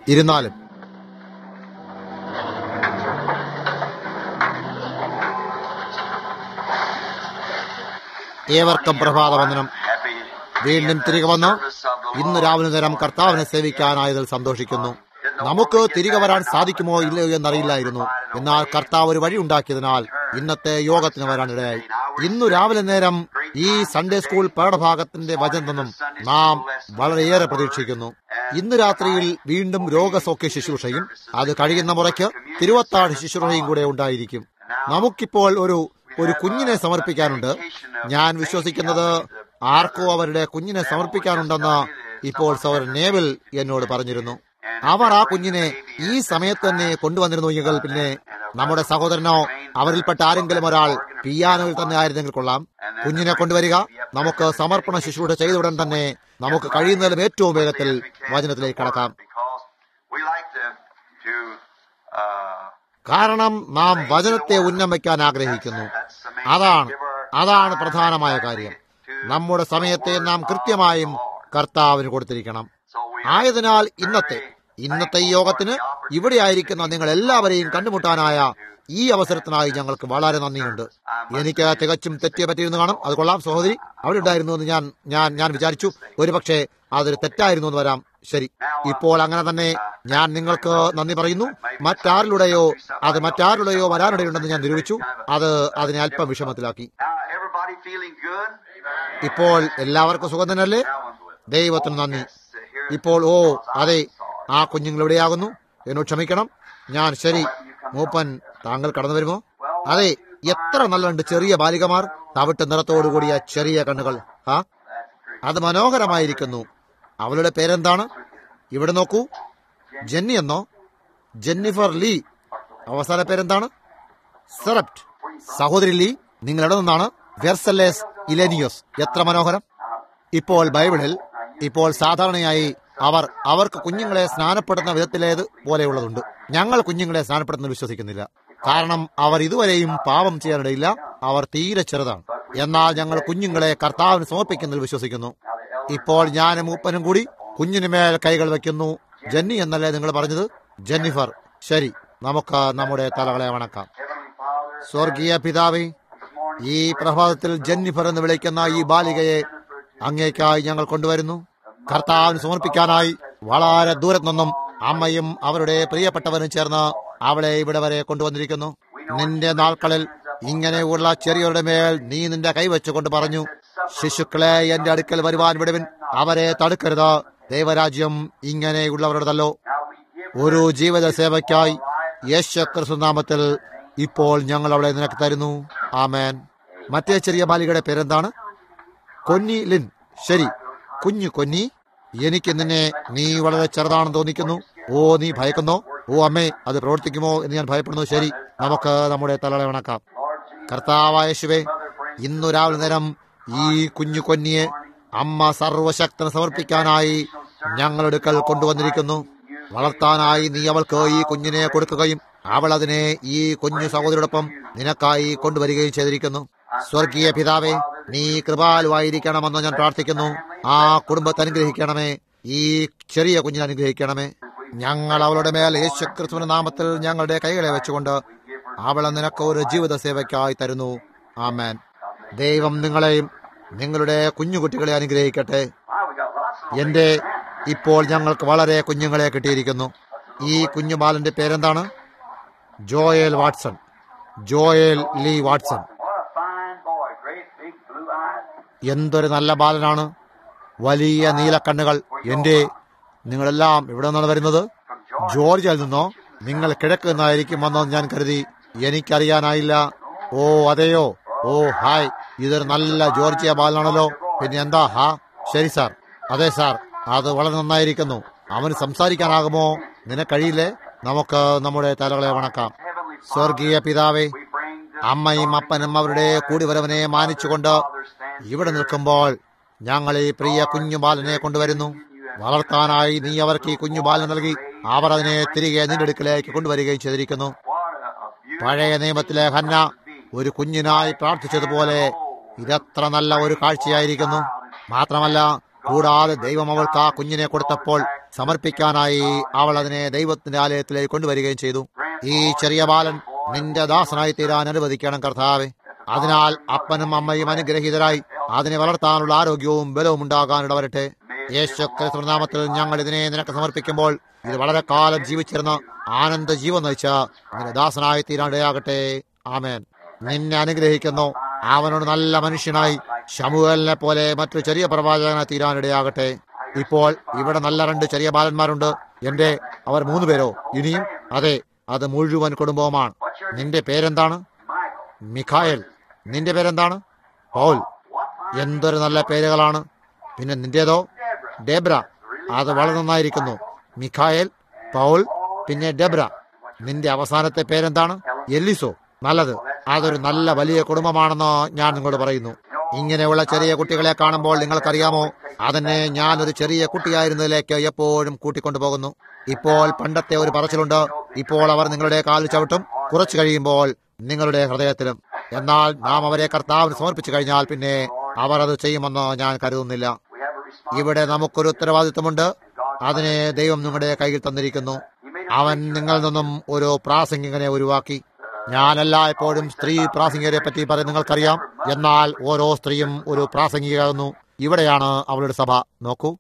ഇരുന്നാലും ഏവർക്കും പ്രഭാതവന്ദനം വീണ്ടും തിരികെ വന്ന് ഇന്ന് രാവിലെ നേരം കർത്താവിനെ സേവിക്കാനായതിൽ സന്തോഷിക്കുന്നു നമുക്ക് തിരികെ വരാൻ സാധിക്കുമോ ഇല്ലയോ എന്നറിയില്ലായിരുന്നു എന്നാൽ കർത്താവ് ഒരു വഴി ഉണ്ടാക്കിയതിനാൽ ഇന്നത്തെ യോഗത്തിന് വരാനിടയായി ഇന്നു രാവിലെ നേരം ഈ സൺഡേ സ്കൂൾ പാഠഭാഗത്തിന്റെ വചനം നിന്നും നാം വളരെയേറെ പ്രതീക്ഷിക്കുന്നു ഇന്ന് രാത്രിയിൽ വീണ്ടും രോഗസൗഖ്യ ശുശ്രൂഷയും അത് കഴിയുന്ന മുറയ്ക്ക് തിരുവത്താട് ശുശ്രൂഷയും കൂടെ ഉണ്ടായിരിക്കും നമുക്കിപ്പോൾ ഒരു ഒരു കുഞ്ഞിനെ സമർപ്പിക്കാനുണ്ട് ഞാൻ വിശ്വസിക്കുന്നത് ആർക്കോ അവരുടെ കുഞ്ഞിനെ സമർപ്പിക്കാനുണ്ടെന്ന് ഇപ്പോൾ സൗർ നേവൽ എന്നോട് പറഞ്ഞിരുന്നു അവർ ആ കുഞ്ഞിനെ ഈ സമയത്ത് തന്നെ കൊണ്ടുവന്നിരുന്നു എങ്കിൽ പിന്നെ നമ്മുടെ സഹോദരനോ അവരിൽപ്പെട്ട ആരെങ്കിലും ഒരാൾ പിയാനോയിൽ തന്നെ ആയിരുന്നെങ്കിൽ കൊള്ളാം കുഞ്ഞിനെ കൊണ്ടുവരിക നമുക്ക് സമർപ്പണ ശുശ്രൂഷ ചെയ്ത ഉടൻ തന്നെ നമുക്ക് കഴിയുന്നതിലും ഏറ്റവും വേഗത്തിൽ വചനത്തിലേക്ക് കടക്കാം We like to, to uh, കാരണം നാം വചനത്തെ ഉന്നം വയ്ക്കാൻ ആഗ്രഹിക്കുന്നു അതാണ് അതാണ് പ്രധാനമായ കാര്യം നമ്മുടെ സമയത്തെ നാം കൃത്യമായും കർത്താവിന് കൊടുത്തിരിക്കണം ആയതിനാൽ ഇന്നത്തെ ഇന്നത്തെ ഈ യോഗത്തിന് ഇവിടെ ആയിരിക്കുന്ന നിങ്ങൾ എല്ലാവരെയും കണ്ടുമുട്ടാനായ ഈ അവസരത്തിനായി ഞങ്ങൾക്ക് വളരെ നന്ദിയുണ്ട് എനിക്ക് തികച്ചും തെറ്റിയെ പറ്റിയിരുന്നു കാണും അത് കൊള്ളാം സഹോദരി അവിടെ ഉണ്ടായിരുന്നു എന്ന് ഞാൻ ഞാൻ ഞാൻ വിചാരിച്ചു ഒരുപക്ഷെ അതൊരു തെറ്റായിരുന്നു എന്ന് വരാം ശരി ഇപ്പോൾ അങ്ങനെ തന്നെ ഞാൻ നിങ്ങൾക്ക് നന്ദി പറയുന്നു മറ്റാരിലൂടെയോ അത് മറ്റാരുടെയോ വരാനിടയുണ്ടെന്ന് ഞാൻ നിരൂപിച്ചു അത് അതിനെ അല്പം വിഷമത്തിലാക്കി now everybody feeling good? ഇപ്പോൾ എല്ലാവർക്കും സുഖം തന്നെയല്ലേ ദൈവത്തിന് നന്ദി ഇപ്പോൾ ഓ അതെ ആ കുഞ്ഞുങ്ങൾ എവിടെയാകുന്നു എന്നോട് ക്ഷമിക്കണം ഞാൻ ശരി മൂപ്പൻ താങ്കൾ കടന്നു വരുമോ അതെ എത്ര നല്ലുണ്ട് ചെറിയ ബാലികമാർ തവിട്ട് നിറത്തോടുകൂടിയ ചെറിയ കണ്ണുകൾ ആ അത് മനോഹരമായിരിക്കുന്നു അവളുടെ പേരെന്താണ് ഇവിടെ നോക്കൂ ജെന്നി എന്നോ ജെന്നിഫർ ലീ അവസാന പേരെന്താണ് സെറപ്റ്റ് സഹോദരി ലീ നിങ്ങൾ എവിടെ നിന്നാണ് വെർസലേസ് ഇലേനിയോസ് എത്ര മനോഹരം ഇപ്പോൾ ബൈബിളിൽ ഇപ്പോൾ സാധാരണയായി അവർ അവർക്ക് കുഞ്ഞുങ്ങളെ സ്നാനപ്പെടുന്ന വിധത്തിലേത് പോലെയുള്ളതുണ്ട് ഞങ്ങൾ കുഞ്ഞുങ്ങളെ സ്നാനപ്പെടുത്തുന്നത് വിശ്വസിക്കുന്നില്ല കാരണം അവർ ഇതുവരെയും പാപം ചെയ്യാനിടയില്ല അവർ തീരെ ചെറുതാണ് എന്നാൽ ഞങ്ങൾ കുഞ്ഞുങ്ങളെ കർത്താവിന് സമർപ്പിക്കുന്നതിൽ വിശ്വസിക്കുന്നു ഇപ്പോൾ ഞാനും മൂപ്പനും കൂടി കുഞ്ഞിനുമേൽ കൈകൾ വെക്കുന്നു ജെന്നി എന്നല്ലേ നിങ്ങൾ പറഞ്ഞത് ജെന്നിഫർ ശരി നമുക്ക് നമ്മുടെ തലകളെ വണക്കാം സ്വർഗീയ പിതാവേ ഈ പ്രഭാതത്തിൽ ജെന്നിഫർ എന്ന് വിളിക്കുന്ന ഈ ബാലികയെ അങ്ങേക്കായി ഞങ്ങൾ കൊണ്ടുവരുന്നു കർത്താവിന് സമർപ്പിക്കാനായി വളരെ ദൂരത്തു നിന്നും അമ്മയും അവരുടെ പ്രിയപ്പെട്ടവരും ചേർന്ന് അവളെ ഇവിടെ വരെ കൊണ്ടുവന്നിരിക്കുന്നു നിന്റെ നാൾക്കളിൽ ഇങ്ങനെയുള്ള ചെറിയവരുടെ മേൽ നീ നിന്റെ കൈവച്ചുകൊണ്ട് പറഞ്ഞു ശിശുക്കളെ എന്റെ അടുക്കൽ വരുവാൻ വിടുവിൻ അവരെ തടുക്കരുത് ദൈവരാജ്യം ഇങ്ങനെയുള്ളവരുടേതല്ലോ ഒരു ജീവിത സേവയ്ക്കായി യേശു ക്രിസ്തു നാമത്തിൽ ഇപ്പോൾ ഞങ്ങൾ അവളെ നിനക്ക് തരുന്നു ആമേൻ മറ്റേ ചെറിയ ബാലികയുടെ പേരെന്താണ് കൊന്നി ലിൻ ശരി കുഞ്ഞു കൊന്നി എനിക്ക് നിന്നെ നീ വളരെ ചെറുതാണെന്ന് തോന്നിക്കുന്നു ഓ നീ ഭയക്കുന്നോ ഓ അമ്മേ അത് പ്രവർത്തിക്കുമോ എന്ന് ഞാൻ ഭയപ്പെടുന്നു ശരി നമുക്ക് നമ്മുടെ തലകളെ വണക്കാം കർത്താവായ ശിവേ ഇന്നു രാവിലെ നേരം ഈ കുഞ്ഞു കൊന്നിയെ അമ്മ സർവശക്തന് സമർപ്പിക്കാനായി ഞങ്ങളെടുക്കൽ കൊണ്ടുവന്നിരിക്കുന്നു വളർത്താനായി നീ അവൾക്ക് ഈ കുഞ്ഞിനെ കൊടുക്കുകയും അവൾ അതിനെ ഈ കുഞ്ഞു സഹോദരിയോടൊപ്പം നിനക്കായി കൊണ്ടുവരികയും ചെയ്തിരിക്കുന്നു സ്വർഗീയ പിതാവേ നീ കൃപാലുവായിരിക്കണമെന്ന് ഞാൻ പ്രാർത്ഥിക്കുന്നു ആ കുടുംബത്തെ അനുഗ്രഹിക്കണമേ ഈ ചെറിയ കുഞ്ഞിനെ അനുഗ്രഹിക്കണമേ ഞങ്ങൾ അവളുടെ മേൽ യേശു ക്രിസ്തുവിന്റെ നാമത്തിൽ ഞങ്ങളുടെ കൈകളെ വെച്ചുകൊണ്ട് അവളെ നിനക്ക് ഒരു ജീവിത സേവയ്ക്കായി തരുന്നു ആമേൻ ദൈവം നിങ്ങളെയും നിങ്ങളുടെ കുഞ്ഞുകുട്ടികളെ അനുഗ്രഹിക്കട്ടെ എന്റെ ഇപ്പോൾ ഞങ്ങൾക്ക് വളരെ കുഞ്ഞുങ്ങളെ കിട്ടിയിരിക്കുന്നു ഈ കുഞ്ഞു ബാലന്റെ പേരെന്താണ് Joel Watson Joel Lee Watson What a fine boy. Great big blue eyes. എന്തൊരു നല്ല ബാലനാണ് വലിയ നീലക്കണ്ണുകൾ എന്റെ നിങ്ങളെല്ലാം ഇവിടെ നിന്നാണ് വരുന്നത് ജോർജിയയിൽ നിന്നോ നിങ്ങൾ കിഴക്ക് നിന്നായിരിക്കും വന്നെന്ന് ഞാൻ കരുതി എനിക്കറിയാനായില്ല ഓ അതെയോ ഓ ഹായ് ഇതൊരു നല്ല ജോർജിയ ബാലനാണല്ലോ പിന്നെ എന്താ ഹാ ശരി സാർ അതെ സാർ അത് വളരെ നന്നായിരിക്കുന്നു അവന് സംസാരിക്കാനാകുമോ നിനക്കഴിയില്ലേ നമുക്ക് നമ്മുടെ തലകളെ വണക്കാം Heavenly സ്വർഗീയ പിതാവേ we bring the അമ്മയും അപ്പനും അവരുടെ കൂടിവരവനെ മാനിച്ചുകൊണ്ട് ഇവിടെ നിൽക്കുമ്പോൾ ഞങ്ങൾ ഈ പ്രിയ കുഞ്ഞു ബാലനെ കൊണ്ടുവരുന്നു വളർത്താനായി നീ അവർക്ക് ഈ കുഞ്ഞു ബാലൻ നൽകി അവർ അതിനെ തിരികെ നിന്റെ അടുക്കലേക്ക് കൊണ്ടുവരികയും ചെയ്തിരിക്കുന്നു what a, a beautiful പഴയ നിയമത്തിലെ ഹന്ന ഒരു കുഞ്ഞിനായി പ്രാർത്ഥിച്ചതുപോലെ ഇതത്ര നല്ല ഒരു കാഴ്ചയായിരിക്കുന്നു മാത്രമല്ല കൂടാതെ ദൈവം അവൾക്ക് ആ കുഞ്ഞിനെ കൊടുത്തപ്പോൾ സമർപ്പിക്കാനായി അവൾ അതിനെ ദൈവത്തിന്റെ ആലയത്തിലേക്ക് കൊണ്ടുവരികയും ചെയ്തു ഈ ചെറിയ ബാലൻ നിന്റെ ദാസനായി തീരാൻ അനുവദിക്കണം കർത്താവെ അതിനാൽ അപ്പനും അമ്മയും അനുഗ്രഹീതരായി അതിനെ വളർത്താനുള്ള ആരോഗ്യവും ബലവും ഉണ്ടാകാൻ ഇടവരട്ടെ യേശു ക്രിസ്തു നാമത്തിൽ ഞങ്ങൾ ഇതിനെ നിനക്ക് സമർപ്പിക്കുമ്പോൾ ഇത് വളരെ കാലം ജീവിച്ചിരുന്ന ആനന്ദ ജീവൻ നയിച്ച നിന്റെ ദാസനായി തീരാനിടയാകട്ടെ ആമേൻ നിന്നെ അനുഗ്രഹിക്കുന്നു അവനോട് നല്ല മനുഷ്യനായി ശമുവേലിനെ പോലെ മറ്റൊരു ചെറിയ പ്രവാചകനായി തീരാനിടയാകട്ടെ ഇപ്പോൾ ഇവിടെ നല്ല രണ്ട് ചെറിയ ബാലന്മാരുണ്ട് എന്റെ അവർ മൂന്ന് പേരോ ഇനിയും അതെ അത് മുഴുവൻ കുടുംബവുമാണ് നിന്റെ പേരെന്താണ് മിഖായൽ നിന്റെ പേരെന്താണ് പൗൽ എന്തൊരു നല്ല പേരുകളാണ് പിന്നെ നിന്റേതോ ഡെബ്ര അത് വളരെ നന്നായിരിക്കുന്നു മിഖായൽ പൗൽ പിന്നെ ഡെബ്ര നിന്റെ അവസാനത്തെ പേരെന്താണ് എല്ലിസോ നല്ലത് അതൊരു നല്ല വലിയ കുടുംബമാണെന്ന് ഞാൻ നിങ്ങളോട് പറയുന്നു ഇങ്ങനെയുള്ള ചെറിയ കുട്ടികളെ കാണുമ്പോൾ നിങ്ങൾക്കറിയാമോ അതിനെ ഞാൻ ഒരു ചെറിയ കുട്ടിയായിരുന്നതിലേക്ക് എപ്പോഴും കൂട്ടിക്കൊണ്ടുപോകുന്നു ഇപ്പോൾ പണ്ടത്തെ ഒരു പറച്ചിലുണ്ട് ഇപ്പോൾ അവർ നിങ്ങളുടെ കാലിൽ ചവിട്ടും കുറച്ചു കഴിയുമ്പോൾ നിങ്ങളുടെ ഹൃദയത്തിലും എന്നാൽ നാം അവരെ കർത്താവിന് സമർപ്പിച്ചു കഴിഞ്ഞാൽ പിന്നെ അവർ അത് ചെയ്യുമെന്ന് ഞാൻ കരുതുന്നില്ല ഇവിടെ നമുക്കൊരു ഉത്തരവാദിത്വമുണ്ട് അതിനെ ദൈവം നിങ്ങളുടെ കയ്യിൽ തന്നിരിക്കുന്നു അവൻ നിങ്ങളിൽ നിന്നും ഒരു പ്രാസംഗികനെ ഒഴിവാക്കി ഞാനല്ല എപ്പോഴും സ്ത്രീ പ്രാസംഗികരെ പറ്റി പറയും നിങ്ങൾക്കറിയാം എന്നാൽ ഓരോ സ്ത്രീയും ഒരു പ്രാസംഗികയാകുന്നു ഇവിടെയാണ് അവളുടെ സഭ നോക്കൂ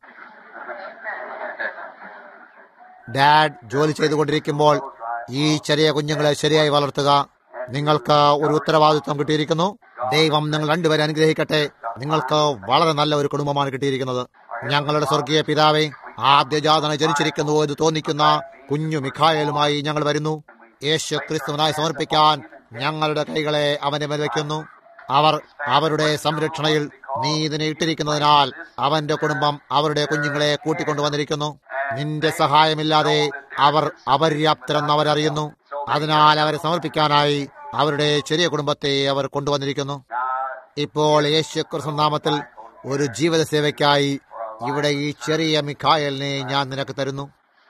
ഡാഡ് ജോലി ചെയ്തുകൊണ്ടിരിക്കുമ്പോൾ ഈ ചെറിയ കുഞ്ഞുങ്ങളെ ശരിയായി വളർത്തുക നിങ്ങൾക്ക് ഒരു ഉത്തരവാദിത്വം കിട്ടിയിരിക്കുന്നു ദൈവം നിങ്ങൾ രണ്ടുപേരെ അനുഗ്രഹിക്കട്ടെ നിങ്ങൾക്ക് വളരെ നല്ല ഒരു കുടുംബമാണ് കിട്ടിയിരിക്കുന്നത് ഞങ്ങളുടെ സ്വർഗീയ പിതാവെ ആദ്യജാതന ജനിച്ചിരിക്കുന്നു എന്ന് തോന്നിക്കുന്ന കുഞ്ഞു മിഖായലുമായി ഞങ്ങൾ വരുന്നു യേശു ക്രിസ്തുവിനായി സമർപ്പിക്കാൻ ഞങ്ങളുടെ കൈകളെ അവന്റെ മേൽ വയ്ക്കുന്നു അവർ അവരുടെ സംരക്ഷണയിൽ നീ ഇതിനെ ഇട്ടിരിക്കുന്നതിനാൽ അവന്റെ കുടുംബം അവരുടെ കുഞ്ഞുങ്ങളെ കൂട്ടിക്കൊണ്ടുവന്നിരിക്കുന്നു നിന്റെ സഹായമില്ലാതെ അവർ അപര്യാപ്തരെന്ന് അവരറിയുന്നു അതിനാൽ അവരെ സമർപ്പിക്കാനായി അവരുടെ ചെറിയ കുടുംബത്തെ അവർ കൊണ്ടുവന്നിരിക്കുന്നു ഇപ്പോൾ യേശു ക്രിസ്തു നാമത്തിൽ ഒരു ജീവിത സേവയ്ക്കായി ഇവിടെ ഈ ചെറിയ മിഖായലിനെ ഞാൻ നിനക്ക് തരുന്നു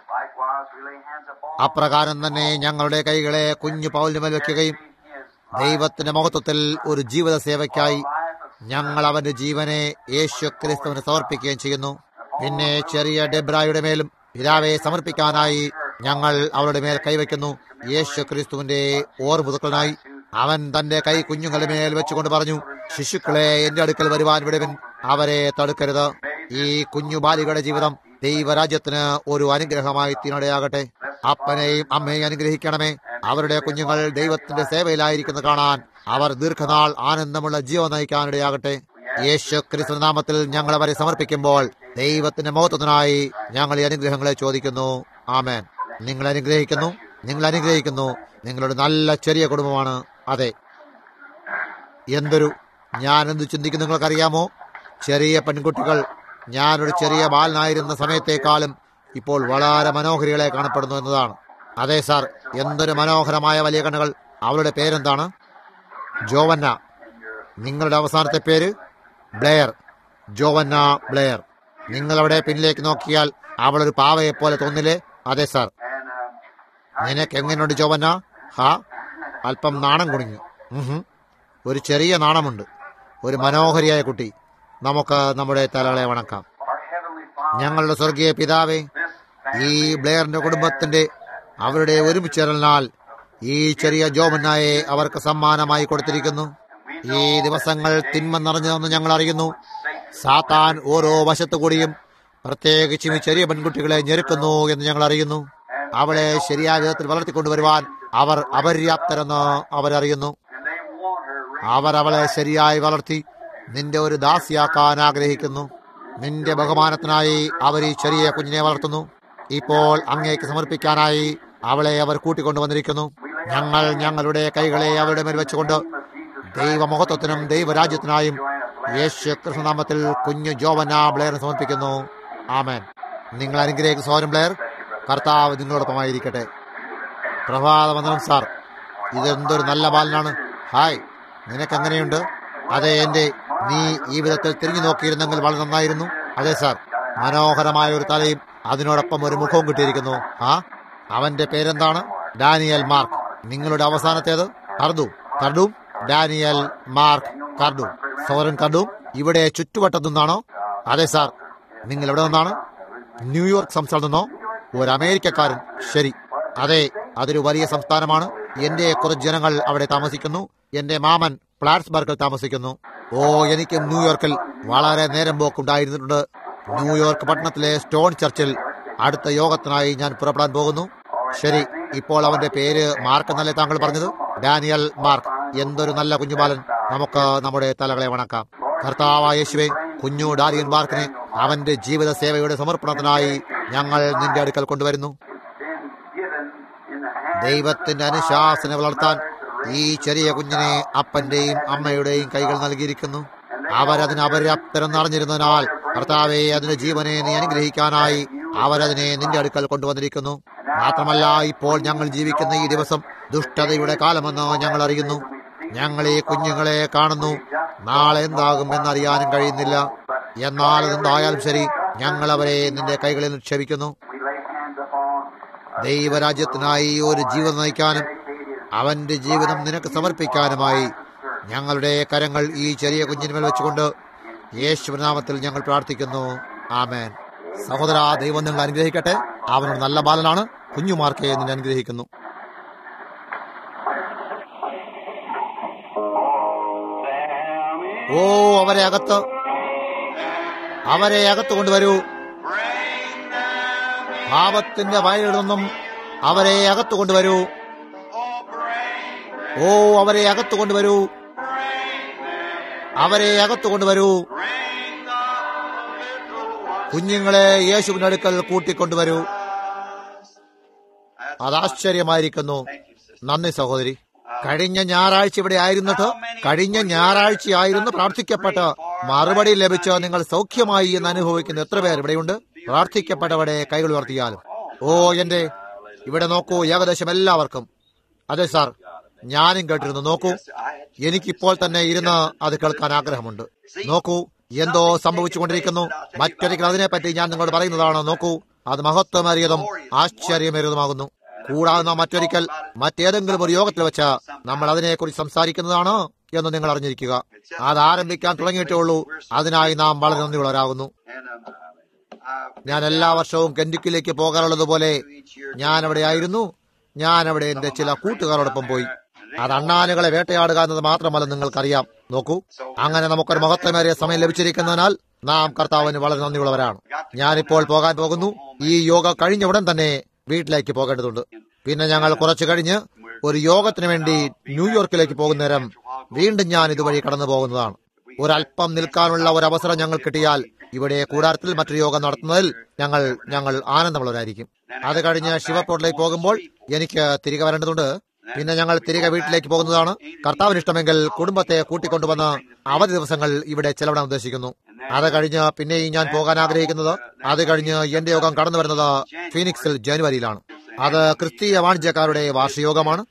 അപ്രകാരം തന്നെ ഞങ്ങളുടെ കൈകളെ കുഞ്ഞു പൗലിന് മേൽ വെക്കുകയും ദൈവത്തിന്റെ മഹത്വത്തിൽ ഒരു ജീവിത സേവയ്ക്കായി ഞങ്ങൾ അവന്റെ ജീവനെ യേശു ക്രിസ്തുവിന് സമർപ്പിക്കുകയും ചെയ്യുന്നു പിന്നെ ചെറിയ ഡെബ്രായുടെ മേലും പിതാവെ സമർപ്പിക്കാനായി ഞങ്ങൾ അവരുടെ മേൽ കൈവയ്ക്കുന്നു യേശു ക്രിസ്തുവിന്റെ ഓർമുതുക്കളനായി അവൻ തന്റെ കൈ കുഞ്ഞുങ്ങളുടെ മേൽ വെച്ചുകൊണ്ട് പറഞ്ഞു ശിശുക്കളെ എന്റെ അടുക്കൽ വരുവാൻ വിടുവിൻ അവരെ തടുക്കരുത് ഈ കുഞ്ഞു ബാലികളുടെ ജീവിതം ദൈവരാജ്യത്തിന് ഒരു അനുഗ്രഹമായി തീനടയാകട്ടെ അപ്പനെയും അമ്മയെയും അനുഗ്രഹിക്കണമേ അവരുടെ കുഞ്ഞുങ്ങൾ ദൈവത്തിന്റെ സേവയിലായിരിക്കുന്നത് കാണാൻ അവർ ദീർഘനാൾ ആനന്ദമുള്ള ജീവൻ നയിക്കാനിടയാകട്ടെ യേശു ക്രിസ്തു നാമത്തിൽ ഞങ്ങൾ അവരെ സമർപ്പിക്കുമ്പോൾ ദൈവത്തിന്റെ മഹത്വത്തിനായി ഞങ്ങൾ ഈ അനുഗ്രഹങ്ങളെ ചോദിക്കുന്നു ആമേൻ നിങ്ങൾ അനുഗ്രഹിക്കുന്നു നിങ്ങൾ അനുഗ്രഹിക്കുന്നു നിങ്ങളുടെ നല്ല ചെറിയ കുടുംബമാണ് അതെ എന്തൊരു ഞാൻ എന്ത് ചിന്തിക്കുന്നു നിങ്ങൾക്കറിയാമോ ചെറിയ പെൺകുട്ടികൾ ഞാനൊരു ചെറിയ ബാലനായിരുന്ന സമയത്തേക്കാളും ഇപ്പോൾ വളരെ മനോഹരികളെ കാണപ്പെടുന്നു എന്നതാണ് അതെ സാർ എന്തൊരു മനോഹരമായ വലിയ കണ്ണുകൾ അവളുടെ പേരെന്താണ് ജോവന്ന നിങ്ങളുടെ അവസാനത്തെ പേര് ബ്ലെയർ ജോവന്ന ബ്ലെയർ നിങ്ങളവിടെ പിന്നിലേക്ക് നോക്കിയാൽ അവളൊരു പാവയെ പോലെ തോന്നില്ലേ അതെ സാർ നിനക്ക് എങ്ങനെയുണ്ട് ജോവന്ന ഹാ അല്പം നാണം കുണിഞ്ഞു ഉഹും. ഒരു ചെറിയ നാണമുണ്ട് ഒരു മനോഹരിയായ കുട്ടി നമുക്ക് നമ്മുടെ തലകളെ വണക്കാം ഞങ്ങളുടെ സ്വർഗീയ പിതാവേ ഈ ബ്ലെയറിന്റെ കുടുംബത്തിന്റെ അവരുടെ ഒരുമിച്ചേരലിനാൽ ഈ ചെറിയ ജോമന്നായെ അവർക്ക് സമ്മാനമായി കൊടുത്തിരിക്കുന്നു ഈ ദിവസങ്ങൾ തിന്മ നിറഞ്ഞതെന്ന് ഞങ്ങൾ അറിയുന്നു സാത്താൻ ഓരോ വശത്തു കൂടിയും പ്രത്യേകിച്ചും ഈ ചെറിയ പെൺകുട്ടികളെ ഞെരുക്കുന്നു എന്ന് ഞങ്ങൾ അറിയുന്നു അവളെ ശരിയായ വിധത്തിൽ വളർത്തിക്കൊണ്ടുവരുവാൻ അവർ അപര്യാപ്തരെന്ന് അവരറിയുന്നു അവർ അവളെ ശരിയായി വളർത്തി നിന്റെ ഒരു ദാസിയാക്കാൻ ആഗ്രഹിക്കുന്നു നിന്റെ ബഹുമാനത്തിനായി അവർ ഈ ചെറിയ കുഞ്ഞിനെ വളർത്തുന്നു ഇപ്പോൾ അങ്ങേക്ക് സമർപ്പിക്കാനായി അവളെ അവർ കൂട്ടിക്കൊണ്ടുവന്നിരിക്കുന്നു ഞങ്ങൾ ഞങ്ങളുടെ കൈകളെ അവരുടെ മേൽ വെച്ചുകൊണ്ട് ദൈവമഹത്വത്തിനും ദൈവരാജ്യത്തിനായും യേശു കൃഷ്ണനാമത്തിൽ കുഞ്ഞു ജോവന ബ്ലെയറിന് സമർപ്പിക്കുന്നു ആമേൻ നിങ്ങൾ അനുഗ്രഹിക്കുന്ന സോരം ബ്ലെയർ കർത്താവ് നിങ്ങളോടൊപ്പമായിരിക്കട്ടെ പ്രഭാതവന്ദനം സാർ ഇതെന്തൊരു നല്ല ബാലനാണ് ഹായ് നിനക്ക് എങ്ങനെയുണ്ട് അതെ എന്റെ നീ ഈ വിധത്തിൽ തിരിഞ്ഞു നോക്കിയിരുന്നെങ്കിൽ വളരെ നന്നായിരുന്നു അതെ സാർ മനോഹരമായ ഒരു തലയും അതിനോടൊപ്പം ഒരു മുഖവും കിട്ടിയിരിക്കുന്നു ആ അവന്റെ പേരെന്താണ് ഡാനിയൽ മാർക്ക് നിങ്ങളുടെ അവസാനത്തേത് കർദു കർഡു ഡാനിയൽ മാർക്ക് കർഡു സോറൻ കർഡു ഇവിടെ ചുറ്റുവട്ടത്തു നിന്നാണോ അതെ സാർ നിങ്ങൾ എവിടെ നിന്നാണ് ന്യൂയോർക്ക് സംസ്ഥാനത്ത് നിന്നോ ഒരു അമേരിക്കക്കാരൻ ശരി അതെ അതൊരു വലിയ സംസ്ഥാനമാണ് എന്റെ കുറച്ച് ജനങ്ങൾ അവിടെ താമസിക്കുന്നു എന്റെ മാമൻ പ്ലാറ്റ്സ്ബർഗിൽ താമസിക്കുന്നു ഓ എനിക്കും ന്യൂയോർക്കിൽ വളരെ നേരം പോക്കുണ്ടായിരുന്നിട്ടുണ്ട് ന്യൂയോർക്ക് പട്ടണത്തിലെ സ്റ്റോൺ ചർച്ചിൽ അടുത്ത യോഗത്തിനായി ഞാൻ പുറപ്പെടാൻ പോകുന്നു ശരി ഇപ്പോൾ അവന്റെ പേര് മാർക്ക് എന്നല്ലേ താങ്കൾ പറഞ്ഞത് ഡാനിയൽ മാർക്ക് എന്തൊരു നല്ല കുഞ്ഞുബാലൻ നമുക്ക് നമ്മുടെ തലകളെ വണക്കാം കർത്താവായ യേശുവെ കുഞ്ഞു ഡാനിയൽ മാർക്കിനെ അവന്റെ ജീവിത സേവയുടെ സമർപ്പണത്തിനായി ഞങ്ങൾ നിന്റെ അടുക്കൽ കൊണ്ടുവരുന്നു ദൈവത്തിന്റെ അനുശാസന വളർത്താൻ ഈ ചെറിയ കുഞ്ഞിനെ അപ്പന്റെയും അമ്മയുടെയും കൈകൾ നൽകിയിരിക്കുന്നു അവരതിന് അപര്യാപ്തരെന്ന് അറിഞ്ഞിരുന്നതിനാൽ കർത്താവെ അതിന്റെ ജീവനെ നീ അനുഗ്രഹിക്കാനായി അവരതിനെ നിന്റെ അടുക്കൽ കൊണ്ടുവന്നിരിക്കുന്നു മാത്രമല്ല ഇപ്പോൾ ഞങ്ങൾ ജീവിക്കുന്ന ഈ ദിവസം ദുഷ്ടതയുടെ കാലമെന്ന് ഞങ്ങൾ അറിയുന്നു ഞങ്ങൾ ഈ കുഞ്ഞുങ്ങളെ കാണുന്നു നാളെ എന്താകും എന്നറിയാനും കഴിയുന്നില്ല എന്നാൽ എന്തായാലും ശരി ഞങ്ങൾ അവരെ നിന്റെ കൈകളിൽ നിക്ഷേപിക്കുന്നു ദൈവരാജ്യത്തിനായി ഒരു ജീവിതം നയിക്കാനും അവന്റെ ജീവിതം നിനക്ക് സമർപ്പിക്കാനുമായി ഞങ്ങളുടെ കരങ്ങൾ ഈ ചെറിയ കുഞ്ഞിന്മേൽ വെച്ചുകൊണ്ട് യേശുനാമത്തിൽ ഞങ്ങൾ പ്രാർത്ഥിക്കുന്നു ആമേൻ സഹോദര ദൈവം നിങ്ങൾ അനുഗ്രഹിക്കട്ടെ അവനൊരു നല്ല ബാലനാണ് കുഞ്ഞുമാർക്കെ നിന്നെ അനുഗ്രഹിക്കുന്നു ഓ അവരെ അകത്ത് അവരെ അകത്ത് കൊണ്ടുവരൂ പാപത്തിന്റെ വയലിൽ നിന്നും അവരെ അകത്ത് കൊണ്ടുവരൂ ഓ അവരെ അകത്ത് കൊണ്ടുവരൂ അവരെ അകത്ത് കൊണ്ടുവരൂ കുഞ്ഞുങ്ങളെ യേശുവിന്റെ അടുക്കൽ കൂട്ടിക്കൊണ്ടുവരൂ അത് ആശ്ചര്യമായിരിക്കുന്നു നന്ദി സഹോദരി കഴിഞ്ഞ ഞായറാഴ്ച ഇവിടെ ആയിരുന്നിട്ട് കഴിഞ്ഞ ഞായറാഴ്ചയായിരുന്നു പ്രാർത്ഥിക്കപ്പെട്ട് മറുപടി ലഭിച്ച് നിങ്ങൾ സൗഖ്യമായി എന്ന് അനുഭവിക്കുന്ന എത്ര പേർ ഇവിടെയുണ്ട് പ്രാർത്ഥിക്കപ്പെട്ടവടെ കൈകൾ ഉയർത്തിയാലും ഓ എന്റെ ഇവിടെ നോക്കൂ ഏകദേശം എല്ലാവർക്കും അതെ സാർ ഞാനും കേട്ടിരുന്നു നോക്കൂ എനിക്കിപ്പോൾ തന്നെ ഇരുന്ന് അത് കേൾക്കാൻ ആഗ്രഹമുണ്ട് നോക്കൂ എന്തോ സംഭവിച്ചുകൊണ്ടിരിക്കുന്നു മറ്റൊരിക്കൽ അതിനെപ്പറ്റി ഞാൻ നിങ്ങളോട് പറയുന്നതാണ് നോക്കൂ അത് മഹത്വമേറിയതും ആശ്ചര്യമേറിയതുമാകുന്നു കൂടാതെ നാം മറ്റൊരിക്കൽ മറ്റേതെങ്കിലും ഒരു യോഗത്തിൽ വെച്ച് നമ്മൾ അതിനെക്കുറിച്ച് സംസാരിക്കുന്നതാണ് എന്ന് നിങ്ങൾ അറിഞ്ഞിരിക്കുക അത് ആരംഭിക്കാൻ തുടങ്ങിയിട്ടേ ഉള്ളൂ അതിനായി നാം വളരെ നന്ദിയുള്ളവരാകുന്നു ഞാൻ എല്ലാ വർഷവും കെൻഡിക്കിലേക്ക് പോകാറുള്ളത് പോലെ ഞാൻ അവിടെ ആയിരുന്നു ഞാൻ അവിടെ എന്റെ ചില കൂട്ടുകാരോടൊപ്പം പോയി അത് അണ്ണാനുകളെ വേട്ടയാടുക എന്നത് മാത്രമല്ല നിങ്ങൾക്കറിയാം നോക്കൂ അങ്ങനെ നമുക്കൊരു മഹത്വമേറിയ സമയം ലഭിച്ചിരിക്കുന്നതിനാൽ നാം കർത്താവിന് വളരെ നന്ദിയുള്ളവരാണ് ഞാനിപ്പോൾ പോകാൻ പോകുന്നു ഈ യോഗ കഴിഞ്ഞ ഉടൻ തന്നെ വീട്ടിലേക്ക് പോകേണ്ടതുണ്ട് പിന്നെ ഞങ്ങൾ കുറച്ചു കഴിഞ്ഞ് ഒരു യോഗത്തിന് വേണ്ടി ന്യൂയോർക്കിലേക്ക് പോകുന്ന നേരം വീണ്ടും ഞാൻ ഇതുവഴി കടന്നു പോകുന്നതാണ് ഒരല്പം നിൽക്കാനുള്ള ഒരു അവസരം ഞങ്ങൾ കിട്ടിയാൽ ഇവിടെ കൂടാരത്തിൽ മറ്റൊരു യോഗം നടത്തുന്നതിൽ ഞങ്ങൾ ഞങ്ങൾ ആനന്ദമുള്ളവരായിരിക്കും അത് കഴിഞ്ഞ് ശിവപ്പോട്ടിലേക്ക് പോകുമ്പോൾ എനിക്ക് തിരികെ വരേണ്ടതുണ്ട് പിന്നെ ഞങ്ങൾ തിരികെ വീട്ടിലേക്ക് പോകുന്നതാണ് കർത്താവിന് ഇഷ്ടമെങ്കിൽ കുടുംബത്തെ കൂട്ടിക്കൊണ്ടുവന്ന് അവധി ദിവസങ്ങൾ ഇവിടെ ചെലവിടാൻ ഉദ്ദേശിക്കുന്നു അത് കഴിഞ്ഞ് പിന്നെയും ഞാൻ പോകാൻ ആഗ്രഹിക്കുന്നത് അത് കഴിഞ്ഞ് എന്റെ യോഗം കടന്നു വരുന്നത് ഫീനിക്സിൽ ജനുവരിയിലാണ് അത് ക്രിസ്തീയ വാണിജ്യക്കാരുടെ വാർഷികയോഗമാണ്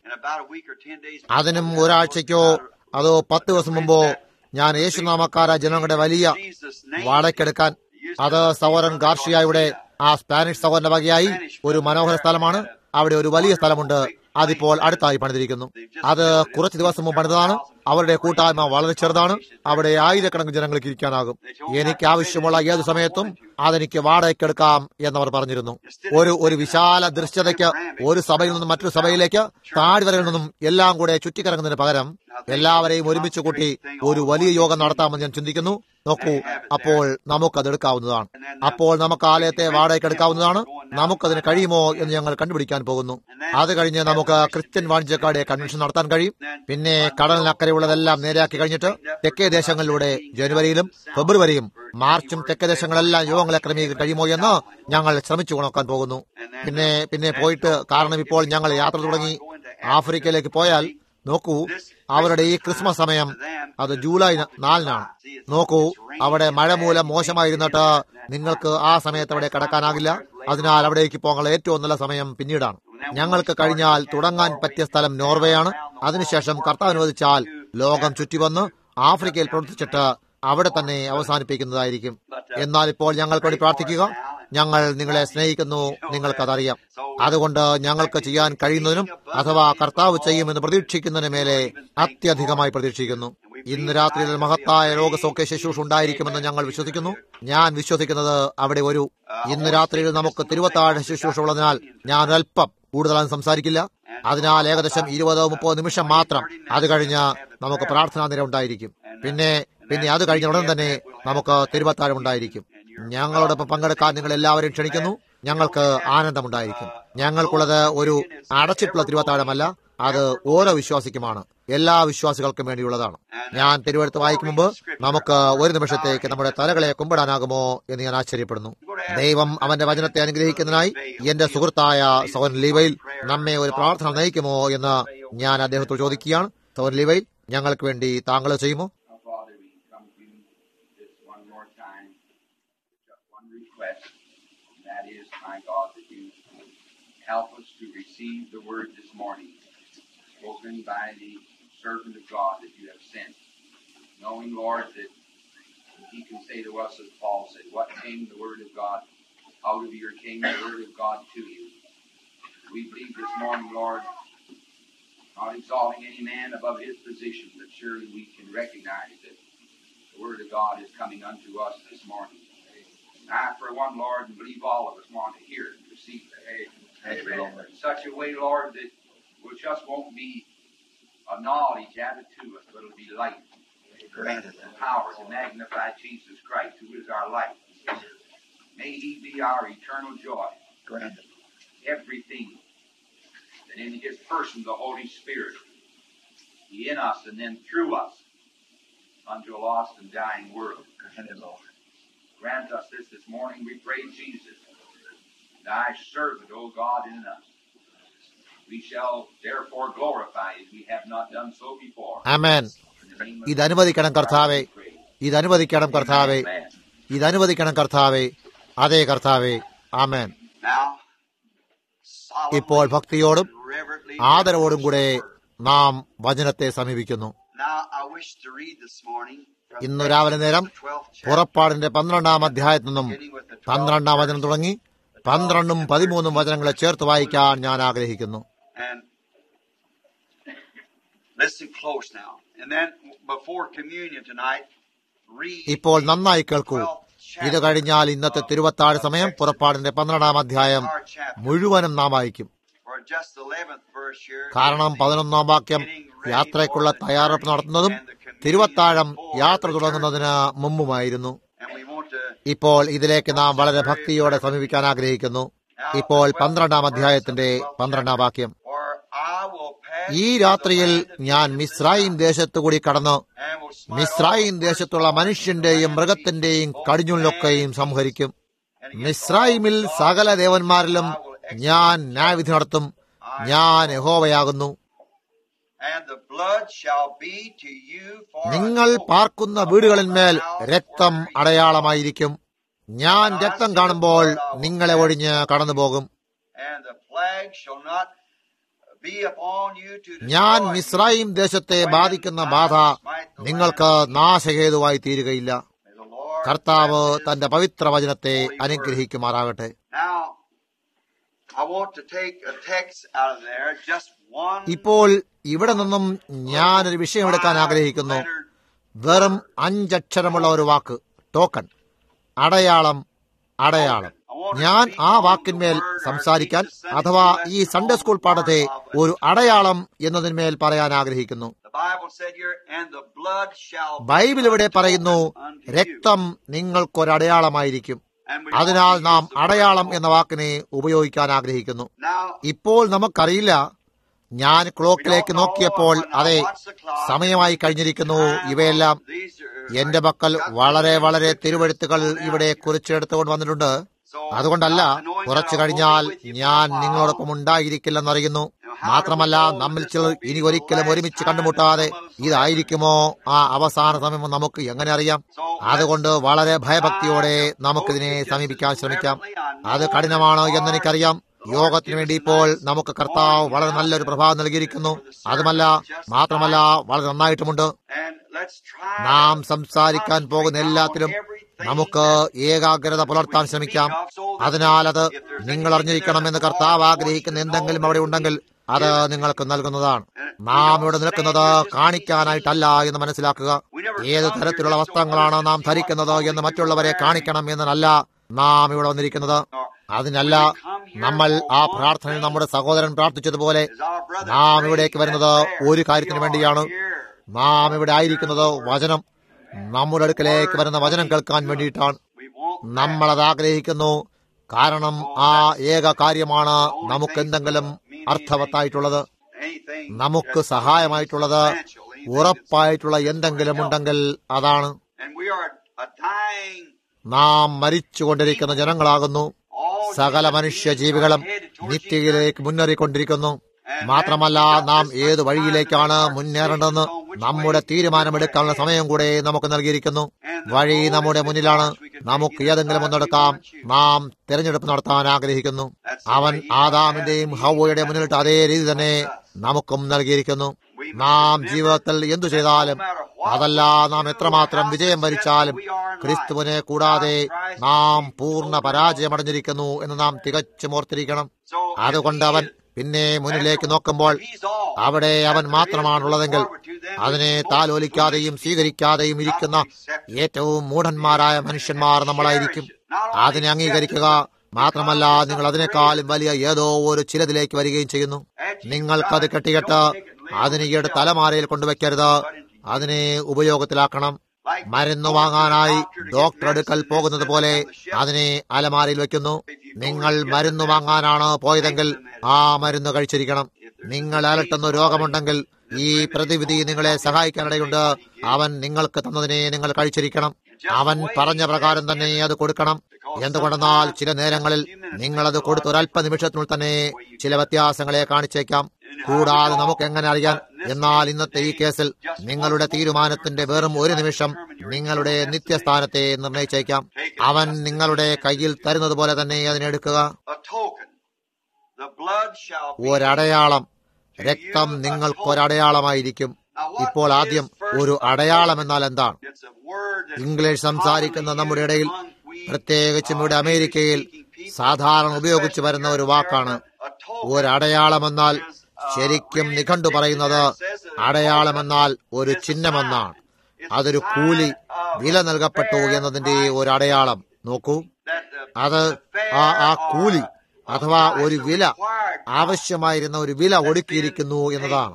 അതിനും ഒരാഴ്ചയ്ക്കോ അതോ പത്ത് ദിവസം മുമ്പോ ഞാൻ യേശുനാമക്കാര ജനങ്ങളുടെ വലിയ വാടകയ്ക്കെടുക്കാൻ അത് സഹോദരൻ ഗാർഷിയായുടെ ആ സ്പാനിഷ് സഹോദരന്റെ വകയായി ഒരു മനോഹര സ്ഥലമാണ് അവിടെ ഒരു വലിയ സ്ഥലമുണ്ട് അതിപ്പോൾ അടുത്തായി പണിതിരിക്കുന്നു അത് കുറച്ച് ദിവസം മുമ്പ് പണിതതാണ് അവരുടെ കൂട്ടായ്മ വളരെ ചെറുതാണ് അവിടെ ആയിരക്കണക്കിന് ജനങ്ങൾക്ക് ഇരിക്കാനാകും എനിക്ക് ആവശ്യമുള്ള ഏത് സമയത്തും അതെനിക്ക് വാടകയ്ക്കെടുക്കാം എന്നവർ പറഞ്ഞിരുന്നു ഒരു ഒരു വിശാല ദൃശ്യതയ്ക്ക് ഒരു സഭയിൽ നിന്നും മറ്റൊരു സഭയിലേക്ക് താഴ്വരയിൽ നിന്നും എല്ലാം കൂടെ ചുറ്റിക്കറങ്ങുന്നതിന് പകരം എല്ലാവരെയും ഒരുമിച്ച് കൂട്ടി ഒരു വലിയ യോഗം നടത്താമെന്ന് ഞാൻ ചിന്തിക്കുന്നു നോക്കൂ അപ്പോൾ നമുക്കത് എടുക്കാവുന്നതാണ് അപ്പോൾ നമുക്ക് ആലയത്തെ വാടകയ്ക്ക് എടുക്കാവുന്നതാണ് നമുക്കതിന് കഴിയുമോ എന്ന് ഞങ്ങൾ കണ്ടുപിടിക്കാൻ പോകുന്നു അത് കഴിഞ്ഞ് നമുക്ക് ക്രിസ്ത്യൻ വാണിജ്യക്കാരുടെ കൺവെൻഷൻ നടത്താൻ കഴിയും പിന്നെ കടലിനക്കരെയുള്ളതെല്ലാം നേരെയാക്കി കഴിഞ്ഞിട്ട് തെക്കേ ദേശങ്ങളിലൂടെ ജനുവരിയിലും ഫെബ്രുവരിയും മാർച്ചും തെക്കേ ദേശങ്ങളെല്ലാം യോഗങ്ങളെ ക്രമീകരിക്കാൻ കഴിയുമോ എന്ന് ഞങ്ങൾ ശ്രമിച്ചു നോക്കാൻ പോകുന്നു പിന്നെ പിന്നെ പോയിട്ട് കാരണം ഇപ്പോൾ ഞങ്ങൾ യാത്ര തുടങ്ങി ആഫ്രിക്കയിലേക്ക് പോയാൽ നോക്കൂ അവരുടെ ഈ ക്രിസ്മസ് സമയം അത് ജൂലൈ നാലിനാണ് നോക്കൂ അവിടെ മഴ മൂലം മോശമായിരുന്നിട്ട് നിങ്ങൾക്ക് ആ സമയത്ത് അവിടെ കിടക്കാനാകില്ല അതിനാൽ അവിടേക്ക് പോകാനുള്ള ഏറ്റവും നല്ല സമയം പിന്നീടാണ് ഞങ്ങൾക്ക് കഴിഞ്ഞാൽ തുടങ്ങാൻ പറ്റിയ സ്ഥലം നോർവേയാണ് അതിനുശേഷം കർത്താവ് അനുവദിച്ചാൽ ലോകം ചുറ്റിവന്ന് ആഫ്രിക്കയിൽ പ്രവർത്തിച്ചിട്ട് അവിടെ തന്നെ അവസാനിപ്പിക്കുന്നതായിരിക്കും എന്നാൽ ഇപ്പോൾ ഞങ്ങൾക്ക് വേണ്ടി പ്രാർത്ഥിക്കുക ഞങ്ങൾ നിങ്ങളെ സ്നേഹിക്കുന്നു നിങ്ങൾക്കതറിയാം അതുകൊണ്ട് ഞങ്ങൾക്ക് ചെയ്യാൻ കഴിയുന്നതിനും അഥവാ കർത്താവ് ചെയ്യുമെന്ന് പ്രതീക്ഷിക്കുന്നതിന് മേലെ അത്യധികമായി പ്രതീക്ഷിക്കുന്നു ഇന്ന് രാത്രിയിൽ മഹത്തായ രോഗസൗഖ്യ ശുശ്രൂഷ ഉണ്ടായിരിക്കുമെന്ന് ഞങ്ങൾ വിശ്വസിക്കുന്നു ഞാൻ വിശ്വസിക്കുന്നത് അവിടെ ഒരു ഇന്ന് രാത്രിയിൽ നമുക്ക് തിരുവത്താഴ ശുശ്രൂഷ ഉള്ളതിനാൽ ഞാൻ ഒരല്പം കൂടുതലാണ് സംസാരിക്കില്ല അതിനാൽ ഏകദേശം ഇരുപതോ മുപ്പതോ നിമിഷം മാത്രം അത് കഴിഞ്ഞ് നമുക്ക് പ്രാർത്ഥനാ നിര ഉണ്ടായിരിക്കും പിന്നെ പിന്നെ അത് കഴിഞ്ഞ ഉടൻ തന്നെ നമുക്ക് തിരുവത്താഴം ഉണ്ടായിരിക്കും ഞങ്ങളോടൊപ്പം പങ്കെടുക്കാൻ നിങ്ങൾ എല്ലാവരെയും ക്ഷണിക്കുന്നു ഞങ്ങൾക്ക് ആനന്ദമുണ്ടായിരിക്കും ഞങ്ങൾക്കുള്ളത് ഒരു അടച്ചിട്ടുള്ള തിരുവത്താഴമല്ല അത് ഓരോ വിശ്വാസിക്കുമാണ് എല്ലാ വിശ്വാസികൾക്കും വേണ്ടിയുള്ളതാണ് ഞാൻ തിരുവഴുത്ത് വായിക്കും മുമ്പ് നമുക്ക് ഒരു നിമിഷത്തേക്ക് നമ്മുടെ തലകളെ കുമ്പിടാനാകുമോ എന്ന് ഞാൻ ആശ്ചര്യപ്പെടുന്നു ദൈവം അവന്റെ വചനത്തെ അനുഗ്രഹിക്കുന്നതിനായി എന്റെ സുഹൃത്തായ സോൻ ലീവയിൽ നമ്മെ ഒരു പ്രാർത്ഥന നയിക്കുമോ എന്ന് ഞാൻ അദ്ദേഹത്തോട് ചോദിക്കുകയാണ് സോൻ ലീവയിൽ ഞങ്ങൾക്ക് വേണ്ടി താങ്കൾ ചെയ്യുമോ Our Father, we come to you this one more time with just one request, and that is, my God, that you help us to receive the word this morning, spoken by the servant of God that you have sent, knowing, Lord, that he can say to us, as Paul said, what came the word of God out of your came the word of God to you. We believe this morning, Lord, not exalting any man above his position, but surely we can recognize that the Word of God is coming unto us this morning. And I, for one, Lord, and believe all of us want to hear it and receive it. Amen. In such a way, Lord, that it just won't be a knowledge added to us, but it'll be light. Granted and power to magnify Jesus Christ, who is our life. May He be our eternal joy. Granted. Everything that in His person, the Holy Spirit, be in us and then through us unto a lost and dying world. Granted, Lord. Grant us this this morning, we pray, Jesus, thy servant, O God, in us. We shall therefore glorify as we have not done so before. Amen In the name of ഇത് അനുവദിക്കണം കർത്താവെ we pray. ഇത് അനുവദിക്കണം കർത്താവെ Amen. ഇത് അനുവദിക്കണം കർത്താവെ അതേ കർത്താവെ ആമേൻ Now, ഇപ്പോൾ ഭക്തിയോടും reverently, ആദരവോടും കൂടെ നാം വചനത്തെ സമീപിക്കുന്നു Now, I wish to read this morning from ഇന്നു രാവിലെ നേരം the 12th chapter, പുറപ്പാടിന്റെ പന്ത്രണ്ടാം അധ്യായത്തിൽ നിന്നും beginning with the 12th പന്ത്രണ്ടാം വചനം തുടങ്ങി പന്ത്രണ്ടും പതിമൂന്നും വചനങ്ങളെ ചേർത്ത് വായിക്കാൻ ഞാൻ ആഗ്രഹിക്കുന്നു And listen close now. And then before communion tonight, read ഇപ്പോൾ നന്നായി കേൾക്കൂ 12th ഇത് chapter കഴിഞ്ഞാൽ ഇന്നത്തെ തിരുവത്താഴ് സമയം പുറപ്പാടിന്റെ പന്ത്രണ്ടാം അധ്യായം our chapter. മുഴുവനും നാം വായിക്കും For just the 11th verse here. കാരണം പതിനൊന്നാം വാക്യം യാത്രയ്ക്കുള്ള തയ്യാറെടുപ്പ് നടത്തുന്നതും തിരുവത്താഴം യാത്ര തുടങ്ങുന്നതിന് മുമ്പുമായിരുന്നു And we want to ഇപ്പോൾ ഇതിലേക്ക് നാം വളരെ ഭക്തിയോടെ സമീപിക്കാൻ ആഗ്രഹിക്കുന്നു ഇപ്പോൾ പന്ത്രണ്ടാം അധ്യായത്തിന്റെ പന്ത്രണ്ടാം വാക്യം For I will pass ഈ രാത്രിയിൽ ഞാൻ മിസ്രൈം ദേശത്തുകൂടി കടന്ന് and will smite മിസ്രൈം ദേശത്തുള്ള മനുഷ്യന്റെയും മൃഗത്തിന്റെയും കടിഞ്ഞുള്ളൊക്കെയും സംഹരിക്കും മിസ്രൈമിൽ സകല ദേവന്മാരിലും ഞാൻ ന്യായവിധി നടത്തും ഞാൻ യഹോവയാകുന്നു And the blood shall be to you for a നിങ്ങൾ token പാർക്കുന്ന വീടുകളിന്മേൽ രക്തം അടയാളമായിരിക്കും ഞാൻ രക്തം കാണുമ്പോൾ നിങ്ങളെ ഒഴിഞ്ഞ് കടന്നുപോകും and the plague shall not be upon you to ഞാൻ destroy you. മിസ്രൈം ദേശത്തെ ബാധിക്കുന്ന ബാധ നിങ്ങൾക്ക് നാശഹേതുവായി തീരുകയില്ല May the Lord കർത്താവ് bless this. തന്റെ പവിത്ര വചനത്തെ അനുഗ്രഹിക്കുമാറാകട്ടെ Now, I want to take a text out of there, just one ഇപ്പോൾ ഇവിടെ നിന്നും ഞാനൊരു വിഷയം എടുക്കാൻ ആഗ്രഹിക്കുന്നു five-lettered വെറും അഞ്ചക്ഷരമുള്ള ഒരു വാക്ക് ടോക്കൺ അടയാളം അടയാളം ഞാൻ ആ വാക്കിന്മേൽ സംസാരിക്കാൻ അഥവാ ഈ സൺഡേ സ്കൂൾ പാഠത്തെ ഒരു അടയാളം എന്നതിന്മേൽ പറയാൻ ആഗ്രഹിക്കുന്നു The Bible said here, and the blood shall be Bible ഇവിടെ a പറയുന്നു token unto you. രക്തം നിങ്ങൾക്കൊരടയാളമായിരിക്കും And we അതിനാൽ want to നാം use the word അടയാളം token. എന്ന വാക്കിനെ ഉപയോഗിക്കാൻ ആഗ്രഹിക്കുന്നു Now, ഇപ്പോൾ നമുക്കറിയില്ല ഞാൻ ക്ലോക്കിലേക്ക് നോക്കിയപ്പോൾ അതെ സമയമായി കഴിഞ്ഞിരിക്കുന്നു ഇവയെല്ലാം എന്റെ പക്കൽ വളരെ വളരെ തിരുവഴുത്തുകൾ ഇവിടെ കുറിച്ചെടുത്തുകൊണ്ട് വന്നിട്ടുണ്ട് അതുകൊണ്ടല്ല കുറച്ചു കഴിഞ്ഞാൽ ഞാൻ നിങ്ങളോടൊപ്പം ഉണ്ടായിരിക്കില്ലെന്നറിയുന്നു മാത്രമല്ല നമ്മിൽ ചിലർ ഇനി ഒരിക്കലും ഒരുമിച്ച് കണ്ടുമുട്ടാതെ ഇതായിരിക്കുമോ ആ അവസാന സമയം നമുക്ക് എങ്ങനെ അറിയാം അതുകൊണ്ട് വളരെ ഭയഭക്തിയോടെ നമുക്കിതിനെ സമീപിക്കാൻ ശ്രമിക്കാം അത് കഠിനമാണോ എന്നെനിക്കറിയാം യോഗത്തിന് വേണ്ടി ഇപ്പോൾ നമുക്ക് കർത്താവ് വളരെ നല്ലൊരു പ്രഭാവം നൽകിയിരിക്കുന്നു അതുമല്ല മാത്രമല്ല വളരെ നന്നായിട്ടുമുണ്ട് And let's try നാം സംസാരിക്കാൻ പോകുന്ന എല്ലാത്തിലും നമുക്ക് ഏകാഗ്രത പുലർത്താൻ ശ്രമിക്കാം അതിനാൽ അത് നിങ്ങൾ അറിഞ്ഞിരിക്കണമെന്ന് കർത്താവ് ആഗ്രഹിക്കുന്ന എന്തെങ്കിലും അവിടെ ഉണ്ടെങ്കിൽ അത് നിങ്ങൾക്ക് നൽകുന്നതാണ് നാം ഇവിടെ നിൽക്കുന്നത് കാണിക്കാനായിട്ടല്ല എന്ന് മനസ്സിലാക്കുക ഏത് തരത്തിലുള്ള വസ്ത്രങ്ങളാണ് നാം ധരിക്കുന്നത് എന്ന് മറ്റുള്ളവരെ കാണിക്കണം എന്നല്ല നാം ഇവിടെ വന്നിരിക്കുന്നത് അതിനല്ല നമ്മൾ ആ പ്രാർത്ഥനയിൽ നമ്മുടെ സഹോദരൻ പ്രാർത്ഥിച്ചതുപോലെ നാം ഇവിടേക്ക് വരുന്നത് ഒരു കാര്യത്തിന് വേണ്ടിയാണ് നാം ഇവിടെ ആയിരിക്കുന്നത് വചനം നമ്മുടെ അടുക്കലേക്ക് വരുന്ന വചനം കേൾക്കാൻ വേണ്ടിയിട്ടാണ് നമ്മൾ അത് ആഗ്രഹിക്കുന്നു കാരണം ആ ഏക കാര്യമാണ് നമുക്ക് എന്തെങ്കിലും അർത്ഥവത്തായിട്ടുള്ളത് നമുക്ക് സഹായമായിട്ടുള്ളത് ഉറപ്പായിട്ടുള്ള എന്തെങ്കിലും ഉണ്ടെങ്കിൽ അതാണ് നാം മരിച്ചുകൊണ്ടിരിക്കുന്ന ജനങ്ങളാകുന്നു സകല മനുഷ്യ ജീവികളും നിത്യയിലേക്ക് മുന്നേറിക്കൊണ്ടിരിക്കുന്നു മാത്രമല്ല നാം ഏത് വഴിയിലേക്കാണ് മുന്നേറേണ്ടതെന്ന് നമ്മുടെ തീരുമാനമെടുക്കാനുള്ള സമയം കൂടെ നമുക്ക് നൽകിയിരിക്കുന്നു വഴി നമ്മുടെ മുന്നിലാണ് നമുക്ക് ഏതെങ്കിലും ഒന്നെടുക്കാം നാം തിരഞ്ഞെടുപ്പ് നടത്താൻ ആഗ്രഹിക്കുന്നു അവൻ ആദാമിന്റെയും ഹവയുടെ മുന്നിലിട്ട് അതേ രീതി തന്നെ നമുക്കും നൽകിയിരിക്കുന്നു നാം ജീവിതത്തിൽ എന്തു ചെയ്താലും അതല്ല നാം എത്രമാത്രം വിജയം വരിച്ചാലും ക്രിസ്തുവിനെ കൂടാതെ നാം പൂർണ്ണ പരാജയമടഞ്ഞിരിക്കുന്നു എന്ന് നാം തികച്ചും ഓർത്തിരിക്കണം അതുകൊണ്ട് അവൻ പിന്നെ മുന്നിലേക്ക് നോക്കുമ്പോൾ അവിടെ അവൻ മാത്രമാണുള്ളതെങ്കിൽ അതിനെ താലോലിക്കാതെയും സ്വീകരിക്കാതെയും ഇരിക്കുന്ന ഏറ്റവും മൂഢന്മാരായ മനുഷ്യന്മാർ നമ്മളായിരിക്കും അതിനെ അംഗീകരിക്കുക മാത്രമല്ല നിങ്ങൾ അതിനേക്കാളും വലിയ ഏതോ ഒരു ചിലതിലേക്ക് വരികയും ചെയ്യുന്നു നിങ്ങൾക്കത് കെട്ടികെട്ട് അതിനെ ഈയുടെ തലമാരയിൽ കൊണ്ടുവയ്ക്കരുത് അതിനെ ഉപയോഗത്തിലാക്കണം മരുന്ന് വാങ്ങാനായി ഡോക്ടർ അടുക്കൽ പോകുന്നത് പോലെ അതിനെ അലമാരയിൽ വെക്കുന്നു നിങ്ങൾ മരുന്ന് വാങ്ങാനാണ് പോയതെങ്കിൽ ആ മരുന്ന് കഴിച്ചിരിക്കണം നിങ്ങൾ അലട്ടുന്ന രോഗമുണ്ടെങ്കിൽ ഈ പ്രതിവിധി നിങ്ങളെ സഹായിക്കാനിടയുണ്ട് അവൻ നിങ്ങൾക്ക് തന്നതിനെ നിങ്ങൾ കഴിച്ചിരിക്കണം അവൻ പറഞ്ഞ പ്രകാരം തന്നെ അത് കൊടുക്കണം എന്തുകൊണ്ടെന്നാൽ ചില നേരങ്ങളിൽ നിങ്ങളത് കൊടുത്ത ഒരല്പ നിമിഷത്തിനുള്ളിൽ തന്നെ ചില വ്യത്യാസങ്ങളെ കാണിച്ചേക്കാം കൂടാതെ നമുക്ക് എങ്ങനെ അറിയാൻ എന്നാൽ ഇന്നത്തെ ഈ കേസിൽ നിങ്ങളുടെ തീരുമാനത്തിന്റെ വെറും ഒരു നിമിഷം നിങ്ങളുടെ നിത്യസ്ഥാനത്തെ നിർണയിച്ചേക്കാം അവൻ നിങ്ങളുടെ കയ്യിൽ തരുന്നത് പോലെ തന്നെ അതിനെടുക്കുക ഒരടയാളം രക്തം നിങ്ങൾക്കൊരടയാളമായിരിക്കും ഇപ്പോൾ ആദ്യം ഒരു അടയാളം എന്നാൽ എന്താണ് ഇംഗ്ലീഷ് സംസാരിക്കുന്ന നമ്മുടെ ഇടയിൽ പ്രത്യേകിച്ചും ഇവിടെ അമേരിക്കയിൽ സാധാരണ ഉപയോഗിച്ചു വരുന്ന ഒരു വാക്കാണ് ഒരടയാളമെന്നാൽ ശരിക്കും നിഘണ്ടു പറയുന്നത് അടയാളമെന്നാൽ ഒരു ചിഹ്നമെന്നാണ് അതൊരു കൂലി വില നൽകപ്പെട്ടു എന്നതിന്റെ ഒരു അടയാളം നോക്കൂ അത് ആ ആ കൂലി അഥവാ ഒരു വില ആവശ്യമായിരുന്ന ഒരു വില ഒടുക്കിയിരിക്കുന്നു എന്നതാണ്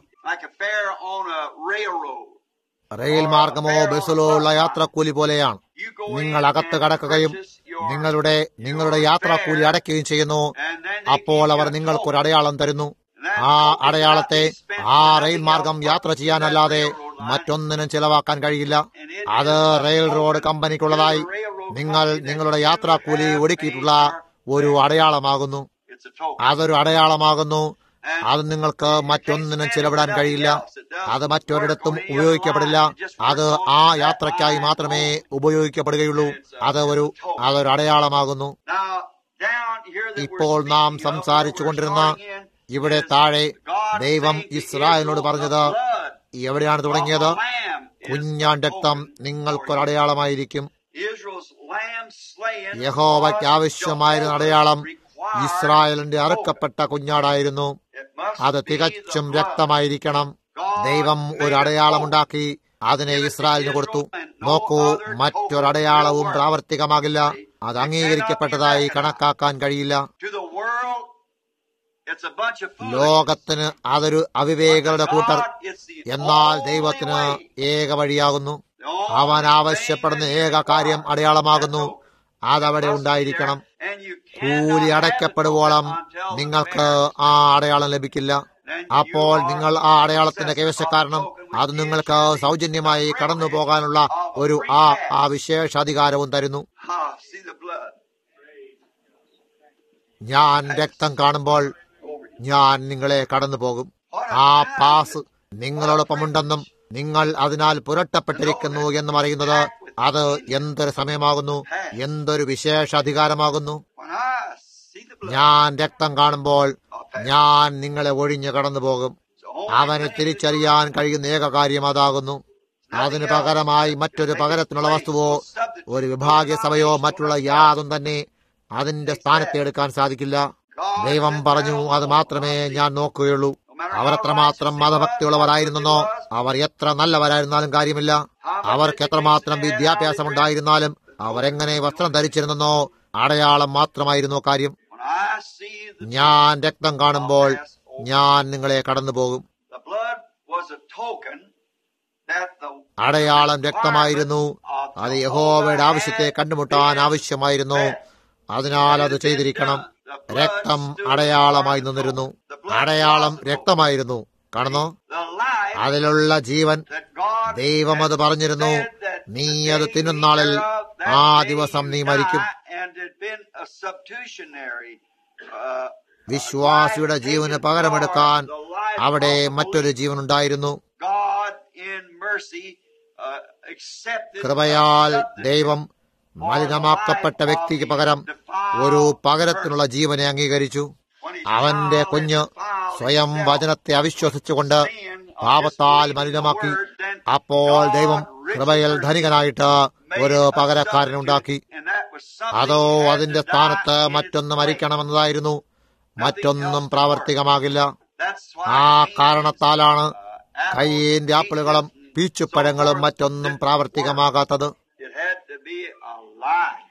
റെയിൽ മാർഗമോ ബസ്സിലോ ഉള്ള യാത്രാക്കൂലി പോലെയാണ് നിങ്ങൾ അകത്ത് കടക്കുകയും നിങ്ങളുടെ നിങ്ങളുടെ യാത്രാക്കൂലി അടയ്ക്കുകയും ചെയ്യുന്നു അപ്പോൾ അവർ നിങ്ങൾക്കൊരു അടയാളം തരുന്നു ആ അടയാളത്തെ ആ റെയിൽ മാർഗം യാത്ര ചെയ്യാനല്ലാതെ മറ്റൊന്നിനും ചിലവാക്കാൻ കഴിയില്ല അത് റെയിൽ റോഡ് കമ്പനിക്കുള്ളതായി നിങ്ങൾ നിങ്ങളുടെ യാത്രാക്കൂലി ഒടുക്കിയിട്ടുള്ള ഒരു അടയാളമാകുന്നു അതൊരു അടയാളമാകുന്നു അത് നിങ്ങൾക്ക് മറ്റൊന്നിനും ചിലവിടാൻ കഴിയില്ല അത് മറ്റൊരിടത്തും ഉപയോഗിക്കപ്പെടില്ല അത് ആ യാത്രയ്ക്കായി മാത്രമേ ഉപയോഗിക്കപ്പെടുകയുള്ളൂ അത് ഒരു അതൊരു അടയാളമാകുന്നു ഇപ്പോൾ നാം സംസാരിച്ചു കൊണ്ടിരുന്ന ഇവിടെ താഴെ ദൈവം ഇസ്രായേലിനോട് പറഞ്ഞത് എവിടെയാണ് തുടങ്ങിയത് കുഞ്ഞാൻ രക്തം നിങ്ങൾക്കൊരടയാളമായിരിക്കും യഹോവയ്ക്ക് ആവശ്യമായിരുന്ന അടയാളം ഇസ്രായേലിന്റെ അറുക്കപ്പെട്ട കുഞ്ഞാടായിരുന്നു അത് തികച്ചും രക്തമായിരിക്കണം ദൈവം ഒരു അടയാളമുണ്ടാക്കി അതിനെ ഇസ്രായേലിന് കൊടുത്തു നോക്കൂ മറ്റൊരടയാളവും പ്രാവർത്തികമാകില്ല അത് അംഗീകരിക്കപ്പെട്ടതായി കണക്കാക്കാൻ കഴിയില്ല ലോകത്തിന് അതൊരു അവിവേകളുടെ കൂട്ടർ എന്നാൽ ദൈവത്തിന് ഏക വഴിയാകുന്നു അവൻ ആവശ്യപ്പെടുന്ന ഏക കാര്യം അടയാളമാകുന്നു അതവിടെ ഉണ്ടായിരിക്കണം കൂലി അടയ്ക്കപ്പെടുവോളം നിങ്ങൾക്ക് ആ അടയാളം ലഭിക്കില്ല അപ്പോൾ നിങ്ങൾ ആ അടയാളത്തിന്റെ കൈവശക്കാരനും അത് നിങ്ങൾക്ക് സൗജന്യമായി കടന്നു പോകാനുള്ള ഒരു ആ ആ വിശേഷാധികാരവും തരുന്നു ഞാൻ രക്തം കാണുമ്പോൾ ഞാൻ നിങ്ങളെ കടന്നു പോകും ആ പാസ് നിങ്ങളോടൊപ്പമുണ്ടെന്നും നിങ്ങൾ അതിനാൽ പുരട്ടപ്പെട്ടിരിക്കുന്നു എന്നും അറിയുന്നത് അത് എന്തൊരു സമയമാകുന്നു എന്തൊരു വിശേഷ അധികാരമാകുന്നു ഞാൻ രക്തം കാണുമ്പോൾ ഞാൻ നിങ്ങളെ ഒഴിഞ്ഞു കടന്നു പോകും അവന് തിരിച്ചറിയാൻ കഴിയുന്ന ഏക കാര്യം അതാകുന്നു അതിന് പകരമായി മറ്റൊരു പകരത്തിനുള്ള വസ്തുവോ ഒരു വിഭാഗീയ സഭയോ മറ്റുള്ള യാതൊന്നും തന്നെ അതിന്റെ സ്ഥാനത്തെ എടുക്കാൻ സാധിക്കില്ല ദൈവം പറഞ്ഞു അത് മാത്രമേ ഞാൻ നോക്കുകയുള്ളൂ അവർ എത്രമാത്രം മതഭക്തിയുള്ളവരായിരുന്നെന്നോ അവർ എത്ര നല്ലവരായിരുന്നാലും കാര്യമില്ല അവർക്ക് എത്രമാത്രം വിദ്യാഭ്യാസം ഉണ്ടായിരുന്നാലും അവരെങ്ങനെ വസ്ത്രം ധരിച്ചിരുന്നെന്നോ അടയാളം മാത്രമായിരുന്നു കാര്യം When I see the, ഞാൻ രക്തം കാണുമ്പോൾ ഞാൻ നിങ്ങളെ കടന്നുപോകും the blood was a token that the അടയാളം രക്തമായിരുന്നു അത് യഹോവയുടെ ആവശ്യത്തെ കണ്ടുമുട്ടാൻ ആവശ്യമായിരുന്നു അതിനാൽ അത് ചെയ്തിരിക്കണം രക്തം അടയാളമായി നിന്നിരുന്നു അടയാളം രക്തമായിരുന്നു കാണുന്നു the life അതിലുള്ള ജീവൻ that God ദൈവം അത് പറഞ്ഞിരുന്നു നീ അത് തിന്നുന്നാളിൽ ആ ദിവസം നീ മരിക്കും and had been a substitutionary uh, വിശ്വാസിയുടെ ജീവന് പകരമെടുക്കാൻ അവിടെ മറ്റൊരു ജീവൻ ഉണ്ടായിരുന്നു God in mercy uh, accepted കൃപയാൽ ദൈവം മലിനമാക്കപ്പെട്ട വ്യക്തിക്ക് പകരം ഒരു പകരത്തിനുള്ള ജീവനെ അംഗീകരിച്ചു അവന്റെ കുഞ്ഞ് സ്വയം വചനത്തെ അവിശ്വസിച്ചുകൊണ്ട് പാപത്താൽ മലിനമാക്കി അപ്പോൾ ദൈവം കൃപയിൽ ധനികനായിട്ട് ഒരു പകരക്കാരനുണ്ടാക്കി and that was something അതോ that had അതിന്റെ to സ്ഥാനത്ത് die in മറ്റൊന്ന് its place. മരിക്കണമെന്നതായിരുന്നു മറ്റൊന്നും പ്രാവർത്തികമാകില്ല That's why ആ Cain's, കാരണത്താലാണ് uh, apples, കയ്യേന്റെ ആപ്പിളുകളും peaches, and പീച്ചുപ്പഴങ്ങളും so forth മറ്റൊന്നും that പ്രാവർത്തികമാകാത്തത് It had to be alive.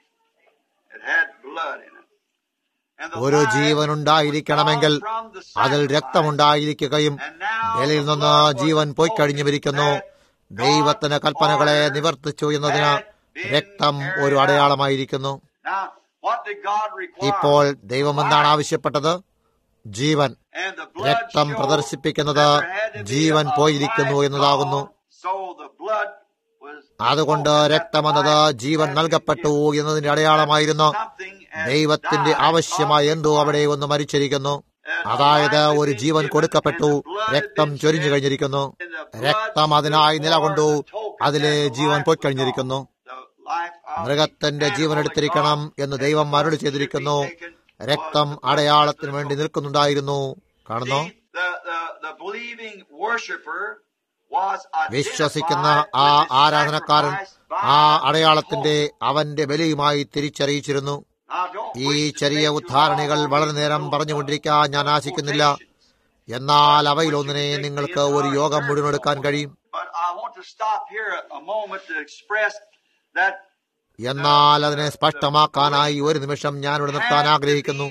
It had blood in it. And the ഒരു life ജീവനുണ്ടായിരിക്കണമെങ്കിൽ was drawn from the അതിൽ sacrifice. രക്തമുണ്ടായിരിക്കുകയും And now ബലിയിൽ the നിന്ന് blood was Jeevan the പൊയ്ക്കഴിഞ്ഞിരിക്കുന്നു token that ദൈവത്തിന് God കൽപ്പനകളെ ordered നിവർത്തിച്ചു എന്നതിന് had been രക്തം carried ഒരു out. അടയാളമായിരിക്കുന്നു Now, what did God require? ഇപ്പോൾ ദൈവം എന്താണ് ആവശ്യപ്പെട്ടത് ജീവൻ And the blood രക്തം showed പ്രദർശിപ്പിക്കുന്നത് that there had to be Jeevan a പോയിരിക്കുന്നു life എന്നതാകുന്നു gone. So the blood was അതുകൊണ്ട് spoken that രക്തമെന്നത് life Jeevan had been നൽകപ്പെട്ടു given. എന്നതിന്റെ അടയാളമായിരുന്നു Something had ദൈവത്തിന്റെ died ആവശ്യമായ of എന്തോ God. അവിടെ ഒന്ന് മരിച്ചിരിക്കുന്നു And അതായത് a life ഒരു had been Jeevan given, കൊടുക്കപ്പെട്ടു and the blood had രക്തം been ചൊരിഞ്ഞു shed, കഴിഞ്ഞിരിക്കുന്നു and the blood രക്തം stood അതിനായി for നിലകൊണ്ടു the token അതിലെ that the Jeevan life was പൊയ്ക്കഴിഞ്ഞിരിക്കുന്നു gone. The life of the മൃഗത്തിന്റെ animal ജീവൻ that എടുത്തിരിക്കണം God എന്ന് had ദൈവം അരുളി should be ചെയ്തിരിക്കുന്നു taken രക്തം was the blood അടയാളത്തിന് of the വേണ്ടി token. നിൽക്കുന്നുണ്ടായിരുന്നു കാണുന്നു See, the, the, the believing worshiper was വിശ്വസിക്കുന്ന identified ആ with his ആരാധനക്കാരൻ sacrifice by ആ the അടയാളത്തിന്റെ token. അവന്റെ ബലിയുമായി തിരിച്ചറിയിച്ചിരുന്നു Now, don't ഈ wish to ചെറിയ make too ഉദ്ധാരണികൾ long വളരെ these നേരം little, പറഞ്ഞുകൊണ്ടിരിക്കാൻ ഞാൻ uh, ആശിക്കുന്നില്ല quotations. എന്നാൽ അവയിലൊന്നിനെ നിങ്ങൾക്ക് ഒരു യോഗം മുഴുവൻ എടുക്കാൻ കഴിയും But I want to stop here a, a moment to express that എന്നാൽ അതിനെ സ്പഷ്ടമാക്കാനായി ഒരു നിമിഷം ഞാൻ ഇവിടെ നിർത്താൻ ആഗ്രഹിക്കുന്നു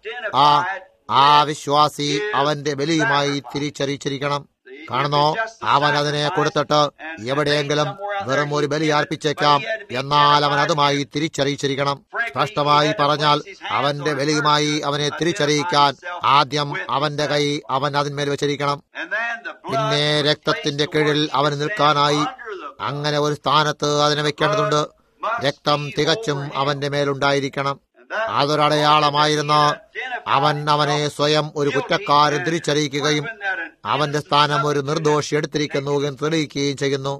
ആ ആ വിശ്വാസി അവന്റെ ബലിയുമായി തിരിച്ചറിയിച്ചിരിക്കണം കാണുന്നോ അവൻ അതിനെ കൊടുത്തിട്ട് എവിടെയെങ്കിലും വെറും ഒരു ബലി അർപ്പിച്ചേക്കാം എന്നാൽ അവൻ അതുമായി തിരിച്ചറിയിച്ചിരിക്കണം സ്പഷ്ടമായി പറഞ്ഞാൽ അവന്റെ ബലിയുമായി അവനെ തിരിച്ചറിയിക്കാൻ ആദ്യം അവന്റെ കൈ അവൻ അതിന്മേൽ വെച്ചിരിക്കണം പിന്നെ രക്തത്തിന്റെ കീഴിൽ അവന് നിൽക്കാനായി അങ്ങനെ ഒരു സ്ഥാനത്ത് അതിനെ വെക്കേണ്ടതുണ്ട് രക്തം തികച്ചും അവന്റെ മേലുണ്ടായിരിക്കണം അതൊരടയാളമായിരുന്ന അവൻ അവനെ സ്വയം ഒരു കുറ്റക്കാരൻ തിരിച്ചറിയിക്കുകയും അവന്റെ സ്ഥാനം ഒരു നിർദോഷി എടുത്തിരിക്കുന്നു എന്ന് തെളിയിക്കുകയും ചെയ്യുന്നു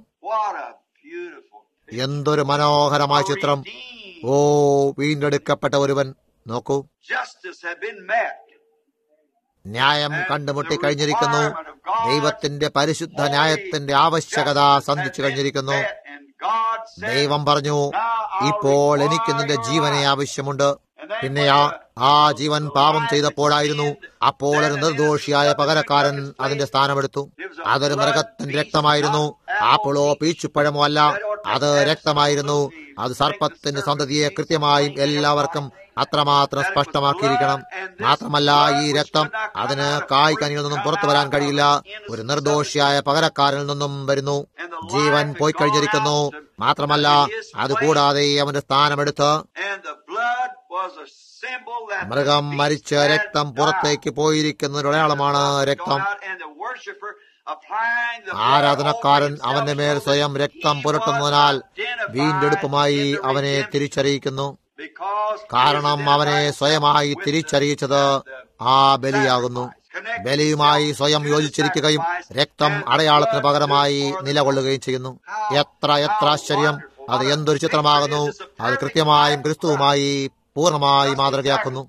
എന്തൊരു മനോഹരമായ ചിത്രം ഓ വീണ്ടെടുക്കപ്പെട്ട ഒരുവൻ നോക്കൂ ന്യായം കണ്ടുമുട്ടി കഴിഞ്ഞിരിക്കുന്നു ദൈവത്തിന്റെ പരിശുദ്ധ ന്യായത്തിന്റെ ആവശ്യകത സന്ധിച്ചു കഴിഞ്ഞിരിക്കുന്നു ദൈവം പറഞ്ഞു ഇപ്പോൾ എനിക്ക് നിന്റെ ജീവനെ ആവശ്യമുണ്ട് പിന്നെ ആ ആ ജീവൻ പാപം ചെയ്തപ്പോഴായിരുന്നു അപ്പോൾ ഒരു നിർദോഷിയായ പകരക്കാരൻ അതിന്റെ സ്ഥാനമെടുത്തു അതൊരു മൃഗത്തിന്റെ രക്തമായിരുന്നു ആപ്പിളോ പീച്ചുപ്പഴമോ അല്ല അത് രക്തമായിരുന്നു അത് സർപ്പത്തിന്റെ സന്തതിയെ കൃത്യമായും എല്ലാവർക്കും അത്രമാത്രം സ്പഷ്ടമാക്കിയിരിക്കണം മാത്രമല്ല ഈ രക്തം അതിന് കായ് കനിയിൽ നിന്നും പുറത്തു വരാൻ കഴിയില്ല ഒരു നിർദോഷിയായ പകരക്കാരനിൽ നിന്നും വരുന്നു ജീവൻ പോയി കഴിഞ്ഞിരിക്കുന്നു മാത്രമല്ല അതുകൂടാതെ അവന്റെ സ്ഥാനമെടുത്ത് മൃഗം മരിച്ച രക്തം പുറത്തേക്ക് പോയിരിക്കുന്നതിന്റെ അടയാളമാണ് രക്തം ആരാധനക്കാരൻ അവന്റെ മേൽ സ്വയം രക്തം പുരട്ടുന്നതിനാൽ വീണ്ടെടുപ്പുമായി അവനെ തിരിച്ചറിയിക്കുന്നു കാരണം അവനെ സ്വയമായി തിരിച്ചറിയിച്ചത് ആ ബലിയാകുന്നു ബലിയുമായി സ്വയം യോജിച്ചിരിക്കുകയും രക്തം അടയാളത്തിന് പകരമായി നിലകൊള്ളുകയും ചെയ്യുന്നു എത്ര എത്ര ആശ്ചര്യം അത് എന്തൊരു ചിത്രമാകുന്നു അത് കൃത്യമായും ക്രിസ്തുവുമായി പൂർണ്ണമായി മാതൃകയാക്കുന്നു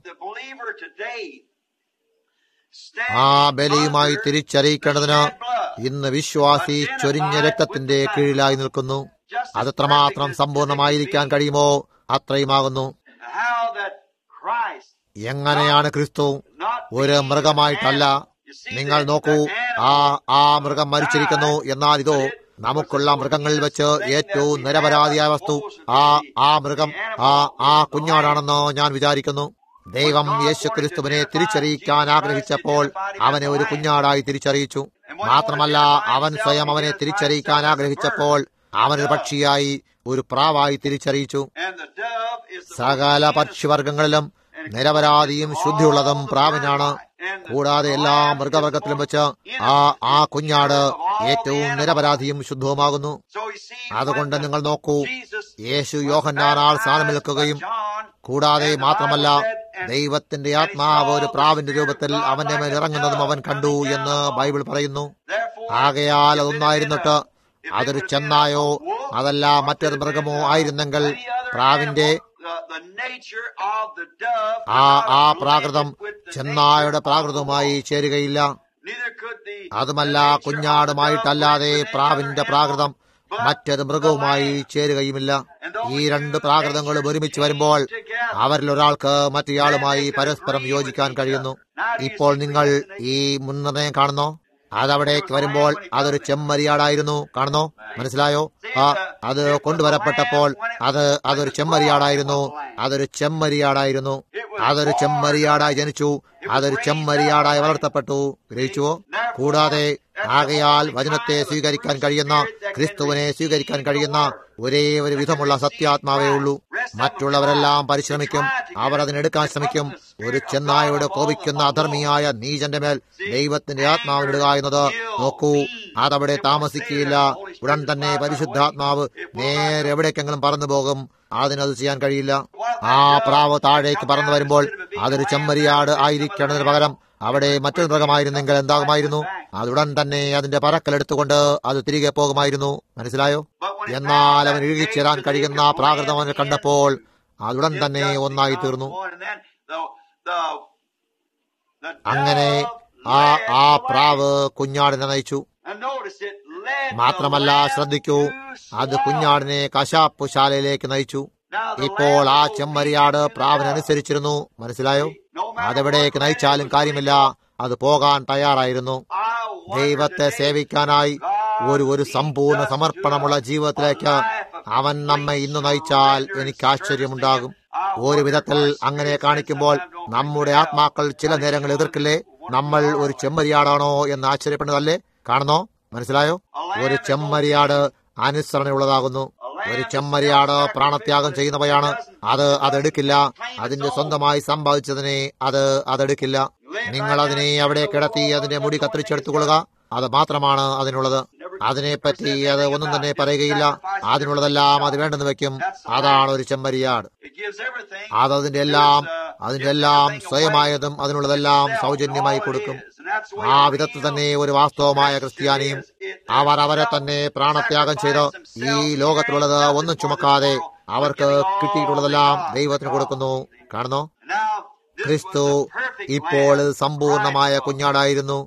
ആ ബലിയുമായി തിരിച്ചറിയിക്കേണ്ടതിന് ഇന്ന് വിശ്വാസി ചൊരിഞ്ഞ രക്തത്തിന്റെ കീഴിലായി നിൽക്കുന്നു അതെത്രമാത്രം സമ്പൂർണമായിരിക്കാൻ കഴിയുമോ അത്രയുമാകുന്നു എങ്ങനെയാണ് ക്രിസ്തു ഒരു മൃഗമായിട്ടല്ല നിങ്ങൾ നോക്കൂ ആ ആ മൃഗം മരിച്ചിരിക്കുന്നു എന്നാൽ ഇതോ നമുക്കുള്ള മൃഗങ്ങളിൽ വെച്ച് ഏറ്റവും നിരപരാധിയായ വസ്തു ആ ആ മൃഗം ആ ആ കുഞ്ഞാടാണെന്ന് ഞാൻ വിചാരിക്കുന്നു ദൈവം യേശുക്രിസ്തുവിനെ തിരിച്ചറിയിക്കാൻ ആഗ്രഹിച്ചപ്പോൾ അവനെ ഒരു കുഞ്ഞാടായി തിരിച്ചറിയിച്ചു മാത്രമല്ല അവൻ സ്വയം അവനെ തിരിച്ചറിയിക്കാൻ ആഗ്രഹിച്ചപ്പോൾ അവനൊരു പക്ഷിയായി ഒരു പ്രാവായി തിരിച്ചറിയിച്ചു സകല പക്ഷിവർഗങ്ങളിലും നിരപരാധിയും ശുദ്ധിയുള്ളതും പ്രാവിനാണ് കൂടാതെ എല്ലാ മൃഗവർഗത്തിലും വെച്ച് ആ ആ കുഞ്ഞാട് ഏറ്റവും നിരപരാധിയും ശുദ്ധവുമാകുന്നു അതുകൊണ്ട് നിങ്ങൾ നോക്കൂ യേശു യോഹന്നാനാൽ സ്ഥാനം നിൽക്കുകയും കൂടാതെ മാത്രമല്ല ദൈവത്തിന്റെ ആത്മാവ് ഒരു പ്രാവിന്റെ രൂപത്തിൽ അവന്റെ മേൽ ഇറങ്ങുന്നതും അവൻ കണ്ടു എന്ന് ബൈബിൾ പറയുന്നു ആകയാൽ അതൊന്നായിരുന്നിട്ട് അതൊരു ചെന്നായോ അതല്ല മറ്റൊരു മൃഗമോ ആയിരുന്നെങ്കിൽ പ്രാവിന്റെ ആ ആ പ്രാകൃതം ചെന്നായുടെ പ്രാകൃതവുമായി ചേരുകയില്ല അതുമല്ല കുഞ്ഞാടുമായിട്ടല്ലാതെ പ്രാവിന്റെ പ്രാകൃതം മറ്റൊരു മൃഗവുമായി ചേരുകയുമില്ല ഈ രണ്ട് പ്രാകൃതങ്ങളും ഒരുമിച്ച് വരുമ്പോൾ അവരിൽ ഒരാൾക്ക് മറ്റേയാളുമായി പരസ്പരം യോജിക്കാൻ കഴിയുന്നു ഇപ്പോൾ നിങ്ങൾ ഈ മുൻനിർണയം കാണുന്നോ അതവിടേക്ക് വരുമ്പോൾ അതൊരു ചെമ്മരിയാടായിരുന്നു കാണുന്നോ മനസ്സിലായോ ആ അത് കൊണ്ടുവരപ്പെട്ടപ്പോൾ അത് അതൊരു ചെമ്മരിയാടായിരുന്നു അതൊരു ചെമ്മരിയാടായിരുന്നു അതൊരു ചെമ്മരിയാടായി ജനിച്ചു അതൊരു ചെമ്മരിയാടായി വളർത്തപ്പെട്ടു ഗ്രഹിച്ചുവോ കൂടാതെ ആകയാൽ വചനത്തെ സ്വീകരിക്കാൻ കഴിയുന്ന ക്രിസ്തുവിനെ സ്വീകരിക്കാൻ കഴിയുന്ന ഒരേ ഒരു വിധമുള്ള സത്യാത്മാവേ ഉള്ളൂ മറ്റുള്ളവരെല്ലാം പരിശ്രമിക്കും അവർ അതിനെടുക്കാൻ ശ്രമിക്കും ഒരു ചെന്നായോട് കോപിക്കുന്ന അധർമ്മിയായ നീചന്റെ മേൽ ദൈവത്തിന്റെ ആത്മാവിനിടുക എന്നത് നോക്കൂ അതവിടെ താമസിക്കുകയില്ല ഉടൻ തന്നെ പരിശുദ്ധാത്മാവ് നേരെ എവിടേക്കെങ്കിലും പറന്നു പോകും അതിനത് ചെയ്യാൻ കഴിയില്ല ആ പ്രാവ് താഴേക്ക് പറന്നു വരുമ്പോൾ അതൊരു ചെമ്മരിയാട് ആയിരിക്കണതിന് പകരം അവിടെ മറ്റൊരു മൃഗമായിരുന്നെങ്കിൽ എന്താകുമായിരുന്നു അതുടൻ തന്നെ അതിന്റെ പറക്കലെടുത്തുകൊണ്ട് അത് തിരികെ പോകുമായിരുന്നു മനസ്സിലായോ എന്നാൽ അവൻ ഇഴുകിച്ചേരാൻ കഴിയുന്ന പ്രാകൃതം അവനെ കണ്ടപ്പോൾ അതുടൻ തന്നെ ഒന്നായി തീർന്നു അങ്ങനെ ആ ആ പ്രാവ് കുഞ്ഞാടിനെ നയിച്ചു മാത്രമല്ല ശ്രദ്ധിക്കൂ അത് കുഞ്ഞാടിനെ കശാപ്പുശാലയിലേക്ക് നയിച്ചു ഇപ്പോൾ ആ ചെമ്മരിയാട് പ്രാവിനനുസരിച്ചിരുന്നു മനസ്സിലായോ അതെവിടേക്ക് നയിച്ചാലും കാര്യമില്ല അത് പോകാൻ തയ്യാറായിരുന്നു ദൈവത്തെ സേവിക്കാനായി ഒരു ഒരു സമ്പൂർണ്ണ സമർപ്പണമുള്ള ജീവിതത്തിലേക്ക് അവൻ നമ്മെ ഇന്ന് നയിച്ചാൽ എനിക്ക് ആശ്ചര്യമുണ്ടാകും ഒരു വിധത്തിൽ അങ്ങനെ കാണിക്കുമ്പോൾ നമ്മുടെ ആത്മാക്കൾ ചില നേരങ്ങൾ എതിർക്കില്ലേ നമ്മൾ ഒരു ചെമ്മരിയാടാണോ എന്ന് ആശ്ചര്യപ്പെടുന്നതല്ലേ കാണുന്നോ മനസ്സിലായോ ഒരു ചെമ്മരിയാട് അനുസരണയുള്ളതാകുന്നു ഒരു ചെമ്മരിയാട് പ്രാണത്യാഗം ചെയ്യുന്നവയാണ് അത് അതെടുക്കില്ല അതിന്റെ സ്വന്തമായി സമ്പാദിച്ചതിനെ അത് അതെടുക്കില്ല നിങ്ങൾ അതിനെ അവിടെ കിടത്തി അതിന്റെ മുടി കത്തിരിച്ചെടുത്തുകൊള്ളുക അത് മാത്രമാണ് അതിനുള്ളത് അതിനെപ്പറ്റി അത് ഒന്നും തന്നെ പറയുകയില്ല അതിനുള്ളതെല്ലാം അത് വേണ്ടെന്ന് വെക്കും അതാണ് ഒരു ചെമ്മരിയാട് അത് അതിന്റെ എല്ലാം അതിന്റെ എല്ലാം സ്വയമായതും അതിനുള്ളതെല്ലാം സൗജന്യമായി കൊടുക്കും ആ വിധത്തിൽ തന്നെ ഒരു വാസ്തവമായ ക്രിസ്ത്യാനിയും അവർ അവരെ തന്നെ പ്രാണത്യാഗം ചെയ്ത് ഈ ലോകത്തിലുള്ളത് ഒന്നും ചുമക്കാതെ അവർക്ക് കിട്ടിയിട്ടുള്ളതെല്ലാം ദൈവത്തിന് കൊടുക്കുന്നു കാണുന്നു ക്രിസ്തു ഇപ്പോൾ സമ്പൂർണമായ കുഞ്ഞാടായിരുന്നു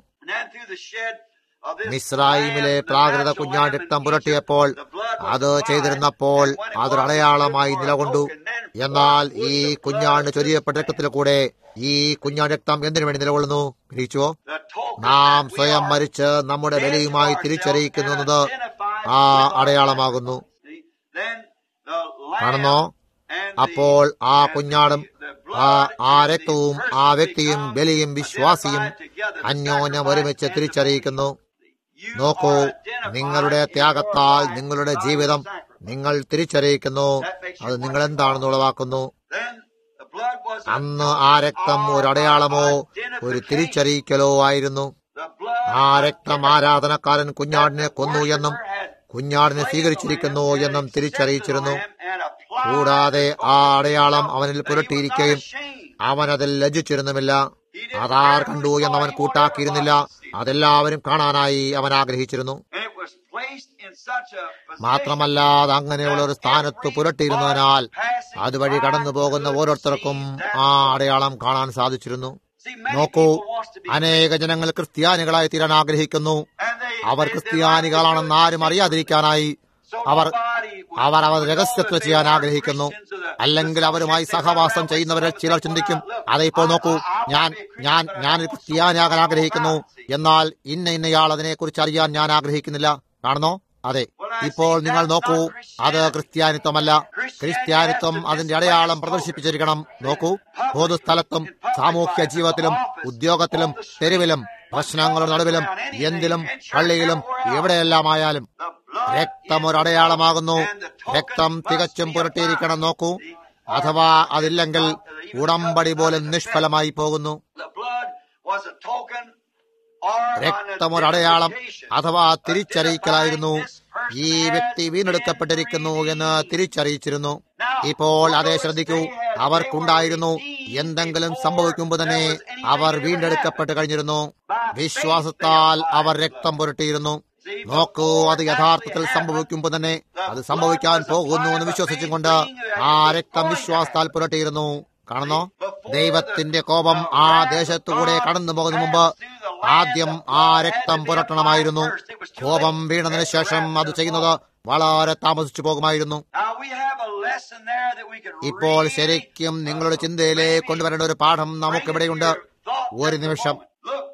മിസ്രൈമിലെ പ്രാകൃത കുഞ്ഞാട് രക്തം പുരട്ടിയപ്പോൾ അത് ചെയ്തിരുന്നപ്പോൾ അതൊരു അടയാളമായി നിലകൊണ്ടു എന്നാൽ ഈ കുഞ്ഞാണ്ട് ചൊരിയപ്പെട്ട രക്തത്തിൽ കൂടെ ഈ കുഞ്ഞാട് രക്തം എന്തിനു വേണ്ടി നിലകൊള്ളുന്നു ഗ്രഹിച്ചുവോ നാം സ്വയം മരിച്ച് നമ്മുടെ ബലിയുമായി തിരിച്ചറിയിക്കുന്നത് ആ അടയാളമാകുന്നു കാണുന്നോ അപ്പോൾ ആ കുഞ്ഞാടും ആ ആ രക്തവും ആ വ്യക്തിയും ബലിയും വിശ്വാസിയും അന്യോന്യം ഒരുമിച്ച് തിരിച്ചറിയിക്കുന്നു നോക്കൂ നിങ്ങളുടെ ത്യാഗത്താൽ നിങ്ങളുടെ ജീവിതം നിങ്ങൾ തിരിച്ചറിയിക്കുന്നു അത് നിങ്ങൾ എന്താണെന്ന് ഉളവാക്കുന്നു അന്ന് ആ രക്തം ഒരു അടയാളമോ ഒരു തിരിച്ചറിയിക്കലോ ആയിരുന്നു ആ രക്തം ആരാധനക്കാരൻ കുഞ്ഞാടിനെ കൊന്നു എന്നും കുഞ്ഞാടിനെ സ്വീകരിച്ചിരിക്കുന്നു എന്നും തിരിച്ചറിയിച്ചിരുന്നു കൂടാതെ ആ അടയാളം അവനിൽ പുരട്ടിയിരിക്കുകയും അവൻ അതിൽ ലജ്ജിച്ചിരുന്നുമില്ല അതാർ കണ്ടു എന്നവൻ കൂട്ടാക്കിയിരുന്നില്ല അതെല്ലാവരും കാണാനായി അവൻ ആഗ്രഹിച്ചിരുന്നു മാത്രമല്ല അത് അങ്ങനെയുള്ള ഒരു സ്ഥാനത്ത് പുരട്ടിയിരുന്നതിനാൽ അതുവഴി കടന്നു പോകുന്ന ഓരോരുത്തർക്കും ആ അടയാളം കാണാൻ സാധിച്ചിരുന്നു നോക്കൂ അനേക ജനങ്ങൾ ക്രിസ്ത്യാനികളായി തീരാൻ ആഗ്രഹിക്കുന്നു അവർ ക്രിസ്ത്യാനികളാണെന്ന് ആരും അറിയാതിരിക്കാനായി അവർ അവർ അവർ രഹസ്യത്തിൽ ചെയ്യാൻ ആഗ്രഹിക്കുന്നു അല്ലെങ്കിൽ അവരുമായി സഹവാസം ചെയ്യുന്നവരിൽ ചിലർ ചിന്തിക്കും അതെ ഇപ്പോൾ നോക്കൂ ഞാൻ ഞാൻ ഞാൻ ഒരു ക്രിസ്ത്യാനിയാകാൻ ആഗ്രഹിക്കുന്നു എന്നാൽ ഇന്ന ഇന്നയാൾ അതിനെക്കുറിച്ച് അറിയാൻ ഞാൻ ആഗ്രഹിക്കുന്നില്ല കാണുന്നോ അതെ ഇപ്പോൾ നിങ്ങൾ നോക്കൂ അത് ക്രിസ്ത്യാനിത്വമല്ല ക്രിസ്ത്യാനിത്വം അതിന്റെ അടയാളം പ്രദർശിപ്പിച്ചിരിക്കണം നോക്കൂ പൊതുസ്ഥലത്തും സാമൂഹ്യ ജീവിതത്തിലും ഉദ്യോഗത്തിലും തെരുവിലും പ്രശ്നങ്ങളുടെ നടുവിലും എന്തിലും പള്ളിയിലും എവിടെയെല്ലാമായാലും രക്തം ഒരു അടയാളമാകുന്നു രക്തം തികച്ചും പുരട്ടിയിരിക്കണം നോക്കൂ അഥവാ അതില്ലെങ്കിൽ ഉടമ്പടി പോലും നിഷ്ഫലമായി പോകുന്നു The blood was a token or an രക്തം ഒരു അടയാളം identification അഥവാ of തിരിച്ചറിയിക്കലായിരുന്നു identifying ഈ this person വ്യക്തി has വീണ്ടെടുക്കപ്പെട്ടിരിക്കുന്നു been എന്ന് redeemed. തിരിച്ചറിയിച്ചിരുന്നു ഇപ്പോൾ അതേ ശ്രദ്ധിക്കൂ അവർക്കുണ്ടായിരുന്നു എന്തെങ്കിലും സംഭവിക്കുമ്പോൾ തന്നെ അവർ വീണ്ടെടുക്കപ്പെട്ട് കഴിഞ്ഞിരുന്നു വിശ്വാസത്താൽ അവർ രക്തം പുരട്ടിയിരുന്നു നോക്കൂ അത് യഥാർത്ഥത്തിൽ സംഭവിക്കുമ്പോൾ തന്നെ അത് സംഭവിക്കാൻ പോകുന്നു എന്ന് വിശ്വസിച്ചുകൊണ്ട് ആ രക്തം വിശ്വാസത്താൽ പുരട്ടിയിരുന്നു കാണുന്നോ ദൈവത്തിന്റെ കോപം ആ ദേശത്തുകൂടെ കടന്നു പോകുന്ന മുമ്പ് ആദ്യം ആ രക്തം പുരട്ടണമായിരുന്നു കോപം വീണതിന് ശേഷം അത് ചെയ്യുന്നത് വളരെ താമസിച്ചു പോകുമായിരുന്നു Now we have a lesson there that we could ഇപ്പോൾ really ശരിക്കും നിങ്ങളുടെ ചിന്തയിലേക്ക് കൊണ്ടുവരേണ്ട ഒരു പാഠം നമുക്കിവിടെയുണ്ട് ഒരു നിമിഷം Look,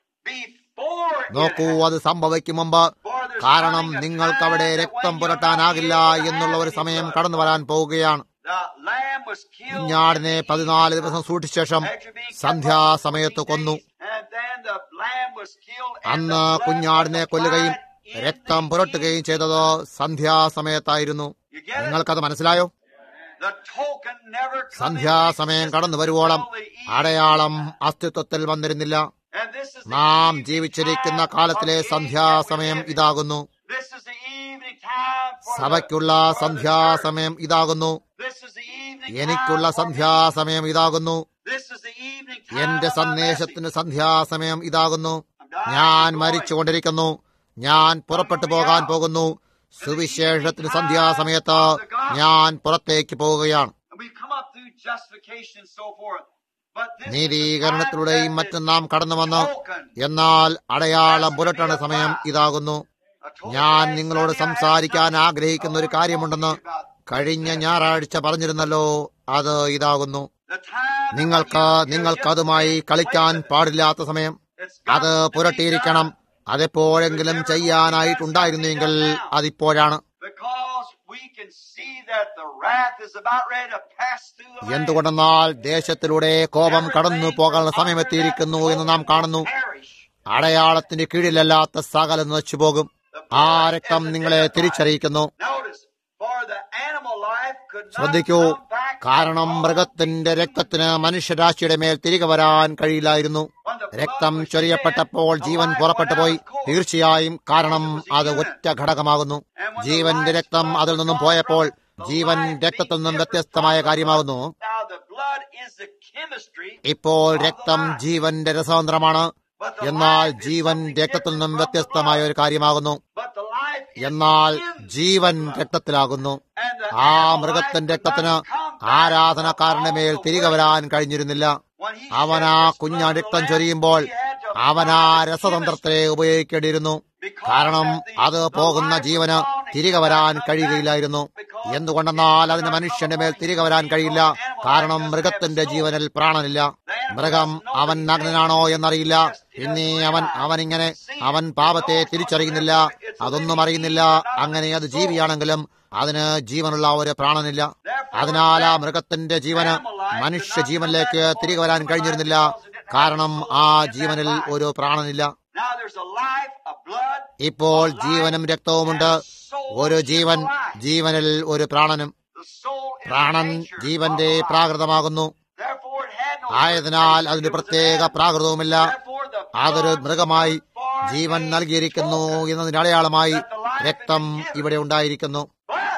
before it നോക്കൂ അത് സംഭവിക്കും മുമ്പ് കാരണം നിങ്ങൾക്ക് അവിടെ രക്തം പുരട്ടാനാകില്ല എന്നുള്ള ഒരു സമയം കടന്നു വരാൻ പോവുകയാണ് The lamb was killed കുഞ്ഞാടിനെ പതിനാല് ദിവസം സൂക്ഷിച്ച ശേഷം സന്ധ്യാസമയത്ത് കൊന്നു and then the lamb was killed and അന്ന് the blood കുഞ്ഞാടിനെ was കൊല്ലുകയും applied in രക്തം the പുരട്ടുകയും ചെയ്തത് സന്ധ്യാസമയത്തായിരുന്നു You get it? നിങ്ങൾക്കത് മനസ്സിലായോ The token never come സന്ധ്യാസമയം into കടന്നു വരുവോളം existence until the അടയാളം അസ്തിത്വത്തിൽ വന്നിരുന്നില്ല evening. And this is the നാം evening ജീവിച്ചിരിക്കുന്ന time കാലത്തിലെ of the age സന്ധ്യാസമയം that we live in. ഇതാകുന്നു This is the evening time for the- സഭയ്ക്കുള്ള for the church. സന്ധ്യാസമയം ഇതാകുന്നു This is the evening എനിക്കുള്ള time for me. സന്ധ്യാസമയം ഇതാകുന്നു This is the evening time എന്റെ of my സന്ദേശത്തിന് message. സന്ധ്യാസമയം ഇതാകുന്നു I'm dying ഞാൻ to go away. മരിച്ചുകൊണ്ടിരിക്കുന്നു ഞാൻ പുറപ്പെട്ടു പോകാൻ പോകുന്നു സുവിശേഷത്തിന് സന്ധ്യാസമയത്ത് ഞാൻ പുറത്തേക്ക് പോവുകയാണ് And we come up through justification and so forth. But this is the നീതീകരണത്തിലൂടെയും time മറ്റും that നാം കടന്നു വന്ന് token, എന്നാൽ അടയാളം പുരട്ടണ സമയം ഇതാകുന്നു a token ഞാൻ that നിങ്ങളോട് Sunday I had സംസാരിക്കാൻ something ആഗ്രഹിക്കുന്ന ഒരു I wanna കാര്യമുണ്ടെന്ന് talk to you about. കഴിഞ്ഞ ഞായറാഴ്ച പറഞ്ഞിരുന്നല്ലോ അത് ഇതാകുന്നു The time നിങ്ങൾക്ക് when you- നിങ്ങൾക്ക് you're അതുമായി just കളിക്കാൻ playing with it. പാടില്ലാത്ത സമയം It's got അത് to be പുരട്ടിയിരിക്കണം done. അതെപ്പോഴെങ്കിലും ചെയ്യാനായിട്ടുണ്ടായിരുന്നുവെങ്കിൽ അതിപ്പോഴാണ് Because we can see that the wrath is about ready to pass through the land. എന്തുകൊണ്ടെന്നാൽ ദേശത്തിലൂടെ കോപം കടന്നു പോകാനുള്ള സമയമെത്തിയിരിക്കുന്നു എന്ന് നാം കാണുന്നു Perish. അടയാളത്തിന്റെ കീഴിലല്ലാത്ത സകലം നശിച്ചുപോകും ആ രക്തം നിങ്ങളെ തിരിച്ചറിയിക്കുന്നു Notice, for the animal life could not ശ്രദ്ധിക്കൂ come back കാരണം മൃഗത്തിന്റെ രക്തത്തിന് മനുഷ്യരാശിയുടെ മേൽ തിരികെ വരാൻ കഴിയില്ലായിരുന്നു രക്തം ചൊരിയപ്പെട്ടപ്പോൾ ജീവൻ പുറപ്പെട്ടു പോയി തീർച്ചയായും കാരണം അത് ഒറ്റ ഘടകമാകുന്നു ജീവന്റെ രക്തം അതിൽ നിന്നും പോയപ്പോൾ ജീവൻ രക്തത്തിൽ നിന്നും വ്യത്യസ്തമായ കാര്യമാകുന്നു Now the blood is the chemistry, ഇപ്പോൾ രക്തം ജീവന്റെ രസതന്ത്രമാണ് but the എന്നാൽ life is ജീവൻ something രക്തത്തിൽ different നിന്നും from the വ്യത്യസ്തമായ blood. ഒരു കാര്യമാകുന്നു But the life is എന്നാൽ in the Jeevan blood. രക്തത്തിലാകുന്നു And the ആ animal മൃഗത്തിന്റെ life could രക്തത്തിന് not come back ആരാധനക്കാരന്റെ മേൽ upon the തിരികെ world. വരാൻ കഴിഞ്ഞിരുന്നില്ല When he അവൻ shed ആ his കുഞ്ഞ blood on the രക്തം land, ചൊരിയുമ്പോൾ he had to അവൻ ആ apply the രസതന്ത്രത്തെ ഉപയോഗിക്കേണ്ടിയിരുന്നു Because കാരണം that the- അത് the പോകുന്ന life was ജീവന് gone and തിരികെ could not വരാൻ come back കഴിയുകയില്ലായിരുന്നു because എന്തുകൊണ്ടെന്നാൽ it അതിന് could not മനുഷ്യന്റെ come മേൽ back. തിരികെ വരാൻ കഴിയില്ല കാരണം മൃഗത്തിന്റെ ജീവനിൽ പ്രാണനില്ല മൃഗം അവൻ നഗ്നനാണോ എന്നറിയില്ല പിന്നെ അവൻ അവനിങ്ങനെ അവൻ പാപത്തെ തിരിച്ചറിയുന്നില്ല അതൊന്നും അറിയുന്നില്ല അങ്ങനെ അത് ജീവിയാണെങ്കിലും അതിന് ജീവനുള്ള ഒരു പ്രാണനില്ല അതിനാൽ ആ മൃഗത്തിന്റെ ജീവന് മനുഷ്യ ജീവനിലേക്ക് തിരികെ വരാൻ കഴിഞ്ഞിരുന്നില്ല കാരണം ആ ജീവനിൽ ഒരു പ്രാണനില്ല Now there's a life, a blood, ഇപ്പോൾ ജീവനും രക്തവുമുണ്ട് ഒരു ജീവൻ ജീവനിൽ ഒരു പ്രാണനും the soul is പ്രാണൻ the nature ജീവന്റെ of the life. പ്രാകൃതമാകുന്നു Therefore it had no ആയതിനാൽ nature. അതിന് It was പ്രത്യേക an animal. പ്രാകൃതവുമില്ല Therefore the അതൊരു blood മൃഗമായി was for Jeevan a നൽകിയിരിക്കുന്നു token. എന്നതിന്റെ അടയാളമായി രക്തം ഇവിടെ ഉണ്ടായിരിക്കുന്നു But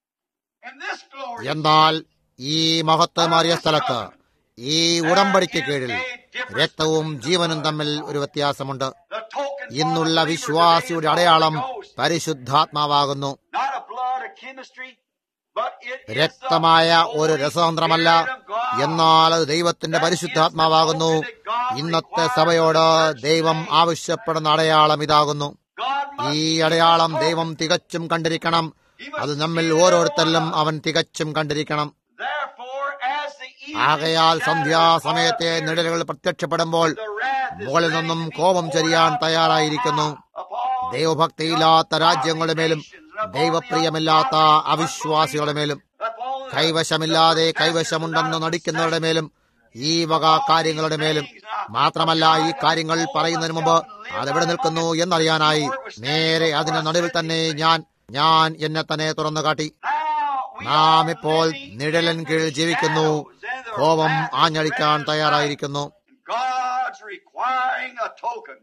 in this glory, എന്നാൽ ഈ മഹത്വമേറിയ സ്ഥലത്ത് ഈ ഉടമ്പടിക്ക് കീഴിൽ രക്തവും ജീവനും തമ്മിൽ ഒരു വ്യത്യാസമുണ്ട് the token for ഇന്നുള്ള the believer വിശ്വാസിയുടെ today is the അടയാളം Holy Ghost. പരിശുദ്ധാത്മാവാകുന്നു Not a blood of chemistry, but it is the രക്തമായ ഒരു Holy രസതന്ത്രമല്ല Spirit of God. എന്നാൽ അത് ദൈവത്തിന്റെ പരിശുദ്ധാത്മാവാകുന്നു ഇന്നത്തെ സഭയോട് ദൈവം ആവശ്യപ്പെടുന്ന അടയാളം ഇതാകുന്നു God must ഈ see അടയാളം the ദൈവം തികച്ചും കണ്ടിരിക്കണം അത് നമ്മിൽ ഓരോരുത്തരിലും അവൻ തികച്ചും കണ്ടിരിക്കണം Therefore, as the evening ആകയാൽ shadows സന്ധ്യാസമയത്തെ നിഴലുകൾ പ്രത്യക്ഷപ്പെടുമ്പോൾ the wrath is മുകളിൽ നിന്നും കോപം ചൊരിയാൻ തയ്യാറായിരിക്കുന്നു upon ദൈവഭക്തിയില്ലാത്ത രാജ്യങ്ങളുടെ മേലും ദൈവപ്രിയമില്ലാത്ത അവിശ്വാസികളുടെ മേലും upon the കൈവശമില്ലാതെ കൈവശമുണ്ടെന്ന് നടിക്കുന്നവരുടെ മേലും ഈ വക കാര്യങ്ങളുടെ മേലും മാത്രമല്ല ഈ കാര്യങ്ങൾ പറയുന്നതിന് മുമ്പ് അതെവിടെ നിൽക്കുന്നു എന്നറിയാനായി നേരെ അതിന്റെ നടുവിൽ തന്നെ ഞാൻ ഞാൻ എന്നെ തന്നെ തുറന്നു കാട്ടി now we നാം ഇപ്പോൾ നിഴലൻ കീഴിൽ ജീവിക്കുന്നു കോപം ആഞ്ഞടിക്കാൻ തയ്യാറായിരിക്കുന്നു God's requiring a token.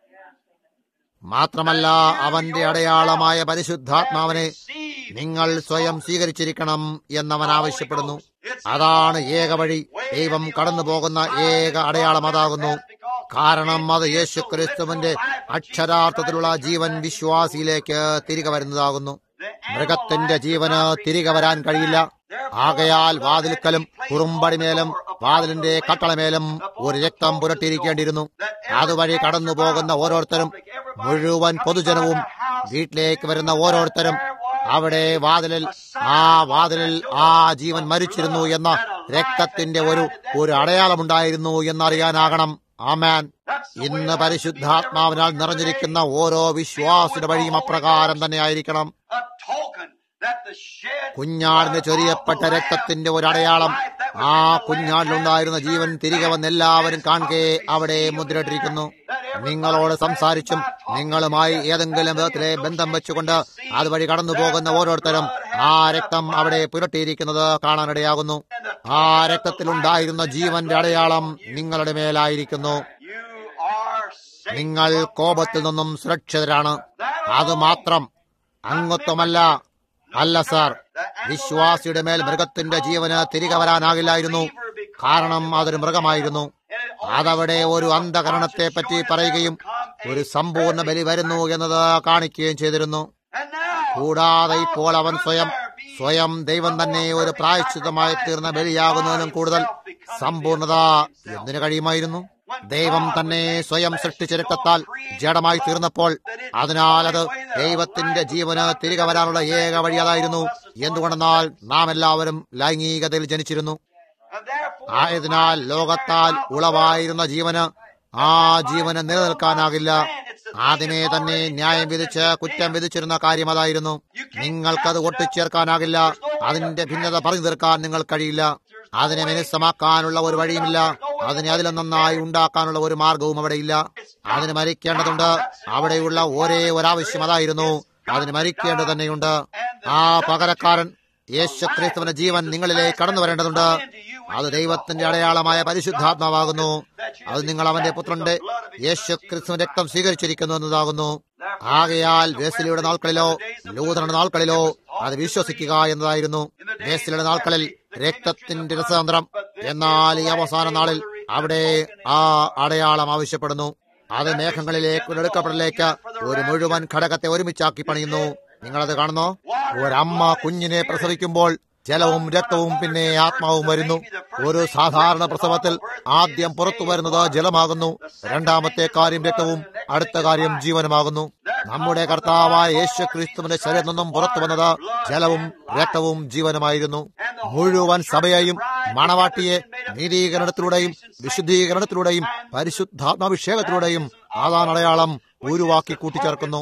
മാത്രമല്ല അവന്റെ അടയാളമായ പരിശുദ്ധാത്മാവിനെ Receive നിങ്ങൾ സ്വയം സ്വീകരിച്ചിരിക്കണം എന്നവൻ ആവശ്യപ്പെടുന്നു അതാണ് ഏക വഴി ദൈവം കടന്നു പോകുന്ന ഏക അടയാളം അതാകുന്നു കാരണം അത് യേശു ക്രിസ്തുവിന്റെ അക്ഷരാർത്ഥത്തിലുള്ള ജീവൻ വിശ്വാസിയിലേക്ക് തിരികെ വരുന്നതാകുന്നു മൃഗത്തിന്റെ ജീവന് തിരികെ വരാൻ കഴിയില്ല ആകയാൽ വാതിൽക്കലും കുറുമ്പടിമേലും വാതിലിന്റെ കട്ടളമേലും ഒരു രക്തം പുരട്ടിയിരിക്കേണ്ടിയിരുന്നു അതുവഴി കടന്നു പോകുന്ന ഓരോരുത്തരും മുഴുവൻ പൊതുജനവും വീട്ടിലേക്ക് വരുന്ന ഓരോരുത്തരും അവിടെ വാതിലിൽ ആ വാതിലിൽ ആ ജീവൻ മരിച്ചിരുന്നു എന്ന രക്തത്തിന്റെ ഒരു ഒരു അടയാളമുണ്ടായിരുന്നു എന്നറിയാനാകണം ആമാൻ ഇന്ന് പരിശുദ്ധാത്മാവിനാൽ നിറഞ്ഞിരിക്കുന്ന ഓരോ വിശ്വാസിയുടെ വഴിയും അപ്രകാരം തന്നെ ആയിരിക്കണം a token that the shed കുഞ്ഞാടിന് ചൊരിയപ്പെട്ട രക്തത്തിന്റെ ഒരു അടയാളം ആ കുഞ്ഞാടിലുണ്ടായിരുന്ന ജീവൻ തിരികെ വന്ന് എല്ലാവരും കാണുകെ അവിടെ മുദ്രയിട്ടിരിക്കുന്നു നിങ്ങളോട് സംസാരിച്ചും നിങ്ങളുമായി ഏതെങ്കിലും വിധത്തിലെ ബന്ധം വെച്ചുകൊണ്ട് അതുവഴി കടന്നു പോകുന്ന ഓരോരുത്തരും ആ രക്തം അവിടെ പുരട്ടിയിരിക്കുന്നത് കാണാനിടയാകുന്നു ആ രക്തത്തിലുണ്ടായിരുന്ന ജീവന്റെ അടയാളം നിങ്ങളുടെ മേലായിരിക്കുന്നു you are safe. നിങ്ങൾ കോപത്തിൽ നിന്നും സുരക്ഷിതരാണ് അത് മാത്രം അംഗത്വമല്ല അല്ല സാർ വിശ്വാസിയുടെ മേൽ മൃഗത്തിന്റെ ജീവന് തിരികെ വരാനാകില്ലായിരുന്നു കാരണം അതൊരു മൃഗമായിരുന്നു അതവിടെ ഒരു അന്ധകരണത്തെ പറ്റി പറയുകയും ഒരു സമ്പൂർണ്ണ ബലി വരുന്നു എന്നത് കാണിക്കുകയും ചെയ്തിരുന്നു And now, കൂടാതെ ഇപ്പോൾ അവൻ സ്വയം സ്വയം ദൈവം തന്നെ ഒരു പ്രായശ്ചിതമായി തീർന്ന ബലിയാകുന്നതിനും കൂടുതൽ സമ്പൂർണത എന്തിനു കഴിയുമായിരുന്നു ദൈവം തന്നെ സ്വയം സൃഷ്ടിച്ച രക്തത്താൽ ജഡമായി തീർന്നപ്പോൾ അതിനാൽ അത് ദൈവത്തിന്റെ ജീവന് തിരികെ വരാനുള്ള ഏക വഴി അതായിരുന്നു എന്തുകൊണ്ടെന്നാൽ നാം എല്ലാവരും ലൈംഗികതയിൽ ജനിച്ചിരുന്നു and therefore, ആയതിനാൽ ലോകത്താൽ ഉളവായിരുന്ന ജീവന് ആ ജീവന് നിലനിൽക്കാനാകില്ല ആദ്യമേ തന്നെ ന്യായം വിധിച്ച് കുറ്റം വിധിച്ചിരുന്ന കാര്യം അതായിരുന്നു നിങ്ങൾക്കത് ഒട്ടിച്ചേർക്കാനാകില്ല അതിന്റെ ഭിന്നത പറഞ്ഞു തീർക്കാൻ നിങ്ങൾ കഴിയില്ല അതിനെ മിനുസമാക്കാനുള്ള ഒരു വഴിയുമില്ല അതിനെ അതിലും നന്നായി ഉണ്ടാക്കാനുള്ള ഒരു മാർഗവും അവിടെയില്ല അതിന് മരിക്കേണ്ടതുണ്ട് അവിടെയുള്ള ഒരേ ഒരാവശ്യം അതായിരുന്നു അതിന് മരിക്കേണ്ടത് തന്നെയുണ്ട് ആ പകരക്കാരൻ യേശു ക്രിസ്തുവിന്റെ ജീവൻ നിങ്ങളിലേക്ക് കടന്നു വരേണ്ടതുണ്ട് അത് ദൈവത്തിന്റെ അടയാളമായ പരിശുദ്ധാത്മാവാകുന്നു അത് നിങ്ങൾ അവന്റെ പുത്രന്റെ യേശു ക്രിസ്തുവിന്റെ രക്തം സ്വീകരിച്ചിരിക്കുന്നു എന്നതാകുന്നു ആകയാൽ വേസിലിയുടെ നാൾക്കളിലോ ലൂതറുടെ നാൾക്കളിലോ അത് വിശ്വസിക്കുക എന്നതായിരുന്നു വേസിലിയുടെ നാൾക്കളിൽ രക്തത്തിന്റെ രസതന്ത്രം എന്നാൽ ഈ അവസാന നാളിൽ അവിടെ ആ അടയാളം ആവശ്യപ്പെടുന്നു അത് മേഘങ്ങളിലേക്ക് എടുക്കപ്പെടലേക്ക് ഒരു മുഴുവൻ ഘടകത്തെ ഒരുമിച്ചാക്കി പണിയുന്നു നിങ്ങളത് കാണുന്നോ ഒരമ്മ കുഞ്ഞിനെ പ്രസവിക്കുമ്പോൾ ജലവും രക്തവും പിന്നെ ആത്മാവും വരുന്നു ഒരു സാധാരണ പ്രസവത്തിൽ ആദ്യം പുറത്തു വരുന്നത് ജലമാകുന്നു രണ്ടാമത്തെ കാര്യം രക്തവും അടുത്ത കാര്യം ജീവനുമാകുന്നു നമ്മുടെ കർത്താവായ യേശു ക്രിസ്തുവിന്റെ ശരീരത്തിൽ നിന്നും പുറത്തു വന്നത് ജലവും രക്തവും ജീവനുമായിരുന്നു മുഴുവൻ സഭയെയും മണവാട്ടിയെ നീതീകരണത്തിലൂടെയും വിശുദ്ധീകരണത്തിലൂടെയും പരിശുദ്ധാത്മാഭിഷേകത്തിലൂടെയും ആദാൻ അടയാളം ഉരുവാക്കി കൂട്ടിച്ചേർക്കുന്നു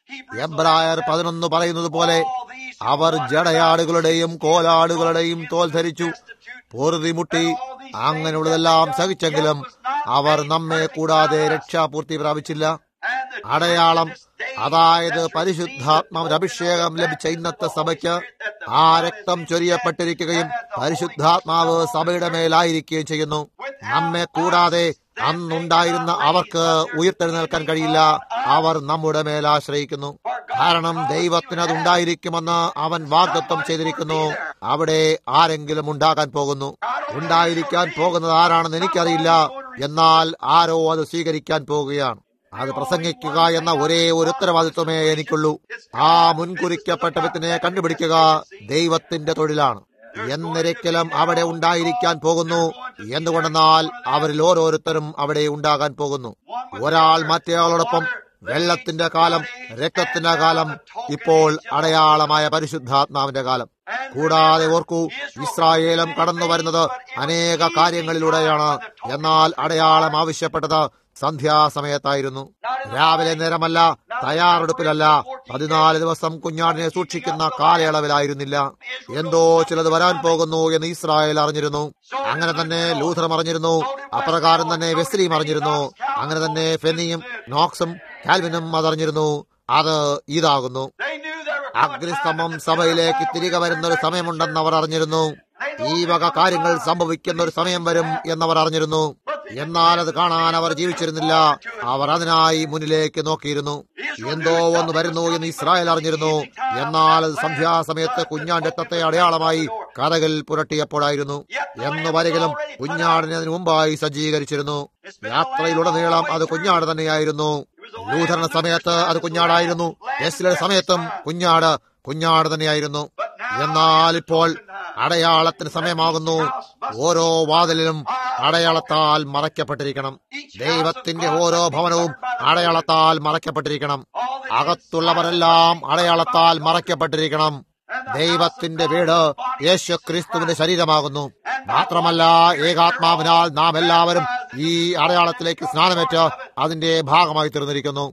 എബ്രായർ പതിനൊന്ന് പറയുന്നത് പോലെ അവർ ജടയാടുകളുടെയും കോലാടുകളുടെയും തോൽ ധരിച്ചു പൊറുതിമുട്ടി അങ്ങനെയുള്ളതെല്ലാം സഹിച്ചെങ്കിലും അവർ നമ്മെ കൂടാതെ രക്ഷാപൂർത്തി പ്രാപിച്ചില്ല അടയാളം അതായത് പരിശുദ്ധാത്മാവിന്റെ അഭിഷേകം ലഭിച്ച ഇന്നത്തെ സഭയ്ക്ക് ആ രക്തം ചൊരിയപ്പെട്ടിരിക്കുകയും പരിശുദ്ധാത്മാവ് സഭയുടെ മേലായിരിക്കുകയും ചെയ്യുന്നു നമ്മെ കൂടാതെ അന്നുണ്ടായിരുന്ന അവർക്ക് ഉയർത്തെഴുന്നേൽക്കാൻ കഴിയില്ല അവർ നമ്മുടെ മേൽ ആശ്രയിക്കുന്നു കാരണം ദൈവത്തിന് അതുണ്ടായിരിക്കുമെന്ന് അവൻ വാഗ്ദത്വം ചെയ്തിരിക്കുന്നു അവിടെ ആരെങ്കിലും ഉണ്ടാകാൻ പോകുന്നു ഉണ്ടായിരിക്കാൻ പോകുന്നത് ആരാണെന്ന് എനിക്കറിയില്ല എന്നാൽ ആരോ അത് സ്വീകരിക്കാൻ പോകുകയാണ് അത് പ്രസംഗിക്കുക എന്ന ഒരേ ഒരു ഉത്തരവാദിത്വമേ എനിക്കുള്ളൂ ആ മുൻകുറിക്കപ്പെട്ട വ്യക്തിനെ കണ്ടുപിടിക്കുക ദൈവത്തിന്റെ തൊഴിലാണ് എന്നൊരിക്കലും അവിടെ ഉണ്ടായിരിക്കാൻ പോകുന്നു എന്തുകൊണ്ടെന്നാൽ അവരിൽ ഓരോരുത്തരും അവിടെ ഉണ്ടാകാൻ പോകുന്നു ഒരാൾ മറ്റേയാളോടൊപ്പം വെള്ളത്തിന്റെ കാലം രക്തത്തിന്റെ കാലം ഇപ്പോൾ അടയാളമായ പരിശുദ്ധാത്മാവിന്റെ കാലം കൂടാതെ ഓർക്കൂ ഇസ്രായേലും കടന്നു വരുന്നത് അനേക കാര്യങ്ങളിലൂടെയാണ് എന്നാൽ അടയാളം ആവശ്യപ്പെട്ടത് സന്ധ്യാസമയത്തായിരുന്നു രാവിലെ നേരമല്ല തയ്യാറെടുപ്പിലല്ല പതിനാല് ദിവസം കുഞ്ഞാടിനെ സൂക്ഷിക്കുന്ന കാലയളവിലായിരുന്നില്ല എന്തോ ചിലത് വരാൻ പോകുന്നു എന്ന് ഇസ്രായേൽ അറിഞ്ഞിരുന്നു അങ്ങനെ തന്നെ ലൂഥർ അറിഞ്ഞിരുന്നു അപ്രകാരം തന്നെ വെസ്ലിയും അറിഞ്ഞിരുന്നു അങ്ങനെ തന്നെ ഫെന്നിയും നോക്സും കാൽവിനും അതറിഞ്ഞിരുന്നു അത് ഇതാകുന്നു അഗ്നിസ്തംഭം സഭയിലേക്ക് തിരികെ വരുന്ന ഒരു സമയമുണ്ടെന്ന് അവർ അറിഞ്ഞിരുന്നു ഈ വക കാര്യങ്ങൾ സംഭവിക്കുന്ന ഒരു സമയം വരും എന്നവർ അറിഞ്ഞിരുന്നു എന്നാൽ അത് കാണാൻ അവർ ജീവിച്ചിരുന്നില്ല അവർ അതിനായി മുന്നിലേക്ക് നോക്കിയിരുന്നു എന്തോ ഒന്ന് വരുന്നു എന്ന് ഇസ്രായേൽ അറിഞ്ഞിരുന്നു എന്നാൽ അത് സന്ധ്യാസമയത്ത് കുഞ്ഞാൻ രക്തത്തെ അടയാളമായി കഥകൾ പുരട്ടിയപ്പോഴായിരുന്നു എന്ന് വരികിലും കുഞ്ഞാടിനെ അതിനു മുമ്പായി സജ്ജീകരിച്ചിരുന്നു യാത്രയിലുടനീളം അത് കുഞ്ഞാട് തന്നെയായിരുന്നു ലൂഥറിന്റെ സമയത്ത് അത് കുഞ്ഞാടായിരുന്നു എസ്ലയുടെ സമയത്തും കുഞ്ഞാട് കുഞ്ഞാട് തന്നെയായിരുന്നു എന്നാൽ ഇപ്പോൾ അടയാളത്തിന് സമയമാകുന്നു ഓരോ വാതിലിലും അടയാളത്താൽ മറയ്ക്കപ്പെട്ടിരിക്കണം ദൈവത്തിന്റെ ഓരോ ഭവനവും അടയാളത്താൽ മറയ്ക്കപ്പെട്ടിരിക്കണം അകത്തുള്ളവരെല്ലാം അടയാളത്താൽ മറയ്ക്കപ്പെട്ടിരിക്കണം ദൈവത്തിന്റെ വീട് യേശു ക്രിസ്തുവിന്റെ ശരീരമാകുന്നു മാത്രമല്ല ഏകാത്മാവിനാൽ നാം എല്ലാവരും ഈ അടയാളത്തിലേക്ക് സ്നാനമേറ്റ് അതിന്റെ ഭാഗമായി തീർന്നിരിക്കുന്നു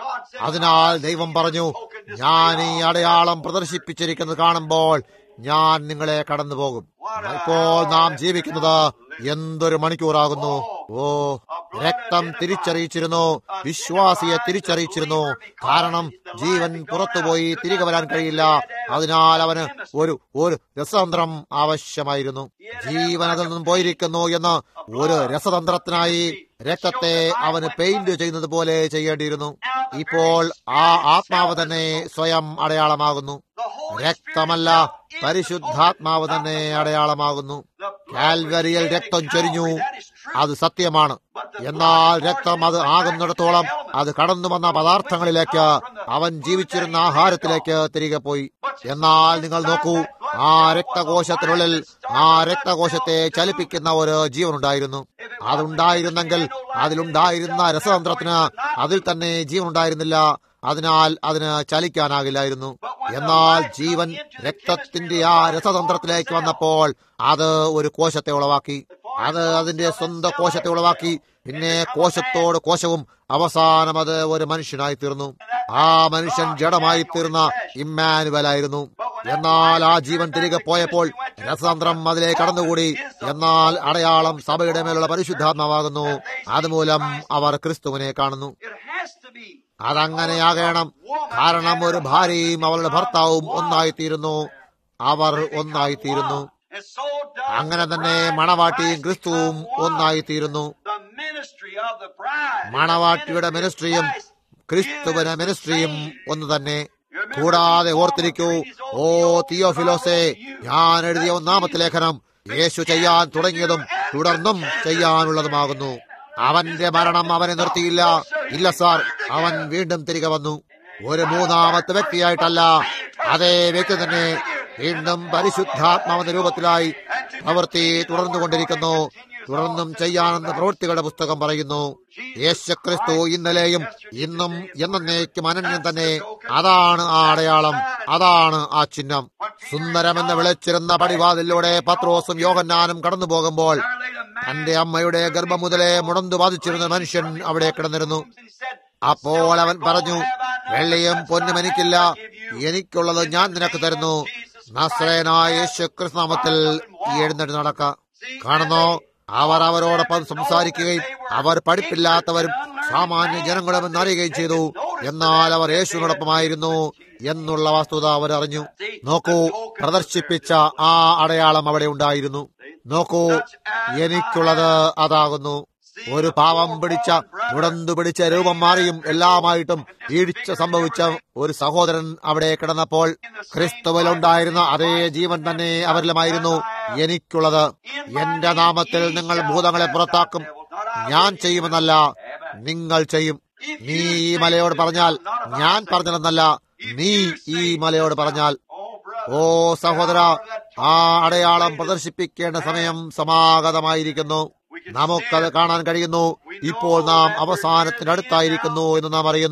അതിനാൽ ദൈവം പറഞ്ഞു ഞാൻ ഈ അടയാളം പ്രദർശിപ്പിച്ചിരിക്കുന്നത് കാണുമ്പോൾ ഞാൻ നിങ്ങളെ കടന്നു പോകും ഇപ്പോൾ നാം ജീവിക്കുന്നത് എന്തൊരു മണിക്കൂറാകുന്നു ഓ രക്തം തിരിച്ചറിയിച്ചിരുന്നു വിശ്വാസിയെ തിരിച്ചറിയിച്ചിരുന്നു കാരണം ജീവൻ പുറത്തുപോയി തിരികെ വരാൻ കഴിയില്ല അതിനാൽ അവന് ഒരു ഒരു രസതന്ത്രം ആവശ്യമായിരുന്നു ജീവൻ അതിൽ നിന്നും പോയിരിക്കുന്നു എന്ന് ഒരു രസതന്ത്രത്തിനായി രക്തത്തെ അവന് പെയിന്റ് ചെയ്യുന്നത് പോലെ ചെയ്യേണ്ടിയിരുന്നു ഇപ്പോൾ ആ ആത്മാവ് തന്നെ സ്വയം അടയാളമാകുന്നു രക്തമല്ല പരിശുദ്ധാത്മാവ് തന്നെ അടയാളമാകുന്നു കാൽവരിയിൽ രക്തം ചൊരിഞ്ഞു അത് സത്യമാണ് എന്നാൽ രക്തം അത് ആകുന്നിടത്തോളം അത് കടന്നു വന്ന പദാർത്ഥങ്ങളിലേക്ക് അവൻ ജീവിച്ചിരുന്ന ആഹാരത്തിലേക്ക് തിരികെ പോയി എന്നാൽ നിങ്ങൾ നോക്കൂ ആ രക്തകോശത്തിനുള്ളിൽ ആ രക്തകോശത്തെ ചലിപ്പിക്കുന്ന ഒരു ജീവനുണ്ടായിരുന്നു അതുണ്ടായിരുന്നെങ്കിൽ അതിലുണ്ടായിരുന്ന രസതന്ത്രത്തിന് അതിൽ തന്നെ ജീവനുണ്ടായിരുന്നില്ല അതിനാൽ അതിന് ചലിക്കാനാകില്ലായിരുന്നു എന്നാൽ ജീവൻ രക്തത്തിന്റെ ആ രസതന്ത്രത്തിലേക്ക് വന്നപ്പോൾ അത് ഒരു കോശത്തെ ഉളവാക്കി അത് അതിന്റെ സ്വന്തം കോശത്തെ ഉളവാക്കി പിന്നെ കോശത്തോട് കോശവും അവസാനം അത് ഒരു മനുഷ്യനായി തീർന്നു ആ മനുഷ്യൻ ജഡമായി തീർന്ന ഇമ്മാനുവലായിരുന്നു എന്നാൽ ആ ജീവൻ തിരികെ പോയപ്പോൾ രസതന്ത്രം അതിലേക്ക് കടന്നുകൂടി എന്നാൽ അടയാളം സഭയുടെ മേലുള്ള പരിശുദ്ധാത്മാവാകുന്നു അതുമൂലം അവർ ക്രിസ്തുവിനെ കാണുന്നു അതങ്ങനെയാകണം കാരണം ഒരു ഭാര്യയും അവളുടെ ഭർത്താവും ഒന്നായിത്തീരുന്നു അവർ ഒന്നായിത്തീരുന്നു അങ്ങനെ തന്നെ മണവാട്ടിയും ക്രിസ്തുവും ഒന്നായിത്തീരുന്നു മണവാട്ടിയുടെ മിനിസ്ട്രിയും ക്രിസ്തുവിന്റെ മിനിസ്ട്രിയും ഒന്ന് തന്നെ കൂടാതെ ഓർത്തിരിക്കൂ ഓ തിയോഫിലോസെ ഞാൻ എഴുതിയ ഒന്നാമത്തെ ലേഖനം യേശു ചെയ്യാൻ തുടങ്ങിയതും തുടർന്നും ചെയ്യാനുള്ളതുമാകുന്നു അവന്റെ മരണം അവനെ നിർത്തിയില്ല ഇല്ല സാർ അവൻ വീണ്ടും തിരികെ വന്നു ഒരു മൂന്നാമത്തെ വ്യക്തിയായിട്ടല്ല അതേ വ്യക്തി തന്നെ വീണ്ടും പരിശുദ്ധാത്മാവെന്ന രൂപത്തിലായി പ്രവൃത്തി തുടർന്നുകൊണ്ടിരിക്കുന്നു തുടർന്നും ചെയ്യാനെന്ന് പ്രവൃത്തികളുടെ പുസ്തകം പറയുന്നു യേശുക്രിസ്തു ഇന്നലെയും ഇന്നും എന്നേക്കും അനന്യം തന്നെ അതാണ് ആ അടയാളം അതാണ് ആ ചിഹ്നം സുന്ദരമെന്ന് വിളിച്ചിരുന്ന പടിവാതിലൂടെ പത്രോസും യോഗന്നാനും കടന്നു പോകുമ്പോൾ തന്റെ അമ്മയുടെ ഗർഭം മുതലേ മുടന്തു ബാധിച്ചിരുന്ന മനുഷ്യൻ അവിടെ കിടന്നിരുന്നു അപ്പോൾ അവൻ പറഞ്ഞു വെള്ളിയും പൊന്നും എനിക്കില്ല എനിക്കുള്ളത് ഞാൻ നിനക്ക് തരുന്നു നസ്രേനായ യേശു കൃഷ്ണനാമത്തിൽ എഴുന്നേറ്റ് നടക്ക കാണുന്നോ അവർ അവരോടൊപ്പം സംസാരിക്കുകയും അവർ പഠിപ്പില്ലാത്തവരും സാമാന്യ ജനങ്ങളുമെന്ന് അറിയുകയും ചെയ്തു എന്നാൽ അവർ യേശുവിനോടൊപ്പമായിരുന്നു എന്നുള്ള വസ്തുത അവർ അറിഞ്ഞു നോക്കൂ പ്രദർശിപ്പിച്ച ആ അടയാളം അവിടെ ഉണ്ടായിരുന്നു നോക്കൂ എനിക്കുള്ളത് അതാകുന്നു ഒരു പാവം പിടിച്ച മുടന്തു പിടിച്ച രൂപം മാറിയും എല്ലാമായിട്ടും ഈടിച്ച സംഭവിച്ച ഒരു സഹോദരൻ അവിടെ കിടന്നപ്പോൾ ക്രിസ്തുവിലുണ്ടായിരുന്ന അതേ ജീവൻ തന്നെ അവരിലുമായിരുന്നു എനിക്കുള്ളത് എന്റെ നാമത്തിൽ നിങ്ങൾ ഭൂതങ്ങളെ പുറത്താക്കും ഞാൻ ചെയ്യുമെന്നല്ല നിങ്ങൾ ചെയ്യും നീ ഈ മലയോട് പറഞ്ഞാൽ ഞാൻ പറഞ്ഞതെന്നല്ല നീ ഈ മലയോട് പറഞ്ഞാൽ ഓ സഹോദര ആ അടയാളം പ്രദർശിപ്പിക്കേണ്ട സമയം സമാഗതമായിരിക്കുന്നു നമുക്കത് കാണാൻ കഴിയുന്നു ഇപ്പോൾ നാം അവസാനത്തിന് അടുത്തായിരിക്കുന്നു എന്ന് നാം അറിയുന്നു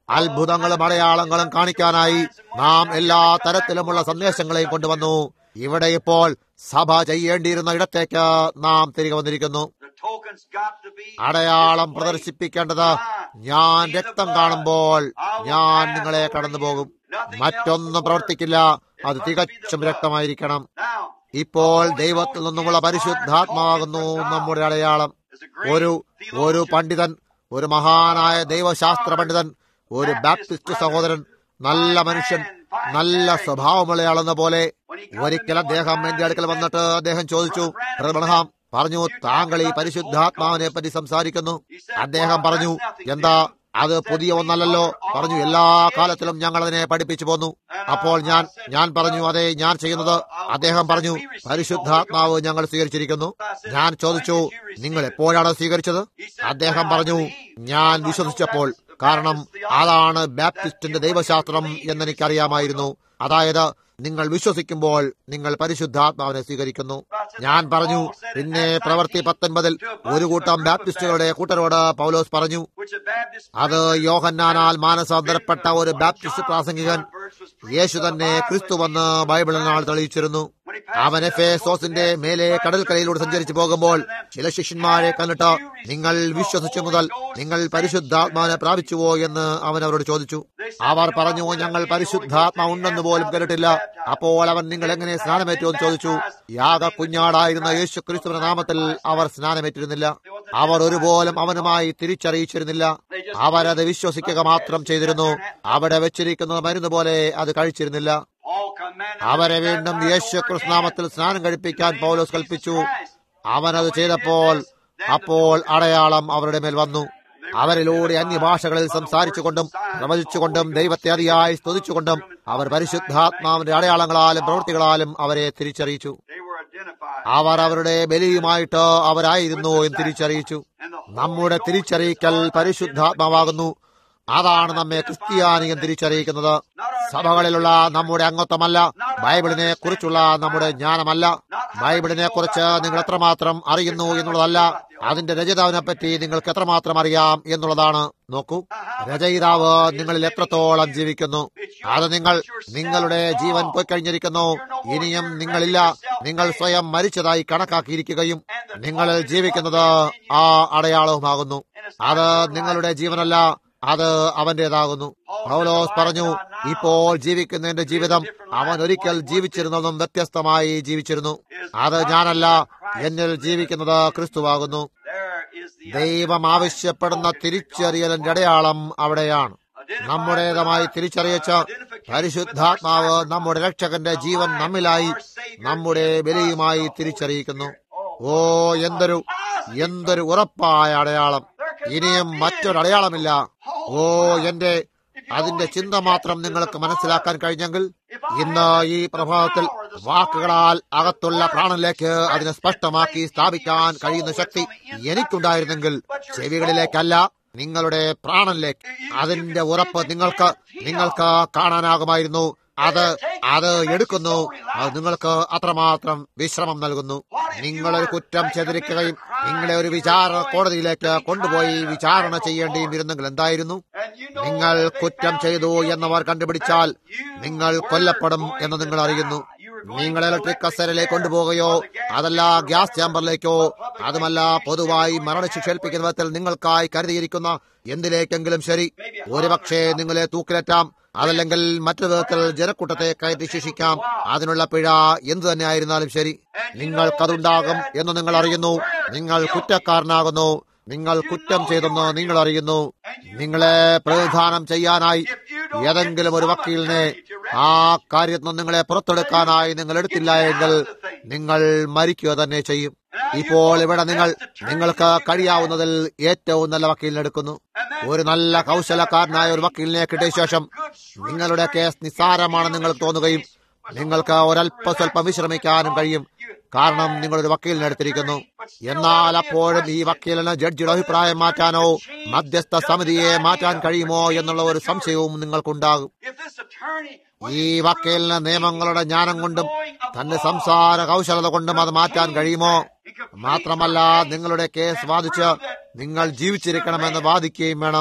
അത്ഭുതങ്ങളും അടയാളങ്ങളും കാണിക്കാനായി നാം എല്ലാ തരത്തിലുമുള്ള സന്ദേശങ്ങളെയും കൊണ്ടുവന്നു ഇവിടെ ഇപ്പോൾ സഭ ചെയ്യേണ്ടിയിരുന്ന ഇടത്തേക്ക് നാം തിരികെ വന്നിരിക്കുന്നു The token's got to be അടയാളം പ്രദർശിപ്പിക്കേണ്ടത് ഞാൻ രക്തം കാണുമ്പോൾ ഞാൻ നിങ്ങളെ കടന്നു പോകും മറ്റൊന്നും പ്രവർത്തിക്കില്ല അത് തികച്ചും രക്തമായിരിക്കണം Now, ഇപ്പോൾ ദൈവത്തിൽ നിന്നുമുള്ള പരിശുദ്ധാത്മാകുന്നു നമ്മുടെ അടയാളം as a great ഒരു ഒരു theologian, പണ്ഡിതൻ ഒരു മഹാനായ ദൈവശാസ്ത്ര പണ്ഡിതൻ ഒരു ബാപ്റ്റിസ്റ്റ് സഹോദരൻ നല്ല മനുഷ്യൻ നല്ല സ്വഭാവമുള്ളയാളെന്ന പോലെ ഒരിക്കൽ അദ്ദേഹം എന്റെ അടുക്കൽ വന്നിട്ട് അദ്ദേഹം ചോദിച്ചു ബ്രഹ്മണഹാം പറഞ്ഞു താങ്കൾ ഈ പരിശുദ്ധാത്മാവിനെ പറ്റി സംസാരിക്കുന്നു അദ്ദേഹം പറഞ്ഞു എന്താ അത് പുതിയ ഒന്നല്ലല്ലോ പറഞ്ഞു എല്ലാ കാലത്തിലും ഞങ്ങൾ അതിനെ പഠിപ്പിച്ചു പോന്നു അപ്പോൾ ഞാൻ ഞാൻ പറഞ്ഞു അതെ ഞാൻ ചെയ്യുന്നത് അദ്ദേഹം പറഞ്ഞു പരിശുദ്ധാത്മാവ് ഞങ്ങൾ സ്വീകരിച്ചിരിക്കുന്നു ഞാൻ ചോദിച്ചു നിങ്ങൾ എപ്പോഴാണ് സ്വീകരിച്ചത് അദ്ദേഹം പറഞ്ഞു ഞാൻ വിശ്വസിച്ചപ്പോൾ കാരണം അതാണ് ബാപ്റ്റിസ്റ്റിന്റെ ദൈവശാസ്ത്രം എന്നെനിക്കറിയാമായിരുന്നു അതായത് നിങ്ങൾ വിശ്വസിക്കുമ്പോൾ നിങ്ങൾ പരിശുദ്ധാത്മാവിനെ സ്വീകരിക്കുന്നു ഞാൻ പറഞ്ഞു പിന്നെ പ്രവർത്തി പത്തൊൻപതിൽ ഒരു കൂട്ടം ബാപ്റ്റിസ്റ്റുകളുടെ കൂട്ടരോട് പൗലോസ് പറഞ്ഞു which a Baptist അത് യോഹന്നാനാൽ മാനസാന്തരപ്പെട്ട ഒരു ബാപ്റ്റിസ്റ്റ് പ്രാസംഗികൻ യേശു തന്നെ ക്രിസ്തുവെന്ന് ബൈബിളിൽ നാൾ തെളിയിച്ചിരുന്നു അവൻ എഫേസോസിന്റെ മേലെ കടൽക്കരയിലൂടെ സഞ്ചരിച്ചു പോകുമ്പോൾ ചില ശിഷ്യന്മാരെ കണ്ടിട്ട് നിങ്ങൾ വിശ്വസിച്ചു മുതൽ നിങ്ങൾ പരിശുദ്ധാത്മാവിനെ പ്രാപിച്ചുവോ എന്ന് അവൻ അവരോട് ചോദിച്ചു അവർ പറഞ്ഞു ഞങ്ങൾ പരിശുദ്ധാത്മാ ഉണ്ടെന്ന് പോലും കേട്ടിട്ടില്ല അപ്പോൾ അവൻ നിങ്ങൾ എങ്ങനെ സ്നാനമേറ്റു എന്ന് ചോദിച്ചു യാഗ കുഞ്ഞാടായിരുന്ന യേശു ക്രിസ്തുവിന്റെ നാമത്തിൽ അവർ സ്നാനമേറ്റിരുന്നില്ല അവർ ഒരുപോലും അവനുമായി തിരിച്ചറിയിച്ചിരുന്നില്ല അവരത് വിശ്വസിക്കുക മാത്രം ചെയ്തിരുന്നു അവിടെ വെച്ചിരിക്കുന്നത് മരുന്ന് പോലെ അത് കഴിച്ചിരുന്നില്ല Paul commanded അവരെ വീണ്ടും യേശു ക്രിസ്തുനാമത്തിൽ സ്നാനം കഴിപ്പിക്കാൻ പൗലോസ് കൽപ്പിച്ചു അവനത് ചെയ്തപ്പോൾ അപ്പോൾ അടയാളം അവരുടെ മേൽ വന്നു അവരിലൂടെ അന്യഭാഷകളിൽ സംസാരിച്ചുകൊണ്ടും പ്രവചിച്ചുകൊണ്ടും ദൈവത്തെ അതിയായി സ്തുതിച്ചുകൊണ്ടും അവർ പരിശുദ്ധാത്മാവിന്റെ അടയാളങ്ങളാലും പ്രവൃത്തികളാലും അവരെ തിരിച്ചറിയിച്ചു they were identified. അവർ അവരുടെ ബലിയുമായിട്ട് അവരായിരുന്നു എന്ന് തിരിച്ചറിയിച്ചു And the നമ്മുടെ തിരിച്ചറിയിക്കൽ പരിശുദ്ധാത്മാവാകുന്നു അതാണ് നമ്മെ ക്രിസ്ത്യാനിയും തിരിച്ചറിയിക്കുന്നത് സഭകളിലുള്ള നമ്മുടെ അംഗത്വമല്ല ബൈബിളിനെ കുറിച്ചുള്ള നമ്മുടെ ജ്ഞാനമല്ല ബൈബിളിനെ കുറിച്ച് നിങ്ങൾ എത്രമാത്രം അറിയുന്നു എന്നുള്ളതല്ല അതിന്റെ രചയിതാവിനെ പറ്റി നിങ്ങൾക്ക് എത്രമാത്രം അറിയാം എന്നുള്ളതാണ് നോക്കൂ രചയിതാവ് നിങ്ങളിൽ എത്രത്തോളം ജീവിക്കുന്നു അത് നിങ്ങൾ നിങ്ങളുടെ ജീവൻ പോയി കഴിഞ്ഞിരിക്കുന്നു ഇനിയും നിങ്ങളില്ല നിങ്ങൾ സ്വയം മരിച്ചതായി കണക്കാക്കിയിരിക്കുകയും നിങ്ങളിൽ ജീവിക്കുന്നത് ആ അടയാളവുമാകുന്നു അത് നിങ്ങളുടെ ജീവനല്ല അത് അവന്റേതാകുന്നു പൗലോസ് പറഞ്ഞു ഇപ്പോൾ ജീവിക്കുന്നതിന്റെ ജീവിതം അവൻ ഒരിക്കൽ ജീവിച്ചിരുന്നതും വ്യത്യസ്തമായി ജീവിച്ചിരുന്നു അത് ഞാനല്ല എന്നിൽ ജീവിക്കുന്നത് ക്രിസ്തുവാകുന്നു there is the ദൈവം ആവശ്യപ്പെടുന്ന തിരിച്ചറിയലിന്റെ അടയാളം അവിടെയാണ് നമ്മുടേതമായി തിരിച്ചറിയിച്ച പരിശുദ്ധാത്മാവ് നമ്മുടെ രക്ഷകന്റെ ജീവൻ നമ്മിലായി നമ്മുടെ ബലിയുമായി തിരിച്ചറിയിക്കുന്നു ഓ എന്തൊരു എന്തൊരു ഉറപ്പായ അടയാളം ഇനിയും മറ്റൊരു അടയാളമില്ല ഓ എന്റെ അതിന്റെ ചിന്ത മാത്രം നിങ്ങൾക്ക് മനസ്സിലാക്കാൻ കഴിഞ്ഞെങ്കിൽ ഇന്ന് ഈ പ്രഭാതത്തിൽ വാക്കുകളാൽ അകത്തുള്ള പ്രാണനിലേക്ക് അതിനെ സ്പഷ്ടമാക്കി സ്ഥാപിക്കാൻ കഴിയുന്ന ശക്തി എനിക്കുണ്ടായിരുന്നെങ്കിൽ ചെവികളിലേക്കല്ല നിങ്ങളുടെ പ്രാണനിലേക്ക് അതിന്റെ ഉറപ്പ് നിങ്ങൾക്ക് നിങ്ങൾക്ക് കാണാനാകുമായിരുന്നു അത് അത് എടുക്കുന്നു അത് നിങ്ങൾക്ക് അത്രമാത്രം വിശ്രമം നൽകുന്നു നിങ്ങളൊരു കുറ്റം ചെയ്തിരിക്കുകയും നിങ്ങളെ ഒരു വിചാരണ കോടതിയിലേക്ക് കൊണ്ടുപോയി വിചാരണ ചെയ്യേണ്ടിയും ഇരുന്നെങ്കിൽ എന്തായിരുന്നു and you know നിങ്ങൾ കുറ്റം ചെയ്തു എന്നവർ കണ്ടുപിടിച്ചാൽ നിങ്ങൾ കൊല്ലപ്പെടും എന്ന് നിങ്ങൾ അറിയുന്നു നിങ്ങൾ ഇലക്ട്രിക് കസേരയിലേക്ക് കൊണ്ടുപോകുകയോ അതല്ല ഗ്യാസ് ചേമ്പറിലേക്കോ അതുമല്ല പൊതുവായി മരണശിക്ഷ ഏൽപ്പിക്കുന്ന വിധത്തിൽ നിങ്ങൾക്കായി കരുതിയിരിക്കുന്ന എന്തിലേക്കെങ്കിലും ശരി ഒരുപക്ഷെ നിങ്ങളെ തൂക്കിലേറ്റാം അതല്ലെങ്കിൽ മറ്റു വിധത്തിൽ ജനക്കൂട്ടത്തെ കയറ്റി ശിക്ഷിക്കാം അതിനുള്ള പിഴ എന്തു തന്നെ ആയിരുന്നാലും ശരി നിങ്ങൾക്കതുണ്ടാകും എന്ന് നിങ്ങൾ അറിയുന്നു നിങ്ങൾ കുറ്റക്കാരനാകുന്നു നിങ്ങൾ കുറ്റം ചെയ്തെന്ന് നിങ്ങൾ അറിയുന്നു നിങ്ങളെ പ്രതിദാനം ചെയ്യാനായി ഏതെങ്കിലും ഒരു വക്കീലിനെ ആ കാര്യത്തിൽ നിന്ന് നിങ്ങളെ പുറത്തെടുക്കാനായി നിങ്ങൾ എടുത്തില്ല എങ്കിൽ നിങ്ങൾ മരിക്കുക തന്നെ ചെയ്യും ഇപ്പോൾ ഇവിടെ നിങ്ങൾ നിങ്ങൾക്ക് കഴിയാവുന്നതിൽ ഏറ്റവും നല്ല വക്കീലിനെ എടുക്കുന്നു ഒരു നല്ല കൗശലക്കാരനായ ഒരു വക്കീലിനെ കിട്ടിയ ശേഷം നിങ്ങളുടെ കേസ് നിസ്സാരമാണെന്ന് നിങ്ങൾക്ക് തോന്നുകയും നിങ്ങൾക്ക് ഒരല്പ സ്വല്പം വിശ്രമിക്കാനും കഴിയും കാരണം നിങ്ങളൊരു വക്കീലിനെ എടുത്തിരിക്കുന്നു എന്നാൽ അപ്പോഴും ഈ വക്കീലിന് ജഡ്ജിയുടെ അഭിപ്രായം മാറ്റാനോ മധ്യസ്ഥ സമിതിയെ മാറ്റാൻ കഴിയുമോ എന്നുള്ള ഒരു സംശയവും നിങ്ങൾക്കുണ്ടാകും if this attorney ഈ വക്കീലിന് നിയമങ്ങളുടെ ജ്ഞാനം കൊണ്ടും തന്റെ സംസാര കൗശലത കൊണ്ടും അത് മാറ്റാൻ കഴിയുമോ മാത്രമല്ല നിങ്ങളുടെ കേസ് വാദിച്ച് നിങ്ങൾ ജീവിച്ചിരിക്കണമെന്ന് വാദിക്കുകയും വേണം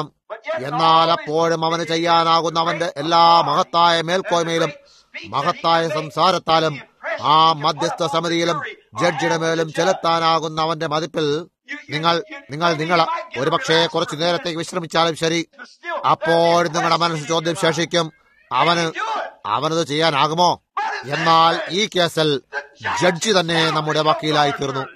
എന്നാൽ അപ്പോഴും അവന് ചെയ്യാനാകുന്ന അവന്റെ എല്ലാ മഹത്തായ മേൽക്കോയ്മയിലും മഹത്തായ സംസാരത്താലും ആ മധ്യസ്ഥ സമിതിയിലും ജഡ്ജിയുടെ മേലും ചെലുത്താനാകുന്ന അവന്റെ മതിപ്പിൽ നിങ്ങൾ നിങ്ങൾ നിങ്ങൾ ഒരുപക്ഷെ കുറച്ചു നേരത്തേക്ക് വിശ്രമിച്ചാലും ശരി അപ്പോൾ നിങ്ങളുടെ മനസ്സ് ചോദ്യം ശേഷിക്കും അവന് അവനത് ചെയ്യാനാകുമോ എന്നാൽ ഈ കേസിൽ ജഡ്ജി തന്നെ നമ്മുടെ വക്കീലായി തീർന്നു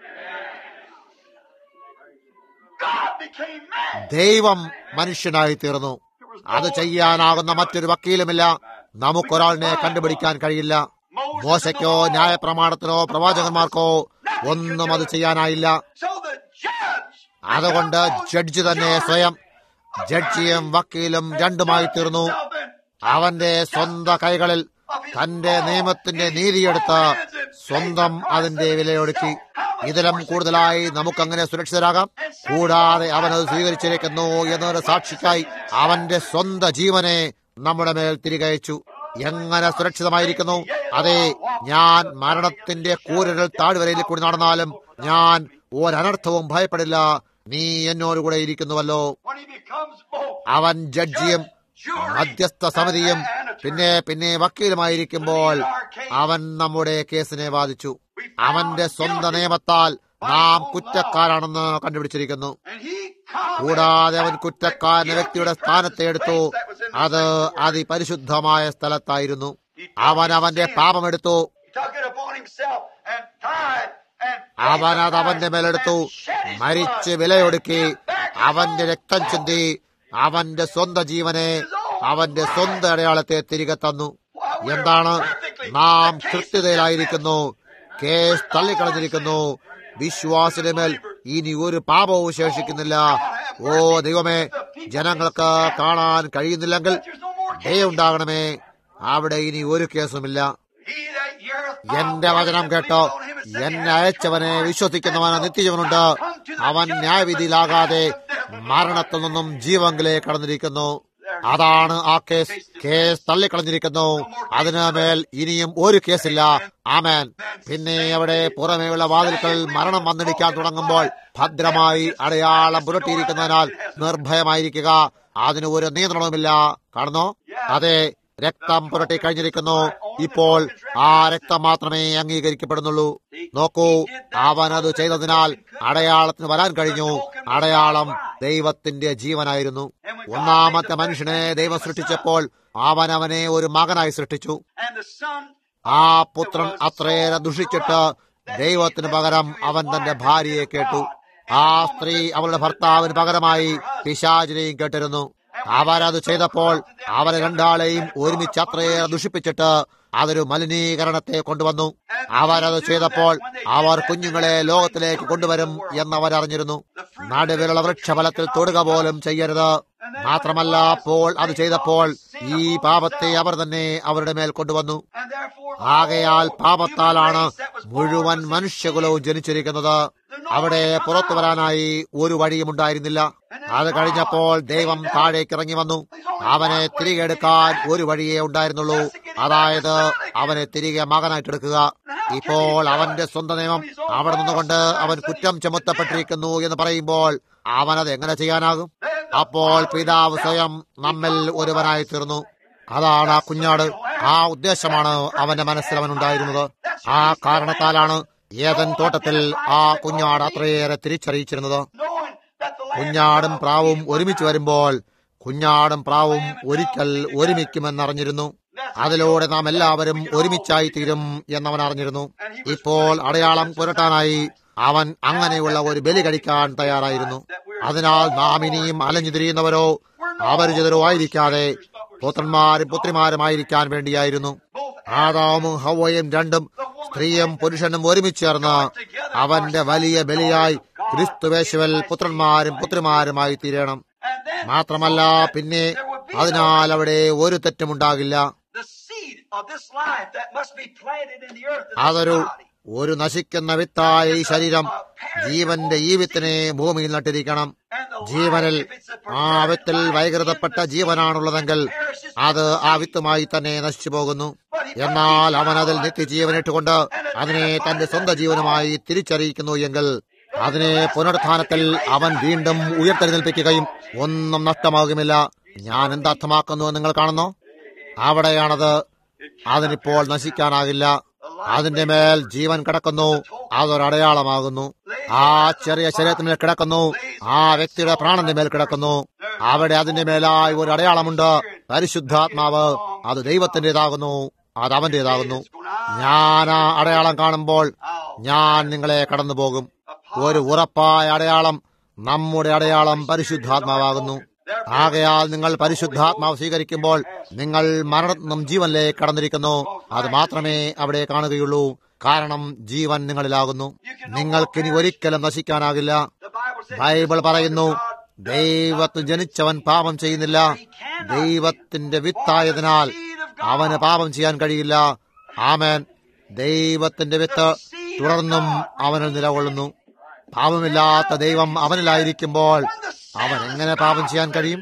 God became man. ദൈവം മനുഷ്യനായി തീർന്നു അത് ചെയ്യാനാകുന്ന മറ്റൊരു വക്കീലുമില്ല നമുക്കൊരാളിനെ കണ്ടുപിടിക്കാൻ കഴിയില്ല മോശയ്ക്കോ ന്യായപ്രമാണത്തിനോ പ്രവാചകന്മാർക്കോ ഒന്നും അത് ചെയ്യാനായില്ല So the judge അതുകൊണ്ട് ജഡ്ജി തന്നെ സ്വയം ജഡ്ജിയും വക്കീലും രണ്ടുമായി തീർന്നു അവന്റെ സ്വന്തം കൈകളിൽ തന്റെ നിയമത്തിന്റെ നീതിയെടുത്ത് സ്വന്തം അതിന്റെ വിലയൊടുക്കി ഇതിലും കൂടുതലായി നമുക്കങ്ങനെ സുരക്ഷിതരാകാം കൂടാതെ അവനത് സ്വീകരിച്ചിരിക്കുന്നു എന്നൊരു സാക്ഷിക്കായി അവന്റെ സ്വന്തം ജീവനെ നമ്മുടെ മേൽ തിരികെ അയച്ചു എങ്ങനെ സുരക്ഷിതമായിരിക്കുന്നു അതെ ഞാൻ മരണത്തിന്റെ കൂരൽ താഴ്വരയിൽ കൂടി നടന്നാലും ഞാൻ ഒരനർത്ഥവും ഭയപ്പെടില്ല നീ എന്നോടുകൂടെ ഇരിക്കുന്നുവല്ലോ when he becomes both അവൻ ജഡ്ജിയും മധ്യസ്ഥ സമിതിയും പിന്നെ പിന്നെ വക്കീലുമായിരിക്കുമ്പോൾ അവൻ നമ്മുടെ കേസിനെ വാദിച്ചു അവന്റെ സ്വന്തം നിയമത്താൽ നാം കുറ്റക്കാരാണെന്ന് കണ്ടുപിടിച്ചിരിക്കുന്നു and he come കൂടാതെ അവൻ കുറ്റക്കാരന്റെ വ്യക്തിയുടെ സ്ഥാനത്തെ എടുത്തു അത് അതിപരിശുദ്ധമായ സ്ഥലത്തായിരുന്നു അവൻ അവന്റെ പാപമെടുത്തു he took it upon himself and died and അവൻ അത് അവന്റെ മേലെടുത്തു മരിച്ച് വിലയൊടുക്കി അവന്റെ രക്തം ചിന്തി അവന്റെ സ്വന്തം ജീവനെ അവന്റെ സ്വന്തം അടയാളത്തെ തിരികെ തന്നു എന്താണ് നാം കൃത്യതയിലായിരിക്കുന്നു കേസ് തള്ളിക്കളഞ്ഞിരിക്കുന്നു വിശ്വാസിന്റെ മേൽ ഇനി ഒരു പാപവും ശേഷിക്കുന്നില്ല ഓ ദൈവമേ ജനങ്ങൾക്ക് കാണാൻ കഴിയുന്നില്ലെങ്കിൽ ദയുണ്ടാകണമേ അവിടെ ഇനി ഒരു കേസുമില്ല he that heareth എന്റെ വചനം കേട്ടോ എന്നെ അയച്ചവനെ വിശ്വസിക്കുന്നവന് നിത്യജീവനുണ്ട് അവൻ ന്യായവിധിയിലാകാതെ മരണത്തിൽ നിന്നും ജീവങ്കിലേക്ക് കടന്നിരിക്കുന്നു അതാണ് ആ കേസ് കേസ് തള്ളിക്കളഞ്ഞിരിക്കുന്നു അതിന് മേൽ ഇനിയും ഒരു കേസില്ല ആമേൻ പിന്നെ അവിടെ പുറമേയുള്ള വാതിൽക്കൽ മരണം വന്നിടിക്കാൻ തുടങ്ങുമ്പോൾ ഭദ്രമായി അടയാളം പുരട്ടിയിരിക്കുന്നതിനാൽ നിർഭയമായിരിക്കുക അതിന് ഒരു നിയന്ത്രണവുമില്ല കാണുന്നോ അതെ രക്തം പുരട്ടി കഴിഞ്ഞിരിക്കുന്നു ഇപ്പോൾ ആ രക്തം മാത്രമേ അംഗീകരിക്കപ്പെടുന്നുള്ളൂ നോക്കൂ അവൻ അത് ചെയ്തതിനാൽ അടയാളത്തിന് വരാൻ കഴിഞ്ഞു അടയാളം ദൈവത്തിന്റെ ജീവനായിരുന്നു ഒന്നാമത്തെ മനുഷ്യനെ ദൈവം സൃഷ്ടിച്ചപ്പോൾ അവൻ അവനെ ഒരു മകനായി സൃഷ്ടിച്ചു and the son ആ പുത്രൻ അത്രയേറെ ദുഷിച്ചിട്ട് ദൈവത്തിന് പകരം അവൻ തന്റെ ഭാര്യയെ കേട്ടു ആ സ്ത്രീ അവളുടെ ഭർത്താവിന് പകരമായി പിശാചിനെയും കേട്ടിരുന്നു അവരത് ചെയ്തപ്പോൾ അവരെ രണ്ടാളെയും ഒരുമിച്ച് അത്രയേറെ ദുഷിപ്പിച്ചിട്ട് അതൊരു മലിനീകരണത്തെ കൊണ്ടുവന്നു അവരത് ചെയ്തപ്പോൾ അവർ കുഞ്ഞുങ്ങളെ ലോകത്തിലേക്ക് കൊണ്ടുവരും എന്നവരറിഞ്ഞിരുന്നു നടുവിലുള്ള വൃക്ഷഫലത്തിൽ തൊടുക പോലും ചെയ്യരുത് മാത്രമല്ല അപ്പോൾ അത് ചെയ്തപ്പോൾ ഈ പാപത്തെ അവർ തന്നെ അവരുടെ മേൽ കൊണ്ടുവന്നു and therefore ആകയാൽ പാപത്താലാണ് മുഴുവൻ മനുഷ്യകുലവും ജനിച്ചിരിക്കുന്നത് അവിടെ പുറത്തു വരാനായി ഒരു വഴിയും ഉണ്ടായിരുന്നില്ല അത് കഴിഞ്ഞപ്പോൾ ദൈവം താഴേക്ക് ഇറങ്ങി വന്നു അവനെ തിരികെ എടുക്കാൻ ഒരു വഴിയേ ഉണ്ടായിരുന്നുള്ളൂ അതായത് അവനെ തിരികെ മകനായിട്ടെടുക്കുക ഇപ്പോൾ അവന്റെ സ്വന്തം നിയമം അവിടെ നിന്നുകൊണ്ട് അവൻ കുറ്റം ചുമത്തപ്പെട്ടിരിക്കുന്നു എന്ന് പറയുമ്പോൾ അവനത് എങ്ങനെ ചെയ്യാനാകും അപ്പോൾ പിതാവ് സ്വയം നമ്മിൽ ഒരുവനായി തീർന്നു അതാണ് ആ കുഞ്ഞാട് ആ ഉദ്ദേശമാണ് അവന്റെ മനസ്സിൽ അവനുണ്ടായിരുന്നത് ആ കാരണത്താലാണ് ഏതൻ തോട്ടത്തിൽ ആ കുഞ്ഞാട് അത്രയേറെ തിരിച്ചറിയിച്ചിരുന്നത് knowing that the land കുഞ്ഞാടും പ്രാവും ഒരുമിച്ച് വരുമ്പോൾ കുഞ്ഞാടും പ്രാവും ഒരിക്കൽ ഒരുമിക്കുമെന്നറിഞ്ഞിരുന്നു അതിലൂടെ നാം എല്ലാവരും ഒരുമിച്ചായി തീരും എന്നവൻ അറിഞ്ഞിരുന്നു ഇപ്പോൾ അടയാളം പുരട്ടാനായി അവൻ അങ്ങനെയുള്ള ഒരു ബലി കഴിക്കാൻ തയ്യാറായിരുന്നു അതിനാൽ നാം ഇനിയും അലഞ്ഞു തിരിയുന്നവരോ അപരിചിതരോ ആയിരിക്കാതെ പുത്രന്മാരും പുത്രിമാരുമായിരിക്കാൻ വേണ്ടിയായിരുന്നു ആദാമും ഹവയും രണ്ടും സ്ത്രീയും പുരുഷനും ഒരുമിച്ച് ചേർന്ന് അവന്റെ വലിയ ബലിയായി ക്രിസ്തുവേശുവൽ പുത്രന്മാരും പുത്രിമാരുമായി തീരണം and then മാത്രമല്ല പിന്നെ അതിനാൽ അവിടെ ഒരു തെറ്റുമുണ്ടാകില്ല the seed of this life that must be planted in the earth is അതൊരു the body. ഒരു നശിക്കുന്ന വിത്തായ ഈ ശരീരം ജീവന്റെ ഈ വിത്തിനെ ഭൂമിയിൽ നട്ടിരിക്കണം And the ജീവനിൽ life, if it's a ആ വിത്തിൽ വൈകൃതപ്പെട്ട ജീവനാണുള്ളതെങ്കിൽ അത് ആ വിത്തുമായി തന്നെ നശിച്ചു പോകുന്നു എന്നാൽ അവൻ അതിൽ നിത്യജീവൻ ഇട്ടുകൊണ്ട് അതിനെ തന്റെ സ്വന്തം ജീവനുമായി തിരിച്ചറിയിക്കുന്നു എങ്കിൽ അതിനെ പുനരുത്ഥാനത്തിൽ അവൻ വീണ്ടും ഉയർത്തെഴുന്നേൽപ്പിക്കുകയും ഒന്നും നഷ്ടമാകുമില്ല ഞാൻ എന്തർത്ഥമാക്കുന്നു എന്ന് നിങ്ങൾ കാണുന്നു അവിടെയാണത് അതിനിപ്പോൾ നശിക്കാനാകില്ല അതിന്റെ മേൽ ജീവൻ കിടക്കുന്നു അതൊരടയാളമാകുന്നു ആ ചെറിയ ശരീരത്തിന്മേൽ കിടക്കുന്നു ആ വ്യക്തിയുടെ പ്രാണന്റെ മേൽ കിടക്കുന്നു അവിടെ അതിന്റെ മേലായി ഒരു അടയാളമുണ്ട് പരിശുദ്ധാത്മാവ് അത് ദൈവത്തിന്റേതാകുന്നു അത് അവന്റേതാകുന്നു ഞാൻ ആ അടയാളം കാണുമ്പോൾ ഞാൻ നിങ്ങളെ കടന്നു പോകും ഒരു ഉറപ്പായ അടയാളം നമ്മുടെ അടയാളം പരിശുദ്ധാത്മാവാകുന്നു ആകയാൽ നിങ്ങൾ പരിശുദ്ധാത്മാവ് സ്വീകരിക്കുമ്പോൾ നിങ്ങൾ മരണത്തിൽ നിന്നും ജീവനിലേക്ക് കടന്നിരിക്കുന്നു അത് മാത്രമേ അവിടെ കാണുകയുള്ളൂ കാരണം ജീവൻ നിങ്ങളിലാകുന്നു നിങ്ങൾക്കിനി ഒരിക്കലും നശിക്കാനാകില്ല ബൈബിൾ പറയുന്നു ദൈവത്തിൽ ജനിച്ചവൻ പാപം ചെയ്യുന്നില്ല ദൈവത്തിന്റെ വിത്തായതിനാൽ അവന് പാപം ചെയ്യാൻ കഴിയില്ല ആമേൻ ദൈവത്തിന്റെ വിത്ത് തുടർന്നും അവനിൽ നിലകൊള്ളുന്നു പാപമില്ലാത്ത ദൈവം അവനിലായിരിക്കുമ്പോൾ അവൻ എങ്ങനെ പാപം ചെയ്യാൻ കഴിയും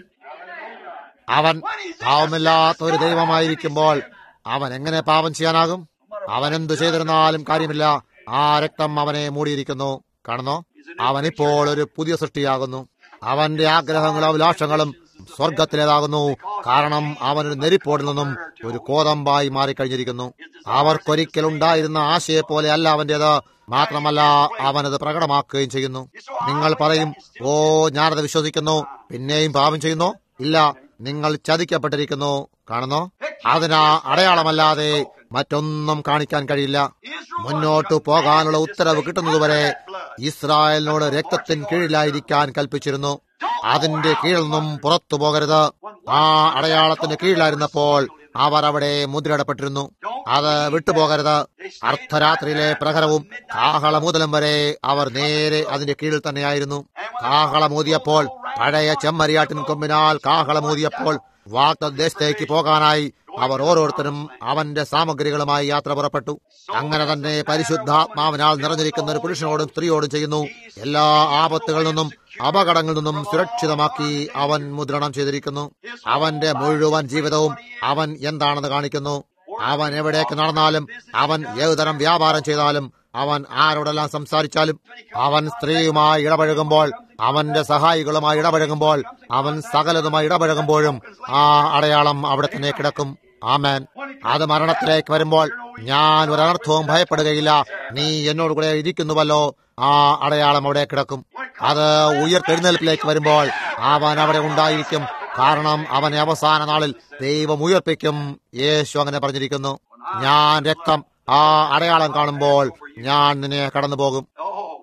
അവൻ പാവമില്ലാത്ത ഒരു ദൈവമായിരിക്കുമ്പോൾ അവൻ എങ്ങനെ പാപം ചെയ്യാനാകും അവൻ എന്തു ചെയ്തിരുന്നാലും കാര്യമില്ല ആ രക്തം അവനെ മൂടിയിരിക്കുന്നു കാണുന്നോ അവൻ ഇപ്പോൾ ഒരു പുതിയ സൃഷ്ടിയാകുന്നു അവന്റെ ആഗ്രഹങ്ങളും അഭിലാഷങ്ങളും സ്വർഗത്തിലേതാകുന്നു കാരണം അവനൊരു നെരിപ്പോടിൽ നിന്നും ഒരു കോതമ്പായി മാറിക്കഴിഞ്ഞിരിക്കുന്നു അവർക്കൊരിക്കലുണ്ടായിരുന്ന ആശയെ പോലെ അല്ല അവന്റേത് മാത്രമല്ല അവനത് പ്രകടമാക്കുകയും ചെയ്യുന്നു നിങ്ങൾ പറയും ഓ ഞാനത് വിശ്വസിക്കുന്നു പിന്നെയും പാപം ചെയ്യുന്നു ഇല്ല നിങ്ങൾ ചതിക്കപ്പെട്ടിരിക്കുന്നു കാണുന്നോ അതിനാ അടയാളമല്ലാതെ മറ്റൊന്നും കാണിക്കാൻ കഴിയില്ല മുന്നോട്ടു പോകാനുള്ള ഉത്തരവ് കിട്ടുന്നതുവരെ ഇസ്രായേലിനോട് രക്തത്തിൻ കീഴിലായിരിക്കാൻ കൽപ്പിച്ചിരുന്നു അതിന്റെ കീഴിൽ നിന്നും പുറത്തു പോകരുത് ആ അടയാളത്തിന് കീഴിലായിരുന്നപ്പോൾ അവർ അവിടെ മുദ്രയിടപ്പെട്ടിരുന്നു അത് വിട്ടുപോകരുത് അർദ്ധരാത്രിയിലെ പ്രഹരവും കാഹളമൂതലും വരെ അവർ നേരെ അതിന്റെ കീഴിൽ തന്നെയായിരുന്നു കാഹളമൂതിയപ്പോൾ പഴയ ചെമ്മരിയാട്ടിൻ കൊമ്പിനാൽ കാഹളമൂതിയപ്പോൾ വാഗ്ദേശത്തേക്ക് പോകാനായി അവർ ഓരോരുത്തരും അവന്റെ സാമഗ്രികളുമായി യാത്ര പുറപ്പെട്ടു അങ്ങനെ തന്നെ പരിശുദ്ധാത്മാവിനാൽ നിറഞ്ഞിരിക്കുന്ന ഒരു പുരുഷനോടും സ്ത്രീയോടും ചെയ്യുന്നു എല്ലാ ആപത്തുകളിൽ നിന്നും അപകടങ്ങളിൽ നിന്നും സുരക്ഷിതമാക്കി അവൻ മുദ്രണം ചെയ്തിരിക്കുന്നു അവന്റെ മുഴുവൻ ജീവിതവും അവൻ എന്താണെന്ന് കാണിക്കുന്നു അവൻ എവിടേക്ക് നടന്നാലും അവൻ ഏതുതരം വ്യാപാരം ചെയ്താലും അവൻ ആരോടെല്ലാം സംസാരിച്ചാലും അവൻ സ്ത്രീയുമായി ഇടപഴകുമ്പോൾ അവന്റെ സഹായികളുമായി ഇടപഴകുമ്പോൾ അവൻ സകലതുമായി ഇടപഴകുമ്പോഴും ആ അടയാളം അവിടെ തന്നെ കിടക്കും ആമേൻ അത് മരണത്തിലേക്ക് വരുമ്പോൾ ഞാൻ ഒരർത്ഥവും ഭയപ്പെടുകയില്ല നീ എന്നോട് കൂടെ ഇരിക്കുന്നുവല്ലോ ആ അടയാളം അവിടെ കിടക്കും അത് ഉയർത്തെഴുന്നേൽപ്പിലേക്ക് വരുമ്പോൾ അവൻ അവിടെ ഉണ്ടായിരിക്കും കാരണം അവനെ അവസാന നാളിൽ ദൈവം ഉയർപ്പിക്കും യേശു അങ്ങനെ പറഞ്ഞിരിക്കുന്നു ഞാൻ രക്തം ആ അടയാളം കാണുമ്പോൾ ഞാൻ നിന്നെ കടന്നു പോകും Oh.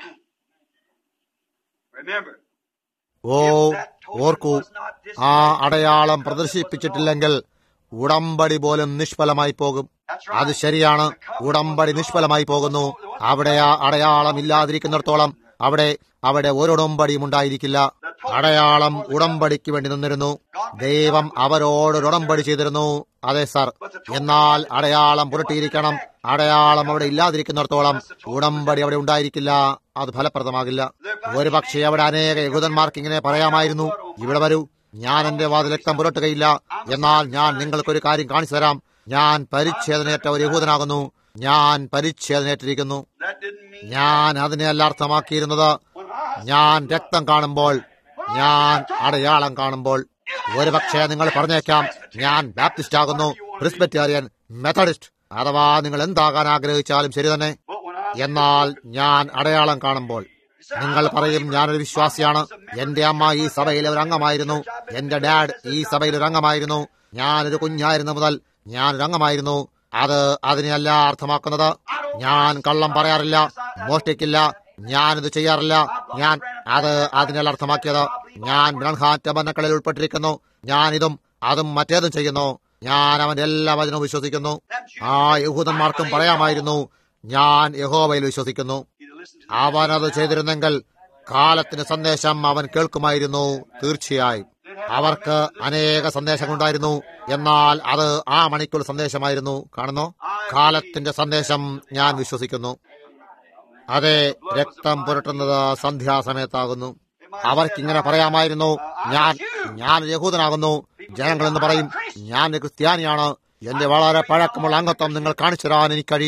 Remember, ഓ ഓർക്കൂ ആ അടയാളം പ്രദർശിപ്പിച്ചിട്ടില്ലെങ്കിൽ ഉടമ്പടി പോലും നിഷ്ഫലമായി പോകും അത് ശരിയാണ് ഉടമ്പടി നിഷ്ഫലമായി പോകുന്നു അവിടെ ആ അടയാളം ഇല്ലാതിരിക്കുന്നിടത്തോളം അവിടെ അവിടെ ഒരു ഉടമ്പടിയും ഉണ്ടായിരിക്കില്ല അടയാളം ഉടമ്പടിക്ക് വേണ്ടി നിന്നിരുന്നു ദൈവം അവരോടൊരു ഉടമ്പടി ചെയ്തിരുന്നു അതെ സർ എന്നാൽ അടയാളം പുരട്ടിയിരിക്കണം അടയാളം അവിടെ ഇല്ലാതിരിക്കുന്നിടത്തോളം ഉടമ്പടി അവിടെ ഉണ്ടായിരിക്കില്ല അത് ഫലപ്രദമാകില്ല ഒരു പക്ഷേ അവിടെ അനേക യഹൂദന്മാർക്ക് ഇങ്ങനെ പറയാമായിരുന്നു ഇവിടെ വരൂ ഞാൻ എന്റെ വാതിൽ രക്തം പുരട്ടുകയില്ല എന്നാൽ ഞാൻ നിങ്ങൾക്കൊരു കാര്യം കാണിച്ചു തരാം ഞാൻ പരിച്ഛേദനയേറ്റ ഒരു യഹൂദനാകുന്നു ഞാൻ പരിച്ഛേദനയേറ്റിരിക്കുന്നു that didn't mean ഞാൻ അതിനെയല്ല അർത്ഥമാക്കിയിരുന്നത് ഞാൻ രക്തം കാണുമ്പോൾ ഞാൻ അടയാളം കാണുമ്പോൾ ഒരുപക്ഷെ നിങ്ങൾ പറഞ്ഞേക്കാം ഞാൻ ബാപ്റ്റിസ്റ്റ് ആകുന്നു പ്രിസ്ബറ്റേറിയൻ മെത്തഡിസ്റ്റ് അഥവാ നിങ്ങൾ എന്താകാൻ ആഗ്രഹിച്ചാലും ശരി തന്നെ but when I എന്നാൽ ഞാൻ അടയാളം കാണുമ്പോൾ നിങ്ങൾ പറയും ഞാനൊരു വിശ്വാസിയാണ് എന്റെ അമ്മ ഈ സഭയിലെ ഒരു അംഗമായിരുന്നു എന്റെ ഡാഡ് ഈ സഭയിലെ ഒരു അംഗമായിരുന്നു ഞാനൊരു കുഞ്ഞായിരുന്ന മുതൽ ഞാനൊരു അംഗമായിരുന്നു അത് അതിനെയല്ല അർത്ഥമാക്കുന്നത് ഞാൻ കള്ളം പറയാറില്ല മോഷ്ടിക്കില്ല ഞാനിത് ചെയ്യാറില്ല ഞാൻ അത് അതിനല്ല അർത്ഥമാക്കിയത് ഞാൻ ബ്രഹ്മാറ്റ ബന്ധങ്ങളിൽ ഉൾപ്പെട്ടിരിക്കുന്നു ഞാൻ ഇതും അതും മറ്റേതും ചെയ്യുന്നു ഞാൻ അവന്റെ എല്ലാ വചനവും വിശ്വസിക്കുന്നു ആ യഹൂദന്മാർക്കും പറയാമായിരുന്നു ഞാൻ യഹോവയിൽ വിശ്വസിക്കുന്നു either listen to അവനത് ചെയ്തിരുന്നെങ്കിൽ കാലത്തിന് സന്ദേശം അവൻ കേൾക്കുമായിരുന്നു തീർച്ചയായും അവർക്ക് അനേക സന്ദേശങ്ങളുണ്ടായിരുന്നു എന്നാൽ അത് ആ മണിക്കൂർ സന്ദേശമായിരുന്നു കാണുന്നു കാലത്തിന്റെ സന്ദേശം ഞാൻ വിശ്വസിക്കുന്നു അതെ രക്തം പുരട്ടുന്നത് സന്ധ്യാസമയത്താകുന്നു അവർക്കിങ്ങനെ പറയാമായിരുന്നു ഞാൻ ഞാൻ യഹൂദനാകുന്നു ജനങ്ങൾ എന്ന് പറയും ഞാൻ ഒരു ക്രിസ്ത്യാനിയാണ് എന്റെ വളരെ പഴക്കമുള്ള അംഗത്വം നിങ്ങൾ കാണിച്ചു തരാൻ എനിക്ക് കഴിയും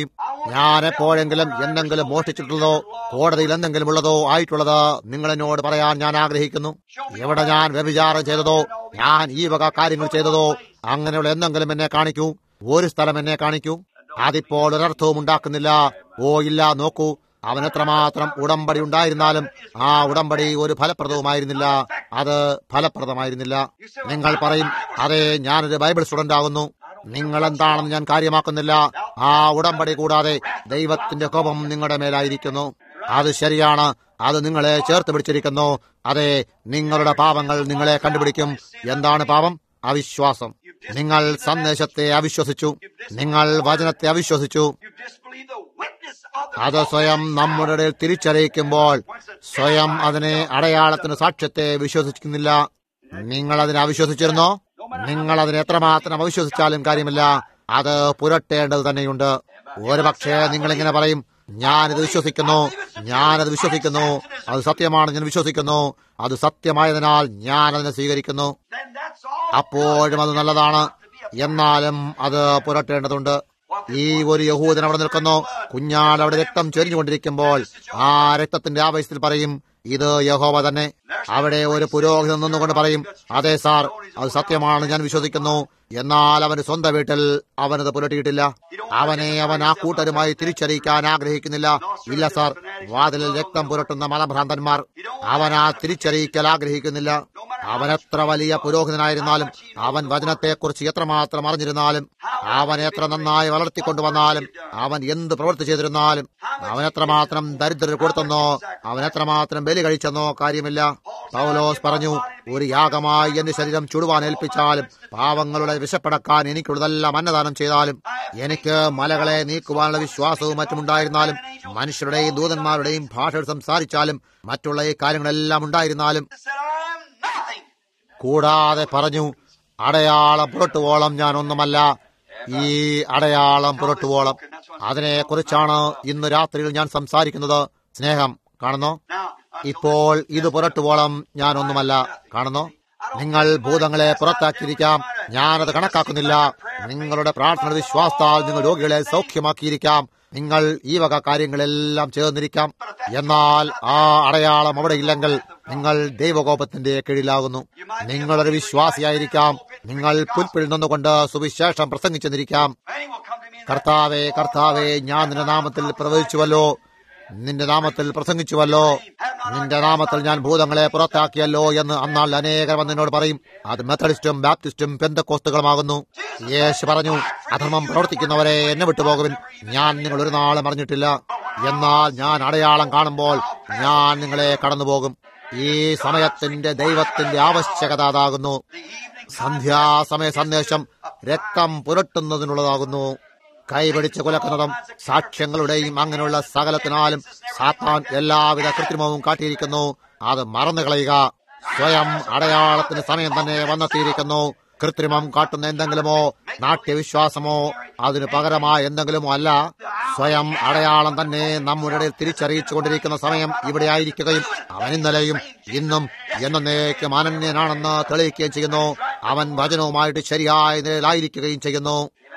ഞാൻ എപ്പോഴെങ്കിലും എന്തെങ്കിലും മോഷ്ടിച്ചിട്ടുള്ളതോ കോടതിയിൽ എന്തെങ്കിലും ഉള്ളതോ ആയിട്ടുള്ളത് നിങ്ങൾ എന്നോട് പറയാൻ ഞാൻ ആഗ്രഹിക്കുന്നു എവിടെ ഞാൻ വ്യഭിചാരം ചെയ്തതോ ഞാൻ ഈ വക കാര്യങ്ങൾ ചെയ്തതോ അങ്ങനെയുള്ള എന്തെങ്കിലും എന്നെ കാണിക്കൂ ഒരു സ്ഥലം എന്നെ കാണിക്കൂ അതിപ്പോൾ ഒരർത്ഥവും ഉണ്ടാക്കുന്നില്ല ഓ ഇല്ല നോക്കൂ അവൻ എത്രമാത്രം ഉടമ്പടി ഉണ്ടായിരുന്നാലും ആ ഉടമ്പടി ഒരു ഫലപ്രദവുമായിരുന്നില്ല അത് ഫലപ്രദമായിരുന്നില്ല നിങ്ങൾ പറയും അതെ ഞാനൊരു ബൈബിൾ സ്റ്റുഡന്റ് ആകുന്നു നിങ്ങൾ എന്താണെന്ന് ഞാൻ കാര്യമാക്കുന്നില്ല ആ ഉടമ്പടി കൂടാതെ ദൈവത്തിന്റെ കോപം നിങ്ങളുടെ മേലായിരിക്കുന്നു അത് ശരിയാണ് അത് നിങ്ങളെ ചേർത്ത് പിടിച്ചിരിക്കുന്നു അതെ നിങ്ങളുടെ പാപങ്ങൾ നിങ്ങളെ കണ്ടുപിടിക്കും എന്താണ് പാപം അവിശ്വാസം നിങ്ങൾ സന്ദേശത്തെ അവിശ്വസിച്ചു നിങ്ങൾ വചനത്തെ അവിശ്വസിച്ചു You disbelieve the witness of the അത് സ്വയം നമ്മുടെ ഇടയിൽ തിരിച്ചറിയിക്കുമ്പോൾ സ്വയം അതിനെ അടയാളത്തിന് സാക്ഷ്യത്തെ വിശ്വസിക്കുന്നില്ല നിങ്ങൾ അതിനെ അവിശ്വസിച്ചിരുന്നോ നിങ്ങൾ അതിനെ എത്രമാത്രം അവിശ്വസിച്ചാലും കാര്യമില്ല അത് പുരട്ടേണ്ടത് തന്നെയുണ്ട് ഒരുപക്ഷെ നിങ്ങൾ ഇങ്ങനെ പറയും ഞാനിത് വിശ്വസിക്കുന്നു ഞാനത് വിശ്വസിക്കുന്നു അത് സത്യമാണ് ഞാൻ വിശ്വസിക്കുന്നു അത് സത്യമായതിനാൽ ഞാൻ അതിനെ സ്വീകരിക്കുന്നു then that's all. അപ്പോഴും അത് നല്ലതാണ് എന്നാലും അത് പുരട്ടേണ്ടതുണ്ട് ഈ ഒരു യഹൂദൻ അവിടെ നിൽക്കുന്നു കുഞ്ഞാട് അവിടെ രക്തം ചൊരിഞ്ഞുകൊണ്ടിരിക്കുമ്പോൾ ആ രക്തത്തിന്റെ ആവേശത്തിൽ പറയും ഇത് യഹോവ തന്നെ അവിടെ ഒരു പുരോഹിതൻ നിന്നുകൊണ്ട് പറയും അതെ സാർ അത് സത്യമാണ് ഞാൻ വിശ്വസിക്കുന്നു എന്നാൽ അവന്റെ സ്വന്തം വീട്ടിൽ അവനത് പുരട്ടിയിട്ടില്ല അവനെ അവൻ ആ കൂട്ടരുമായി തിരിച്ചറിയിക്കാൻ ആഗ്രഹിക്കുന്നില്ല ഇല്ല സാർ വാതിലിൽ രക്തം പുരട്ടുന്ന മലഭ്രാന്തന്മാർ അവൻ ആ തിരിച്ചറിയിക്കൽ ആഗ്രഹിക്കുന്നില്ല അവൻ എത്ര വലിയ പുരോഹിതനായിരുന്നാലും അവൻ വചനത്തെക്കുറിച്ച് എത്രമാത്രം അറിഞ്ഞിരുന്നാലും അവൻ എത്ര നന്നായി വളർത്തിക്കൊണ്ടുവന്നാലും അവൻ എന്ത് പ്രവൃത്തി ചെയ്തിരുന്നാലും അവൻ എത്രമാത്രം ദരിദ്രർ കൊടുത്തെന്നോ അവൻ എത്രമാത്രം ബലി കഴിച്ചെന്നോ കാര്യമില്ല പൗലോസ് പറഞ്ഞു ഒരു യാഗമായി എന്റെ ശരീരം ചുടുവാൻ ഏൽപ്പിച്ചാലും പാവങ്ങളുടെ വിശപ്പടക്കാൻ എനിക്കുള്ളതെല്ലാം അന്നദാനം ചെയ്താലും എനിക്ക് മലകളെ നീക്കുവാനുള്ള വിശ്വാസവും മറ്റുമുണ്ടായിരുന്നാലും മനുഷ്യരുടെയും ദൂതന്മാരുടെയും ഭാഷകൾ സംസാരിച്ചാലും മറ്റുള്ള ഈ കാര്യങ്ങളെല്ലാം ഉണ്ടായിരുന്നാലും said, I am nothing. കൂടാതെ പറഞ്ഞു അടയാളം പുരട്ടുവോളം ഞാൻ ഒന്നുമല്ല ഈ അടയാളം പുരട്ടുവോളം അതിനെക്കുറിച്ചാണ് ഇന്ന് രാത്രിയിൽ ഞാൻ സംസാരിക്കുന്നത് സ്നേഹം കാണുന്നോ Now, uh, ഇപ്പോൾ ഇത് പുരട്ടുവോളം ഞാൻ ഒന്നുമല്ല കാണുന്നോ നിങ്ങൾ ഭൂതങ്ങളെ പുറത്താക്കിയിരിക്കാം ഞാനത് കണക്കാക്കുന്നില്ല നിങ്ങളുടെ പ്രാർത്ഥന വിശ്വാസത്താൽ നിങ്ങൾ രോഗികളെ സൗഖ്യമാക്കിയിരിക്കാം നിങ്ങൾ ഈ വക കാര്യങ്ങളെല്ലാം ചേർന്നിരിക്കാം എന്നാൽ ആ അടയാളം അവിടെ ഇല്ലെങ്കിൽ നിങ്ങൾ ദൈവകോപത്തിന്റെ കീഴിലാകുന്നു നിങ്ങളൊരു വിശ്വാസിയായിരിക്കാം നിങ്ങൾ പുൽപ്പിൽ നിന്നുകൊണ്ട് സുവിശേഷം പ്രസംഗിച്ചെന്നിരിക്കാം many will come to me and കർത്താവേ കർത്താവേ ഞാൻ നിന്റെ നാമത്തിൽ പ്രവചിച്ചുവല്ലോ നിന്റെ നാമത്തിൽ പ്രസംഗിച്ചുവല്ലോ നിന്റെ നാമത്തിൽ ഞാൻ ഭൂതങ്ങളെ പുറത്താക്കിയല്ലോ എന്ന് അന്നാൾ അനേകർ വന്ന് എന്നോട് പറയും അത് മെത്തഡിസ്റ്റും ബാപ്റ്റിസ്റ്റും പെന്തക്കോസ്തുകളുമാകുന്നു യേശു പറഞ്ഞു അധർമ്മം പ്രവർത്തിക്കുന്നവരെ എന്നെ വിട്ടുപോകുവിൻ ഞാൻ നിങ്ങൾ ഒരു നാളും അറിഞ്ഞിട്ടില്ല എന്നാൽ ഞാൻ അടയാളം കാണുമ്പോൾ ഞാൻ നിങ്ങളെ കടന്നുപോകും ഈ സമയത്തിന്റെ ദൈവത്തിന്റെ ആവശ്യകത അതാകുന്നു സന്ധ്യാസമയ സന്ദേശം രക്തം പുരട്ടുന്നതിനുള്ളതാകുന്നു കൈപിടിച്ച് കുലക്കുന്നതും സാക്ഷ്യങ്ങളുടെയും അങ്ങനെയുള്ള സകലത്തിനാലും സാത്താൻ എല്ലാവിധ കൃത്രിമവും കാട്ടിയിരിക്കുന്നു അത് മറന്നു കളയുക സ്വയം അടയാളത്തിന് സമയം തന്നെ വന്നെത്തിയിരിക്കുന്നു കൃത്രിമം കാട്ടുന്ന എന്തെങ്കിലുമോ നാട്യവിശ്വാസമോ അതിന് പകരമായ എന്തെങ്കിലുമോ അല്ല സ്വയം അടയാളം തന്നെ നമ്മുടെ ഇടയിൽ തിരിച്ചറിയിച്ചുകൊണ്ടിരിക്കുന്ന സമയം ഇവിടെ ആയിരിക്കുകയും അവൻ ഇന്നലെയും ഇന്നും എന്നേക്കും അനന്യനാണെന്ന് തെളിയിക്കുകയും ചെയ്യുന്നു അവൻ വചനവുമായിട്ട് ശരിയായ നിലയിലായിരിക്കുകയും ചെയ്യുന്നു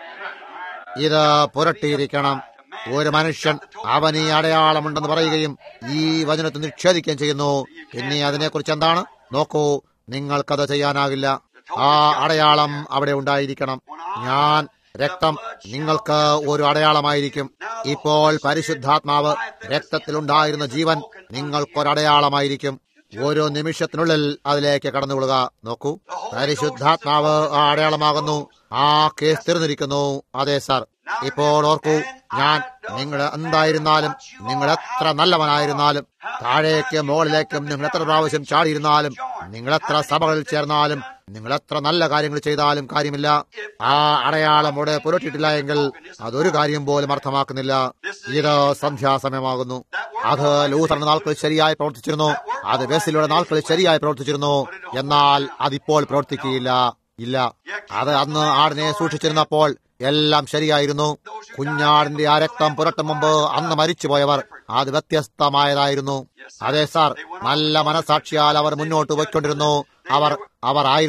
ഇത് പുരട്ടിയിരിക്കണം ഒരു മനുഷ്യൻ അവൻ ഈ അടയാളമുണ്ടെന്ന് പറയുകയും ഈ വചനത്തെ നിഷേധിക്കുകയും ചെയ്യുന്നു പിന്നെ അതിനെക്കുറിച്ച് എന്താണ് നോക്കൂ നിങ്ങൾക്കത് ചെയ്യാനാകില്ല ആ അടയാളം അവിടെ ഉണ്ടായിരിക്കണം ഞാൻ രക്തം നിങ്ങൾക്ക് ഒരു അടയാളമായിരിക്കും ഇപ്പോൾ പരിശുദ്ധാത്മാവ് രക്തത്തിലുണ്ടായിരുന്ന ജീവൻ നിങ്ങൾക്കൊരടയാളമായിരിക്കും ഓരോ നിമിഷത്തിനുള്ളിൽ അതിലേക്ക് കടന്നുകൊള്ളുക നോക്കൂ പരിശുദ്ധാത്മാവ് ആ അടയാളമാകുന്നു ആ കേസ് തീർന്നിരിക്കുന്നു അതെ സാർ ഇപ്പോൾ ഓർക്കൂ ഞാൻ നിങ്ങൾ എന്തായിരുന്നാലും നിങ്ങൾ എത്ര നല്ലവനായിരുന്നാലും താഴേക്ക് മുകളിലേക്കും നിങ്ങൾ എത്ര പ്രാവശ്യം ചാടിയിരുന്നാലും നിങ്ങൾ എത്ര സഭകളിൽ ചേർന്നാലും നിങ്ങൾ എത്ര നല്ല കാര്യങ്ങൾ ചെയ്താലും കാര്യമില്ല ആ അടയാളം ഇവിടെ പുരട്ടിയിട്ടില്ല എങ്കിൽ അതൊരു കാര്യം പോലും അർത്ഥമാക്കുന്നില്ല ഇത് സന്ധ്യാസമയമാകുന്നു അത് ലൂഥറിന്റെ നാൾക്കളിൽ ശരിയായി പ്രവർത്തിച്ചിരുന്നു അത് വെസിലയുടെ നാൾക്കളിൽ ശരിയായി പ്രവർത്തിച്ചിരുന്നു എന്നാൽ അതിപ്പോൾ പ്രവർത്തിക്കുകയില്ല ഇല്ല അത് അന്ന് ആടിനെ സൂക്ഷിച്ചിരുന്നപ്പോൾ എല്ലാം ശരിയായിരുന്നു കുഞ്ഞാടിന്റെ ആ രക്തം പുരട്ടും മുമ്പ് അന്ന് മരിച്ചുപോയവർ അത് വ്യത്യസ്തമായതായിരുന്നു അതെ സാർ നല്ല മനസാക്ഷിയാൽ അവർ മുന്നോട്ട് പോയിക്കൊണ്ടിരുന്നു അവർ അവർ ആയിരുന്നോ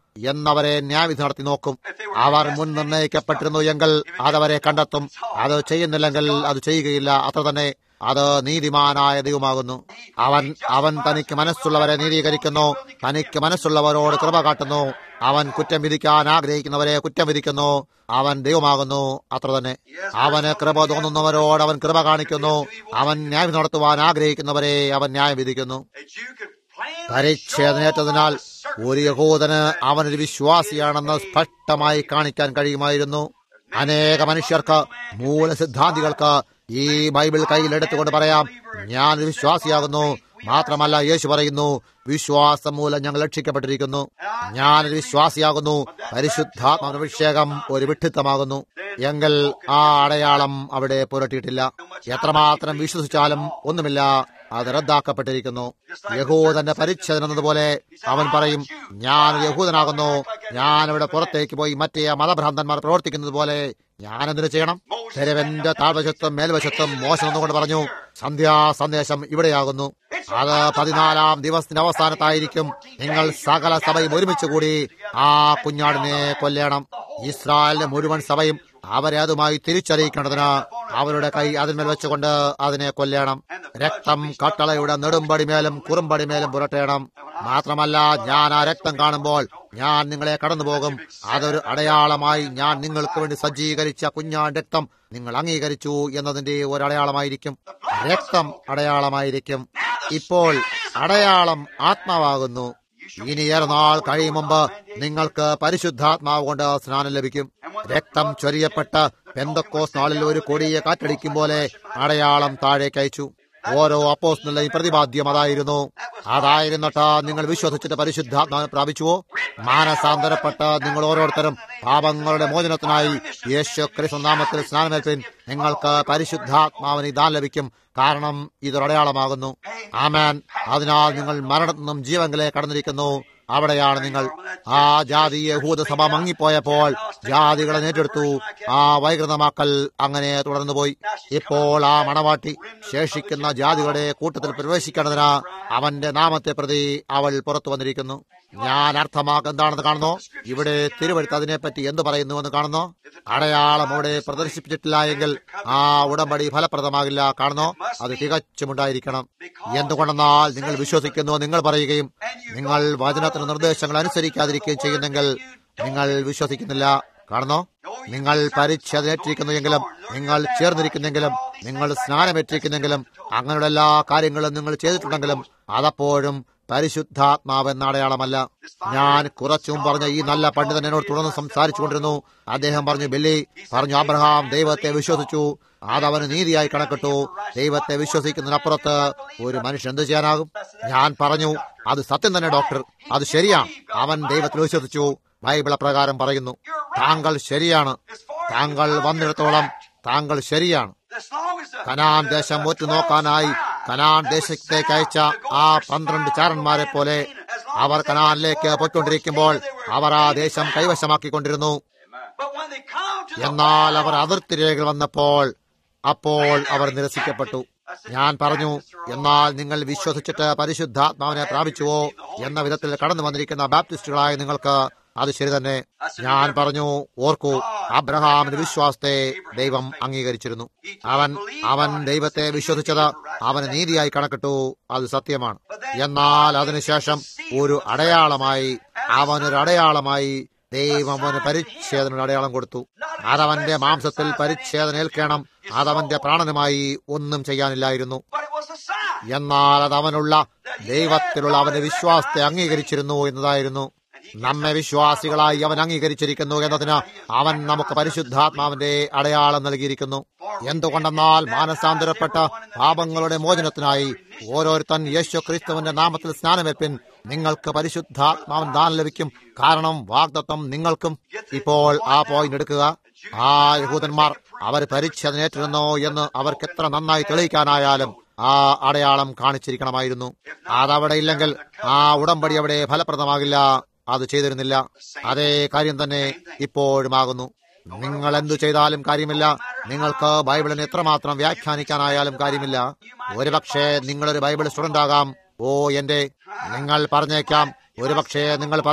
എന്നവരെ ന്യായവിധി നടത്തി നോക്കും അവർ മുൻ നിർണയിക്കപ്പെട്ടിരുന്നു എങ്കിൽ അതവരെ കണ്ടെത്തും അത് ചെയ്യുന്നില്ലെങ്കിൽ അത് ചെയ്യുകയില്ല അത്ര തന്നെ അത് നീതിമാനായ ദൈവമാകുന്നു അവൻ അവൻ തനിക്ക് മനസ്സുള്ളവരെ നീതീകരിക്കുന്നു തനിക്ക് മനസ്സുള്ളവരോട് കൃപ കാട്ടുന്നു അവൻ കുറ്റം വിധിക്കാൻ ആഗ്രഹിക്കുന്നവരെ കുറ്റം വിധിക്കുന്നു അവൻ ദൈവമാകുന്നു അത്ര തന്നെ അവന് കൃപ തോന്നുന്നവരോട് അവൻ കൃപ കാണിക്കുന്നു അവൻ ന്യായം നടത്തുവാൻ ആഗ്രഹിക്കുന്നവരെ അവൻ ന്യായം വിധിക്കുന്നു That you could plainly പരിച്ഛേദനേറ്റതിനാൽ ഒരു യഹൂദന് അവനൊരു വിശ്വാസിയാണെന്ന് സ്പഷ്ടമായി കാണിക്കാൻ കഴിയുമായിരുന്നു അനേക മനുഷ്യർക്ക് മൂലസിദ്ധാന്തികൾക്ക് ഈ ബൈബിൾ കയ്യിലെടുത്തുകൊണ്ട് പറയാം ഞാനൊരു വിശ്വാസിയാകുന്നു മാത്രമല്ല യേശു പറയുന്നു വിശ്വാസം മൂലം ഞങ്ങൾ രക്ഷിക്കപ്പെട്ടിരിക്കുന്നു ഞാനൊരു വിശ്വാസിയാകുന്നു പരിശുദ്ധാത്മാഭിഷേകം ഒരു വിഡ്ഢിത്തമാകുന്നു എങ്കിൽ ആ അടയാളം അവിടെ പുരട്ടിയിട്ടില്ല എത്രമാത്രം വിശ്വസിച്ചാലും ഒന്നുമില്ല അത് റദ്ദാക്കപ്പെട്ടിരിക്കുന്നു യഹൂദന്റെ പരിച്ഛേദന എന്നതുപോലെ അവൻ പറയും ഞാൻ ഒരു യഹൂദനാകുന്നു ഞാനിവിടെ പുറത്തേക്ക് പോയി മറ്റേ മതഭ്രാന്തന്മാർ പ്രവർത്തിക്കുന്നത് പോലെ ഞാൻ എന്തിനു ചെയ്യണം തെരുവന്റെ താഴ്വശത്തും മേൽവശത്തും മോശം എന്നുകൊണ്ട് പറഞ്ഞു സന്ധ്യാ സന്ദേശം ഇവിടെയാകുന്നു അത് പതിനാലാം ദിവസത്തിന്റെ അവസാനത്തായിരിക്കും നിങ്ങൾ സകല സഭയും ഒരുമിച്ച് കൂടി ആ കുഞ്ഞാടിനെ കൊല്ലണം ഇസ്രായേലിന്റെ മുഴുവൻ സഭയും അവരെ അതുമായി തിരിച്ചറിയിക്കേണ്ടതിന് അവരുടെ കൈ അതിന്മേൽ വെച്ചുകൊണ്ട് അതിനെ കൊല്ലണം രക്തം കട്ടളയുടെ നെടുമ്പടിമേലും കുറുമ്പടിമേലും പുരട്ടണം മാത്രമല്ല ഞാൻ ആ രക്തം കാണുമ്പോൾ ഞാൻ നിങ്ങളെ കടന്നുപോകും അതൊരു അടയാളമായി ഞാൻ നിങ്ങൾക്ക് വേണ്ടി സജ്ജീകരിച്ച കുഞ്ഞാൻ രക്തം നിങ്ങൾ അംഗീകരിച്ചു എന്നതിന്റെ ഒരു അടയാളമായിരിക്കും രക്തം അടയാളമായിരിക്കും ഇപ്പോൾ അടയാളം ആത്മാവാകുന്നു ഇനി ഏറെ നാൾ കഴിയും മുമ്പ് നിങ്ങൾക്ക് പരിശുദ്ധാത്മാവ് കൊണ്ട് സ്നാനം ലഭിക്കും രക്തം ചൊരിയപ്പെട്ട് പെന്തക്കോസ് നാളിൽ ഒരു കൊടിയ കാറ്റടിക്കും പോലെ അടയാളം താഴേക്ക് അയച്ചു ഓരോ അപ്പോസ്റ്റിന്റെയും പ്രതിപാദ്യം അതായിരുന്നു അതായിരുന്നിട്ട് നിങ്ങൾ വിശ്വസിച്ചിട്ട് പരിശുദ്ധാത്മാവിനെ പ്രാപിച്ചുവോ മാനസാന്തരപ്പെട്ട് നിങ്ങൾ ഓരോരുത്തരും പാപങ്ങളുടെ മോചനത്തിനായി യേശു ക്രിസ്തു നാമത്തിൽ സ്നാനമേൽപ്പിൻ നിങ്ങൾക്ക് പരിശുദ്ധാത്മാവിന് ദാൻ ലഭിക്കും കാരണം ഇതൊരു അടയാളമാകുന്നു ആമാൻ അതിനാൽ നിങ്ങൾ മരണത്തിൽ നിന്നും ജീവങ്കിലെ കടന്നിരിക്കുന്നു അവിടെയാണ് നിങ്ങൾ ആ ജാതി യഹൂദസഭ മങ്ങിപ്പോയപ്പോൾ ജാതികളെ നേറ്റെടുത്തു ആ വൈകൃതമാക്കൽ അങ്ങനെ തുടർന്നുപോയി ഇപ്പോൾ ആ മണവാട്ടി ശേഷിക്കുന്ന ജാതികളുടെ കൂട്ടത്തിൽ പ്രവേശിക്കേണ്ടതിന് അവന്റെ നാമത്തെ പ്രതി അവൾ പുറത്തു വന്നിരിക്കുന്നു ഞാൻ അർത്ഥമാക്കുക എന്താണെന്ന് കാണുന്നോ ഇവിടെ തിരുവഴുത്ത് അതിനെപ്പറ്റി എന്ത് പറയുന്നു എന്ന് കാണുന്നോ അടയാളം അവിടെ പ്രദർശിപ്പിച്ചിട്ടില്ല എങ്കിൽ ആ ഉടമ്പടി ഫലപ്രദമാകില്ല കാണുന്നോ അത് തികച്ചുമുണ്ടായിരിക്കണം എന്തുകൊണ്ടെന്നാൽ നിങ്ങൾ വിശ്വസിക്കുന്നു നിങ്ങൾ പറയുകയും നിങ്ങൾ വചനത്തിന് നിർദ്ദേശങ്ങൾ അനുസരിക്കാതിരിക്കുകയും ചെയ്യുന്നെങ്കിൽ നിങ്ങൾ വിശ്വസിക്കുന്നില്ല കാണുന്നോ നിങ്ങൾ പരിച്ഛേദനേറ്റിരിക്കുന്നു എങ്കിലും നിങ്ങൾ ചേർന്നിരിക്കുന്നെങ്കിലും നിങ്ങൾ സ്നാനമേറ്റിരിക്കുന്നെങ്കിലും അങ്ങനെയുള്ള എല്ലാ കാര്യങ്ങളും നിങ്ങൾ ചെയ്തിട്ടുണ്ടെങ്കിലും അതപ്പോഴും പരിശുദ്ധാത്മാവ് എന്ന അടയാളമല്ല ഞാൻ കുറച്ചും പറഞ്ഞ ഈ നല്ല പണ്ഡിതൻ എന്നോട് തുടർന്ന് സംസാരിച്ചു കൊണ്ടിരുന്നു അദ്ദേഹം പറഞ്ഞു ബില്ലി പറഞ്ഞു അബ്രഹാം ദൈവത്തെ വിശ്വസിച്ചു അതവന് നീതിയായി കണക്കിട്ടു ദൈവത്തെ വിശ്വസിക്കുന്നതിനപ്പുറത്ത് ഒരു മനുഷ്യൻ എന്ത് ചെയ്യാനാകും ഞാൻ പറഞ്ഞു അത് സത്യം തന്നെ ഡോക്ടർ അത് ശരിയാ അവൻ ദൈവത്തിൽ വിശ്വസിച്ചു ബൈബിള പ്രകാരം പറയുന്നു താങ്കൾ ശരിയാണ് താങ്കൾ വന്നിടത്തോളം താങ്കൾ ശരിയാണ് as long as the Canaan ദേശം ഒറ്റുനോക്കാനായി കനാൻ ദേശത്തേക്ക് അയച്ച ആ പന്ത്രണ്ട് ചാരന്മാരെ പോലെ അവർ കനാനിലേക്ക് പൊയ്ക്കൊണ്ടിരിക്കുമ്പോൾ അവർ ആ ദേശം കൈവശമാക്കിക്കൊണ്ടിരുന്നു but when they come to the എന്നാൽ അവർ അതിർത്തി രേഖകൾ വന്നപ്പോൾ അപ്പോൾ അവർ നിരസിക്കപ്പെട്ടു ഞാൻ പറഞ്ഞു എന്നാൽ നിങ്ങൾ വിശ്വസിച്ചിട്ട് പരിശുദ്ധാത്മാവിനെ പ്രാപിച്ചുവോ എന്ന വിധത്തിൽ കടന്നു വന്നിരിക്കുന്ന ബാപ്റ്റിസ്റ്റുകളായ നിങ്ങൾക്ക് അത് ശരി തന്നെ ഞാൻ പറഞ്ഞു ഓർക്കൂ അബ്രഹാമിന്റെ വിശ്വാസത്തെ ദൈവം അംഗീകരിച്ചിരുന്നു അവൻ അവൻ ദൈവത്തെ വിശ്വസിച്ചത് അവന് നീതിയായി കണക്കിട്ടു അത് സത്യമാണ് എന്നാൽ അതിനുശേഷം ഒരു അടയാളമായി അവനൊരു അടയാളമായി ദൈവം അവന് പരിച്ഛേദന അടയാളം കൊടുത്തു അതവന്റെ മാംസത്തിൽ പരിച്ഛേദന ഏൽക്കണം അതവന്റെ പ്രാണനുമായി ഒന്നും ചെയ്യാനില്ലായിരുന്നു but it was a sign. എന്നാൽ അത് അവനുള്ള ദൈവത്തിലുള്ള അവന്റെ വിശ്വാസത്തെ അംഗീകരിച്ചിരുന്നു എന്നതായിരുന്നു നമ്മെ വിശ്വാസികളായി അവൻ അംഗീകരിച്ചിരിക്കുന്നു എന്നതിന് അവൻ നമുക്ക് പരിശുദ്ധാത്മാവിന്റെ അടയാളം നൽകിയിരിക്കുന്നു എന്തുകൊണ്ടെന്നാൽ മാനസാന്തരപ്പെട്ട പാപങ്ങളുടെ മോചനത്തിനായി ഓരോരുത്തൻ യേശു ക്രിസ്തുവിന്റെ നാമത്തിൽ സ്നാനമേൽപ്പിൻ നിങ്ങൾക്ക് പരിശുദ്ധാത്മാവൻ ദാനം ലഭിക്കും കാരണം വാഗ്ദത്വം നിങ്ങൾക്കും ഇപ്പോൾ ആ പോയിന്റ് എടുക്കുക ആ യഹൂദന്മാർ അവർ പരിച്ഛേദനേറ്റിരുന്നോ എന്ന് അവർക്ക് എത്ര നന്നായി തെളിയിക്കാനായാലും ആ അടയാളം കാണിച്ചിരിക്കണമായിരുന്നു അതവിടെ ഇല്ലെങ്കിൽ ആ ഉടമ്പടി അവിടെ ഫലപ്രദമാകില്ല അത് ചെയ്തിരുന്നില്ല അതേ കാര്യം തന്നെ ഇപ്പോഴുമാകുന്നു നിങ്ങൾ എന്തു ചെയ്താലും കാര്യമില്ല നിങ്ങൾക്ക് ബൈബിളിനെ എത്രമാത്രം വ്യാഖ്യാനിക്കാനായാലും കാര്യമില്ല ഒരുപക്ഷെ നിങ്ങളൊരു ബൈബിൾ സ്റ്റുഡന്റ് ആകാം ഓ എന്റെ നിങ്ങൾ പറഞ്ഞേക്കാം ഒരുപക്ഷെ നിങ്ങൾ പറയും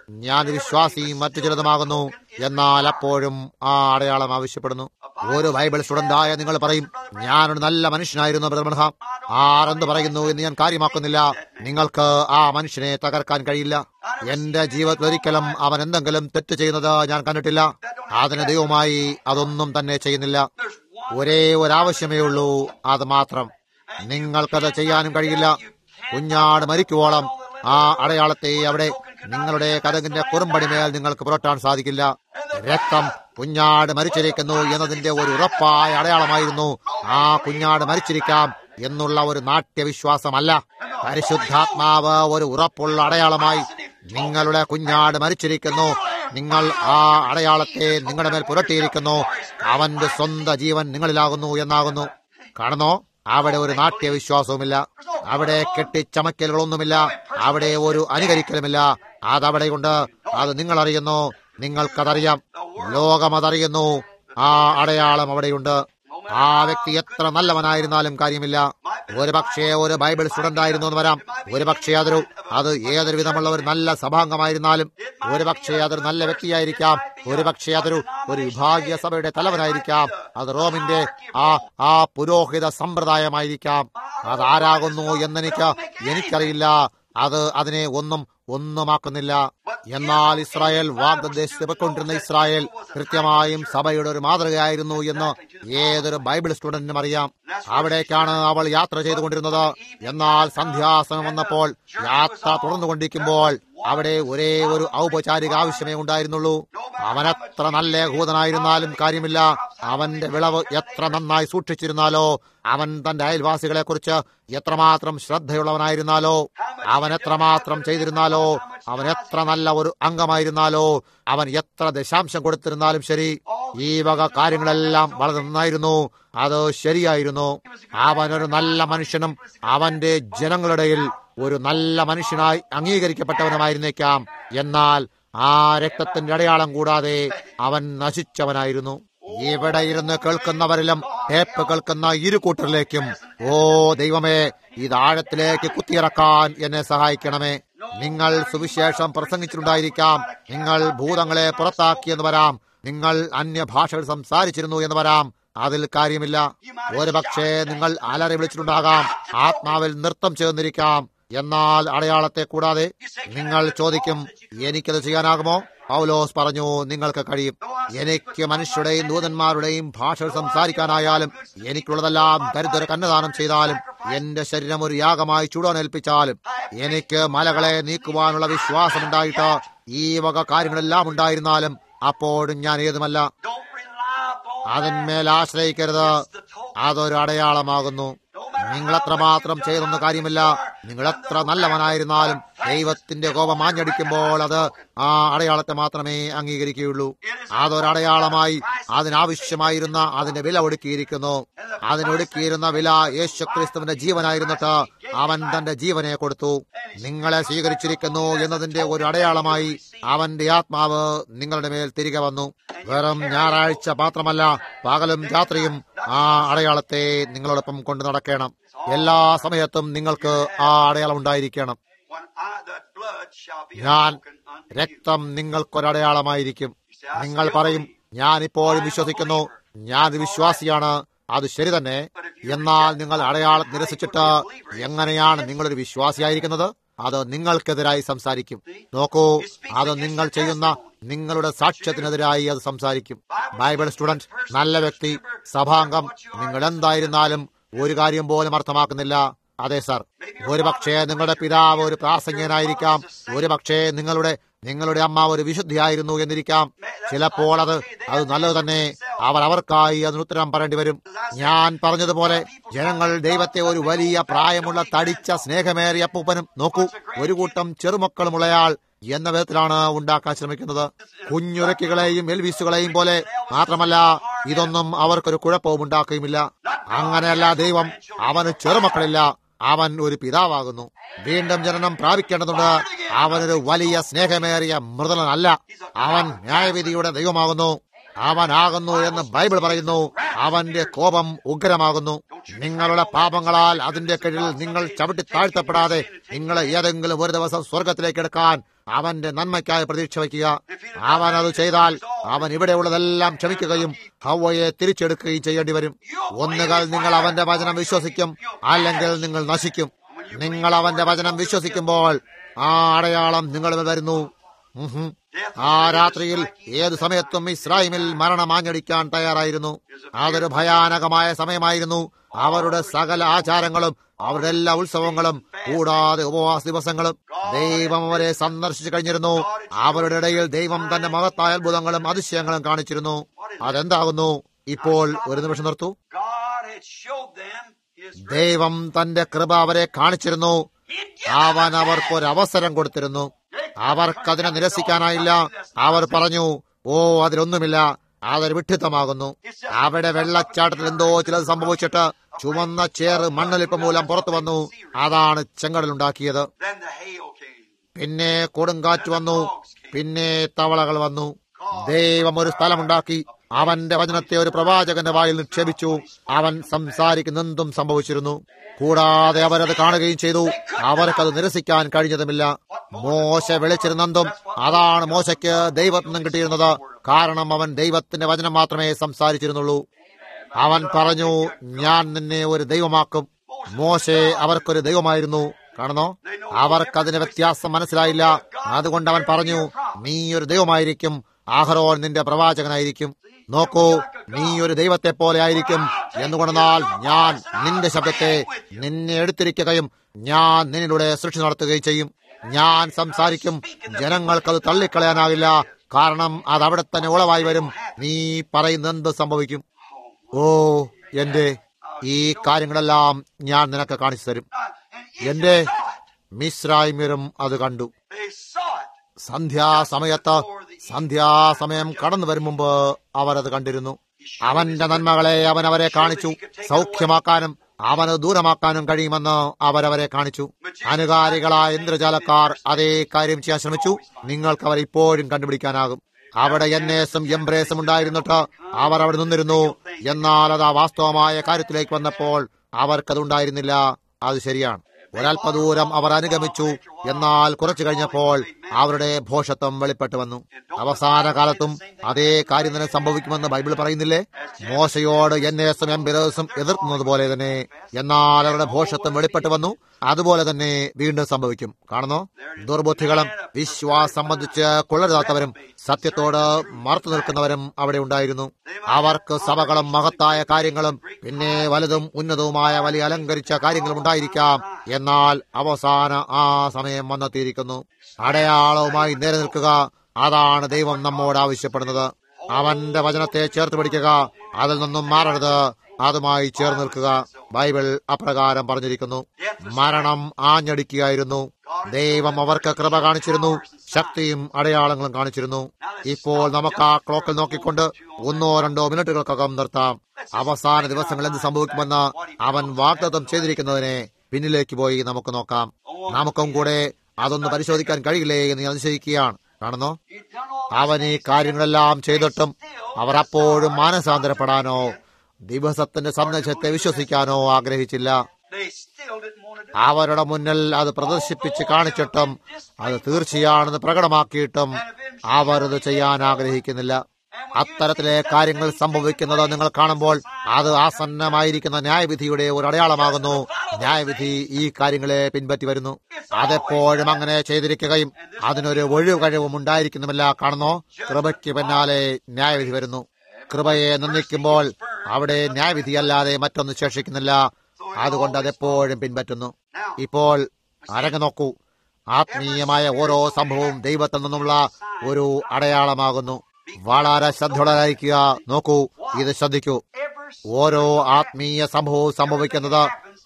ഞാൻ വിശ്വാസിയും മറ്റു ചിലതുമാകുന്നു എന്നാൽ അപ്പോഴും ആ അടയാളം ആവശ്യപ്പെടുന്നു ഒരു ബൈബിൾ സ്റ്റുഡന്റായ നിങ്ങൾ പറയും ഞാനൊരു നല്ല മനുഷ്യനായിരുന്നു ബ്രഹ്മണ ആരെന്ത് പറയുന്നു എന്ന് ഞാൻ കാര്യമാക്കുന്നില്ല നിങ്ങൾക്ക് ആ മനുഷ്യനെ തകർക്കാൻ കഴിയില്ല എന്റെ ജീവിതത്തിൽ ഒരിക്കലും അവൻ എന്തെങ്കിലും തെറ്റ് ചെയ്യുന്നത് ഞാൻ കണ്ടിട്ടില്ല അതിന് ദൈവമായി അതൊന്നും തന്നെ ചെയ്യുന്നില്ല ഒരേ ഒരാവശ്യമേ ഉള്ളൂ അത് മാത്രം നിങ്ങൾക്കത് ചെയ്യാനും കഴിയില്ല കുഞ്ഞാട് മരിക്കുവോളം ആ അടയാളത്തെ അവിടെ നിങ്ങളുടെ കഥകിന്റെ കുറുമ്പടിമേൽ നിങ്ങൾക്ക് പുരട്ടാൻ സാധിക്കില്ല രക്തം കുഞ്ഞാട് മരിച്ചിരിക്കുന്നു എന്നതിന്റെ ഒരു ഉറപ്പായ അടയാളമായിരുന്നു ആ കുഞ്ഞാട് മരിച്ചിരിക്കാം എന്നുള്ള ഒരു നാട്യവിശ്വാസമല്ല പരിശുദ്ധാത്മാവ് ഒരു ഉറപ്പുള്ള അടയാളമായി നിങ്ങളുടെ കുഞ്ഞാട് മരിച്ചിരിക്കുന്നു നിങ്ങൾ ആ അടയാളത്തെ നിങ്ങളുടെ മേൽ പുരട്ടിയിരിക്കുന്നു അവന്റെ സ്വന്തം ജീവൻ നിങ്ങളിലാകുന്നു എന്നാകുന്നു കാണുന്നോ അവിടെ ഒരു നാട്യവിശ്വാസവുമില്ല അവിടെ കെട്ടിച്ചമക്കലുകളൊന്നുമില്ല അവിടെ ഒരു അനുകരിക്കലുമില്ല അതവിടെയുണ്ട് അത് നിങ്ങൾ അറിയുന്നു നിങ്ങൾക്കതറിയാം ലോകം അതറിയുന്നു ആ അടയാളം അവിടെയുണ്ട് ആ വ്യക്തി എത്ര നല്ലവനായിരുന്നാലും കാര്യമില്ല ഒരു പക്ഷേ ഒരു ബൈബിൾ സ്റ്റുഡന്റ് ആയിരുന്നു എന്ന് വരാം ഒരു പക്ഷേ അതൊരു അത് ഏതൊരു വിധമുള്ള ഒരു നല്ല സഭാംഗമായിരുന്നാലും ഒരു പക്ഷേ അതൊരു നല്ല വ്യക്തിയായിരിക്കാം ഒരു പക്ഷേ അതൊരു ഒരു വിഭാഗീയ സഭയുടെ തലവനായിരിക്കാം അത് റോമിന്റെ ആ ആ പുരോഹിത സമ്പ്രദായമായിരിക്കാം അതാരാകുന്നു എന്നെനിക്ക് എനിക്കറിയില്ല അത് അതിനെ ഒന്നും ഒന്നുമാക്കുന്നില്ല എന്നാൽ ഇസ്രായേൽ വാഗ്ദേശത്ത് പൊയ്ക്കൊണ്ടിരുന്ന ഇസ്രായേൽ കൃത്യമായും സഭയുടെ ഒരു മാതൃകയായിരുന്നു എന്ന് ഏതൊരു ബൈബിൾ സ്റ്റുഡന്റിനും അറിയാം അവിടേക്കാണ് അവൾ യാത്ര ചെയ്തുകൊണ്ടിരുന്നത് എന്നാൽ സന്ധ്യാസനം വന്നപ്പോൾ യാത്ര തുടർന്നുകൊണ്ടിരിക്കുമ്പോൾ അവിടെ ഒരേ ഒരു ഔപചാരിക ആവശ്യമേ ഉണ്ടായിരുന്നുള്ളൂ അവനെത്ര നല്ല യഹൂദനായിരുന്നാലും കാര്യമില്ല അവന്റെ വിളവ് എത്ര നന്നായി സൂക്ഷിച്ചിരുന്നാലോ അവൻ തന്റെ അയൽവാസികളെ കുറിച്ച് എത്രമാത്രം ശ്രദ്ധയുള്ളവനായിരുന്നാലോ അവൻ എത്രമാത്രം ചെയ്തിരുന്നാലോ അവൻ എത്ര നല്ല ഒരു അംഗമായിരുന്നാലോ അവൻ എത്ര ദശാംശം കൊടുത്തിരുന്നാലും ശരി ഈ വക കാര്യങ്ങളെല്ലാം വളരെ നന്നായിരുന്നു അത് ശരിയായിരുന്നു അവൻ ഒരു നല്ല മനുഷ്യനും അവന്റെ ജനങ്ങളുടെയിൽ ഒരു നല്ല മനുഷ്യനായി അംഗീകരിക്കപ്പെട്ടവനുമായിരുന്നേക്കാം എന്നാൽ ആ രക്തത്തിന്റെ അടയാളം കൂടാതെ അവൻ നശിച്ചവനായിരുന്നു ഇവിടെ ഇരുന്ന് കേൾക്കുന്നവരിലും ടേപ്പ് കേൾക്കുന്ന ഇരു കൂട്ടരിലേക്കും ഓ ദൈവമേ ഇത് ആഴത്തിലേക്ക് കുത്തിയിറക്കാൻ എന്നെ സഹായിക്കണമേ നിങ്ങൾ സുവിശേഷം പ്രസംഗിച്ചിട്ടുണ്ടായിരിക്കാം നിങ്ങൾ ഭൂതങ്ങളെ പുറത്താക്കിയെന്ന് വരാം നിങ്ങൾ അന്യഭാഷകൾ സംസാരിച്ചിരുന്നു എന്ന് വരാം അതിൽ കാര്യമില്ല ഒരു പക്ഷേ നിങ്ങൾ അലറി വിളിച്ചിട്ടുണ്ടാകാം ആത്മാവിൽ നൃത്തം ചേർന്നിരിക്കാം എന്നാൽ അടയാളത്തെ കൂടാതെ നിങ്ങൾ ചോദിക്കും എനിക്കത് ചെയ്യാനാകുമോ പൗലോസ് പറഞ്ഞു നിങ്ങൾക്ക് കഴിയും എനിക്ക് മനുഷ്യരുടെയും ദൂതന്മാരുടെയും ഭാഷകൾ സംസാരിക്കാനായാലും എനിക്കുള്ളതെല്ലാം ദരിദ്ര കന്നദാനം ചെയ്താലും എന്റെ ശരീരം ഒരു യാഗമായി ചൂടാനേൽപ്പിച്ചാലും എനിക്ക് മലകളെ നീക്കുവാനുള്ള വിശ്വാസമുണ്ടായിട്ട് ഈ വക കാര്യങ്ങളെല്ലാം ഉണ്ടായിരുന്നാലും അപ്പോഴും ഞാൻ ഏതുമല്ല അതിന്മേൽ ആശ്രയിക്കരുത് അതൊരു അടയാളമാകുന്നു നിങ്ങൾ എത്രമാത്രം ചെയ്തൊന്നും കാര്യമില്ല നിങ്ങൾ എത്ര നല്ലവനായിരുന്നാലും ദൈവത്തിന്റെ കോപം ആഞ്ഞടിക്കുമ്പോൾ അത് ആ അടയാളത്തെ മാത്രമേ അംഗീകരിക്കുകയുള്ളൂ അതൊരടയാളമായി അതിനാവശ്യമായിരുന്ന അതിന്റെ വില ഒടുക്കിയിരിക്കുന്നു അതിനൊടുക്കിയിരുന്ന വില യേശുക്രിസ്തുവിന്റെ ജീവനായിരുന്നിട്ട് അവൻ തന്റെ ജീവനെ കൊടുത്തു നിങ്ങളെ സ്വീകരിച്ചിരിക്കുന്നു എന്നതിന്റെ ഒരു അടയാളമായി അവന്റെ ആത്മാവ് നിങ്ങളുടെ മേൽ തിരികെ വന്നു വെറും ഞായറാഴ്ച മാത്രമല്ല പകലും രാത്രിയും ആ അടയാളത്തെ നിങ്ങളോടൊപ്പം കൊണ്ടു നടക്കണം എല്ലാ സമയത്തും നിങ്ങൾക്ക് ആ അടയാളം ഉണ്ടായിരിക്കണം ഞാൻ രക്തം നിങ്ങൾക്കൊരടയാളമായിരിക്കും നിങ്ങൾ പറയും ഞാൻ ഇപ്പോഴും വിശ്വസിക്കുന്നു ഞാൻ വിശ്വാസിയാണ് അത് ശരി തന്നെ എന്നാൽ നിങ്ങൾ അടയാളം നിരസിച്ചിട്ട് എങ്ങനെയാണ് നിങ്ങളൊരു വിശ്വാസിയായിരിക്കുന്നത് അത് നിങ്ങൾക്കെതിരായി സംസാരിക്കും നോക്കൂ അത് നിങ്ങൾ ചെയ്യുന്ന നിങ്ങളുടെ സാക്ഷ്യത്തിനെതിരായി അത് സംസാരിക്കും ബൈബിൾ സ്റ്റുഡന്റ് നല്ല വ്യക്തി സഭാംഗം നിങ്ങൾ എന്തായിരുന്നാലും ഒരു കാര്യം പോലും അർത്ഥമാക്കുന്നില്ല അതെ സർ ഒരുപക്ഷെ നിങ്ങളുടെ പിതാവ് ഒരു പ്രാസംഗികനായിരിക്കാം ഒരുപക്ഷെ നിങ്ങളുടെ നിങ്ങളുടെ അമ്മ ഒരു വിശുദ്ധിയായിരുന്നു എന്നിരിക്കാം ചിലപ്പോൾ അത് അത് നല്ലത് തന്നെ അവർ അവർക്കായി അതിന് ഉത്തരം പറയേണ്ടി വരും ഞാൻ പറഞ്ഞതുപോലെ ജനങ്ങൾ ദൈവത്തെ ഒരു വലിയ പ്രായമുള്ള തടിച്ച സ്നേഹമേറിയ അപ്പൂപ്പനും നോക്കൂ ഒരു കൂട്ടം ചെറുമക്കളുമുള്ളയാൾ എന്ന വിധത്തിലാണ് ഉണ്ടാക്കാൻ ശ്രമിക്കുന്നത് കുഞ്ഞുരക്കികളെയും എൽവിസുകളെയും പോലെ മാത്രമല്ല ഇതൊന്നും അവർക്കൊരു കുഴപ്പവും ഉണ്ടാക്കുകയുമില്ല അങ്ങനെയല്ല ദൈവം അവന് ചെറുമക്കളില്ല അവൻ ഒരു പിതാവാകുന്നു വീണ്ടും ജനനം പ്രാപിക്കേണ്ടതുണ്ട് അവനൊരു വലിയ സ്നേഹമേറിയ മൃദനല്ല അവൻ ന്യായവിധിയുടെ ദൈവമാകുന്നു അവനാകുന്നു എന്ന് ബൈബിൾ പറയുന്നു അവന്റെ കോപം ഉഗ്രമാകുന്നു നിങ്ങളുടെ പാപങ്ങളാൽ അതിന്റെ കീഴിൽ നിങ്ങൾ ചവിട്ടി താഴ്ത്തപ്പെടാതെ നിങ്ങളെ ഏതെങ്കിലും ഒരു ദിവസം സ്വർഗത്തിലേക്ക് എടുക്കാൻ അവന്റെ നന്മയ്ക്കായി പ്രതീക്ഷ വയ്ക്കുക അവൻ അത് ചെയ്താൽ അവൻ ഇവിടെയുള്ളതെല്ലാം ക്ഷമിക്കുകയും ഹവയെ തിരിച്ചെടുക്കുകയും ചെയ്യേണ്ടി വരും ഒന്നുകൾ നിങ്ങൾ അവന്റെ വചനം വിശ്വസിക്കും അല്ലെങ്കിൽ നിങ്ങൾ നശിക്കും നിങ്ങൾ അവന്റെ വചനം വിശ്വസിക്കുമ്പോൾ ആ അടയാളം നിങ്ങളിൽ വരുന്നു ഉഹും. ആ രാത്രിയിൽ ഏത് സമയത്തും ഇസ്രായേലിൽ മരണം ആഞ്ഞടിക്കാൻ തയ്യാറായിരുന്നു അതൊരു ഭയാനകമായ സമയമായിരുന്നു അവരുടെ സകല ആചാരങ്ങളും അവരുടെ എല്ലാ ഉത്സവങ്ങളും കൂടാതെ ഉപവാസ ദിവസങ്ങളും ദൈവം അവരെ സന്ദർശിച്ചു കഴിഞ്ഞിരുന്നു അവരുടെ ഇടയിൽ ദൈവം തന്റെ മഹത്തായ അത്ഭുതങ്ങളും അതിശയങ്ങളും കാണിച്ചിരുന്നു അതെന്താകുന്നു ഇപ്പോൾ ഒരു നിമിഷം നിർത്തൂ God had showed them His ദൈവം തന്റെ കൃപ അവരെ കാണിച്ചിരുന്നു അവൻ അവർക്കൊരു അവസരം കൊടുത്തിരുന്നു അവർക്കതിനെ നിരസിക്കാനായില്ല അവർ പറഞ്ഞു ഓ അതിലൊന്നുമില്ല അതൊരു വിഡ്ഢിത്തമാകുന്നു അവിടെ വെള്ളച്ചാട്ടത്തിൽ എന്തോ ചിലത് സംഭവിച്ചിട്ട് ചുവന്ന ചേറ് മണ്ണൊലിപ്പ് മൂലം പുറത്തു വന്നു അതാണ് ചെങ്കടലുണ്ടാക്കിയത് Then the hail came. പിന്നെ കൊടുങ്കാറ്റ് വന്നു പിന്നെ തവളകൾ വന്നു ദൈവം ഒരു സ്ഥലമുണ്ടാക്കി അവന്റെ വചനത്തെ ഒരു പ്രവാചകന്റെ വായിൽ നിക്ഷേപിച്ചു അവൻ സംസാരിക്കുന്നതും സംഭവിച്ചിരുന്നു കൂടാതെ അവരത് കാണുകയും ചെയ്തു അവർക്കത് നിരസിക്കാൻ കഴിഞ്ഞതുമില്ല മോശ വിളിച്ചിരുന്നതും അതാണ് മോശയ്ക്ക് ദൈവത്തിൽ നിന്നും കിട്ടിയിരുന്നത് കാരണം അവൻ ദൈവത്തിന്റെ വചനം മാത്രമേ സംസാരിച്ചിരുന്നുള്ളൂ അവൻ പറഞ്ഞു ഞാൻ നിന്നെ ഒരു ദൈവമാക്കും മോശെ അവർക്കൊരു ദൈവമായിരുന്നു കാണുന്നോ അവർക്കതിന് വ്യത്യാസം മനസ്സിലായില്ല അതുകൊണ്ട് അവൻ പറഞ്ഞു നീ ഒരു ദൈവമായിരിക്കും ആഹ്റോൻ നിന്റെ പ്രവാചകനായിരിക്കും നോക്കൂ നീ ഒരു ദൈവത്തെ പോലെ ആയിരിക്കും എന്നുകൊണ്ടെന്നാൽ ഞാൻ നിന്റെ ശബ്ദത്തെ നിന്നെ എടുത്തിരിക്കുകയും ഞാൻ നിന്നിലൂടെ സൃഷ്ടി നടത്തുകയും ചെയ്യും ഞാൻ സംസാരിക്കും ജനങ്ങൾക്കത് തള്ളിക്കളയാനാകില്ല കാരണം അത് അവിടെ തന്നെ ഉളവായി വരും നീ പറയുന്നെന്ത് സംഭവിക്കും ഓ എന്റെ ഈ കാര്യങ്ങളെല്ലാം ഞാൻ നിനക്ക് കാണിച്ചു തരും And എന്റെ Egypt saw it. മിശ്രായ്മരും അത് കണ്ടു They saw it. സന്ധ്യാസമയത്ത് സന്ധ്യാസമയം കടന്നു വരും മുമ്പ് അവരത് കണ്ടിരുന്നു അവന്റെ നന്മകളെ അവൻ അവരെ കാണിച്ചു സൗഖ്യമാക്കാനും അവന് ദൂരമാക്കാനും കഴിയുമെന്ന് അവരവരെ കാണിച്ചു അനുകാരികളായ ഇന്ദ്രജാലക്കാർ അതേ കാര്യം ചെയ്യാൻ ശ്രമിച്ചു നിങ്ങൾക്ക് അവരെ ഇപ്പോഴും കണ്ടുപിടിക്കാനാകും അവിടെ എന്നേസും എംബ്രേസും ഉണ്ടായിരുന്നിട്ട് അവർ അവിടെ നിന്നിരുന്നു എന്നാൽ അത് ആ വാസ്തവമായ കാര്യത്തിലേക്ക് വന്നപ്പോൾ അവർക്കതുണ്ടായിരുന്നില്ല അത് ശരിയാണ് ഒരല്പദൂരം അവർ അനുഗമിച്ചു എന്നാൽ കുറച്ചു കഴിഞ്ഞപ്പോൾ അവരുടെ ഭോഷത്വം വെളിപ്പെട്ടു വന്നു അവസാന കാലത്തും അതേ കാര്യം തന്നെ സംഭവിക്കുമെന്ന് ബൈബിൾ പറയുന്നില്ലേ മോശയോട് എന്നേസും എംബിറേസും എതിർക്കുന്നത് പോലെ തന്നെ എന്നാൽ അവരുടെ ഭോഷത്വം വെളിപ്പെട്ടു വന്നു അതുപോലെ തന്നെ വീണ്ടും സംഭവിക്കും കാണുന്നോ ദുർബുദ്ധികളും വിശ്വാസം സംബന്ധിച്ച് കൊള്ളരുതാത്തവരും സത്യത്തോട് മറത്തു നിൽക്കുന്നവരും അവിടെ ഉണ്ടായിരുന്നു അവർക്ക് സഭകളും മഹത്തായ കാര്യങ്ങളും പിന്നെ വലുതും ഉന്നതവുമായ വലിയ അലങ്കരിച്ച കാര്യങ്ങളും ഉണ്ടായിരിക്കാം എന്നാൽ അവസാന ആ സമയം വന്നെത്തിയിരിക്കുന്നു അടയാളവുമായി നേരെ നിൽക്കുക അതാണ് ദൈവം നമ്മോട് ആവശ്യപ്പെടുന്നത് അവന്റെ വചനത്തെ ചേർത്ത് പിടിക്കുക അതിൽ നിന്നും മാറരുത് അതുമായി ചേർന്ന് നിൽക്കുക ബൈബിൾ അപ്രകാരം പറഞ്ഞിരിക്കുന്നു മരണം ആഞ്ഞടിക്കുകയായിരുന്നു ദൈവം അവർക്ക് കൃപ കാണിച്ചിരുന്നു ശക്തിയും അടയാളങ്ങളും കാണിച്ചിരുന്നു ഇപ്പോൾ നമുക്ക് ആ ക്ലോക്കിൽ നോക്കിക്കൊണ്ട് ഒന്നോ രണ്ടോ മിനിറ്റുകൾക്കകം നിർത്താം അവസാന ദിവസങ്ങൾ എന്ത് സംഭവിക്കുമെന്ന് അവൻ വാഗ്ദത്തം ചെയ്തിരിക്കുന്നതിനെ പിന്നിലേക്ക് പോയി നമുക്ക് നോക്കാം നമുക്കും കൂടെ അതൊന്ന് പരിശോധിക്കാൻ കഴിയില്ലേ എന്ന് ഞാൻ അതിശയിക്കുകയാണ് കാണുന്നോ He'd done all അവൻ ഈ കാര്യങ്ങളെല്ലാം ചെയ്തിട്ടും അവർ അപ്പോഴും മാനസാന്തരപ്പെടാനോ ദിവസത്തിന്റെ സന്ദേശത്തെ വിശ്വസിക്കാനോ ആഗ്രഹിച്ചില്ല They still didn't want to do അവരുടെ മുന്നിൽ അത് പ്രദർശിപ്പിച്ച് കാണിച്ചിട്ടും അത് തീർച്ചയാണെന്ന് പ്രകടമാക്കിയിട്ടും അവർ ഇത് ചെയ്യാൻ ആഗ്രഹിക്കുന്നില്ല അത്തരത്തിലെ കാര്യങ്ങൾ സംഭവിക്കുന്നത് നിങ്ങൾ കാണുമ്പോൾ അത് ആസന്നമായിരിക്കുന്ന ന്യായവിധിയുടെ ഒരു അടയാളമാകുന്നു ന്യായവിധി ഈ കാര്യങ്ങളെ പിൻപറ്റി വരുന്നു അതെപ്പോഴും അങ്ങനെ ചെയ്തിരിക്കുകയും അതിനൊരു ഒഴിവ് കഴിവും ഉണ്ടായിരിക്കുന്നുമില്ല കാണുന്നോ കൃപയ്ക്ക് പിന്നാലെ ന്യായവിധി വരുന്നു കൃപയെ നിന്ദിക്കുമ്പോൾ അവിടെ ന്യായവിധിയല്ലാതെ മറ്റൊന്ന് ശേഷിക്കുന്നില്ല അതുകൊണ്ട് അതെപ്പോഴും പിൻപറ്റുന്നു ഇപ്പോൾ അരങ്ങ് നോക്കൂ ആത്മീയമായ ഓരോ സംഭവവും ദൈവത്തിൽ നിന്നുള്ള ഒരു അടയാളമാകുന്നു വളരെ ശ്രദ്ധയുള്ളതായിരിക്കുക നോക്കൂ ഇത് ശ്രദ്ധിക്കൂ ever ഓരോ ആത്മീയ സംഭവവും സംഭവിക്കുന്നത്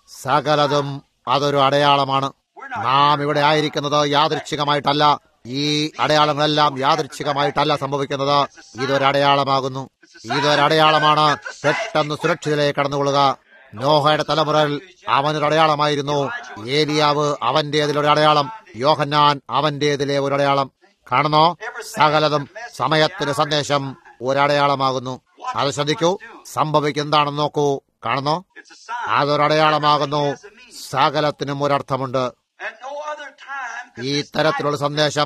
സകലതും അതൊരു അടയാളമാണ് നാം ഇവിടെ ആയിരിക്കുന്നത് യാദൃച്ഛികമായിട്ടല്ല ഈ അടയാളങ്ങളെല്ലാം യാദൃച്ഛികമായിട്ടല്ല സംഭവിക്കുന്നത് ഇതൊരു അടയാളമാകുന്നു ഇതൊരു അടയാളമാണ് പെട്ടെന്ന് സുരക്ഷിതയിലേക്ക് കടന്നുകൊള്ളുക നോഹയുടെ തലമുറയിൽ അവനൊരു അടയാളമായിരുന്നു ഏലിയാവ് അവന്റേതിലൊരു അടയാളം യോഹന്നാൻ അവന്റേതിലെ ഒരു അടയാളം കാണുന്നോ സകലതും സമയത്തിന് സന്ദേശം ഒരടയാളമാകുന്നു അത് ശ്രദ്ധിക്കൂ സംഭവിക്കും എന്താണെന്ന് നോക്കൂ കാണുന്നോ it's a sign. അതൊരടയാളമാകുന്നു സകലത്തിനും ഒരർത്ഥമുണ്ട് And no other time could ഈ this തരത്തിലുള്ള type of സന്ദേശം ever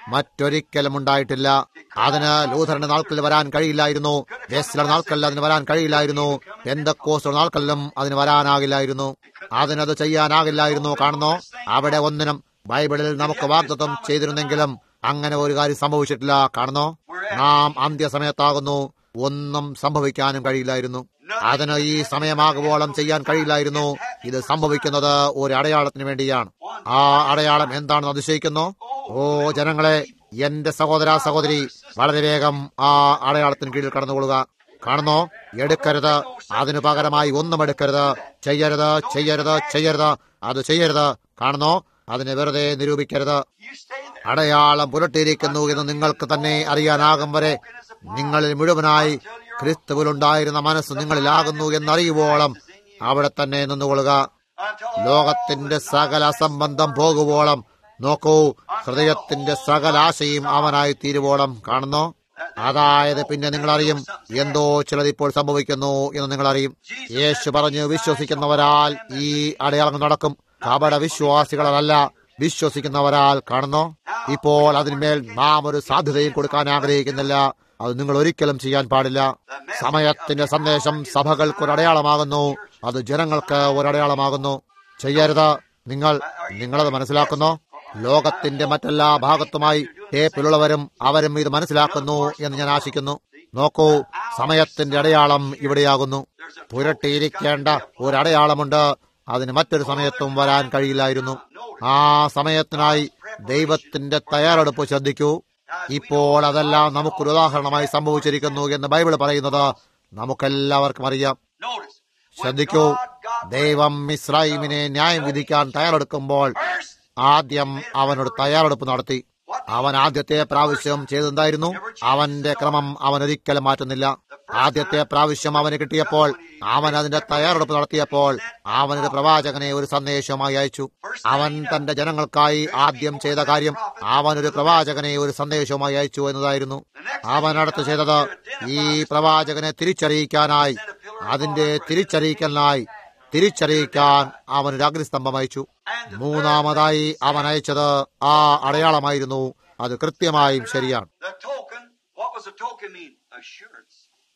മറ്റൊരിക്കലും ഉണ്ടായിട്ടില്ല അതിന് ലൂഥറിന്റെ നാൾക്കൽ വരാൻ കഴിയില്ലായിരുന്നു വെസ്ലർ നാൾക്കൽ അതിന് വരാൻ കഴിയില്ലായിരുന്നു എന്തൊക്കോസ്റ്റർ നാൾക്കല്ലും അതിന് വരാനാകില്ലായിരുന്നു അതിനത് ചെയ്യാനാകില്ലായിരുന്നു കാണുന്നോ അവിടെ ഒന്നിനും ബൈബിളിൽ നമുക്ക് വാഗ്ദത്വം ചെയ്തിരുന്നെങ്കിലും അങ്ങനെ ഒരു കാര്യം സംഭവിച്ചിട്ടില്ല കാണുന്നോ നാം അന്ത്യസമയത്താകുന്നു ഒന്നും സംഭവിക്കാനും കഴിയില്ലായിരുന്നു അതിന് ഈ സമയമാകുവോളം ചെയ്യാൻ കഴിയില്ലായിരുന്നു ഇത് സംഭവിക്കുന്നത് ഒരു അടയാളത്തിന് വേണ്ടിയാണ് ആ അടയാളം എന്താണെന്ന് അതിശയിക്കുന്നു ഓ ജനങ്ങളെ എന്റെ സഹോദര സഹോദരി വളരെ വേഗം ആ അടയാളത്തിന് കീഴിൽ കടന്നുകൊള്ളുക കാണുന്നോ എടുക്കരുത് അതിനു പകരമായി ഒന്നും എടുക്കരുത് ചെയ്യരുത് ചെയ്യരുത് ചെയ്യരുത് അത് ചെയ്യരുത് കാണുന്നോ അതിനെ വെറുതെ നിരൂപിക്കരുത് You stay there. അടയാളം പുരട്ടിയിരിക്കുന്നു എന്ന് നിങ്ങൾക്ക് തന്നെ അറിയാനാകും വരെ നിങ്ങളിൽ മുഴുവനായി ക്രിസ്തുവിലുണ്ടായിരുന്ന മനസ്സ് നിങ്ങളിലാകുന്നു എന്നറിയുവോളം അവിടെ തന്നെ നിന്നുകൊള്ളുക Until ലോകത്തിന്റെ സകല അസംബന്ധം പോകുവോളം നോക്കൂ ഹൃദയത്തിന്റെ സകല ആശയും അവനായി തീരുവോളം കാണുന്നു അതായത് പിന്നെ നിങ്ങൾ അറിയും എന്തോ ചിലത് ഇപ്പോൾ സംഭവിക്കുന്നു എന്ന് നിങ്ങൾ അറിയും യേശു പറഞ്ഞു വിശ്വസിക്കുന്നവരാൽ ഈ അടയാളങ്ങൾ നടക്കും കപട വിശ്വാസികളല്ല വിശ്വസിക്കുന്നവരാൽ കാണുന്നു ഇപ്പോൾ അതിന്മേൽ നാം ഒരു സാധ്യതയും കൊടുക്കാൻ ആഗ്രഹിക്കുന്നില്ല അത് നിങ്ങൾ ഒരിക്കലും ചെയ്യാൻ പാടില്ല സമയത്തിന്റെ സന്ദേശം സഭകൾക്ക് ഒരു അടയാളമാകുന്നു അത് ജനങ്ങൾക്ക് ഒരു അടയാളമാകുന്നു ചെയ്യരുത് നിങ്ങൾ നിങ്ങളത് മനസ്സിലാക്കുന്നു ലോകത്തിന്റെ മറ്റെല്ലാ ഭാഗത്തുമായി ടേപ്പിലുള്ളവരും അവരും ഇത് മനസ്സിലാക്കുന്നു എന്ന് ഞാൻ ആശിക്കുന്നു നോക്കൂ സമയത്തിന്റെ അടയാളം ഇവിടെയാകുന്നു പുരട്ടിയിരിക്കേണ്ട ഒരു അടയാളമുണ്ട് അതിന് മറ്റൊരു സമയത്തും വരാൻ കഴിയില്ലായിരുന്നു ആ സമയത്തിനായി ദൈവത്തിന്റെ തയ്യാറെടുപ്പ് ശ്രദ്ധിക്കൂ ഇപ്പോൾ അതെല്ലാം നമുക്കൊരു ഉദാഹരണമായി സംഭവിച്ചിരിക്കുന്നു എന്ന് ബൈബിൾ പറയുന്നത് നമുക്കെല്ലാവർക്കും അറിയാം notice. ശ്രദ്ധിക്കൂ ദൈവം ഇസ്രായേലിനെ ന്യായം വിധിക്കാൻ തയ്യാറെടുക്കുമ്പോൾ First, ആദ്യം അവനോട് തയ്യാറെടുപ്പ് നടത്തി അവൻ ആദ്യത്തെ പ്രാവശ്യം ചെയ്തെന്തായിരുന്നു അവന്റെ ക്രമം അവൻ ഒരിക്കലും മാറ്റുന്നില്ല ആദ്യത്തെ പ്രാവശ്യം അവന് കിട്ടിയപ്പോൾ അവൻ അതിന്റെ തയ്യാറെടുപ്പ് നടത്തിയപ്പോൾ അവനൊരു പ്രവാചകനെ ഒരു സന്ദേശമായി അയച്ചു അവൻ തന്റെ ജനങ്ങൾക്കായി ആദ്യം ചെയ്ത കാര്യം അവനൊരു പ്രവാചകനെ ഒരു സന്ദേശവുമായി അയച്ചു എന്നതായിരുന്നു അവൻ അടുത്ത് ചെയ്തത് ഈ പ്രവാചകനെ തിരിച്ചറിയിക്കാനായി അതിന്റെ തിരിച്ചറിയിക്കലിനായി തിരിച്ചറിയിക്കാൻ അവനൊരു അഗ്നിസ്തംഭം അയച്ചു മൂന്നാമതായി അവൻ അയച്ചത് ആ അടയാളമായിരുന്നു അത് കൃത്യമായും ശരിയാണ് the token, what was the token mean? Assurance.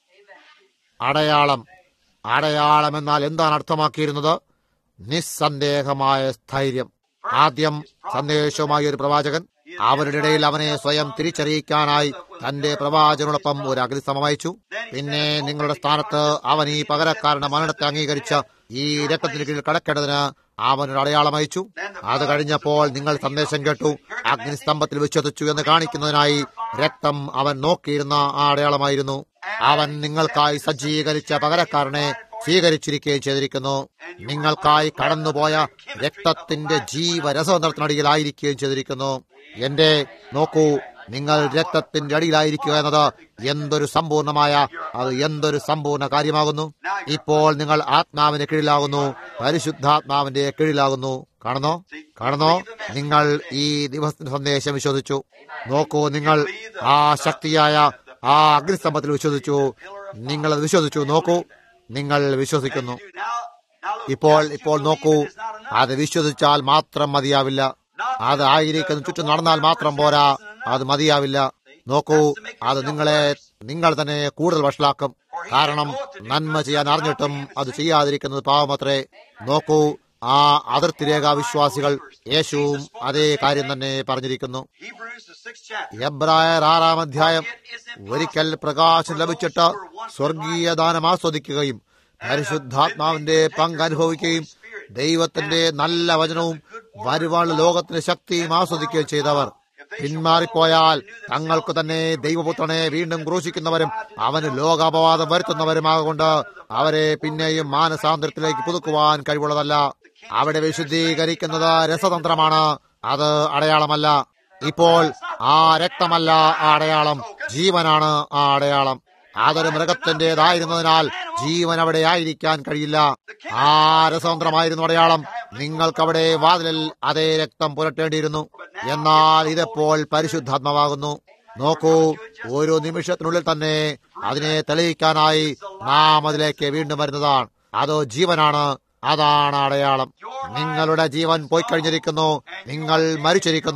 അടയാളം അടയാളം എന്നാൽ എന്താണ് അർത്ഥമാക്കിയിരുന്നത് നിസ്സന്ദേഹമായ സ്ഥൈര്യം ആദ്യം സന്ദേശവുമായി ഒരു പ്രവാചകൻ അവരുടെ ഇടയിൽ അവനെ സ്വയം തിരിച്ചറിയിക്കാനായി തന്റെ പ്രവാചകനോടൊപ്പം ഒരു അഗ്നിസ്തമം അയച്ചു പിന്നെ നിങ്ങളുടെ സ്ഥാനത്ത് അവൻ ഈ പകരക്കാരന്റെ മരണത്തെ അംഗീകരിച്ച ഈ രക്തത്തിന് കീഴിൽ കടക്കേണ്ടതിന് അവൻ ഒരു അടയാളം അയച്ചു അത് കഴിഞ്ഞപ്പോൾ നിങ്ങൾ സന്ദേശം കേട്ടു അഗ്നിസ്തംഭത്തിൽ വിശ്വസിച്ചു എന്ന് കാണിക്കുന്നതിനായി രക്തം അവൻ നോക്കിയിരുന്ന ആ അടയാളമായിരുന്നു അവൻ നിങ്ങൾക്കായി സജ്ജീകരിച്ച പകരക്കാരനെ സ്വീകരിച്ചിരിക്കുകയും ചെയ്തിരിക്കുന്നു നിങ്ങൾക്കായി കടന്നുപോയ രക്തത്തിന്റെ ജീവരസതന്ത്രത്തിനടിയിലായിരിക്കുകയും ചെയ്തിരിക്കുന്നു എന്റെ നോക്കൂ നിങ്ങൾ രക്തത്തിന്റെ അടിയിലായിരിക്കുക എന്നത് എന്തൊരു സമ്പൂർണമായ അത് എന്തൊരു സമ്പൂർണ്ണ കാര്യമാകുന്നു ഇപ്പോൾ നിങ്ങൾ ആത്മാവിന്റെ കീഴിലാകുന്നു പരിശുദ്ധാത്മാവിന്റെ കീഴിലാകുന്നു കാണുന്നോ കാണുന്നോ നിങ്ങൾ ഈ ദിവസത്തിന്റെ സന്ദേശം വിശ്വസിച്ചു നോക്കൂ നിങ്ങൾ ആ ശക്തിയായ ആ അഗ്നിസ്തംഭത്തിൽ വിശ്വസിച്ചു നിങ്ങൾ അത് വിശ്വസിച്ചു നോക്കൂ നിങ്ങൾ വിശ്വസിക്കുന്നു Now, now look, ഇപ്പോൾ ഇപ്പോൾ നോക്കൂ അത് വിശ്വസിച്ചാൽ മാത്രം മതിയാവില്ല അത് ആയിരിക്കുന്ന ചുറ്റും നടന്നാൽ മാത്രം പോരാ അത് മതിയാവില്ല നോക്കൂ അത് നിങ്ങളെ നിങ്ങൾ തന്നെ കൂടുതൽ വഷളാക്കും കാരണം നന്മ ചെയ്യാൻ അറിഞ്ഞിട്ടും അത് ചെയ്യാതിരിക്കുന്നത് പാവമത്രേ നോക്കൂ ആ അതിർത്തി രേഖാ വിശ്വാസികൾ യേശുവും അതേ കാര്യം തന്നെ പറഞ്ഞിരിക്കുന്നു Hebrews, the sixth chapter. എബ്രായർ ആറാം അധ്യായം ഒരിക്കൽ പ്രകാശം ലഭിച്ചിട്ട് സ്വർഗീയ ദാനം ആസ്വദിക്കുകയും പരിശുദ്ധാത്മാവിന്റെ പങ്ക് അനുഭവിക്കുകയും ദൈവത്തിന്റെ നല്ല വചനവും വരുവാനുള്ള ലോകത്തിന്റെ ശക്തിയും ആസ്വദിക്കുകയും ചെയ്തവർ പിന്മാറിപ്പോയാൽ തങ്ങൾക്ക് തന്നെ ദൈവപുത്രനെ വീണ്ടും ക്രൂശിക്കുന്നവരും അവന് ലോകാപവാദം വരുത്തുന്നവരുമാകൊണ്ട് അവരെ പിന്നെയും മാനസാന്തരത്തിലേക്ക് പുതുക്കുവാൻ കഴിവുള്ളതല്ല അവിടെ വിശുദ്ധീകരിക്കുന്നത് രസതന്ത്രമാണ് അത് അടയാളമല്ല ഇപ്പോൾ ആ രക്തമല്ല ആ അടയാളം ജീവനാണ് ആ അടയാളം അതൊരു മൃഗത്തിന്റേതായിരുന്നതിനാൽ ജീവൻ അവിടെ ആയിരിക്കാൻ കഴിയില്ല ആ രസതന്ത്രമായിരുന്നു അടയാളം നിങ്ങൾക്കവിടെ വാതിലിൽ അതേ രക്തം പുരട്ടേണ്ടിയിരുന്നു എന്നാൽ ഇതെപ്പോൾ പരിശുദ്ധാത്മാവാകുന്നു നോക്കൂ ഓരോ നിമിഷത്തിനുള്ളിൽ തന്നെ അതിനെ തെളിയിക്കാനായി നാം അതിലേക്ക് വീണ്ടും വരുന്നതാണ് അത് ജീവനാണ് അതാണ് അടയാളം നിങ്ങളുടെ ജീവൻ പോയി കഴിഞ്ഞിരിക്കുന്നു നിങ്ങൾ മരിച്ചിരിക്കുന്നു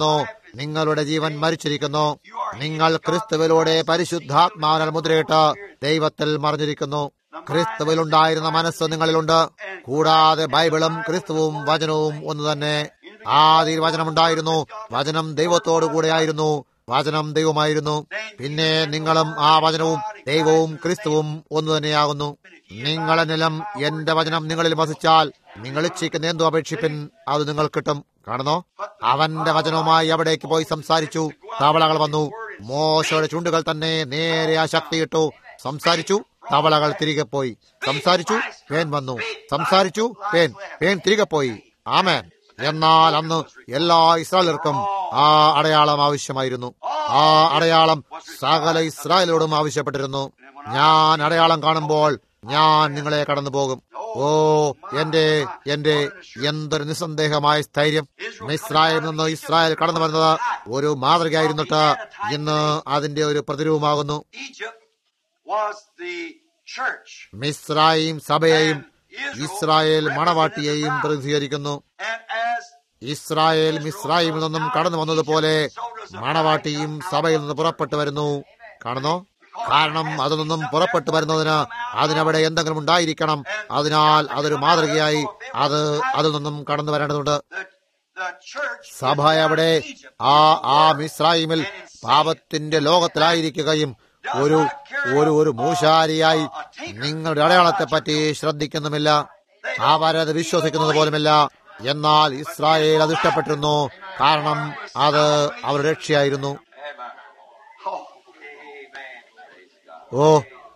നിങ്ങളുടെ ജീവൻ മരിച്ചിരിക്കുന്നു നിങ്ങൾ ക്രിസ്തുവിലൂടെ പരിശുദ്ധാത്മാവിനാൽ മുദ്രയിട്ട് ദൈവത്തിൽ മറിഞ്ഞിരിക്കുന്നു ക്രിസ്തുവിലുണ്ടായിരുന്ന മനസ്സ് നിങ്ങളിലുണ്ട് കൂടാതെ ബൈബിളും ക്രിസ്തുവും വചനവും ഒന്ന് തന്നെ ആദ്യ വചനമുണ്ടായിരുന്നു വചനം ദൈവത്തോടു കൂടെയായിരുന്നു വചനം ദൈവമായിരുന്നു പിന്നെ നിങ്ങളും ആ വചനവും ദൈവവും ക്രിസ്തുവും ഒന്നു തന്നെയാകുന്നു നിങ്ങളെ നിലം എന്റെ വചനം നിങ്ങളിൽ വസിച്ചാൽ നിങ്ങൾ ഇച്ഛിക്കുന്ന എന്തു അപേക്ഷിപ്പിൻ അത് നിങ്ങൾ കിട്ടും കാണുന്നോ അവന്റെ വചനവുമായി അവിടേക്ക് പോയി സംസാരിച്ചു തവളകൾ വന്നു മോശയുടെ ചുണ്ടുകൾ തന്നെ നേരെ ആ ശക്തിയിട്ടു സംസാരിച്ചു തവളകൾ തിരികെ പോയി സംസാരിച്ചു പേൻ വന്നു സംസാരിച്ചു പേൻ പേൻ തിരികെ പോയി ആമേൻ എന്നാൽ അന്ന് എല്ലാ ഇസ്രായേലർക്കും ആ അടയാളം ആവശ്യമായിരുന്നു ആ അടയാളം സകല ഇസ്രായേലോടും ആവശ്യപ്പെട്ടിരുന്നു ഞാൻ അടയാളം കാണുമ്പോൾ ഞാൻ നിങ്ങളെ കടന്നു പോകും ഓ എന്റെ എന്റെ എന്തൊരു നിസ്സന്ദേഹമായ സ്ഥൈര്യം ഇസ്രായേലിൽ നിന്ന് ഇസ്രായേൽ കടന്നു വരുന്നത് ഒരു മാതൃകയായിരുന്നിട്ട് ഇന്ന് അതിന്റെ ഒരു പ്രതിരൂപമാകുന്നു Egypt was the church. മിസ്രായും സഭയെയും ഇസ്രായേൽ മണവാട്ടിയെയും പ്രതിനിധീകരിക്കുന്നു And as ഇസ്രായേൽ മിസ്രായിമിൽ നിന്നും കടന്നു വന്നതുപോലെ മണവാട്ടിയും സഭയിൽ നിന്ന് പുറപ്പെട്ടു വരുന്നു കാണുന്നോ കാരണം അതിൽ നിന്നും പുറപ്പെട്ടു വരുന്നതിന് അതിനവിടെ എന്തെങ്കിലും ഉണ്ടായിരിക്കണം അതിനാൽ അതൊരു മാതൃകയായി അത് അതിൽ നിന്നും കടന്നു വരേണ്ടതുണ്ട് the, the church സഭ അവിടെ ആ ആ മിസ്രായിമിൽ പാപത്തിന്റെ ലോകത്തിലായിരിക്കുകയും ഒരു ഒരു ഒരു മൂശാരിയായി നിങ്ങളുടെ അടയാളത്തെ പറ്റി ശ്രദ്ധിക്കുന്നുമില്ല അവരത് വിശ്വസിക്കുന്നത് പോലുമില്ല എന്നാൽ ഇസ്രായേൽ അത് ഇഷ്ടപ്പെട്ടിരുന്നു കാരണം അത് അവരുടെ രക്ഷയായിരുന്നു Amen. Oh, amen. Praise God. ഓ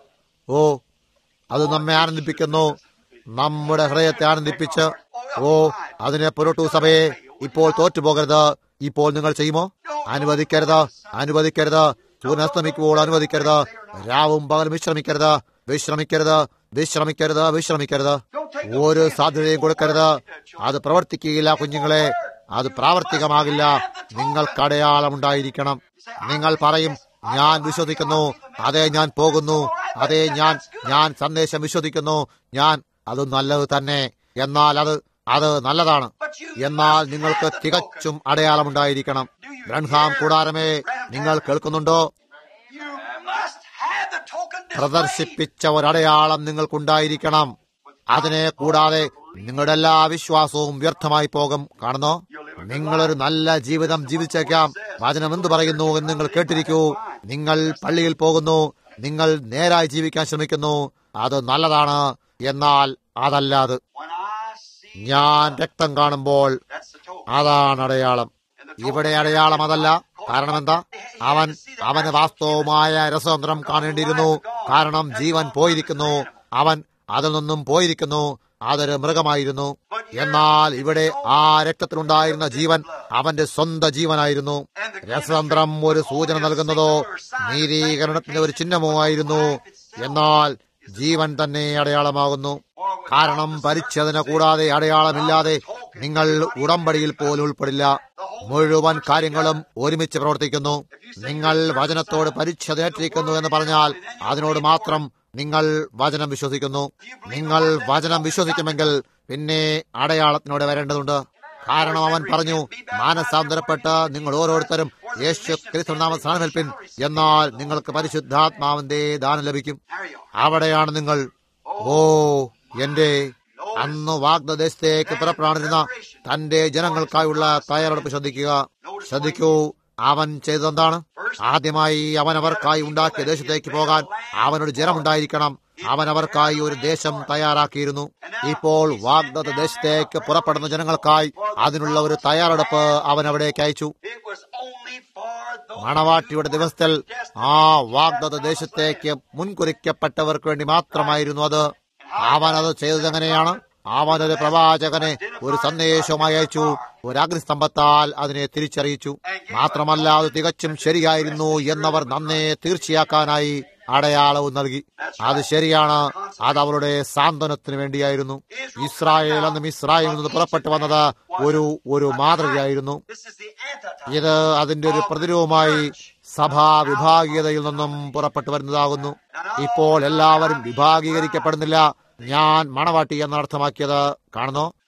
ഓ അത് നമ്മെ ആനന്ദിപ്പിക്കുന്നു നമ്മുടെ ഹൃദയത്തെ ആനന്ദിപ്പിച്ച് ഓ അതിനെ പുരട്ടു സഭയെ ഇപ്പോൾ തോറ്റുപോകരുത് ഇപ്പോൾ നിങ്ങൾ ചെയ്യുമോ അനുവദിക്കരുത് അനുവദിക്കരുത് സൂര്യൻ അസ്തമിക്കുമ്പോൾ അനുവദിക്കരുത് രാവും പകലും വിശ്രമിക്കരുത് വിശ്രമിക്കരുത് വിശ്രമിക്കരുത് വിശ്രമിക്കരുത് ഒരു സാധ്യതയും കൊടുക്കരുത് അത് പ്രവർത്തിക്കുകയില്ല കുഞ്ഞുങ്ങളെ അത് പ്രാവർത്തികമാകില്ല നിങ്ങൾക്ക് അടയാളമുണ്ടായിരിക്കണം നിങ്ങൾ പറയും ഞാൻ വിശ്വസിക്കുന്നു അതെ ഞാൻ പോകുന്നു അതെ ഞാൻ ഞാൻ സന്ദേശം വിശ്വസിക്കുന്നു ഞാൻ അത് നല്ലത് തന്നെ എന്നാൽ അത് അത് നല്ലതാണ് എന്നാൽ നിങ്ങൾക്ക് തികച്ചും അടയാളമുണ്ടായിരിക്കണം ബ്രൺഹാം കൂടാരമേ നിങ്ങൾ കേൾക്കുന്നുണ്ടോ You must have the token displayed. പ്രദർശിപ്പിച്ച ഒരടയാളം നിങ്ങൾക്കുണ്ടായിരിക്കണം അതിനെ കൂടാതെ നിങ്ങളുടെ എല്ലാ വിശ്വാസവും വ്യർത്ഥമായി പോകും കാണുന്നോ നിങ്ങളൊരു നല്ല ജീവിതം ജീവിച്ചേക്കാം വചനം എന്തു പറയുന്നു എന്ന് നിങ്ങൾ കേട്ടിരിക്കൂ നിങ്ങൾ പള്ളിയിൽ പോകുന്നു നിങ്ങൾ നേരായി ജീവിക്കാൻ ശ്രമിക്കുന്നു അത് നല്ലതാണ് എന്നാൽ അതല്ല അത് When I see ഞാൻ രക്തം കാണുമ്പോൾ that's the token. അതാണ് അടയാളം ഇവിടെ അടയാളം അതല്ല കാരണം എന്താ അവൻ അവന് വാസ്തവമായ രസതന്ത്രം കാണേണ്ടിയിരുന്നു കാരണം ജീവൻ പോയിരിക്കുന്നു അവൻ അതിൽ നിന്നും പോയിരിക്കുന്നു അതൊരു മൃഗമായിരുന്നു എന്നാൽ ഇവിടെ ആ രക്തത്തിലുണ്ടായിരുന്ന ജീവൻ അവന്റെ സ്വന്തം ജീവനായിരുന്നു രസതന്ത്രം ഒരു സൂചന നൽകുന്നതോ നീരീകരണത്തിന്റെ ഒരു ചിഹ്നമോ ആയിരുന്നു എന്നാൽ ജീവൻ തന്നെ അടയാളമാകുന്നു കാരണം പരിച്ഛേദന കൂടാതെ അടയാളമില്ലാതെ നിങ്ങൾ ഉടമ്പടിയിൽ പോലും ഉൾപ്പെടില്ല മുഴുവൻ കാര്യങ്ങളും ഒരുമിച്ച് പ്രവർത്തിക്കുന്നു നിങ്ങൾ വചനത്തോട് പരിച്ഛേദനേറ്റിരിക്കുന്നു എന്ന് പറഞ്ഞാൽ അതിനോട് മാത്രം നിങ്ങൾ വചനം വിശ്വസിക്കുന്നു നിങ്ങൾ വചനം വിശ്വസിക്കുമെങ്കിൽ പിന്നെ അടയാളത്തിനോട് വരേണ്ടതുണ്ട് കാരണം അവൻ പറഞ്ഞു മാനസാന്തരപ്പെട്ട് നിങ്ങൾ ഓരോരുത്തരും യേശു ക്രിസ്തു നാമ സ്ഥാനമേൽപ്പിൻ എന്നാൽ നിങ്ങൾക്ക് പരിശുദ്ധാത്മാവിന്റെ ദാനം ലഭിക്കും There you are. അവിടെയാണ് നിങ്ങൾ ഓ എന്റെ അന്ന് വാഗ്ദദേശത്തേക്ക് പുറപ്പെടാനിരുന്ന തന്റെ ജനങ്ങൾക്കായുള്ള തയ്യാറെടുപ്പ് ശ്രദ്ധിക്കുക ശ്രദ്ധിക്കൂ അവൻ ചെയ്തതെന്താണ് ആദ്യമായി അവൻ അവർക്കായി ഉണ്ടാക്കിയ ദേശത്തേക്ക് പോകാൻ അവനൊരു ജനമുണ്ടായിരിക്കണം അവൻ അവർക്കായി ഒരു ദേശം തയ്യാറാക്കിയിരുന്നു ഇപ്പോൾ വാഗ്ദത്ത ദേശത്തേക്ക് പുറപ്പെടുന്ന ജനങ്ങൾക്കായി അതിനുള്ള ഒരു തയ്യാറെടുപ്പ് അവൻ അവിടേക്ക് അയച്ചു It was only for those മണവാട്ടിയുടെ ദിവസത്തിൽ ആ വാഗ്ദത്ത ദേശത്തേക്ക് മുൻകുറിക്കപ്പെട്ടവർക്ക് വേണ്ടി മാത്രമായിരുന്നു അത് അവൻ അത് ചെയ്തത് എങ്ങനെയാണ് അവൻ ഒരു പ്രവാചകനെ ഒരു സന്ദേശവുമായി അയച്ചു ഒരു അഗ്നിസ്തംഭത്താൽ അതിനെ തിരിച്ചറിയിച്ചു മാത്രമല്ല അത് തികച്ചും ശരിയായിരുന്നു എന്നവർ നന്നെ തീർച്ചയാക്കാനായി അടയാളവും നൽകി അത് ശരിയാണ് അത് അവരുടെ സാന്ത്വനത്തിന് വേണ്ടിയായിരുന്നു ഇസ്രായേൽ അന്നും ഇസ്രായേലിൽ നിന്ന് പുറപ്പെട്ടു വന്നത് ഒരു ഒരു മാതൃകയായിരുന്നു This is the antitype. ഇത് അതിന്റെ ഒരു പ്രതിരൂപമായി സഭാ വിഭാഗീയതയിൽ നിന്നും പുറപ്പെട്ടു വരുന്നതാകുന്നു ഇപ്പോൾ എല്ലാവരും വിഭാഗീകരിക്കപ്പെടുന്നില്ല ഞാൻ മണവാട്ടി എന്ന് അർത്ഥമാക്കിയത് കാണുന്നോ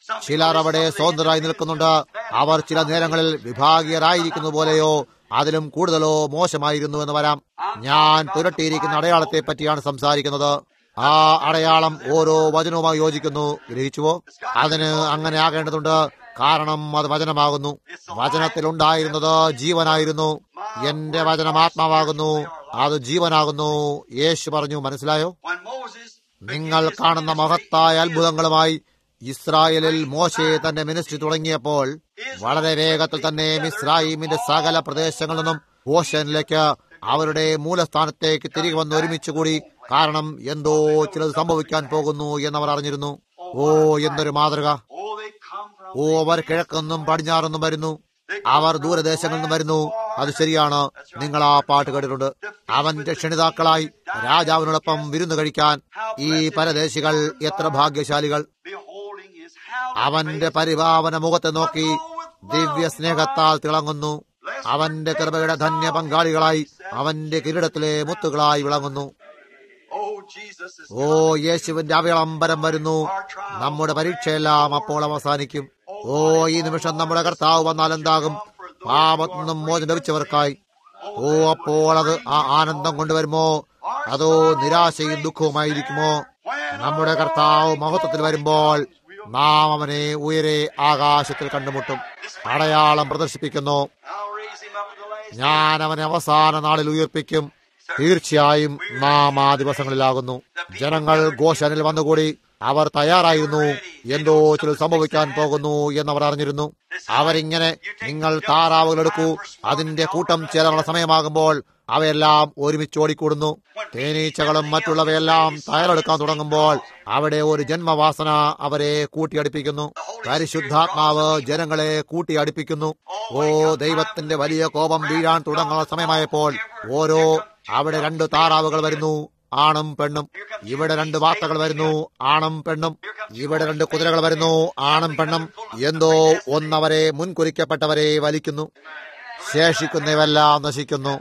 ചിലർ അവിടെ സ്വതന്ത്രരായി നിൽക്കുന്നുണ്ട് അവർ ചില നേരങ്ങളിൽ വിഭാഗീയരായിരിക്കുന്ന പോലെയോ അതിലും കൂടുതലോ മോശമായിരുന്നു എന്ന് വരാം ഞാൻ പുരട്ടിയിരിക്കുന്ന അടയാളത്തെ പറ്റിയാണ് സംസാരിക്കുന്നത് ആ അടയാളം ഓരോ വചനവുമായി യോജിക്കുന്നു ഗ്രഹിച്ചുവോ അതിന് അങ്ങനെ ആകേണ്ടതുണ്ട് കാരണം അത് വചനമാകുന്നു വചനത്തിലുണ്ടായിരുന്നത് ജീവനായിരുന്നു എന്റെ വചനം ആത്മാവാകുന്നു അത് ജീവനാകുന്നു യേശു പറഞ്ഞു മനസ്സിലായോ When Moses നിങ്ങൾ കാണുന്ന മഹത്തായ അത്ഭുതങ്ങളുമായി ഇസ്രായേലിൽ മോശെ തന്റെ മിനിസ്ട്രി തുടങ്ങിയപ്പോൾ വളരെ വേഗത്തിൽ തന്നെ മിസ്രായിമിന്റെ സകല പ്രദേശങ്ങളിൽ നിന്നും ഓഷനിലേക്ക് അവരുടെ മൂലസ്ഥാനത്തേക്ക് തിരികെ വന്ന് ഒരുമിച്ച് കൂടി കാരണം എന്തോ ചിലത് സംഭവിക്കാൻ പോകുന്നു എന്നവർ അറിഞ്ഞിരുന്നു ഓ എന്തൊരു മാതൃക Oh, they come from ഓ അവർ കിഴക്കെന്നും പടിഞ്ഞാറെന്നും വരുന്നു അവർ ദൂരദേശങ്ങളിൽ നിന്നും വരുന്നു അത് ശരിയാണ് നിങ്ങൾ ആ പാട്ട് കേട്ടിട്ടുണ്ട് അവന്റെ ക്ഷണിതാക്കളായി രാജാവിനോടൊപ്പം വിരുന്ന് കഴിക്കാൻ ഈ പരദേശികൾ എത്ര ഭാഗ്യശാലികൾ beholding his house. അവന്റെ പരിഭാവന മുഖത്തെ നോക്കി ദിവ്യ സ്നേഹത്താൽ തിളങ്ങുന്നു അവന്റെ കൃപയുടെ ധന്യ പങ്കാളികളായി അവന്റെ കിരീടത്തിലെ മുത്തുകളായി വിളങ്ങുന്നു Oh, Jesus is ഓ യേശുവിന്റെ അവയളംബരം വരുന്നു നമ്മുടെ പരീക്ഷയെല്ലാം അപ്പോൾ അവസാനിക്കും ഓ ഈ നിമിഷം നമ്മുടെ കർത്താവ് വന്നാൽ എന്താകും പാപത്തിൽ നിന്നും മോചനം ലഭിച്ചവർക്കായി ഓ അപ്പോൾ അത് ആ ആനന്ദം കൊണ്ടുവരുമോ അതോ നിരാശയും ദുഃഖവുമായിരിക്കുമോ നമ്മുടെ കർത്താവ് മഹത്വത്തിൽ വരുമ്പോൾ നാം അവനെ ഉയരെ ആകാശത്തിൽ കണ്ടുമുട്ടും അടയാളം പ്രദർശിപ്പിക്കുന്നു I'll raise him up at the last. ഞാൻ അവനെ അവസാന നാളിൽ ഉയർപ്പിക്കും തീർച്ചയായും നാം ആ ദിവസങ്ങളിലാകുന്നു ജനങ്ങൾ ഗോശനിൽ വന്നുകൂടി അവർ തയ്യാറായിരുന്നു എന്തോ ചില സംഭവിക്കാൻ പോകുന്നു എന്നവർ അറിഞ്ഞിരുന്നു അവരിങ്ങനെ നിങ്ങൾ താറാവുകൾ എടുക്കൂ അതിന്റെ കൂട്ടം ചേരാനുള്ള സമയമാകുമ്പോൾ അവയെല്ലാം ഒരുമിച്ച് ഓടിക്കൂടുന്നു തേനീച്ചകളും മറ്റുള്ളവയെല്ലാം തയ്യാറെടുക്കാൻ തുടങ്ങുമ്പോൾ അവിടെ ഒരു ജന്മവാസന അവരെ കൂട്ടിയടിപ്പിക്കുന്നു പരിശുദ്ധാത്മാവ് ജനങ്ങളെ കൂട്ടിയടിപ്പിക്കുന്നു ഓ ദൈവത്തിന്റെ വലിയ കോപം വീഴാൻ തുടങ്ങുന്ന സമയമായപ്പോൾ ഓരോ അവിടെ രണ്ട് താറാവുകൾ വരുന്നു ആണും പെണ്ണും ഇവിടെ രണ്ട് വാർത്തകൾ വരുന്നു ആണും പെണ്ണും ഇവിടെ രണ്ട് കുതിരകൾ വരുന്നു ആണും പെണ്ണും എന്തോ ഒന്നവരെ മുൻകുറിക്കപ്പെട്ടവരെ വലിക്കുന്നു ശേഷിക്കുന്നവെല്ലാം നശിക്കുന്നു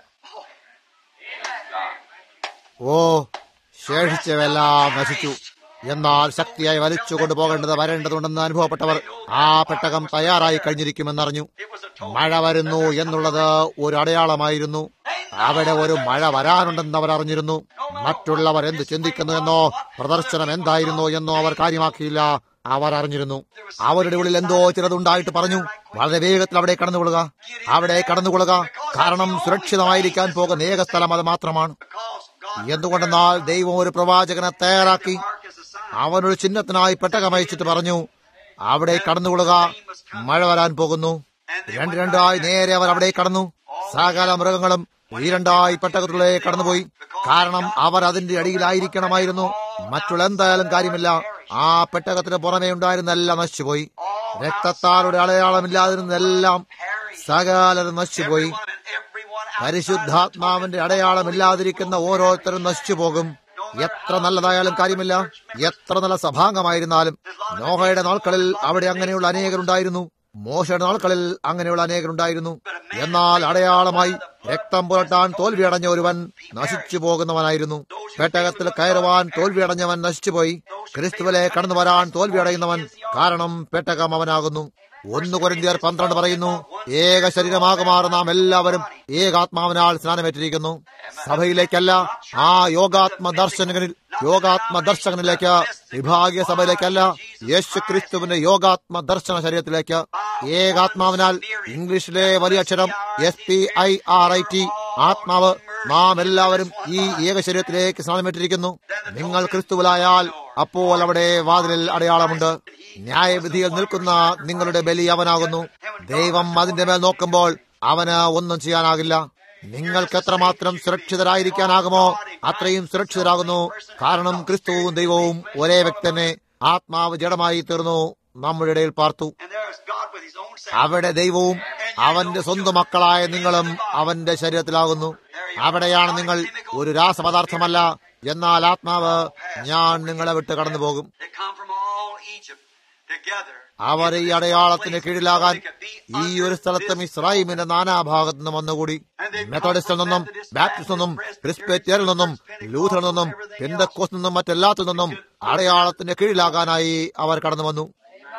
ഓ ശേഷിച്ചവെല്ലാം നശിച്ചു എന്നാൽ ശക്തിയായി വലിച്ചു കൊണ്ടുപോകേണ്ടത് വരേണ്ടതുണ്ടെന്ന് അനുഭവപ്പെട്ടവർ ആ പെട്ടകം തയ്യാറായി കഴിഞ്ഞിരിക്കുമെന്നറിഞ്ഞു മഴ വരുന്നു എന്നുള്ളത് ഒരു അടയാളമായിരുന്നു അവിടെ ഒരു മഴ വരാനുണ്ടെന്ന് അവർ അറിഞ്ഞിരുന്നു മറ്റുള്ളവർ എന്ത് ചിന്തിക്കുന്നു എന്നോ പ്രദർശനം എന്തായിരുന്നു എന്നോ അവർ കാര്യമാക്കിയില്ല അവർ അറിഞ്ഞിരുന്നു അവരുടെ ഉള്ളിൽ എന്തോ ചിലതുണ്ടായിട്ട് പറഞ്ഞു വളരെ വേഗത്തിൽ അവിടെ കടന്നുകൊള്ളുക അവിടെ കടന്നുകൊള്ളുക കാരണം സുരക്ഷിതമായിരിക്കാൻ പോകുന്ന ഏക സ്ഥലം അത് മാത്രമാണ് Because God എന്തുകൊണ്ടെന്നാൽ ദൈവം ഒരു പ്രവാചകനെ തയ്യാറാക്കി mark is a sign. അവനൊരു ചിഹ്നത്തിനായി പെട്ടകമയച്ചിട്ട് പറഞ്ഞു അവിടെ കടന്നുകൊള്ളുക മഴ വരാൻ പോകുന്നു രണ്ട് രണ്ടായി നേരെ അവർ അവിടെ കടന്നു സകല മൃഗങ്ങളും ഈ രണ്ടായി പെട്ടകത്തിലൂടെ കടന്നുപോയി കാരണം അവർ അതിന്റെ അടിയിലായിരിക്കണമായിരുന്നു മറ്റുള്ള എന്തായാലും കാര്യമില്ല ആ പെട്ടകത്തിന് പുറമേ ഉണ്ടായിരുന്നെല്ലാം നശിച്ചുപോയി രക്തത്താരുടെ അടയാളമില്ലാതിരുന്നെല്ലാം സകലരും നശിച്ചുപോയി And everyone out പരിശുദ്ധാത്മാവിന്റെ അടയാളമില്ലാതിരിക്കുന്ന ഓരോരുത്തരും നശിച്ചു പോകും എത്ര നല്ലതായാലും കാര്യമില്ല എത്ര നല്ല സഭാംഗമായിരുന്നാലും നോഹയുടെ നാൾക്കളിൽ അവിടെ അങ്ങനെയുള്ള അനേകരുണ്ടായിരുന്നു മോശയുടെ നാൾക്കളിൽ അങ്ങനെയുള്ള അനേകരുണ്ടായിരുന്നു എന്നാൽ അടയാളമായി രക്തം പുരട്ടാൻ തോൽവിയടഞ്ഞ ഒരുവൻ നശിച്ചു പോകുന്നവനായിരുന്നു പെട്ടകത്തിൽ കയറുവാൻ തോൽവിയടഞ്ഞവൻ നശിച്ചുപോയി ക്രിസ്തുവിലെ കടന്നു വരാൻ തോൽവിയടയുന്നവൻ കാരണം പെട്ടകം അവനാകുന്നു ഒന്ന് കൊരിന്തിയർ പന്ത്രണ്ട് പറയുന്നു ഏക ശരീരമാകുമാറ് നാം എല്ലാവരും ഏകാത്മാവിനാൽ സ്നാനമേറ്റിരിക്കുന്നു സഭയിലേക്കല്ല ആ യോഗാത്മ ദർശനങ്ങളിൽ യോഗാത്മ ദർശകനിലേക്ക് വിഭാഗീയ സഭയിലേക്കല്ല യേശു ക്രിസ്തുവിന്റെ യോഗാത്മ ദർശന ശരീരത്തിലേക്ക് ഏകാത്മാവിനാൽ ഇംഗ്ലീഷിലെ വലിയ അക്ഷരം S P I R I T ആത്മാവ് നാം എല്ലാവരും ഈ ഏക ശരീരത്തിലേക്ക് സ്നാനമേറ്റിരിക്കുന്നു നിങ്ങൾ ക്രിസ്തുവിലായാൽ അപ്പോൾ അവിടെ വാതിലിൽ അടയാളമുണ്ട് ന്യായവിധിയിൽ നിൽക്കുന്ന നിങ്ങളുടെ ബലി അവനാകുന്നു ദൈവം അതിന്റെ മേൽ നോക്കുമ്പോൾ അവന് ഒന്നും ചെയ്യാനാകില്ല നിങ്ങൾക്ക് എത്രമാത്രം സുരക്ഷിതരായിരിക്കാനാകുമോ അത്രയും സുരക്ഷിതരാകുന്നു കാരണം ക്രിസ്തുവും ദൈവവും ഒരേ വ്യക്തി തന്നെ ആത്മാവ് ജഡമായി തീർന്നു നമ്മുടെ ഇടയിൽ പാർത്തു And there is God with his own self. അവിടെ ദൈവവും അവന്റെ സ്വന്തം മക്കളായ നിങ്ങളും അവന്റെ ശരീരത്തിലാകുന്നു അവിടെയാണ് നിങ്ങൾ ഒരു രാസപദാർത്ഥമല്ല എന്നാൽ ആത്മാവ് ഞാൻ നിങ്ങളെ വിട്ട് കടന്നു പോകും They come from all Egypt together. അവർ ഈ അടയാളത്തിന് കീഴിലാകാൻ ഈ ഒരു സ്ഥലത്തും ഇസ്രായേലിന്റെ നാനാഭാഗത്തു നിന്നും വന്നുകൂടി മെത്തഡിസ്റ്റിൽ നിന്നും ബാപ്റ്റിസ്റ്റിൽ നിന്നും ക്രിസ്പേറ്റിയറിൽ നിന്നും ലൂഥറിൽ നിന്നും പെന്തക്കോസ് നിന്നും മറ്റെല്ലാത്തിൽ നിന്നും അടയാളത്തിന്റെ കീഴിലാകാനായി അവർ കടന്നു വന്നു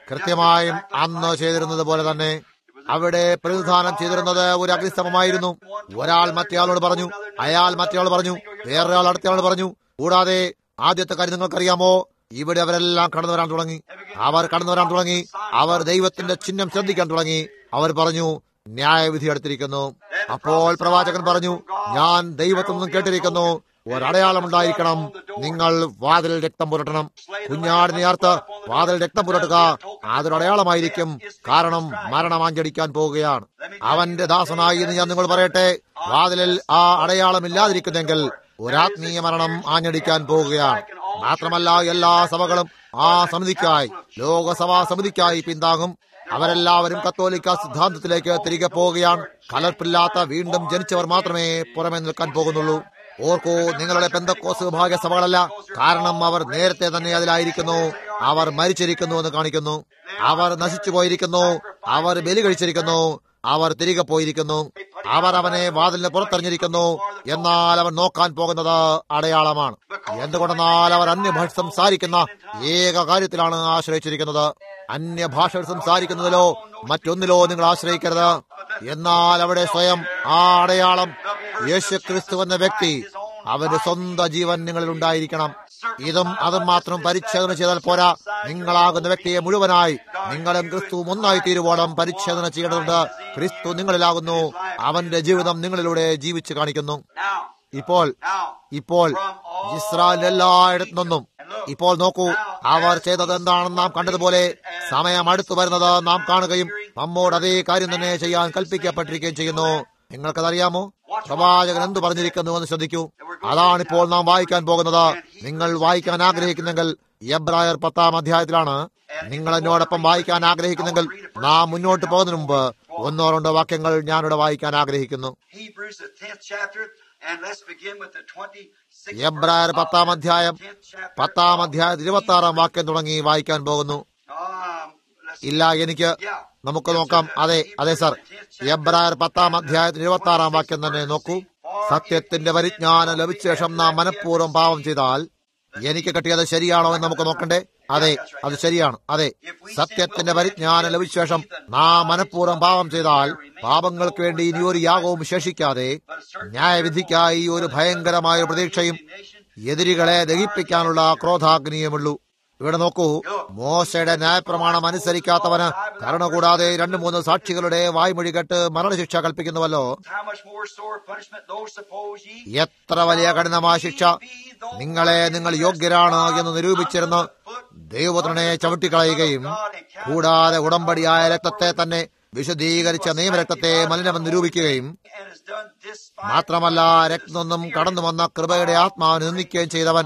കൃത്യമായും അന്ന് ചെയ്തിരുന്നത് പോലെ തന്നെ അവിടെ പ്രതിദാനം ചെയ്തിരുന്നത് ഒരു അഗ്നിസ്തമമായിരുന്നു ഒരാൾ മറ്റേയാളോട് പറഞ്ഞു അയാൾ മറ്റേയാൾ പറഞ്ഞു വേറൊരാൾ അടുത്തയാളോട് പറഞ്ഞു കൂടാതെ ആദ്യത്തെ കാര്യം നിങ്ങൾക്കറിയാമോ ഇവിടെ അവരെല്ലാം കടന്നു വരാൻ തുടങ്ങി അവർ കടന്നു വരാൻ തുടങ്ങി അവർ ദൈവത്തിന്റെ ചിഹ്നം ശ്രദ്ധിക്കാൻ തുടങ്ങി അവർ പറഞ്ഞു ന്യായവിധി എടുത്തിരിക്കുന്നു അപ്പോൾ പ്രവാചകൻ പറഞ്ഞു ഞാൻ ദൈവത്തിൽ നിന്നും കേട്ടിരിക്കുന്നു ഒരടയാളം ഉണ്ടായിരിക്കണം നിങ്ങൾ വാതിൽ രക്തം പുരട്ടണം കുഞ്ഞാടിനെ ആർത്ത് വാതിൽ രക്തം പുരട്ടുക അതൊരു അടയാളമായിരിക്കും കാരണം മരണം ആഞ്ചടിക്കാൻ പോവുകയാണ് അവന്റെ ദാസനായി എന്ന് ഞാൻ നിങ്ങൾ പറയട്ടെ വാതിലിൽ ആ അടയാളം ഇല്ലാതിരിക്കുന്നെങ്കിൽ ഒരാത്മീയ മരണം ആഞ്ഞടിക്കാൻ പോവുകയാണ് മാത്രമല്ല എല്ലാ സഭകളും ആ സമിതിക്കായി ലോകസഭാ സമിതിക്കായി പിന്താങ്ങും അവരെല്ലാവരും കത്തോലിക്ക സിദ്ധാന്തത്തിലേക്ക് തിരികെ പോവുകയാണ് കലർപ്പില്ലാത്ത വീണ്ടും ജനിച്ചവർ മാത്രമേ പുറമെ നിൽക്കാൻ പോകുന്നുള്ളൂ ഓർക്കൂ നിങ്ങളുടെ പെന്തക്കോസ് വിഭാഗ സഭകളല്ല കാരണം അവർ നേരത്തെ തന്നെ അതിലായിരിക്കുന്നു അവർ മരിച്ചിരിക്കുന്നു എന്ന് കാണിക്കുന്നു അവർ നശിച്ചു പോയിരിക്കുന്നു അവർ ബലി കഴിച്ചിരിക്കുന്നു അവർ തിരികെ പോയിരിക്കുന്നു അവർ അവനെ വാതിലിന് പുറത്തെറിഞ്ഞിരിക്കുന്നു എന്നാൽ അവൻ നോക്കാൻ പോകുന്നത് അടയാളമാണ് എന്തുകൊണ്ടെന്നാൽ അവർ അന്യഭാഷ സംസാരിക്കുന്ന ഏക കാര്യത്തിലാണ് ആശ്രയിച്ചിരിക്കുന്നത് അന്യഭാഷകൾ സംസാരിക്കുന്നതിലോ മറ്റൊന്നിലോ നിങ്ങൾ ആശ്രയിക്കരുത് എന്നാൽ അവിടെ സ്വയം ആ അടയാളം യേശു ക്രിസ്തു എന്ന വ്യക്തി അവന്റെ സ്വന്തം ജീവൻ നിങ്ങളിൽ ഉണ്ടായിരിക്കണം ഇതും അതും മാത്രം പരിച്ഛേദന ചെയ്താൽ പോരാ നിങ്ങളാകുന്ന വ്യക്തിയെ മുഴുവനായി നിങ്ങളും ക്രിസ്തുവും ഒന്നായി തീരുവോളം പരിച്ഛേദന ചെയ്യേണ്ടതുണ്ട് ക്രിസ്തു നിങ്ങളിലാകുന്നു അവന്റെ ജീവിതം നിങ്ങളിലൂടെ ജീവിച്ചു കാണിക്കുന്നു ഇപ്പോൾ ഇപ്പോൾ ഇസ്രായേൽ എല്ലായിടത്തു നിന്നും ഇപ്പോൾ നോക്കൂ അവർ ചെയ്തത് എന്താണെന്ന് നാം കണ്ടതുപോലെ സമയം അടുത്തു വരുന്നത് നാം കാണുകയും നമ്മോട് അതേ കാര്യം തന്നെ ചെയ്യാൻ കൽപ്പിക്കപ്പെട്ടിരിക്കുകയും ചെയ്യുന്നു നിങ്ങൾക്കതറിയാമോ പ്രവാചകൻ എന്ത് പറഞ്ഞിരിക്കുന്നു എന്ന് ശ്രദ്ധിക്കൂ അതാണിപ്പോൾ നാം വായിക്കാൻ പോകുന്നത് നിങ്ങൾ വായിക്കാൻ ആഗ്രഹിക്കുന്നെങ്കിൽ എബ്രായർ പത്താം അധ്യായത്തിലാണ് നിങ്ങൾ എന്നോടൊപ്പം വായിക്കാൻ ആഗ്രഹിക്കുന്നെങ്കിൽ നാം മുന്നോട്ട് പോകുന്നതിന് മുമ്പ് ഒന്നോ രണ്ടോ വാക്യങ്ങൾ ഞാനിവിടെ വായിക്കാൻ ആഗ്രഹിക്കുന്നു Hebrews, the 10th chapter, and let's begin with the 26th എബ്രായർ verse. പത്താം അധ്യായം 10th chapter. പത്താം അധ്യായത്തിൽ ഇരുപത്തി ആറാം വാക്യം തുടങ്ങി വായിക്കാൻ പോകുന്നു Um, let's ഇല്ല എനിക്ക് നമുക്ക് നോക്കാം അതെ അതെ സർ എബ്രായർ പത്താം അധ്യായത്തിൽ ഇരുപത്തി ആറാം വാക്യം തന്നെ നോക്കൂ സത്യത്തിന്റെ പരിജ്ഞാനം ലഭിച്ച ശേഷം നാം മനഃപൂർവ്വം പാപം ചെയ്താൽ എനിക്ക് കിട്ടിയത് ശരിയാണോ എന്ന് നമുക്ക് നോക്കണ്ടേ അതെ അത് ശരിയാണ് അതെ സത്യത്തിന്റെ പരിജ്ഞാനം ലഭിച്ച ശേഷം നാം മനഃപൂർവ്വം പാപം ചെയ്താൽ പാപങ്ങൾക്ക് വേണ്ടി ഇനി ഒരു യാഗവും ശേഷിക്കാതെ ന്യായവിധിക്കായി ഒരു ഭയങ്കരമായ പ്രതീക്ഷയും എതിരികളെ ദഹിപ്പിക്കാനുള്ള ക്രോധാഗ്നിയുമുള്ളൂ ഇവിടെ നോക്കൂ മോശയുടെ ന്യായപ്രമാണം അനുസരിക്കാത്തവന് കരുണ കൂടാതെ രണ്ടു മൂന്ന് സാക്ഷികളുടെ വായ്മൊഴി കെട്ട് മരണശിക്ഷ കൽപ്പിക്കുന്നുവല്ലോ How much more sore punishment those suppose ye? എത്ര വലിയ കഠിനമായ ശിക്ഷ നിങ്ങളെ നിങ്ങൾ യോഗ്യരാണ് എന്ന് നിരൂപിച്ചിരുന്ന് ദൈവപുത്രനെ ചവിട്ടിക്കളയുകയും കൂടാതെ ഉടമ്പടിയായ രക്തത്തെ തന്നെ വിശദീകരിച്ച നിയമരക്തത്തെ മലിനമെന്ന് നിരൂപിക്കുകയും And has done this മാത്രമല്ല രക്തമൊന്നും കടന്നു വന്ന കൃപയുടെ ആത്മാവിനെ നിന്ദിക്കുകയും ചെയ്തവൻ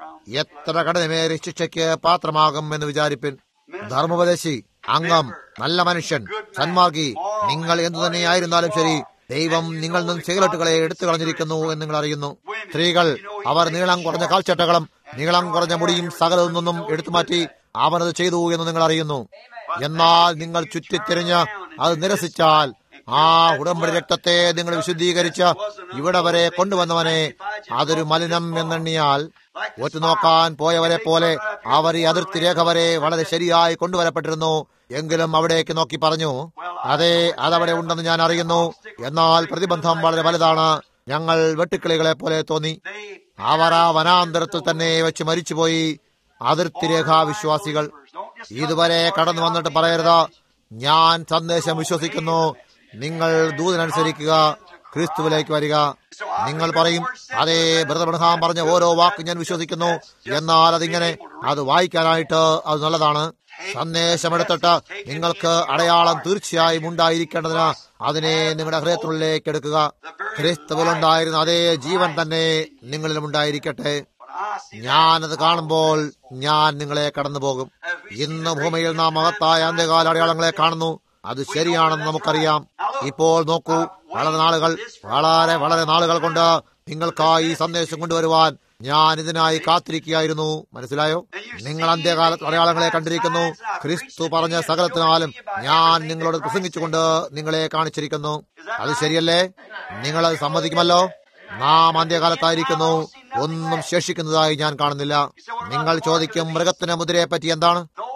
എത്ര കഠിനമേറിയ ശിക്ഷയ്ക്ക് പാത്രമാകും എന്ന് വിചാരിപ്പിൻ ധർമ്മോപദേശി അംഗം നല്ല മനുഷ്യൻ സന്മാർഗി നിങ്ങൾ എന്തു തന്നെയായിരുന്നാലും ശരി ദൈവം നിങ്ങളിൽ നിന്നും സിഗരറ്റുകളെ എടുത്തു കളഞ്ഞിരിക്കുന്നു എന്ന് നിങ്ങൾ അറിയുന്നു സ്ത്രീകൾ അവർ നീളം കുറഞ്ഞ കാൽച്ചട്ടകളും നീളം കുറഞ്ഞ മുടിയും സകലത്തിൽ നിന്നും എടുത്തു മാറ്റി അവനത് ചെയ്തു എന്ന് നിങ്ങൾ അറിയുന്നു എന്നാൽ നിങ്ങൾ ചുറ്റിത്തിരിഞ്ഞ് അത് നിരസിച്ചാൽ ആ ഉടമ്പടി രക്തത്തെ നിങ്ങൾ വിശുദ്ധീകരിച്ച് ഇവിടെ വരെ കൊണ്ടുവന്നവനെ അതൊരു മലിനം എന്നെണ്ണിയാൽ ഒറ്റുനോക്കാൻ പോയവരെ പോലെ അവർ ഈ അതിർത്തി രേഖ വരെ വളരെ ശരിയായി കൊണ്ടുവരപ്പെട്ടിരുന്നു എങ്കിലും അവിടേക്ക് നോക്കി പറഞ്ഞു അതെ അതവിടെ ഉണ്ടെന്ന് ഞാൻ അറിയുന്നു എന്നാൽ പ്രതിബന്ധം വളരെ വലുതാണ് ഞങ്ങൾ വെട്ടുക്കിളികളെ പോലെ തോന്നി they അവർ ആ വനാന്തരത്തിൽ തന്നെ വെച്ച് മരിച്ചുപോയി അതിർത്തി രേഖാ വിശ്വാസികൾ don't just ഇതുവരെ കടന്നു വന്നിട്ട് പറയരുത് ഞാൻ സന്ദേശം വിശ്വസിക്കുന്നു നിങ്ങൾ ദൂതനനുസരിക്കുക ക്രിസ്തുവിലേക്ക് വരിക നിങ്ങൾ പറയും അതേ ബ്രദർബ്രഹാം പറഞ്ഞ ഓരോ വാക്കും ഞാൻ വിശ്വസിക്കുന്നു എന്നാൽ അതിങ്ങനെ അത് വായിക്കാനായിട്ട് അത് നല്ലതാണ് സന്ദേശമെടുത്തിട്ട് നിങ്ങൾക്ക് അടയാളം തീർച്ചയായും ഉണ്ടായിരിക്കേണ്ടതിന് അതിനെ നിങ്ങളുടെ ഹൃദയത്തിനുള്ളിലേക്ക് എടുക്കുക ക്രിസ്തുവിലുണ്ടായിരുന്ന അതേ ജീവൻ തന്നെ നിങ്ങളിലും ഉണ്ടായിരിക്കട്ടെ when I see ഞാനത് കാണുമ്പോൾ ഞാൻ നിങ്ങളെ കടന്നു പോകും ഇന്ന് ഭൂമിയിൽ നാം മഹത്തായ അന്ത്യകാല അടയാളങ്ങളെ കാണുന്നു അത് ശരിയാണെന്ന് നമുക്കറിയാം ഇപ്പോൾ നോക്കൂ വളരെ നാളുകൾ വളരെ വളരെ നാളുകൾ കൊണ്ട് നിങ്ങൾക്കായി ഈ സന്ദേശം കൊണ്ടുവരുവാൻ ഞാൻ ഇതിനായി കാത്തിരിക്കുകയായിരുന്നു മനസ്സിലായോ നിങ്ങൾ അന്ത്യകാല അടയാളങ്ങളെ കണ്ടിരിക്കുന്നു ക്രിസ്തു പറഞ്ഞ സകലത്തിനാലും ഞാൻ നിങ്ങളോട് പ്രസംഗിച്ചുകൊണ്ട് നിങ്ങളെ കാണിച്ചിരിക്കുന്നു അത് ശരിയല്ലേ നിങ്ങളത് സമ്മതിക്കുമല്ലോ നാം അന്ത്യകാലത്തായിരിക്കുന്നു ഒന്നും ശേഷിക്കുന്നതായി ഞാൻ കാണുന്നില്ല നിങ്ങൾ ചോദിക്കും മൃഗത്തിന്റെ മുദ്രയെ പറ്റി എന്താണ്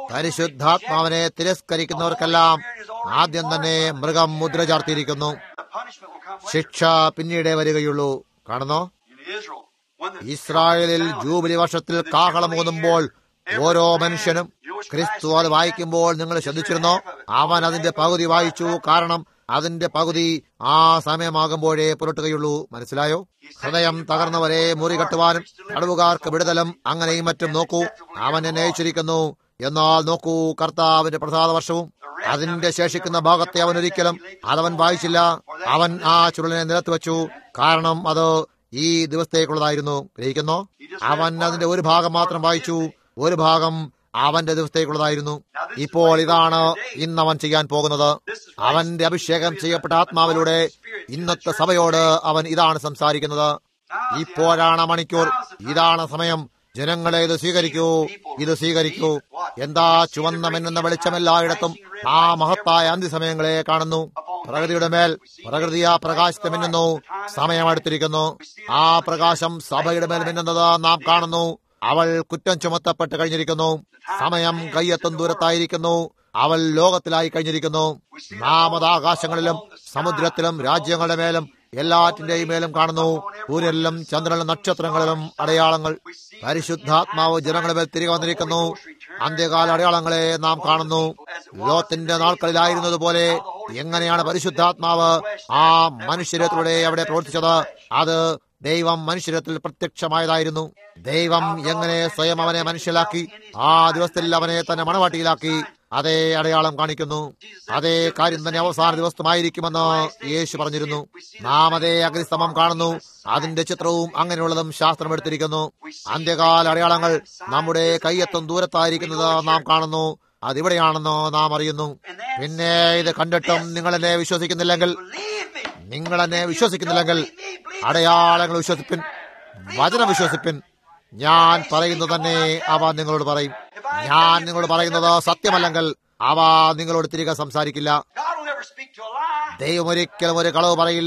പരിശുദ്ധാത്മാവിനെ തിരസ്കരിക്കുന്നവർക്കെല്ലാം ആദ്യം തന്നെ മൃഗം മുദ്ര ചാർത്തിയിരിക്കുന്നു The punishment will come later. ശിക്ഷ പിന്നീടേ വരികയുള്ളൂ കാണുന്നോ In Israel, when the ഇസ്രായേലിൽ ജൂബിലി വർഷത്തിൽ കാഹളമൂതുമ്പോൾ ഓരോ മനുഷ്യനും ക്രിസ്തു അത് വായിക്കുമ്പോൾ നിങ്ങൾ ശ്രദ്ധിച്ചിരുന്നോ അവൻ അതിന്റെ പകുതി വായിച്ചു കാരണം അതിന്റെ പകുതി ആ സമയമാകുമ്പോഴേ പുരട്ടുകയുള്ളൂ മനസ്സിലായോ ഹൃദയം തകർന്നവരെ മുറി കെട്ടുവാനും തടവുകാർക്ക് വിടുതലും അങ്ങനെയും മറ്റും നോക്കൂ അവൻ എന്നെ അയച്ചിരിക്കുന്നു എന്നാൽ നോക്കൂ കർത്താവിന്റെ പ്രസാദ വർഷവും അതിന്റെ ശേഷിക്കുന്ന ഭാഗത്തെ അവൻ ഒരിക്കലും അതവൻ വായിച്ചില്ല അവൻ ആ ചുരുളിനെ നിലത്ത് വെച്ചു കാരണം അത് ഈ ദിവസത്തേക്കുള്ളതായിരുന്നു ഗ്രഹിക്കുന്നോ അവൻ അതിന്റെ ഒരു ഭാഗം മാത്രം വായിച്ചു ഒരു ഭാഗം അവന്റെ ദിവസത്തേക്കുള്ളതായിരുന്നു ഇപ്പോൾ ഇതാണ് ഇന്ന് അവൻ ചെയ്യാൻ പോകുന്നത് അവന്റെ അഭിഷേകം ചെയ്യപ്പെട്ട ആത്മാവിലൂടെ ഇന്നത്തെ സഭയോട് അവൻ ഇതാണ് സംസാരിക്കുന്നത് ഇപ്പോഴാണ് മണിക്കൂർ ഇതാണ് സമയം ജനങ്ങളെ ഇത് സ്വീകരിക്കൂ ഇത് സ്വീകരിക്കൂ എന്താ ചുവന്ന മിന്നുന്ന വെളിച്ചം എല്ലായിടത്തും ആ മഹത്തായ അന്ത്യസമയങ്ങളെ കാണുന്നു പ്രകൃതിയുടെ മേൽ പ്രകൃതി ആ പ്രകാശത്തെ മിന്നുന്നു സമയമെടുത്തിരിക്കുന്നു ആ പ്രകാശം സഭയുടെ മേൽ മിന്നുന്നത് നാം കാണുന്നു അവൾ കുറ്റം ചുമത്തപ്പെട്ട് കഴിഞ്ഞിരിക്കുന്നു സമയം കയ്യെത്തും ദൂരത്തായിരിക്കുന്നു അവൾ ലോകത്തിലായി കഴിഞ്ഞിരിക്കുന്നു നാം അത് ആകാശങ്ങളിലും സമുദ്രത്തിലും രാജ്യങ്ങളുടെ മേലും എല്ലാറ്റിന്റെയും മേലും കാണുന്നു സൂര്യനിലും ചന്ദ്രനിലും നക്ഷത്രങ്ങളിലും അടയാളങ്ങൾ പരിശുദ്ധാത്മാവ് ജനങ്ങളുടെ മേൽ തിരികെ വന്നിരിക്കുന്നു അന്ത്യകാല അടയാളങ്ങളെ നാം കാണുന്നു ലോത്തിന്റെ നാൾക്കളിലായിരുന്നതുപോലെ എങ്ങനെയാണ് പരിശുദ്ധാത്മാവ് ആ മനുഷ്യരത്തിലൂടെ അവിടെ പ്രവർത്തിച്ചത് അത് ദൈവം മനുഷ്യരത്തിൽ പ്രത്യക്ഷമായതായിരുന്നു ദൈവം എങ്ങനെ സ്വയം അവനെ മനുഷ്യലാക്കി ആ ദിവസത്തിൽ അവനെ തന്നെ മണവാട്ടിയിലാക്കി അതേ അടയാളം കാണിക്കുന്നു അതേ കാര്യം തന്നെ അവസാന ദിവസമായിരിക്കുമെന്ന് യേശു പറഞ്ഞിരുന്നു നാം അതേ അഗ്നിസ്തമം കാണുന്നു അതിന്റെ ചിത്രവും അങ്ങനെയുള്ളതും ശാസ്ത്രം എടുത്തിരിക്കുന്നു അന്ത്യകാല അടയാളങ്ങൾ നമ്മുടെ കയ്യെത്തും ദൂരത്തായിരിക്കുന്നത് നാം കാണുന്നു അതിവിടെയാണെന്ന് നാം അറിയുന്നു പിന്നെ ഇത് കണ്ടിട്ടും നിങ്ങൾ എന്നെ വിശ്വസിക്കുന്നില്ലെങ്കിൽ believe me. നിങ്ങൾ എന്നെ വിശ്വസിക്കുന്നില്ലെങ്കിൽ അടയാളങ്ങൾ വിശ്വസിപ്പിൻ വചനം വിശ്വസിപ്പിൻ ഞാൻ പറയുന്നത് തന്നെ അവ നിങ്ങളോട് പറയും ഞാൻ നിങ്ങളോട് പറയുന്നത് സത്യമല്ലെങ്കിൽ അവ നിങ്ങളോട് തിരികെ സംസാരിക്കില്ല God will never speak to a lie. ദൈവം ഒരിക്കലും ഒരു കളവ് പറയില്ല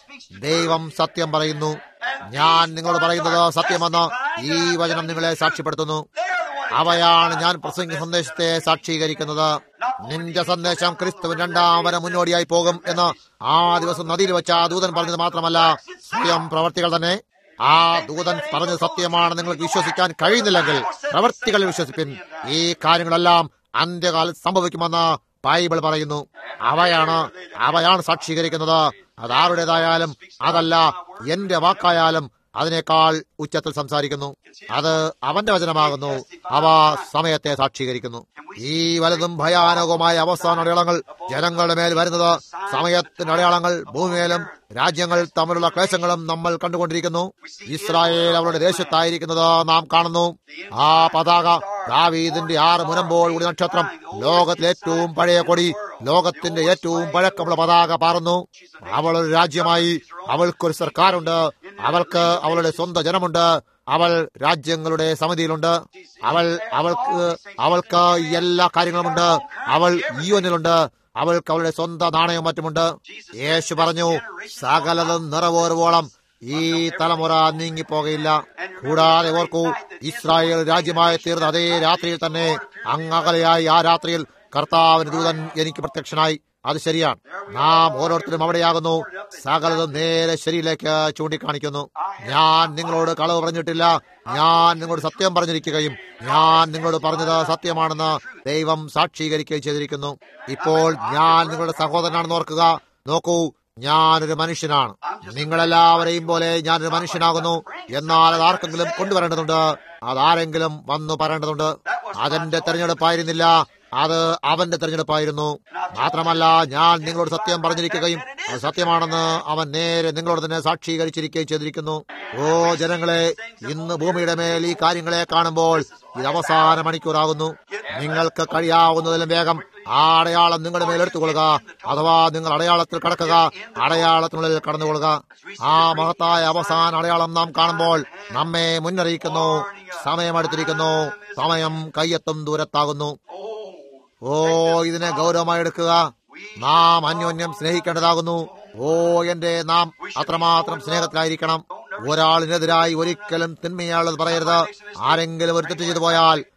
ദൈവം സത്യം പറയുന്നു ഞാൻ നിങ്ങളോട് പറയുന്നത് സത്യമെന്ന് ഈ വചനം നിങ്ങളെ സാക്ഷ്യപ്പെടുത്തുന്നു They're the ones. അവയാണ് ഞാൻ പ്രസംഗ സന്ദേശത്തെ സാക്ഷീകരിക്കുന്നത് നിന്റെ സന്ദേശം ക്രിസ്തുവിൻ രണ്ടാം വരം മുന്നോടിയായി പോകും എന്ന് ആ ദിവസം നദിയിൽ വെച്ച ആ ദൂതൻ പറഞ്ഞത് മാത്രമല്ല സ്വയം പ്രവർത്തികൾ തന്നെ ആ ദൂതൻ പറഞ്ഞത് സത്യമാണ് നിങ്ങൾക്ക് വിശ്വസിക്കാൻ കഴിയുന്നില്ലെങ്കിൽ പ്രവർത്തികളിൽ വിശ്വസിപ്പിൻ ഈ കാര്യങ്ങളെല്ലാം അന്ത്യകാലത്ത് സംഭവിക്കുമെന്ന് ബൈബിൾ പറയുന്നു അവയാണ് അവയാണ് സാക്ഷീകരിക്കുന്നത് അതാരുടേതായാലും അതല്ല എന്റെ വാക്കായാലും അതിനേക്കാൾ ഉച്ചത്തിൽ സംസാരിക്കുന്നു അത് അവന്റെ വചനമാകുന്നു അവ സമയത്തെ സാക്ഷീകരിക്കുന്നു ഈ വലുതും ഭയാനകവുമായ അവസാന അടയാളങ്ങൾ ജനങ്ങളുടെ മേൽ വരുന്നത് സമയത്തിന്റെ അടയാളങ്ങൾ ഭൂമിയിലും രാജ്യങ്ങൾ തമ്മിലുള്ള ക്ലേശങ്ങളും നമ്മൾ കണ്ടുകൊണ്ടിരിക്കുന്നു ഇസ്രായേൽ അവരുടെ ദേശത്തായിരിക്കുന്നത് നാം കാണുന്നു ആ പതാക ദാവീദിന്റെ ആറ് മുനമ്പോൾ കൂടി നക്ഷത്രം ലോകത്തിലെ ഏറ്റവും പഴയ കൊടി ലോകത്തിന്റെ ഏറ്റവും പഴക്കമുള്ള പതാക പാറുന്നു അവൾ ഒരു രാജ്യമായി അവൾക്കൊരു സർക്കാരുണ്ട് അവൾക്ക് അവളുടെ സ്വന്തം ജനമുണ്ട് അവൾ രാജ്യങ്ങളുടെ സമിതിയിലുണ്ട് അവൾ അവൾക്ക് അവൾക്ക് എല്ലാ കാര്യങ്ങളുമുണ്ട് അവൾ യുവനിലുണ്ട് അവൾക്ക് അവളുടെ സ്വന്തം നാണയവും മറ്റുമുണ്ട് യേശു പറഞ്ഞു സകലതും നിറവേറുവോളം ഈ തലമുറ നീങ്ങിപ്പോകയില്ല കൂടാതെ ഓർക്കൂ ഇസ്രായേൽ രാജ്യമായി തീർന്ന അതേ രാത്രിയിൽ തന്നെ അങ്ങകലയായി ആ രാത്രിയിൽ കർത്താവിന് ദൂതൻ എനിക്ക് പ്രത്യക്ഷനായി അത് ശരിയാണ് നാം ഓരോരുത്തരും അവിടെയാകുന്നു സകലതും നേരെ ശരിയിലേക്ക് ചൂണ്ടിക്കാണിക്കുന്നു ഞാൻ നിങ്ങളോട് കളവ് പറഞ്ഞിട്ടില്ല ഞാൻ നിങ്ങളോട് സത്യം പറഞ്ഞിരിക്കുകയും ഞാൻ നിങ്ങളോട് പറഞ്ഞത് സത്യമാണെന്ന് ദൈവം സാക്ഷീകരിക്കുകയും ചെയ്തിരിക്കുന്നു ഇപ്പോൾ ഞാൻ നിങ്ങളുടെ സഹോദരനാണെന്ന് ഓർക്കുക നോക്കൂ ഞാനൊരു മനുഷ്യനാണ് നിങ്ങളെല്ലാവരെയും പോലെ ഞാനൊരു മനുഷ്യനാകുന്നു എന്നാൽ അത് ആർക്കെങ്കിലും കൊണ്ടുവരേണ്ടതുണ്ട് അതാരെങ്കിലും വന്നു പറയേണ്ടതുണ്ട് അതെന്റെ തെരഞ്ഞെടുപ്പായിരുന്നില്ല അത് അവന്റെ തെരഞ്ഞെടുപ്പായിരുന്നു മാത്രമല്ല ഞാൻ നിങ്ങളോട് സത്യം പറഞ്ഞിരിക്കുകയും അത് സത്യമാണെന്ന് അവൻ നേരെ നിങ്ങളോട് തന്നെ സാക്ഷീകരിച്ചിരിക്കുകയും ചെയ്തിരിക്കുന്നു ഓ ജനങ്ങളെ ഇന്ന് ഭൂമിയുടെ മേൽ ഈ കാര്യങ്ങളെ കാണുമ്പോൾ ഇത് അവസാന മണിക്കൂറാകുന്നു നിങ്ങൾക്ക് കഴിയാവുന്നതിലും വേഗം ആ അടയാളം നിങ്ങളുടെ മേൽ എടുത്തുകൊള്ളുക അഥവാ നിങ്ങൾ അടയാളത്തിൽ കടക്കുക അടയാളത്തിനുള്ളിൽ കടന്നുകൊള്ളുക ആ മഹത്തായ അവസാന അടയാളം നാം കാണുമ്പോൾ നമ്മെ മുന്നറിയിക്കുന്നു സമയമെടുത്തിരിക്കുന്നു സമയം കയ്യെത്തും ദൂരത്താകുന്നു ഓ ഇതിനെ ഗൗരവമായി എടുക്കുക നാം അന്യോന്യം സ്നേഹിക്കേണ്ടതാകുന്നു ഓ എന്റെ നാം അത്രമാത്രം സ്നേഹത്തിലായിരിക്കണം ഒരാളിനെതിരായി ഒരിക്കലും തിന്മയാളത് പറയരുത് ആരെങ്കിലും ഒരു തെറ്റ് ചെയ്തു പോയാൽ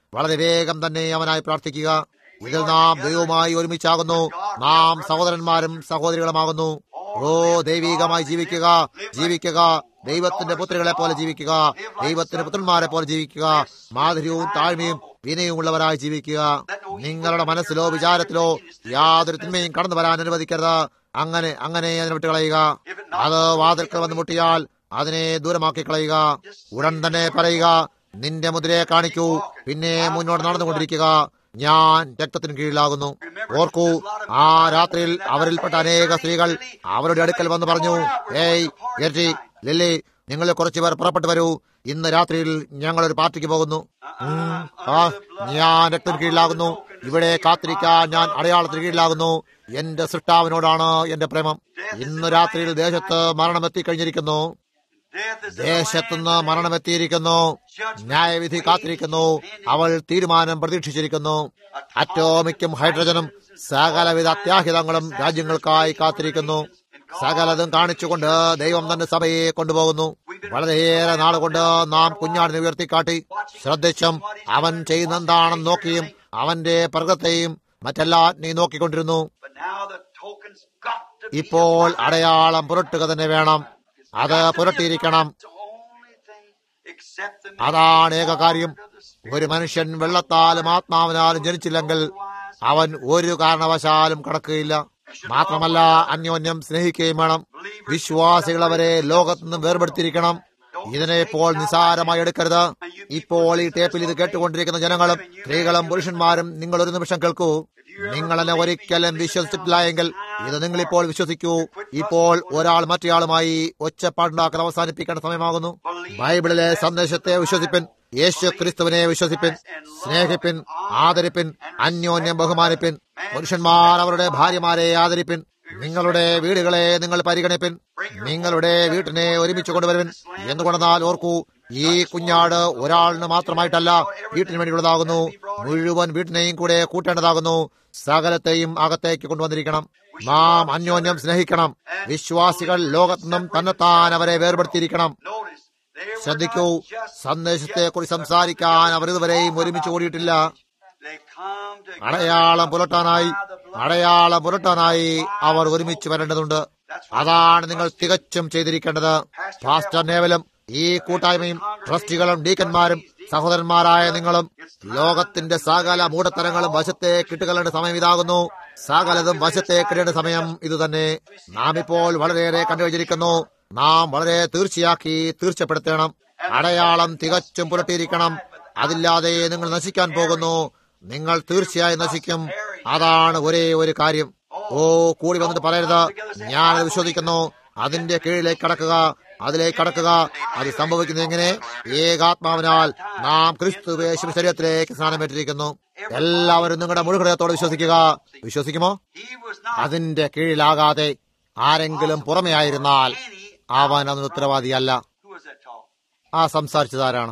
വളരെ വേഗം തന്നെ അവനായി പ്രാർത്ഥിക്കുക ഇതിൽ നാം ദൈവവുമായി ഒരുമിച്ചാകുന്നു നാം സഹോദരന്മാരും സഹോദരികളുമാകുന്നു ഓ ദൈവികമായി ജീവിക്കുക ജീവിക്കുക ദൈവത്തിന്റെ പുത്രികളെ പോലെ ജീവിക്കുക ദൈവത്തിന്റെ പുത്രന്മാരെ പോലെ ജീവിക്കുക മാധുര്യവും താഴ്മയും വിനയമുള്ളവരായി ജീവിക്കുക നിങ്ങളുടെ മനസ്സിലോ വിചാരത്തിലോ യാതൊരു തിന്മയും കടന്നു വരാൻ അനുവദിക്കരുത് അങ്ങനെ അങ്ങനെ അതിനെ വിട്ട് കളയുക അത് വാതിൽക്കൽ വന്ന് മുട്ടിയാൽ അതിനെ ദൂരമാക്കി കളയുക ഉടൻ തന്നെ പറയുക നിന്റെ മുദ്രയെ കാണിക്കൂ പിന്നെ മുന്നോട്ട് നടന്നുകൊണ്ടിരിക്കുക ഞാൻ രക്തത്തിന് കീഴിലാകുന്നു ഓർക്കൂ ആ രാത്രിയിൽ അവരിൽപ്പെട്ട അനേക സ്ത്രീകൾ അവരുടെ അടുക്കൽ വന്ന് പറഞ്ഞു ഏയ് ജെർജി ലില്ലി നിങ്ങൾ കുറച്ചു പേർ പുറപ്പെട്ടു വരൂ ഇന്ന് രാത്രിയിൽ ഞങ്ങൾ ഒരു പാർട്ടിക്ക് പോകുന്നു ഉം, ആ ഞാൻ രക്തത്തിന് കീഴിലാകുന്നു ഇവിടെ കാത്തിരിക്കാൻ ഞാൻ അടയാളത്തിന് കീഴിലാകുന്നു എന്റെ സൃഷ്ടാവിനോടാണ് എന്റെ പ്രേമം ഇന്ന് രാത്രിയിൽ ദേശത്ത് മരണം എത്തിക്കഴിഞ്ഞിരിക്കുന്നു Death is ദേശത്തുനിന്ന് മരണമെത്തിയിരിക്കുന്നു ന്യായവിധി കാത്തിരിക്കുന്നു അവൾ തീരുമാനം പ്രതീക്ഷിച്ചിരിക്കുന്നു അറ്റോമിക്കും ഹൈഡ്രജനും സകലവിധ അത്യാഹിതങ്ങളും രാജ്യങ്ങൾക്കായി കാത്തിരിക്കുന്നു സകലതും കാണിച്ചുകൊണ്ട് ദൈവം തന്നെ സഭയെ കൊണ്ടുപോകുന്നു വളരെയേറെ നാളുകൊണ്ട് നാം കുഞ്ഞാടിനെ ഉയർത്തിക്കാട്ടി ശ്രദ്ധിച്ചും അവൻ ചെയ്യുന്നെന്താണെന്ന് നോക്കിയും അവന്റെ പ്രകൃതത്തെയും മറ്റെല്ലാറ്റിനെയും നോക്കിക്കൊണ്ടിരുന്നു But now the token's got to be ഇപ്പോൾ അടയാളം പുരട്ടുക തന്നെ വേണം അത് പുരട്ടിയിരിക്കണം It's the only thing except the അതാണ് ഏക കാര്യം ഒരു മനുഷ്യൻ വെള്ളത്താലും ആത്മാവിനാലും ജനിച്ചില്ലെങ്കിൽ അവൻ ഒരു കാരണവശാലും കടക്കുകയില്ല മാത്രമല്ല അന്യോന്യം സ്നേഹിക്കുകയും വേണം വിശ്വാസികൾ അവരെ ലോകത്തു നിന്നും വേർപെടുത്തിയിരിക്കണം ഇതിനെ ഇപ്പോൾ നിസാരമായി എടുക്കരുത് ഇപ്പോൾ ഈ ടേപ്പിൽ ഇത് കേട്ടുകൊണ്ടിരിക്കുന്ന ജനങ്ങളും സ്ത്രീകളും പുരുഷന്മാരും നിങ്ങൾ ഒരു നിമിഷം കേൾക്കൂ നിങ്ങൾ എന്നെ ഒരിക്കലും വിശ്വസിച്ചിട്ടില്ല എങ്കിൽ ഇത് നിങ്ങളിപ്പോൾ വിശ്വസിക്കൂ ഇപ്പോൾ ഒരാൾ മറ്റേയാളുമായി ഒച്ചപ്പാടുണ്ടാക്കാൻ അവസാനിപ്പിക്കേണ്ട സമയമാകുന്നു ബൈബിളിലെ സന്ദേശത്തെ വിശ്വസിപ്പിൻ യേശു ക്രിസ്തുവിനെ വിശ്വസിപ്പിൻ സ്നേഹിപ്പിൻ ആദരിപ്പിൻ അന്യോന്യം ബഹുമാനിപ്പിൻ പുരുഷന്മാർ അവരുടെ ഭാര്യമാരെ ആദരിപ്പിൻ നിങ്ങളുടെ വീടുകളെ നിങ്ങൾ പരിഗണിപ്പിൻ നിങ്ങളുടെ വീട്ടിനെ ഒരുമിച്ച് കൊണ്ടുവരുവിൻ എന്തുകൊണ്ടെന്നാൽ ഓർക്കൂ ഈ കുഞ്ഞാട് ഒരാളിന് മാത്രമായിട്ടല്ല വീട്ടിന് വേണ്ടിയുള്ളതാകുന്നു മുഴുവൻ വീട്ടിനെയും കൂടെ കൂട്ടേണ്ടതാകുന്നു സകലത്തെയും അകത്തേക്ക് കൊണ്ടുവന്നിരിക്കണം നാം അന്യോന്യം സ്നേഹിക്കണം വിശ്വാസികൾ ലോകത്തുനിന്നും തന്നെത്താൻ അവരെ വേർപെടുത്തിയിരിക്കണം Notice, they were ശ്രദ്ധിക്കൂ not just സന്ദേശത്തെക്കുറിച്ച് സംസാരിക്കാൻ അവർ ഇതുവരെയും ഒരുമിച്ച് കൂടിയിട്ടില്ല They come together അടയാളം പുലട്ടാനായി by the blood. അടയാളം പുലട്ടാനായി അവർ ഒരുമിച്ച് വരേണ്ടതുണ്ട് അതാണ് നിങ്ങൾ തികച്ചും ചെയ്തിരിക്കേണ്ടത് പാസ്റ്റർ നേവലും ഈ കൂട്ടായ്മയും ട്രസ്റ്റികളും ഡീക്കന്മാരും സഹോദരന്മാരായ നിങ്ങളും ലോകത്തിന്റെ സകല മൂടത്തരങ്ങളും വശത്തെ കിട്ടുകളുടെ സമയം ഇതാകുന്നു സകലതും വശത്തെ കിടേണ്ട സമയം ഇത് തന്നെ നാം ഇപ്പോൾ വളരെയേറെ കണ്ടുവച്ചിരിക്കുന്നു നാം വളരെ തീർച്ചയാക്കി തീർച്ചപ്പെടുത്തണം അടയാളം തികച്ചും പുരട്ടിയിരിക്കണം അതില്ലാതെ നിങ്ങൾ നശിക്കാൻ പോകുന്നു നിങ്ങൾ തീർച്ചയായും നശിക്കും അതാണ് ഒരേ ഒരു കാര്യം ഓ കൂടി വന്നിട്ട് പറയരുത് ഞാനത് വിശ്വസിക്കുന്നു അതിന്റെ കീഴിലേക്ക് കടക്കുക അതിലേക്ക് കടക്കുക അത് സംഭവിക്കുന്നത് എങ്ങനെ ഏകാത്മാവിനാൽ നാം ക്രിസ്തു യേശു ശരീരത്തിലേക്ക് സ്നാനമേറ്റിരിക്കുന്നു എല്ലാവരും നിങ്ങളുടെ മുഴുഹൃദയത്തോടെ വിശ്വസിക്കുക വിശ്വസിക്കുമോ He was not അതിന്റെ കീഴിലാകാതെ ആരെങ്കിലും പുറമെ ആയിരുന്നാൽ അവൻ അതിന് ഉത്തരവാദിയല്ല who was that talk? ആ സംസാരിച്ചതാരാണ്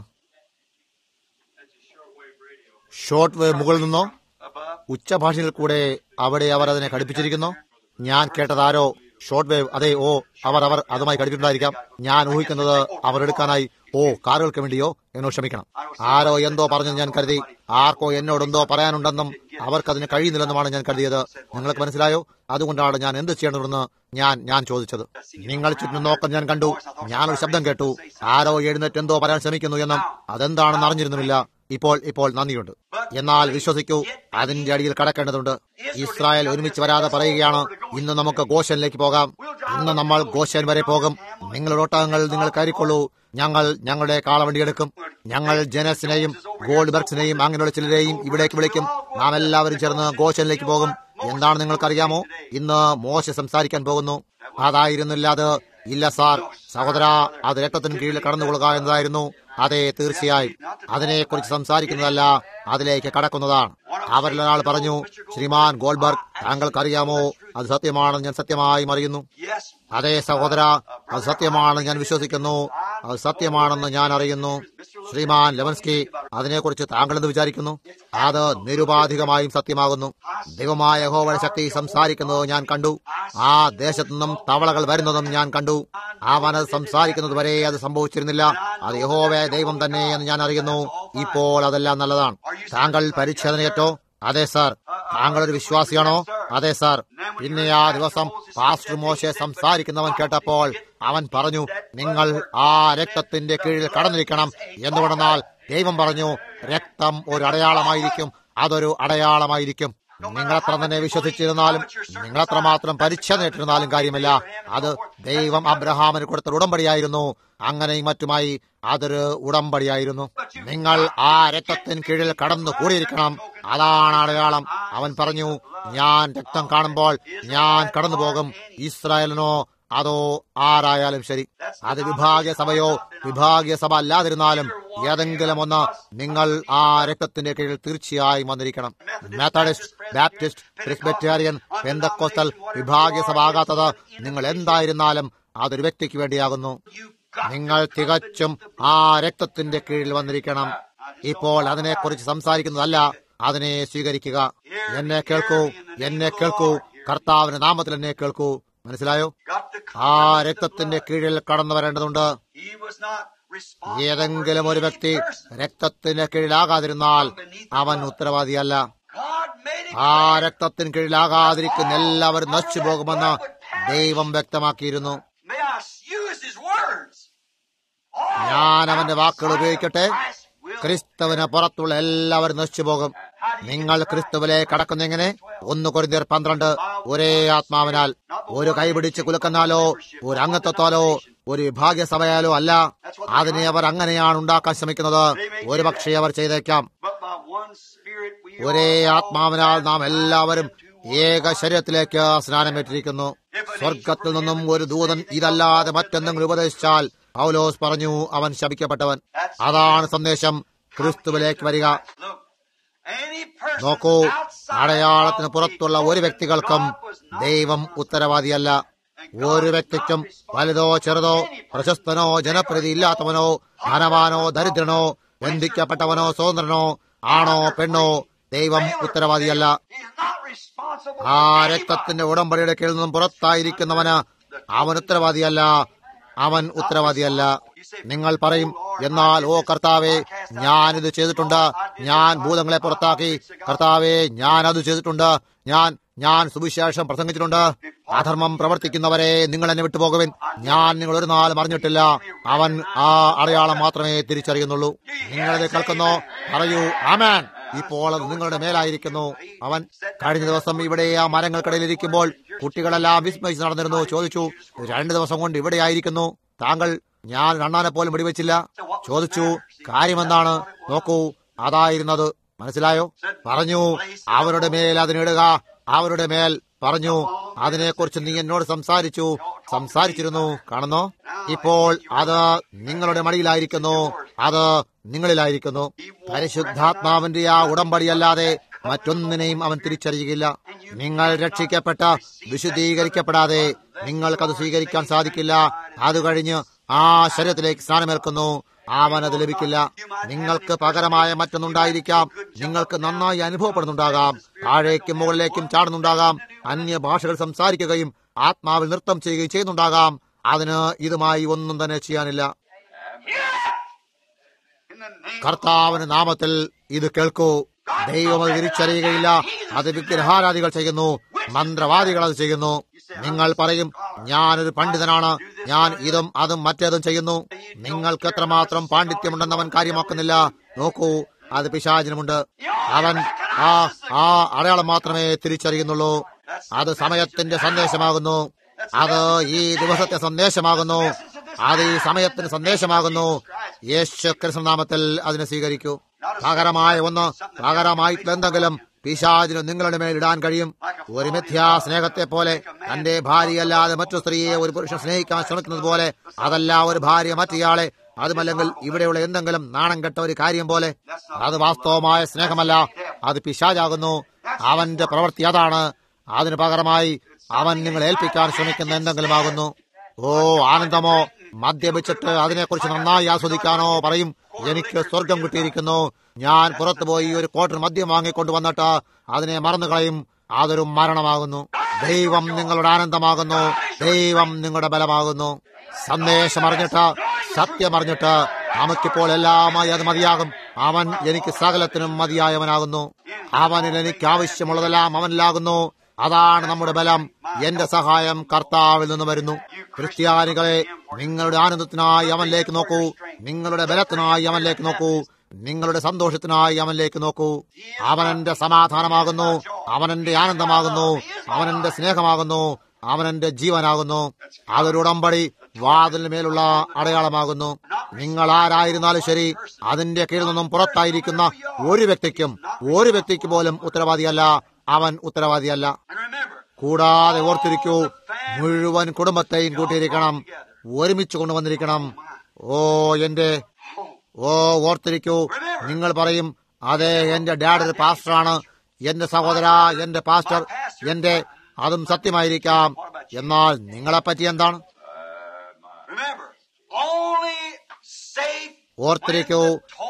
ഷോർട്ട് വേവ് മുകളിൽ നിന്നോ Above? ഉച്ചഭാഷയിൽ കൂടെ അവിടെ അവർ അതിനെ ഘടിപ്പിച്ചിരിക്കുന്നു ഞാൻ കേട്ടതാരോ ഷോർട്ട് വേവ് അതെ ഓ അവർ അവർ അതുമായി ഘടിപ്പിച്ചിട്ടുണ്ടായിരിക്കാം ഞാൻ ഊഹിക്കുന്നത് അവർ എടുക്കാനായി ഓ കാറുകൾക്ക് വേണ്ടിയോ എന്നോ ക്ഷമിക്കണം ആരോ എന്തോ പറഞ്ഞെന്ന് ഞാൻ കരുതി ആർക്കോ എന്നോട് എന്തോ പറയാനുണ്ടെന്നും അവർക്കതിന് കഴിയുന്നില്ലെന്നുമാണ് ഞാൻ കരുതിയത് നിങ്ങൾക്ക് മനസ്സിലായോ അതുകൊണ്ടാണ് ഞാൻ എന്ത് ചെയ്യണമെന്ന് ഞാൻ ഞാൻ ചോദിച്ചത് നിങ്ങൾ ചുറ്റും നോക്കം ഞാൻ കണ്ടു ഞാനൊരു ശബ്ദം കേട്ടു ആരോ എഴുന്നേറ്റ് എന്തോ പറയാൻ ശ്രമിക്കുന്നു എന്നും അതെന്താണെന്ന് അറിഞ്ഞിരുന്നുമില്ല ഇപ്പോൾ ഇപ്പോൾ നന്ദിയുണ്ട് എന്നാൽ വിശ്വസിക്കൂ അതിന്റെ അടിയിൽ കടക്കേണ്ടതുണ്ട് ഇസ്രായേൽ ഒരുമിച്ച് വരാതെ പറയുകയാണ് ഇന്ന് നമുക്ക് ഗോഷനിലേക്ക് പോകാം ഇന്ന് നമ്മൾ ഗോഷൻ വരെ പോകും നിങ്ങളുടെ ഒട്ടകങ്ങൾ നിങ്ങൾ കയറിക്കൊള്ളൂ ഞങ്ങൾ ഞങ്ങളുടെ കാളവണ്ടി എടുക്കും ഞങ്ങൾ ജനസിനെയും ഗോൾഡ് ബർഗ്സിനെയും അങ്ങനെയുള്ള ചിലരെയും ഇവിടേക്ക് വിളിക്കും നാം എല്ലാവരും ചേർന്ന് ഗോഷനിലേക്ക് പോകും എന്താണ് നിങ്ങൾക്കറിയാമോ ഇന്ന് മോശ സംസാരിക്കാൻ പോകുന്നു അതായിരുന്നില്ല അത് ഇല്ല സാർ സഹോദര അത് രക്തത്തിന് കീഴിൽ കടന്നുകൊള്ളുക എന്നതായിരുന്നു അതെ തീർച്ചയായും അതിനെക്കുറിച്ച് സംസാരിക്കുന്നതല്ല അതിലേക്ക് കടക്കുന്നതാണ് അവരിൽ ഒരാൾ പറഞ്ഞു ശ്രീമാൻ ഗോൾബർഗ് താങ്കൾക്കറിയാമോ അത് സത്യമാണെന്ന് ഞാൻ സത്യമായും അറിയുന്നു Yes. അതെ സഹോദര അത് സത്യമാണെന്ന് ഞാൻ വിശ്വസിക്കുന്നു അത് സത്യമാണെന്ന് ഞാൻ അറിയുന്നു ശ്രീമാൻ ലെവൻസ്കി അതിനെക്കുറിച്ച് താങ്കൾ എന്ത് വിചാരിക്കുന്നു അത് നിരുപാധികമായും സത്യമാകുന്നു ദൈവമായ യഹോവയുടെ ശക്തി സംസാരിക്കുന്നത് ഞാൻ കണ്ടു ആ ദേശത്തു നിന്നും തവളകൾ വരുന്നതും ഞാൻ കണ്ടു അവനത് സംസാരിക്കുന്നത് വരെ അത് സംഭവിച്ചിരുന്നില്ല അത് യഹോവയ ദൈവം തന്നെ എന്ന് ഞാൻ അറിയുന്നു ഇപ്പോൾ അതെല്ലാം നല്ലതാണ് താങ്കൾ പരിച്ഛേദനയേറ്റോ അതെ സാർ താങ്കൾ ഒരു വിശ്വാസിയാണോ അതെ സാർ പിന്നെ ആ ദിവസം പാസ്റ്റർ മോശെ സംസാരിക്കുന്നവൻ കേട്ടപ്പോൾ അവൻ പറഞ്ഞു നിങ്ങൾ ആ രക്തത്തിന്റെ കീഴിൽ കടന്നിരിക്കണം എന്നുകൊണ്ടെന്നാൽ ദൈവം പറഞ്ഞു രക്തം ഒരു അടയാളമായിരിക്കും അതൊരു അടയാളമായിരിക്കും നിങ്ങളത്ര തന്നെ വിശ്വസിച്ചിരുന്നാലും നിങ്ങളത്ര മാത്രം പരിച്ഛേദനയിട്ടിരുന്നാലും കാര്യമില്ല അത് ദൈവം അബ്രഹാമിന് കൊടുത്ത ഉടമ്പടിയായിരുന്നു അങ്ങനെയും മറ്റുമായി അതൊരു ഉടമ്പടിയായിരുന്നു നിങ്ങൾ ആ രക്തത്തിന് കീഴിൽ കടന്നു കൂടിയിരിക്കണം അതാണ് അടയാളം അവൻ പറഞ്ഞു ഞാൻ രക്തം കാണുമ്പോൾ ഞാൻ കടന്നു പോകും ഇസ്രായേലിനോ അതോ ആരായാലും ശരി അത് വിഭാഗീയ സഭയോ വിഭാഗീയ സഭ അല്ലാതിരുന്നാലും ഏതെങ്കിലും ഒന്ന് നിങ്ങൾ ആ രക്തത്തിന്റെ കീഴിൽ തീർച്ചയായും വന്നിരിക്കണം മെത്തഡിസ്റ്റ് ബാപ്റ്റിസ്റ്റ് ക്രിസ്ബറ്റേറിയൻ പെന്തക്കോസ്റ്റൽ വിഭാഗീയ സഭ ആകാത്തത് നിങ്ങൾ എന്തായിരുന്നാലും അതൊരു വ്യക്തിക്ക് വേണ്ടിയാകുന്നു നിങ്ങൾ തികച്ചും ആ രക്തത്തിന്റെ കീഴിൽ വന്നിരിക്കണം ഇപ്പോൾ അതിനെക്കുറിച്ച് സംസാരിക്കുന്നതല്ല അതിനെ സ്വീകരിക്കുക എന്നെ കേൾക്കൂ എന്നെ കേൾക്കൂ കർത്താവിന്റെ നാമത്തിൽ എന്നെ കേൾക്കൂ മനസ്സിലായോ ആ രക്തത്തിന്റെ കീഴിൽ കടന്നു വരേണ്ടതുണ്ട് ഏതെങ്കിലും ഒരു വ്യക്തി രക്തത്തിന് കീഴിലാകാതിരുന്നാൽ അവൻ ഉത്തരവാദിയല്ല ആ രക്തത്തിന് കീഴിലാകാതിരിക്കുന്ന എല്ലാവരും നശിച്ചു പോകുമെന്ന് ദൈവം വ്യക്തമാക്കിയിരുന്നു ഞാൻ അവന്റെ വാക്കുകൾ ഉപയോഗിക്കട്ടെ ക്രിസ്തുവിന് പുറത്തുള്ള എല്ലാവരും നശിച്ചു പോകും നിങ്ങൾ ക്രിസ്തുവിലെ കടക്കുന്നെങ്ങനെ ഒന്ന് കൊരിന്തിയർ പന്ത്രണ്ട് ഒരേ ആത്മാവിനാൽ ഒരു കൈപിടിച്ച് കുലുക്കുന്നാലോ ഒരു അംഗത്വത്താലോ ഒരു വിഭാഗ്യസഭയാലോ അല്ല അതിനെ അവർ അങ്ങനെയാണ് ഉണ്ടാക്കാൻ ശ്രമിക്കുന്നത് ഒരുപക്ഷെ അവർ ചെയ്തേക്കാം ഒരേ ആത്മാവിനാൽ നാം എല്ലാവരും ഏക ശരീരത്തിലേക്ക് സ്നാനമേറ്റിരിക്കുന്നു സ്വർഗത്തിൽ നിന്നും ഒരു ദൂതൻ ഇതല്ലാതെ മറ്റെന്തെങ്കിലും ഉപദേശിച്ചാൽ പൗലോസ് പറഞ്ഞു അവൻ ശപിക്കപ്പെട്ടവൻ അതാണ് സന്ദേശം ക്രിസ്തുവിലേക്ക് വരിക നോക്കൂ അടയാളത്തിന് പുറത്തുള്ള ഒരു വ്യക്തികൾക്കും ദൈവം ഉത്തരവാദിയല്ല ഒരു വ്യക്തിക്കും വലുതോ ചെറുതോ പ്രശസ്തനോ ജനപ്രീതി ഇല്ലാത്തവനോ ധനവാനോ ദരിദ്രനോ ബന്ധിക്കപ്പെട്ടവനോ സ്വതന്ത്രനോ ആണോ പെണ്ണോ ദൈവം ഉത്തരവാദിയല്ല ആ രക്തത്തിന്റെ ഉടമ്പടിയുടെ കീഴിൽ നിന്നും പുറത്തായിരിക്കുന്നവന് അവൻ ഉത്തരവാദിയല്ല അവൻ ഉത്തരവാദിയല്ല നിങ്ങൾ പറയും എന്നാൽ ഓ കർത്താവെ ഞാനിത് ചെയ്തിട്ടുണ്ട് ഞാൻ ഭൂതങ്ങളെ പുറത്താക്കി കർത്താവെ ഞാൻ അത് ചെയ്തിട്ടുണ്ട് ഞാൻ ഞാൻ സുവിശേഷം പ്രസംഗിച്ചിട്ടുണ്ട് അധർമ്മം പ്രവർത്തിക്കുന്നവരെ നിങ്ങൾ എന്നെ വിട്ടുപോകുവിൻ ഞാൻ നിങ്ങൾ ഒരു നാളും അറിഞ്ഞിട്ടില്ല അവൻ ആ അടയാളം മാത്രമേ തിരിച്ചറിയുന്നുള്ളൂ നിങ്ങളത് കേൾക്കുന്നോ പറയൂ ആമാൻ ഇപ്പോൾ അത് നിങ്ങളുടെ മേലായിരിക്കുന്നു അവൻ കഴിഞ്ഞ ദിവസം ഇവിടെ ആ മരങ്ങൾക്കിടയിൽ ഇരിക്കുമ്പോൾ കുട്ടികളെല്ലാം വിസ്മയിച്ച് നടന്നിരുന്നു ചോദിച്ചു രണ്ടു ദിവസം കൊണ്ട് ഇവിടെ ആയിരിക്കുന്നു താങ്കൾ ഞാൻ രണ്ടാനെ പോലും വെടിവെച്ചില്ല ചോദിച്ചു കാര്യമെന്താണ് നോക്കൂ അതായിരുന്നത് മനസ്സിലായോ പറഞ്ഞു അവരുടെ മേൽ അതിനിടുക അവരുടെ മേൽ പറഞ്ഞു അതിനെക്കുറിച്ച് നീ എന്നോട് സംസാരിച്ചു സംസാരിച്ചിരുന്നു കാണുന്നോ ഇപ്പോൾ അത് നിങ്ങളുടെ മടിയിലായിരിക്കുന്നു അത് നിങ്ങളിലായിരിക്കുന്നു പരിശുദ്ധാത്മാവിന്റെ ആ ഉടമ്പടിയല്ലാതെ മറ്റൊന്നിനെയും അവൻ തിരിച്ചറിയുകയില്ല നിങ്ങൾ രക്ഷിക്കപ്പെട്ട വിശുദ്ധീകരിക്കപ്പെടാതെ നിങ്ങൾക്കത് സ്വീകരിക്കാൻ സാധിക്കില്ല അത് കഴിഞ്ഞ് ആ ശരീരത്തിലേക്ക് സ്നാനമേൽക്കുന്നു അവനത് ലഭിക്കില്ല നിങ്ങൾക്ക് പകരമായ മറ്റൊന്നുണ്ടായിരിക്കാം നിങ്ങൾക്ക് നന്നായി അനുഭവപ്പെടുന്നുണ്ടാകാം താഴേക്കും മുകളിലേക്കും ചാടുന്നുണ്ടാകാം അന്യ ഭാഷകൾ സംസാരിക്കുകയും ആത്മാവിൽ നൃത്തം ചെയ്യുകയും ചെയ്യുന്നുണ്ടാകാം അതിന് ഇതുമായി ഒന്നും തന്നെ ചെയ്യാനില്ല കർത്താവിന് നാമത്തിൽ ഇത് കേൾക്കൂ ദൈവം അത് തിരിച്ചറിയുകയില്ല അത് വിഗ്രഹാരാധികൾ ചെയ്യുന്നു മന്ത്രവാദികൾ അത് ചെയ്യുന്നു നിങ്ങൾ പറയും ഞാനൊരു പണ്ഡിതനാണ് ഞാൻ ഇതും അതും മറ്റേതും ചെയ്യുന്നു നിങ്ങൾക്ക് എത്രമാത്രം പാണ്ഡിത്യമുണ്ടെന്ന് അവൻ കാര്യമാക്കുന്നില്ല നോക്കൂ അത് പിശാചിനുമുണ്ട് അവൻ ആ ആ അടയാളം മാത്രമേ തിരിച്ചറിയുന്നുള്ളൂ അത് സമയത്തിന്റെ സന്ദേശമാകുന്നു അത് ഈ ദിവസത്തെ സന്ദേശമാകുന്നു അത് ഈ സമയത്തിന് സന്ദേശമാകുന്നു യേശു കൃഷ്ണനാമത്തിൽ അതിനെ സ്വീകരിക്കൂ പകരമായ ഒന്ന് പകരമായിട്ടുള്ള എന്തെങ്കിലും പിശാചിന് നിങ്ങളുടെ മേൽ ഇടാൻ കഴിയും ഒരു മിഥ്യാ സ്നേഹത്തെ പോലെ തന്റെ ഭാര്യയല്ലാതെ മറ്റു സ്ത്രീയെ ഒരു പുരുഷൻ സ്നേഹിക്കാൻ ശ്രമിക്കുന്നത് പോലെ അതല്ല ഒരു ഭാര്യ മറ്റേയാളെ അതുമല്ലെങ്കിൽ ഇവിടെയുള്ള എന്തെങ്കിലും നാണം കെട്ട ഒരു കാര്യം പോലെ അത് വാസ്തവമായ സ്നേഹമല്ല അത് പിശാചാകുന്നു അവന്റെ പ്രവൃത്തി അതാണ് അതിനു പകരമായി അവൻ നിങ്ങൾ ഏൽപ്പിക്കാൻ ശ്രമിക്കുന്ന എന്തെങ്കിലും ആകുന്നു ഓ ആനന്ദമോ മദ്യപിച്ചിട്ട് അതിനെക്കുറിച്ച് നന്നായി ആസ്വദിക്കാനോ പറയും എനിക്ക് സ്വർഗം കിട്ടിയിരിക്കുന്നു ഞാൻ പുറത്തുപോയി ഒരു കോട്ടർ മദ്യം വാങ്ങിക്കൊണ്ട് വന്നിട്ട് അതിനെ മറന്നു കളയും അതൊരു മരണമാകുന്നു ദൈവം നിങ്ങളുടെ ആനന്ദമാകുന്നു ദൈവം നിങ്ങളുടെ ബലമാകുന്നു സന്ദേശം അറിഞ്ഞിട്ട് സത്യം അറിഞ്ഞിട്ട് നമുക്കിപ്പോൾ എല്ലാമായി അത് മതിയാകും അവൻ എനിക്ക് സകലത്തിനും മതിയായവനാകുന്നു അവനിൽ എനിക്ക് ആവശ്യമുള്ളതെല്ലാം അവനിലാകുന്നു അതാണ് നമ്മുടെ ബലം എന്റെ സഹായം കർത്താവിൽ നിന്ന് വരുന്നു ക്രിസ്ത്യാനികളെ നിങ്ങളുടെ ആനന്ദത്തിനായി അവനിലേക്ക് നോക്കൂ നിങ്ങളുടെ ബലത്തിനായി അവനിലേക്ക് നോക്കൂ നിങ്ങളുടെ സന്തോഷത്തിനായി അവനിലേക്ക് നോക്കൂ അവൻ എന്റെ സമാധാനമാകുന്നു അവൻ എന്റെ ആനന്ദമാകുന്നു അവൻ എന്റെ സ്നേഹമാകുന്നു അവൻ എന്റെ ജീവനാകുന്നു അതൊരു ഉടമ്പടി വാതിലിന് മേലുള്ള അടയാളമാകുന്നു നിങ്ങൾ ആരായിരുന്നാലും ശരി അതിന്റെ കീഴിൽ നിന്നും പുറത്തായിരിക്കുന്ന ഒരു വ്യക്തിക്കും ഒരു വ്യക്തിക്ക് പോലും ഉത്തരവാദിയല്ല അവൻ ഉത്തരവാദിയല്ല And remember, കൂടാതെ ഓർത്തിരിക്കൂ മുഴുവൻ കുടുംബത്തെയും കൂട്ടിയിരിക്കണം ഒരുമിച്ച് കൊണ്ടുവന്നിരിക്കണം ഓ എന്റെ ഓ ഓർത്തിരിക്കൂ നിങ്ങൾ പറയും അതെ എന്റെ ഡാഡ് ഒരു പാസ്റ്ററാണ് എന്റെ സഹോദര എന്റെ പാസ്റ്റർ എന്റെ അതും സത്യമായിരിക്കാം എന്നാൽ നിങ്ങളെപ്പറ്റി എന്താണ് remember, only safe ഓർത്തിരിക്കൂ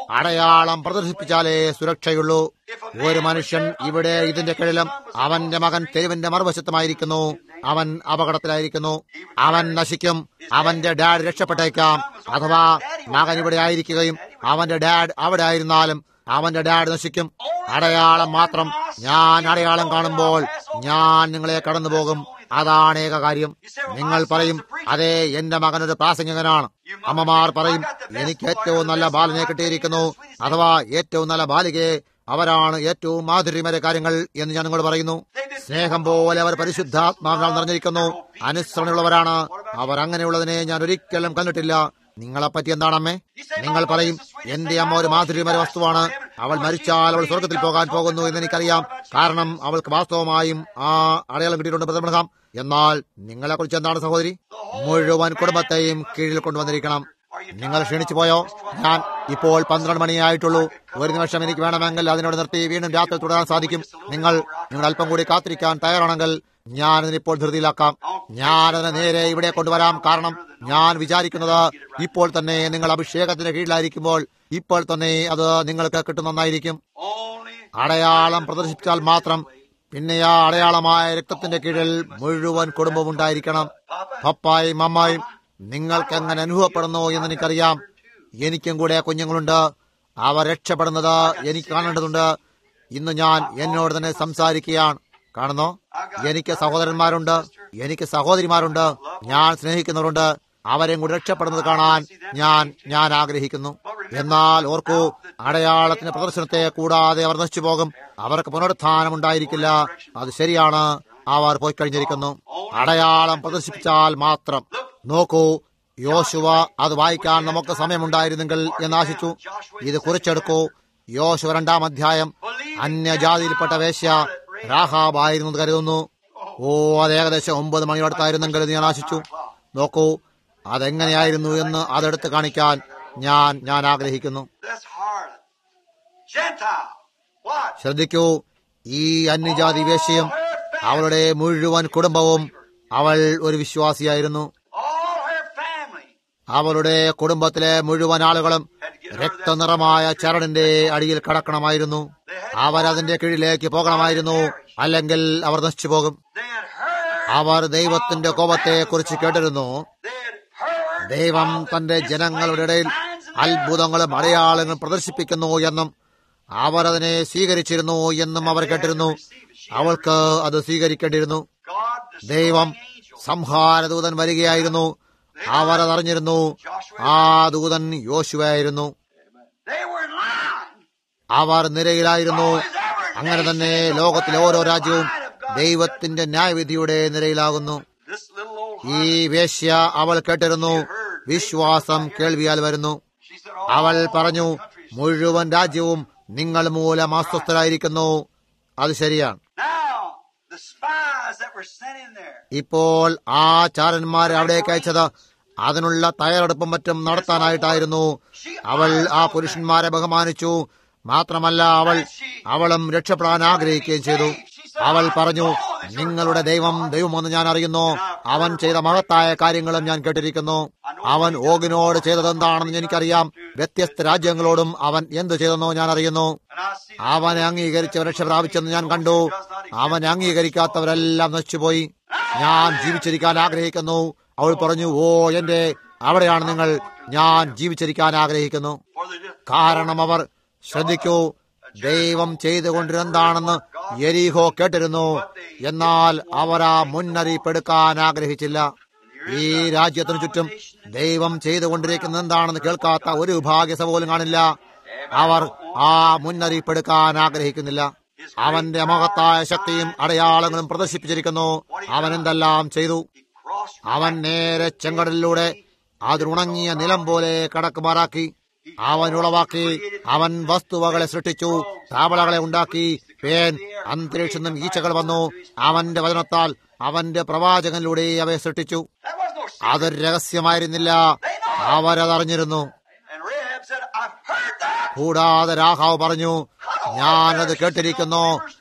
അടയാളം പ്രദർശിപ്പിച്ചാലേ സുരക്ഷയുള്ളൂ ഒരു മനുഷ്യൻ ഇവിടെ ഇതിന്റെ കീഴിലും അവന്റെ മകൻ തെരുവിന്റെ മറുവശത്തുമായിരിക്കുന്നു അവൻ അപകടത്തിലായിരിക്കുന്നു അവൻ നശിക്കും അവന്റെ ഡാഡ് രക്ഷപ്പെട്ടേക്കാം അഥവാ മകൻ ഇവിടെ ആയിരിക്കുകയും അവന്റെ ഡാഡ് അവിടെ ആയിരുന്നാലും അവന്റെ ഡാഡ് നശിക്കും അടയാളം മാത്രം ഞാൻ അടയാളം കാണുമ്പോൾ ഞാൻ നിങ്ങളെ കടന്നു പോകും അതാണ് ഏക കാര്യം നിങ്ങൾ പറയും അതെ എന്റെ മകൻ ഒരു പ്രാസംഗികനാണ് അമ്മമാർ പറയും എനിക്ക് ഏറ്റവും നല്ല ബാലനെ കിട്ടിയിരിക്കുന്നു അഥവാ ഏറ്റവും നല്ല ബാലികയെ അവരാണ് ഏറ്റവും മാധുര്യമേറിയ കാര്യങ്ങൾ എന്ന് ഞാൻ നിങ്ങൾ പറയുന്നു സ്നേഹം പോലെ അവർ പരിശുദ്ധാത്മാവിനാൽ നിറഞ്ഞിരിക്കുന്നു അനുസരണയുള്ളവരാണ് അവർ അങ്ങനെയുള്ളതിനെ ഞാൻ ഒരിക്കലും കണ്ടിട്ടില്ല നിങ്ങളെപ്പറ്റി എന്താണ് അമ്മേ നിങ്ങൾ പറയും എന്റെ അമ്മ ഒരു മാധുര്യമേറിയ വസ്തുവാണ് അവൾ മരിച്ചാൽ അവൾ സ്വർഗത്തിൽ പോകാൻ പോകുന്നു എന്ന് എനിക്കറിയാം കാരണം അവൾക്ക് വാസ്തവമായും ആ അടയാളം കിട്ടിയിട്ടുണ്ട് പ്രതിമൃഹം എന്നാൽ നിങ്ങളെക്കുറിച്ച് എന്താണ് സഹോദരി മുഴുവൻ കുടുംബത്തെയും കീഴിൽ കൊണ്ടുവന്നിരിക്കണം നിങ്ങൾ ക്ഷണിച്ചു പോയോ ഞാൻ ഇപ്പോൾ പന്ത്രണ്ട് മണിയായിട്ടുള്ളൂ ഒരു നിമിഷം എനിക്ക് വേണമെങ്കിൽ അതിനോട് നിർത്തി വീണ്ടും രാത്രി തുടരാൻ സാധിക്കും നിങ്ങൾ നിങ്ങൾ അല്പം കൂടി കാത്തിരിക്കാൻ തയ്യാറാണെങ്കിൽ ഞാൻ ഇതിനിപ്പോൾ ധൃതിയിലാക്കാം ഞാൻ അതിനെ നേരെ ഇവിടെ കൊണ്ടുവരാം കാരണം ഞാൻ വിചാരിക്കുന്നത് ഇപ്പോൾ തന്നെ നിങ്ങൾ അഭിഷേകത്തിന് കീഴിലായിരിക്കുമ്പോൾ ഇപ്പോൾ തന്നെ അത് നിങ്ങൾക്ക് കിട്ടുന്നതായിരിക്കും only അടയാളം പ്രദർശിപ്പിച്ചാൽ മാത്രം പിന്നെ ആ അടയാളമായ രക്തത്തിന്റെ കീഴിൽ മുഴുവൻ കുടുംബം ഉണ്ടായിരിക്കണം പപ്പായും അമ്മായും നിങ്ങൾക്ക് എങ്ങനെ അനുഭവപ്പെടുന്നു എന്ന് എനിക്കറിയാം എനിക്കും കൂടെ കുഞ്ഞുങ്ങളുണ്ട് അവർ രക്ഷപ്പെടുന്നത് എനിക്ക് കാണേണ്ടതുണ്ട് ഇന്ന് ഞാൻ എന്നോട് തന്നെ സംസാരിക്കുകയാണ് കാണുന്നോ എനിക്ക് സഹോദരന്മാരുണ്ട് എനിക്ക് സഹോദരിമാരുണ്ട് ഞാൻ സ്നേഹിക്കുന്നവരുണ്ട് അവരെയും കൂടി രക്ഷപ്പെടുന്നത് കാണാൻ ഞാൻ ഞാൻ ആഗ്രഹിക്കുന്നു എന്നാൽ ഓർക്കൂ അടയാളത്തിന്റെ പ്രദർശനത്തെ കൂടാതെ അവർ നശിച്ചു പോകും അവർക്ക് പുനരുത്ഥാനം ഉണ്ടായിരിക്കില്ല അത് ശരിയാണ് അവർ പോയി കഴിഞ്ഞിരിക്കുന്നു അടയാളം പ്രദർശിപ്പിച്ചാൽ മാത്രം നോക്കൂ യോശുവ അത് വായിക്കാൻ നമുക്ക് സമയമുണ്ടായിരുന്നെങ്കിൽ എന്ന് ആശിച്ചു ഇത് കുറിച്ചെടുക്കൂ യോശുവ രണ്ടാം അധ്യായം അന്യജാതിയിൽപ്പെട്ട വേശ്യ രാഹാബായിരുന്നു എന്ന് കരുതുന്നു ഓ അത് ഏകദേശം ഒമ്പത് മണിയോടത്തായിരുന്നെങ്കിൽ എന്ന് ഞാൻ ആശിച്ചു നോക്കൂ അതെങ്ങനെയായിരുന്നു എന്ന് അതെടുത്ത് കാണിക്കാൻ ഞാൻ ഞാൻ ആഗ്രഹിക്കുന്നു this harlot, Gentile. What? ശ്രദ്ധിക്കൂ ഈ അന്യജാതി വേശ്യയും അവളുടെ മുഴുവൻ കുടുംബവും അവൾ ഒരു വിശ്വാസിയായിരുന്നു All her family അവളുടെ കുടുംബത്തിലെ മുഴുവൻ ആളുകളും രക്തനിറമായ ചരടിന്റെ അടിയിൽ കടക്കണമായിരുന്നു അവരതിന്റെ കീഴിലേക്ക് പോകണമായിരുന്നു അല്ലെങ്കിൽ അവർ നശിച്ചു പോകും they had heard, അവർ ദൈവത്തിന്റെ കോപത്തെ കുറിച്ച് കേട്ടിരുന്നു they had heard ദൈവം തന്റെ ജനങ്ങളുടെ ഇടയിൽ അത്ഭുതങ്ങളും അടയാളങ്ങളും പ്രദർശിപ്പിക്കുന്നു എന്നും അവർ അതിനെ സ്വീകരിച്ചിരുന്നു എന്നും അവർ കേട്ടിരുന്നു അവൾക്ക് അത് സ്വീകരിക്കേണ്ടിയിരുന്നു God, the ദൈവം സംഹാരദൂതൻ വരികയായിരുന്നു അവർ അതറിഞ്ഞിരുന്നു ആ ദൂതൻ യോശുവായിരുന്നു they were in line. അവർ നിരയിലായിരുന്നു അങ്ങനെ തന്നെ ലോകത്തിലെ ഓരോ രാജ്യവും ദൈവത്തിന്റെ ന്യായവിധിയുടെ നിരയിലാകുന്നു This little old ഈ വേശ്യ അവൾ കേട്ടിരുന്നു വിശ്വാസം കേൾവിയാൽ വരുന്നു she said, അവൾ പറഞ്ഞു മുഴുവൻ രാജ്യവും നിങ്ങൾ മൂലം അസ്വസ്ഥരായിരിക്കുന്നു അത് ശരിയാണ് Now, the spies that were sent in there, ഇപ്പോൾ ആ ചാരന്മാരെ അവിടേക്ക് അയച്ചത് അതിനുള്ള തയ്യാറെടുപ്പും മറ്റും നടത്താനായിട്ടായിരുന്നു അവൾ ആ പുരുഷന്മാരെ ബഹുമാനിച്ചു മാത്രമല്ല അവൾ അവളും രക്ഷപ്പെടാൻ ആഗ്രഹിക്കുകയും ചെയ്തു അവൾ പറഞ്ഞു നിങ്ങളുടെ ദൈവം ദൈവമെന്ന് ഞാൻ അറിയുന്നു അവൻ ചെയ്ത മഹത്തായ കാര്യങ്ങളും ഞാൻ കേട്ടിരിക്കുന്നു അവൻ ഓഗിനോട് ചെയ്തതെന്താണെന്ന് എനിക്കറിയാം വ്യത്യസ്ത രാജ്യങ്ങളോടും അവൻ എന്തു ചെയ്തെന്നോ ഞാൻ അറിയുന്നു And I see അവനെ അംഗീകരിച്ചവർ രക്ഷ പ്രാപിച്ചെന്ന് ഞാൻ കണ്ടു അവനെ അംഗീകരിക്കാത്തവരെല്ലാം നശിച്ചുപോയി ഞാൻ ജീവിച്ചിരിക്കാൻ ആഗ്രഹിക്കുന്നു അവൾ പറഞ്ഞു ഓ എന്റെ അവിടെയാണ് നിങ്ങൾ ഞാൻ ജീവിച്ചിരിക്കാൻ ആഗ്രഹിക്കുന്നു for the just കാരണം അവർ ശ്രദ്ധിക്കൂ ദൈവം ചെയ്തുകൊണ്ടിരുന്നതാണെന്ന് എരീഹോ കേട്ടിരുന്നു എന്നാൽ അവർ ആ മുന്നറിയിപ്പ് എടുക്കാൻ ആഗ്രഹിച്ചില്ല ഈ രാജ്യത്തിനു ചുറ്റും ദൈവം ചെയ്തുകൊണ്ടിരിക്കുന്ന എന്താണെന്ന് കേൾക്കാത്ത ഒരു ഭാഗ്യസഭ പോലും കാണില്ല അവർ ആ മുന്നറിയിപ്പ് എടുക്കാൻ ആഗ്രഹിക്കുന്നില്ല അവന്റെ അമോഹത്തായ ശക്തിയും അടയാളങ്ങളും പ്രദർശിപ്പിച്ചിരിക്കുന്നു അവൻ എന്തെല്ലാം ചെയ്തു he crossed അവൻ നേരെ ചെങ്കടലിലൂടെ അതിലുണങ്ങിയ നിലം പോലെ കടക്കുമാറാക്കി അവൻ ഉളവാക്കി അവൻ വസ്തുവകളെ സൃഷ്ടിച്ചു താവളകളെ ഉണ്ടാക്കി പേൻ അന്തരീക്ഷത്തിൽ നിന്നും ഈച്ചകൾ വന്നു അവന്റെ വചനത്താൽ അവന്റെ പ്രവാചകനിലൂടെ അവയെ സൃഷ്ടിച്ചു That was no secret. അതൊരു രഹസ്യമായിരുന്നില്ല അവരതറിഞ്ഞിരുന്നു And Rahab said, I've heard that. കൂടാതെ രാഹാവ് പറഞ്ഞു ഞാനത് കേട്ടിരിക്കുന്നു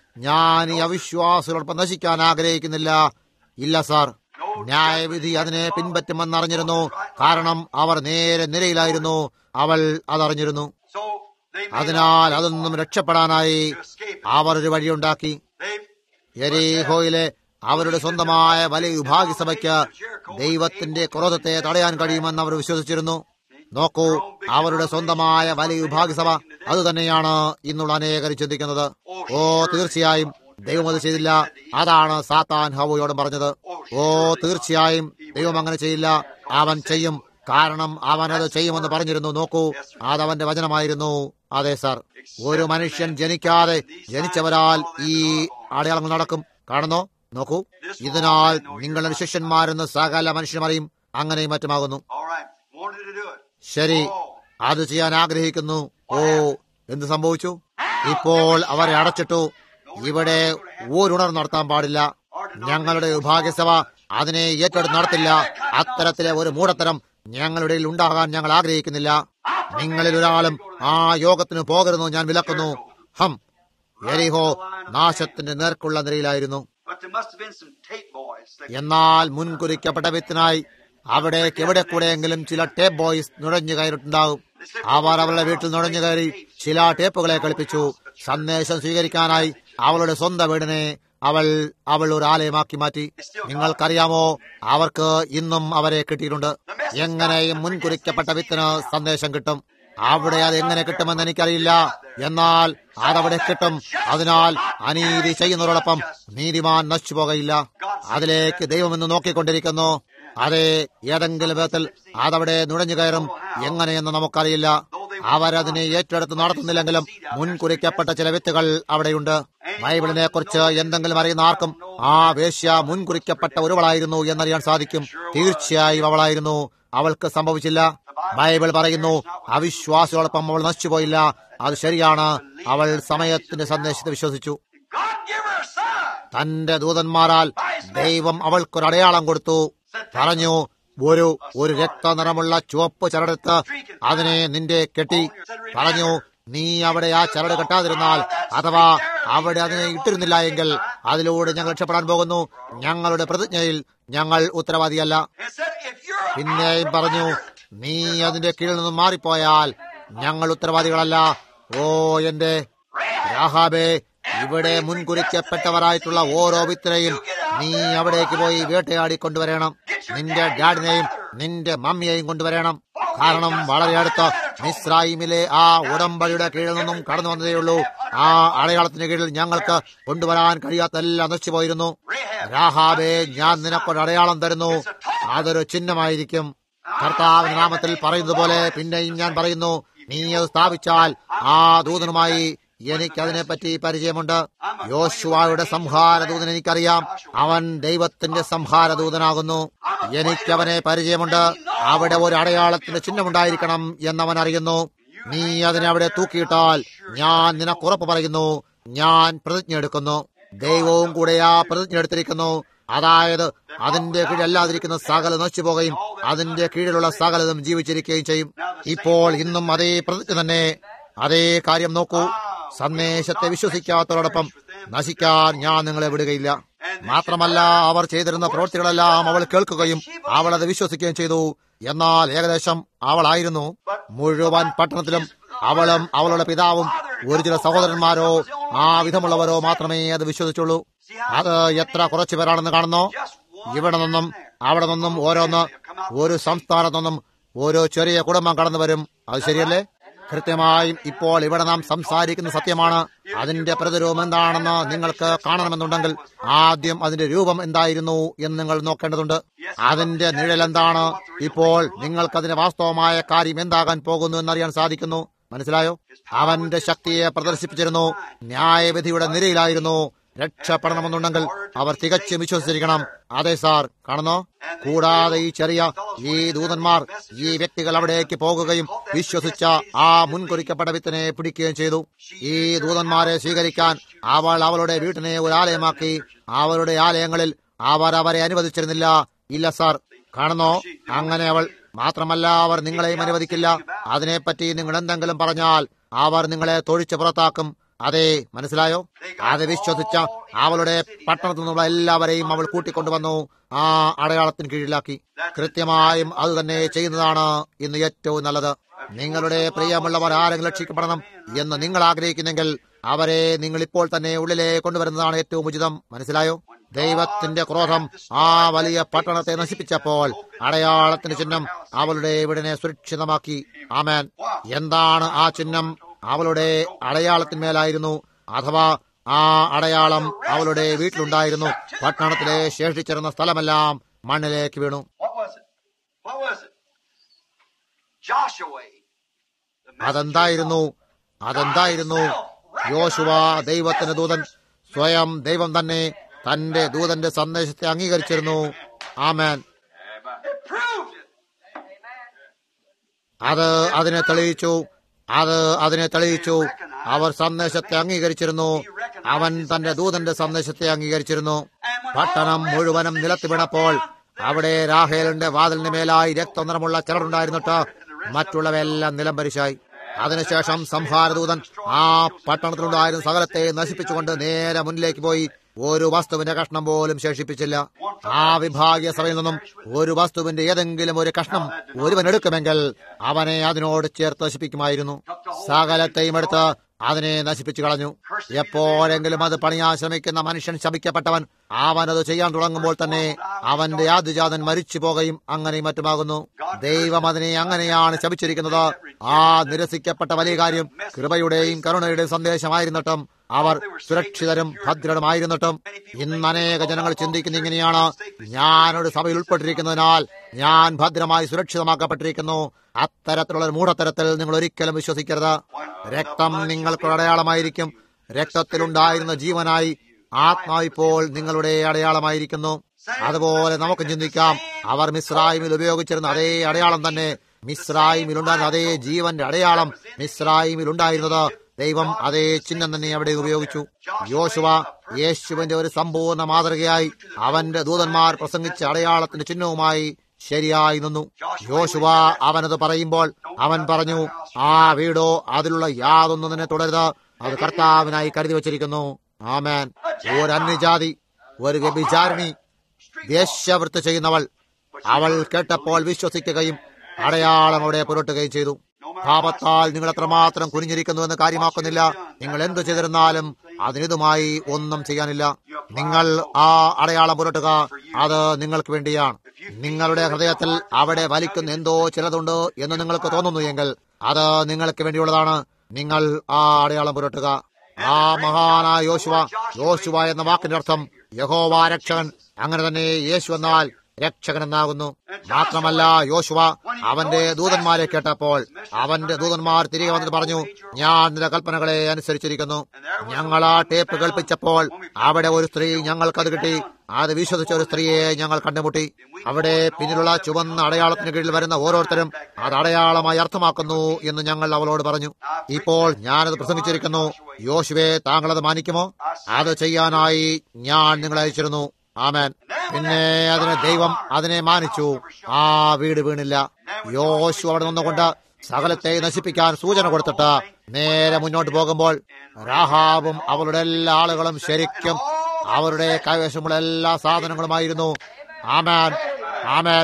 ഞാൻ ഈ അവിശ്വാസികളോടൊപ്പം നശിക്കാൻ ആഗ്രഹിക്കുന്നില്ല ഇല്ല സാർ ന്യായവിധി അതിനെ പിൻപറ്റുമെന്നറിഞ്ഞിരുന്നു കാരണം അവർ നേരെ നിരയിലായിരുന്നു അവൾ അതറിഞ്ഞിരുന്നു So they made അതിനാൽ അതൊന്നും രക്ഷപ്പെടാനായി to escape. അവർ ഒരു വഴിയുണ്ടാക്കി They എരീഹോയിലെ അവരുടെ സ്വന്തമായ വലിയ വിഭാഗസഭയ്ക്ക് ദൈവത്തിന്റെ ക്രോധത്തെ തടയാൻ കഴിയുമെന്ന് അവർ വിശ്വസിച്ചിരുന്നു നോക്കൂ അവരുടെ സ്വന്തമായ വലിയ വിഭാഗസഭ അതുതന്നെയാണ് ഇന്നുള്ള അനേകർ ചിന്തിക്കുന്നത് ഓ തീർച്ചയായും ദൈവം അത് ചെയ്തില്ല അതാണ് സാത്താൻ ഹവയോടും പറഞ്ഞത് ഓ തീർച്ചയായും ദൈവം അങ്ങനെ ചെയ്യില്ല അവൻ ചെയ്യും കാരണം അവൻ അത് ചെയ്യുമെന്ന് പറഞ്ഞിരുന്നു നോക്കൂ അതവന്റെ വചനമായിരുന്നു അതെ സാർ ഒരു മനുഷ്യൻ ജനിക്കാതെ ജനിച്ചവരാൽ ഈ അടയാളങ്ങൾ നടക്കും കാണുന്നോ നോക്കൂ ഇതിനാൽ നിങ്ങളുടെ ശിഷ്യന്മാരെന്ന് സകല മനുഷ്യന്മാരെയും അങ്ങനെയും മറ്റുമാകുന്നു all right, wanted to do it. ശരി അത് ചെയ്യാൻ ആഗ്രഹിക്കുന്നു ഓ എന്ത് സംഭവിച്ചു ഇപ്പോൾ അവരെ അടച്ചിട്ടു ഇവിടെ ഊരുണർ നടത്താൻ പാടില്ല ഞങ്ങളുടെ വിഭാഗസഭ അതിനെ ഏറ്റെടുത്ത് നടത്തില്ല അത്തരത്തിലെ ഒരു മൂടത്തരം ഞങ്ങളുടെ ഇടയിൽ ഉണ്ടാകാൻ ഞങ്ങൾ ആഗ്രഹിക്കുന്നില്ല നിങ്ങളിൽ ഒരാളും ആ യോഗത്തിന് പോകരുതെന്ന് ഞാൻ വിലക്കുന്നു ഹം എരിഹോ നാശത്തിന്റെ നേർക്കുള്ള നിരയിലായിരുന്നു But there must have been some tape boys. That, എന്നാൽ മുൻകുറിക്കപ്പെട്ട വിത്തിനായി അവിടേക്ക് എവിടെ കൂടെയെങ്കിലും ചില ടേപ്പ് ബോയ്സ് നുഴഞ്ഞു കയറിയിട്ടുണ്ടാകും അവർ അവളുടെ വീട്ടിൽ നുഴഞ്ഞു കയറി ചില ടേപ്പുകളെ കളിപ്പിച്ചു സന്ദേശം സ്വീകരിക്കാനായി അവളുടെ സ്വന്തം വീടിനെ അവൾ അവൾ ഒരു ആലയമാക്കി മാറ്റി നിങ്ങൾക്കറിയാമോ അവർക്ക് ഇന്നും അവരെ കിട്ടിയിട്ടുണ്ട് എങ്ങനെയും മുൻകുറിക്കപ്പെട്ട വിത്തിന് സന്ദേശം കിട്ടും അവിടെ അത് എങ്ങനെ കിട്ടുമെന്ന് എനിക്കറിയില്ല എന്നാൽ അതവിടെ കിട്ടും അതിനാൽ അനീതി ചെയ്യുന്നതോടൊപ്പം നീതിമാൻ നശിച്ചു പോകയില്ല അതിലേക്ക് ദൈവം ഇന്ന് നോക്കിക്കൊണ്ടിരിക്കുന്നു അതെ ഏതെങ്കിലും വിധത്തിൽ അതവിടെ നുഴഞ്ഞു കയറും എങ്ങനെയെന്ന് നമുക്കറിയില്ല അവരതിനെ ഏറ്റെടുത്ത് നടത്തുന്നില്ലെങ്കിലും മുൻകുറിക്കപ്പെട്ട ചില വിത്തുകൾ അവിടെയുണ്ട് ബൈബിളിനെ കുറിച്ച് എന്തെങ്കിലും അറിയുന്ന ആർക്കും ആ വേശ്യ മുൻകുറിക്കപ്പെട്ട ഒരുവളായിരുന്നു എന്നറിയാൻ സാധിക്കും തീർച്ചയായും അവളായിരുന്നു അവൾക്ക് സംഭവിച്ചില്ല ബൈബിൾ പറയുന്നു അവിശ്വാസികളോടൊപ്പം അവൾ നശിച്ചുപോയില്ല അത് ശരിയാണ് അവൾ സമയത്തിന്റെ സന്ദേശത്തെ വിശ്വസിച്ചു God give her a sign. തന്റെ ദൂതന്മാരാൽ ദൈവം അവൾക്കൊരു അടയാളം കൊടുത്തു പറഞ്ഞു ഒരു ഒരു രക്തനിറമുള്ള ചുവപ്പ് ചരടെടുത്ത് അതിനെ നിന്റെ കെട്ടി പറഞ്ഞു നീ അവിടെ ആ ചരട് കെട്ടാതിരുന്നാൽ അഥവാ അവിടെ അതിനെ ഇട്ടിരുന്നില്ല എങ്കിൽ അതിലൂടെ ഞങ്ങൾ രക്ഷപ്പെടാൻ പോകുന്നു ഞങ്ങളുടെ പ്രതിജ്ഞയിൽ ഞങ്ങൾ ഉത്തരവാദിയല്ല And said, if you're പിന്നെയും പറഞ്ഞു നീ അതിന്റെ കീഴിൽ നിന്നും മാറിപ്പോയാൽ ഞങ്ങൾ ഉത്തരവാദികളല്ല ഓ എന്റെ രാഹാബേ ഇവിടെ മുൻകുറിക്കപ്പെട്ടവരായിട്ടുള്ള ഓരോ വിത്തിനെയും നീ അവിടേക്ക് പോയി വേട്ടയാടി കൊണ്ടുവരണം നിന്റെ ഡാഡിനെയും നിന്റെ മമ്മിയെയും കൊണ്ടുവരണം കാരണം വളരെ അടുത്ത് മിസ്രൈമിലെ ആ ഉടമ്പടിയുടെ കീഴിൽ നിന്നും കടന്നു വന്നതേയുള്ളൂ ആ അടയാളത്തിന് കീഴിൽ ഞങ്ങൾക്ക് കൊണ്ടുവരാൻ കഴിയാത്തെല്ലാം നശിച്ചുപോയിരുന്നു രാഹാബേ ഞാൻ നിനക്കൊരു അടയാളം തരുന്നു അതൊരു ചിഹ്നമായിരിക്കും കർത്താവിന്റെ നാമത്തിൽ പറയുന്നത് പോലെ പിന്നെയും ഞാൻ പറയുന്നു നീ അത് സ്ഥാപിച്ചാൽ ആ ദൂതനുമായി എനിക്ക് അതിനെപ്പറ്റി പരിചയമുണ്ട് യോശുവായുടെ സംഹാരദൂതൻ എനിക്കറിയാം അവൻ ദൈവത്തിന്റെ സംഹാരദൂതനാകുന്നു എനിക്കവനെ പരിചയമുണ്ട് അവിടെ ഒരു അടയാളത്തിന്റെ ചിഹ്നമുണ്ടായിരിക്കണം എന്നവൻ അറിയുന്നു നീ അതിനെ അവിടെ തൂക്കിയിട്ടാൽ ഞാൻ നിനക്കുറപ്പ് പറയുന്നു ഞാൻ പ്രതിജ്ഞ എടുക്കുന്നു ദൈവവും കൂടെ ആ പ്രതിജ്ഞ എടുത്തിരിക്കുന്നു അതായത് അതിന്റെ കീഴിലല്ലാതിരിക്കുന്ന സകല നശിച്ചു പോകുകയും അതിന്റെ കീഴിലുള്ള സകലതും ജീവിച്ചിരിക്കുകയും ചെയ്യും ഇപ്പോൾ ഇന്നും അതേ പ്രതിജ്ഞ തന്നെ അതേ കാര്യം നോക്കൂ സന്ദേശത്തെ വിശ്വസിക്കാത്തതോടൊപ്പം നശിക്കാൻ ഞാൻ നിങ്ങളെ വിടുകയില്ല മാത്രമല്ല അവർ ചെയ്തിരുന്ന പ്രവൃത്തികളെല്ലാം അവൾ കേൾക്കുകയും അവൾ അത് വിശ്വസിക്കുകയും ചെയ്തു എന്നാൽ ഏകദേശം അവളായിരുന്നു മുഴുവൻ പട്ടണത്തിലും അവളും അവളുടെ പിതാവും ഒരു ചില സഹോദരന്മാരോ ആ വിധമുള്ളവരോ മാത്രമേ അത് വിശ്വസിച്ചുള്ളൂ അത് എത്ര കുറച്ചു പേരാണെന്ന് കാണുന്നോ ഇവിടെ നിന്നും അവിടെ നിന്നും ഓരോന്ന് ഒരു സംസ്ഥാനത്തു നിന്നും ഓരോ ചെറിയ കുടുംബം കടന്നു വരും അത് ശരിയല്ലേ കൃത്യമായും ഇപ്പോൾ ഇവിടെ നാം സംസാരിക്കുന്ന സത്യമാണ് അതിന്റെ പ്രതിരൂപം എന്താണെന്ന് നിങ്ങൾക്ക് കാണണമെന്നുണ്ടെങ്കിൽ ആദ്യം അതിന്റെ രൂപം എന്തായിരുന്നു എന്ന് നിങ്ങൾ നോക്കേണ്ടതുണ്ട് അതിന്റെ നിഴൽ എന്താണ് ഇപ്പോൾ നിങ്ങൾക്കതിന്റെ വാസ്തവമായ കാര്യം എന്താകാൻ പോകുന്നു എന്നറിയാൻ സാധിക്കുന്നു മനസ്സിലായോ അവന്റെ ശക്തിയെ പ്രദർശിപ്പിച്ചിരുന്നു ന്യായവിധിയുടെ നിരയിലായിരുന്നു രക്ഷപ്പെടണമെന്നുണ്ടെങ്കിൽ അവർ തികച്ചും വിശ്വസിച്ചിരിക്കണം അതെ സാർ കാണുന്നോ കൂടാതെ ഈ ചെറിയ ഈ ദൂതന്മാർ ഈ വ്യക്തികൾ അവിടേക്ക് പോകുകയും വിശ്വസിച്ച ആ മുൻകുറിക്കപ്പെട്ട വിത്തിനെ പിടിക്കുകയും ചെയ്തു ഈ ദൂതന്മാരെ സ്വീകരിക്കാൻ അവൾ അവളുടെ വീട്ടിനെ ഒരു ആലയമാക്കി അവരുടെ ആലയങ്ങളിൽ അവർ അവരെ അനുവദിച്ചിരുന്നില്ല ഇല്ല സാർ കാണുന്നോ അങ്ങനെ അവൾ മാത്രമല്ല അവർ നിങ്ങളെയും അനുവദിക്കില്ല അതിനെപ്പറ്റി നിങ്ങൾ എന്തെങ്കിലും പറഞ്ഞാൽ അവർ നിങ്ങളെ തൊഴിച്ച് പുറത്താക്കും അതെ മനസ്സിലായോ അത് വിശ്വസിച്ച അവളുടെ പട്ടണത്തിൽ നിന്നുള്ള എല്ലാവരെയും അവൾ കൂട്ടിക്കൊണ്ടുവന്നു ആ അടയാളത്തിന് കീഴിലാക്കി കൃത്യമായും അത് തന്നെ ചെയ്യുന്നതാണ് ഇന്ന് ഏറ്റവും നല്ലത് നിങ്ങളുടെ പ്രിയമുള്ളവർ ആരെങ്കിലും രക്ഷിക്കപ്പെടണം എന്ന് നിങ്ങൾ ആഗ്രഹിക്കുന്നെങ്കിൽ അവരെ നിങ്ങൾ ഇപ്പോൾ തന്നെ ഉള്ളിലെ കൊണ്ടുവരുന്നതാണ് ഏറ്റവും ഉചിതം മനസ്സിലായോ ദൈവത്തിന്റെ ക്രോധം ആ വലിയ പട്ടണത്തെ നശിപ്പിച്ചപ്പോൾ അടയാളത്തിന്റെ ചിഹ്നം അവളുടെ വീടിനെ സുരക്ഷിതമാക്കി ആമേൻ എന്താണ് ആ ചിഹ്നം അവളുടെ അടയാളത്തിന്മേലായിരുന്നു അഥവാ ആ അടയാളം അവളുടെ വീട്ടിലുണ്ടായിരുന്നു പട്ടണത്തിലെ ശേഷിച്ചിരുന്ന സ്ഥലമെല്ലാം മണ്ണിലേക്ക് വീണു What was it? What was it? Joshua. the messenger അതെന്തായിരുന്നു അതെന്തായിരുന്നു യോശുവ ദൈവത്തിന്റെ ദൂതൻ സ്വയം ദൈവം തന്നെ തന്റെ ദൂതന്റെ സന്ദേശത്തെ അംഗീകരിച്ചിരുന്നു ആമേൻ It proved it. അത് അതിനെ തെളിയിച്ചു അത് അതിനെ തെളിയിച്ചു അവർ സന്ദേശത്തെ അംഗീകരിച്ചിരുന്നു അവൻ തന്റെ ദൂതന്റെ സന്ദേശത്തെ അംഗീകരിച്ചിരുന്നു പട്ടണം മുഴുവനും നിലത്ത് വീണപ്പോൾ അവിടെ രാഹേലിന്റെ വാതിലിന് മേലായി രക്തനിറമുള്ള ചിലറുണ്ടായിരുന്നിട്ട് മറ്റുള്ളവയെല്ലാം നിലംപരിശായി അതിനുശേഷം സംഹാരദൂതൻ ആ പട്ടണത്തിലുണ്ടായിരുന്ന സകലത്തെ നശിപ്പിച്ചുകൊണ്ട് നേരെ മുന്നിലേക്ക് പോയി ഒരു വസ്തുവിന്റെ കഷ്ണം പോലും ശേഷിപ്പിച്ചില്ല ആ വിഭാഗീയ സഭയിൽ നിന്നും ഒരു വസ്തുവിന്റെ ഏതെങ്കിലും ഒരു കഷ്ണം ഒരുവൻ എടുക്കുമെങ്കിൽ അവനെ അതിനോട് ചേർത്ത് നശിപ്പിക്കുമായിരുന്നു സകലത്തെയും എടുത്ത് അതിനെ നശിപ്പിച്ചു കളഞ്ഞു എപ്പോഴെങ്കിലും അത് പണിയാൻ ശ്രമിക്കുന്ന മനുഷ്യൻ ശപിക്കപ്പെട്ടവൻ അവൻ അത് ചെയ്യാൻ തുടങ്ങുമ്പോൾ തന്നെ അവന്റെ ആദ്യജാതൻ മരിച്ചു പോകുകയും അങ്ങനെയും മറ്റുമാകുന്നു ദൈവം അതിനെ അങ്ങനെയാണ് ശപിച്ചിരിക്കുന്നത് ആ നിരസിക്കപ്പെട്ട വലിയ കാര്യം കൃപയുടെയും കരുണയുടെയും സന്ദേശമായിരുന്നിട്ടും അവർ സുരക്ഷിതരും ഭദ്രരുമായിരുന്നിട്ടും ഇന്ന് അനേക ജനങ്ങൾ ചിന്തിക്കുന്ന ഇങ്ങനെയാണ് ഞാനൊരു സഭയിൽ ഉൾപ്പെട്ടിരിക്കുന്നതിനാൽ ഞാൻ ഭദ്രമായി സുരക്ഷിതമാക്കപ്പെട്ടിരിക്കുന്നു അത്തരത്തിലുള്ള ഒരു മൂഢത്തരത്തിൽ നിങ്ങൾ ഒരിക്കലും വിശ്വസിക്കരുത് രക്തം നിങ്ങൾക്ക് അടയാളമായിരിക്കും രക്തത്തിലുണ്ടായിരുന്ന ജീവനായി ആത്മാവിപ്പോൾ നിങ്ങളുടെ അടയാളമായിരിക്കുന്നു അതുപോലെ നമുക്ക് ചിന്തിക്കാം അവർ മിസ്രായിമിൽ ഉപയോഗിച്ചിരുന്ന അതേ അടയാളം തന്നെ മിസ്രായിമിൽ ഉണ്ടായിരുന്ന അതേ ജീവന്റെ അടയാളം മിസ്രായിമിൽ ഉണ്ടായിരുന്നത് ദൈവം അതേ ചിഹ്നം തന്നെ അവിടെ ഉപയോഗിച്ചു യോശുവ യേശുവിന്റെ ഒരു സമ്പൂർണ്ണ മാതൃകയായി അവന്റെ ദൂതന്മാർ പ്രസംഗിച്ച അടയാളത്തിന്റെ ചിഹ്നവുമായി ശരിയായി നിന്നു യോശുവ അവനത് പറയുമ്പോൾ അവൻ പറഞ്ഞു ആ വീടോ അതിലുള്ള യാതൊന്നും തന്നെ തുടരുത് അത് കർത്താവിനായി കരുതി വച്ചിരിക്കുന്നു ആമേൻ ഒരു അന്യജാതി ഒരു വ്യഭിചാരിണി ദേശവൃത്തി ചെയ്യുന്നവൾ അവൾ കേട്ടപ്പോൾ വിശ്വസിക്കുകയും അടയാളം അവിടെ പുരട്ടുകയും ചെയ്തു പാപത്താൽ നിങ്ങൾ എത്രമാത്രം കുനിഞ്ഞിരിക്കുന്നു എന്ന് കാര്യമാക്കുന്നില്ല നിങ്ങൾ എന്തു ചെയ്തിരുന്നാലും അതിനിതുമായി ഒന്നും ചെയ്യാനില്ല നിങ്ങൾ ആ അടയാളം പുരട്ടുക അത് നിങ്ങൾക്ക് വേണ്ടിയാണ് നിങ്ങളുടെ ഹൃദയത്തിൽ അവിടെ വലിക്കുന്ന എന്തോ ചിലതുണ്ട് എന്ന് നിങ്ങൾക്ക് തോന്നുന്നു എങ്കിൽ അത് നിങ്ങൾക്ക് വേണ്ടിയുള്ളതാണ് നിങ്ങൾ ആ അടയാളം പുരട്ടുക ആ മഹാനായ യോശുവ യോശുവ എന്ന വാക്കിന്റെ അർത്ഥം യഹോവ രക്ഷകൻ അങ്ങനെ തന്നെ യേശു എന്നാൽ രക്ഷകൻ എന്നാകുന്നു മാത്രമല്ല യോശുവ അവന്റെ ദൂതന്മാരെ കേട്ടപ്പോൾ അവന്റെ ദൂതന്മാർ തിരികെ വന്നിട്ട് പറഞ്ഞു ഞാൻ നിന്റെ കൽപ്പനകളെ അനുസരിച്ചിരിക്കുന്നു ഞങ്ങൾ ആ ടേപ്പ് കേൾപ്പിച്ചപ്പോൾ അവിടെ ഒരു സ്ത്രീ ഞങ്ങൾക്കത് കിട്ടി അത് വിശ്വസിച്ച ഒരു സ്ത്രീയെ ഞങ്ങൾ കണ്ടുമുട്ടി അവിടെ പിന്നിലുള്ള ചുവന്ന അടയാളത്തിന് കീഴിൽ വരുന്ന ഓരോരുത്തരും അത് അടയാളമായി അർത്ഥമാക്കുന്നു എന്ന് ഞങ്ങൾ അവളോട് പറഞ്ഞു ഇപ്പോൾ ഞാനത് പ്രസംഗിച്ചിരിക്കുന്നു യോശുവെ താങ്കളത് മാനിക്കുമോ അത് ചെയ്യാനായി ഞാൻ നിങ്ങളെ അയച്ചിരുന്നു ആമേൻ പിന്നെ അതിനെ ദൈവം അതിനെ മാനിച്ചു ആ വീട് വീണില്ല യോശു അവിടെ നിന്നുകൊണ്ട് സകലത്തെ നശിപ്പിക്കാൻ സൂചന കൊടുത്തിട്ട് നേരെ മുന്നോട്ട് പോകുമ്പോൾ രാഹാബും അവരുടെ എല്ലാ ആളുകളും ശരിക്കും അവരുടെ കൈവശമുള്ള എല്ലാ സാധനങ്ങളുമായിരുന്നു ആമേൻ ആമേൻ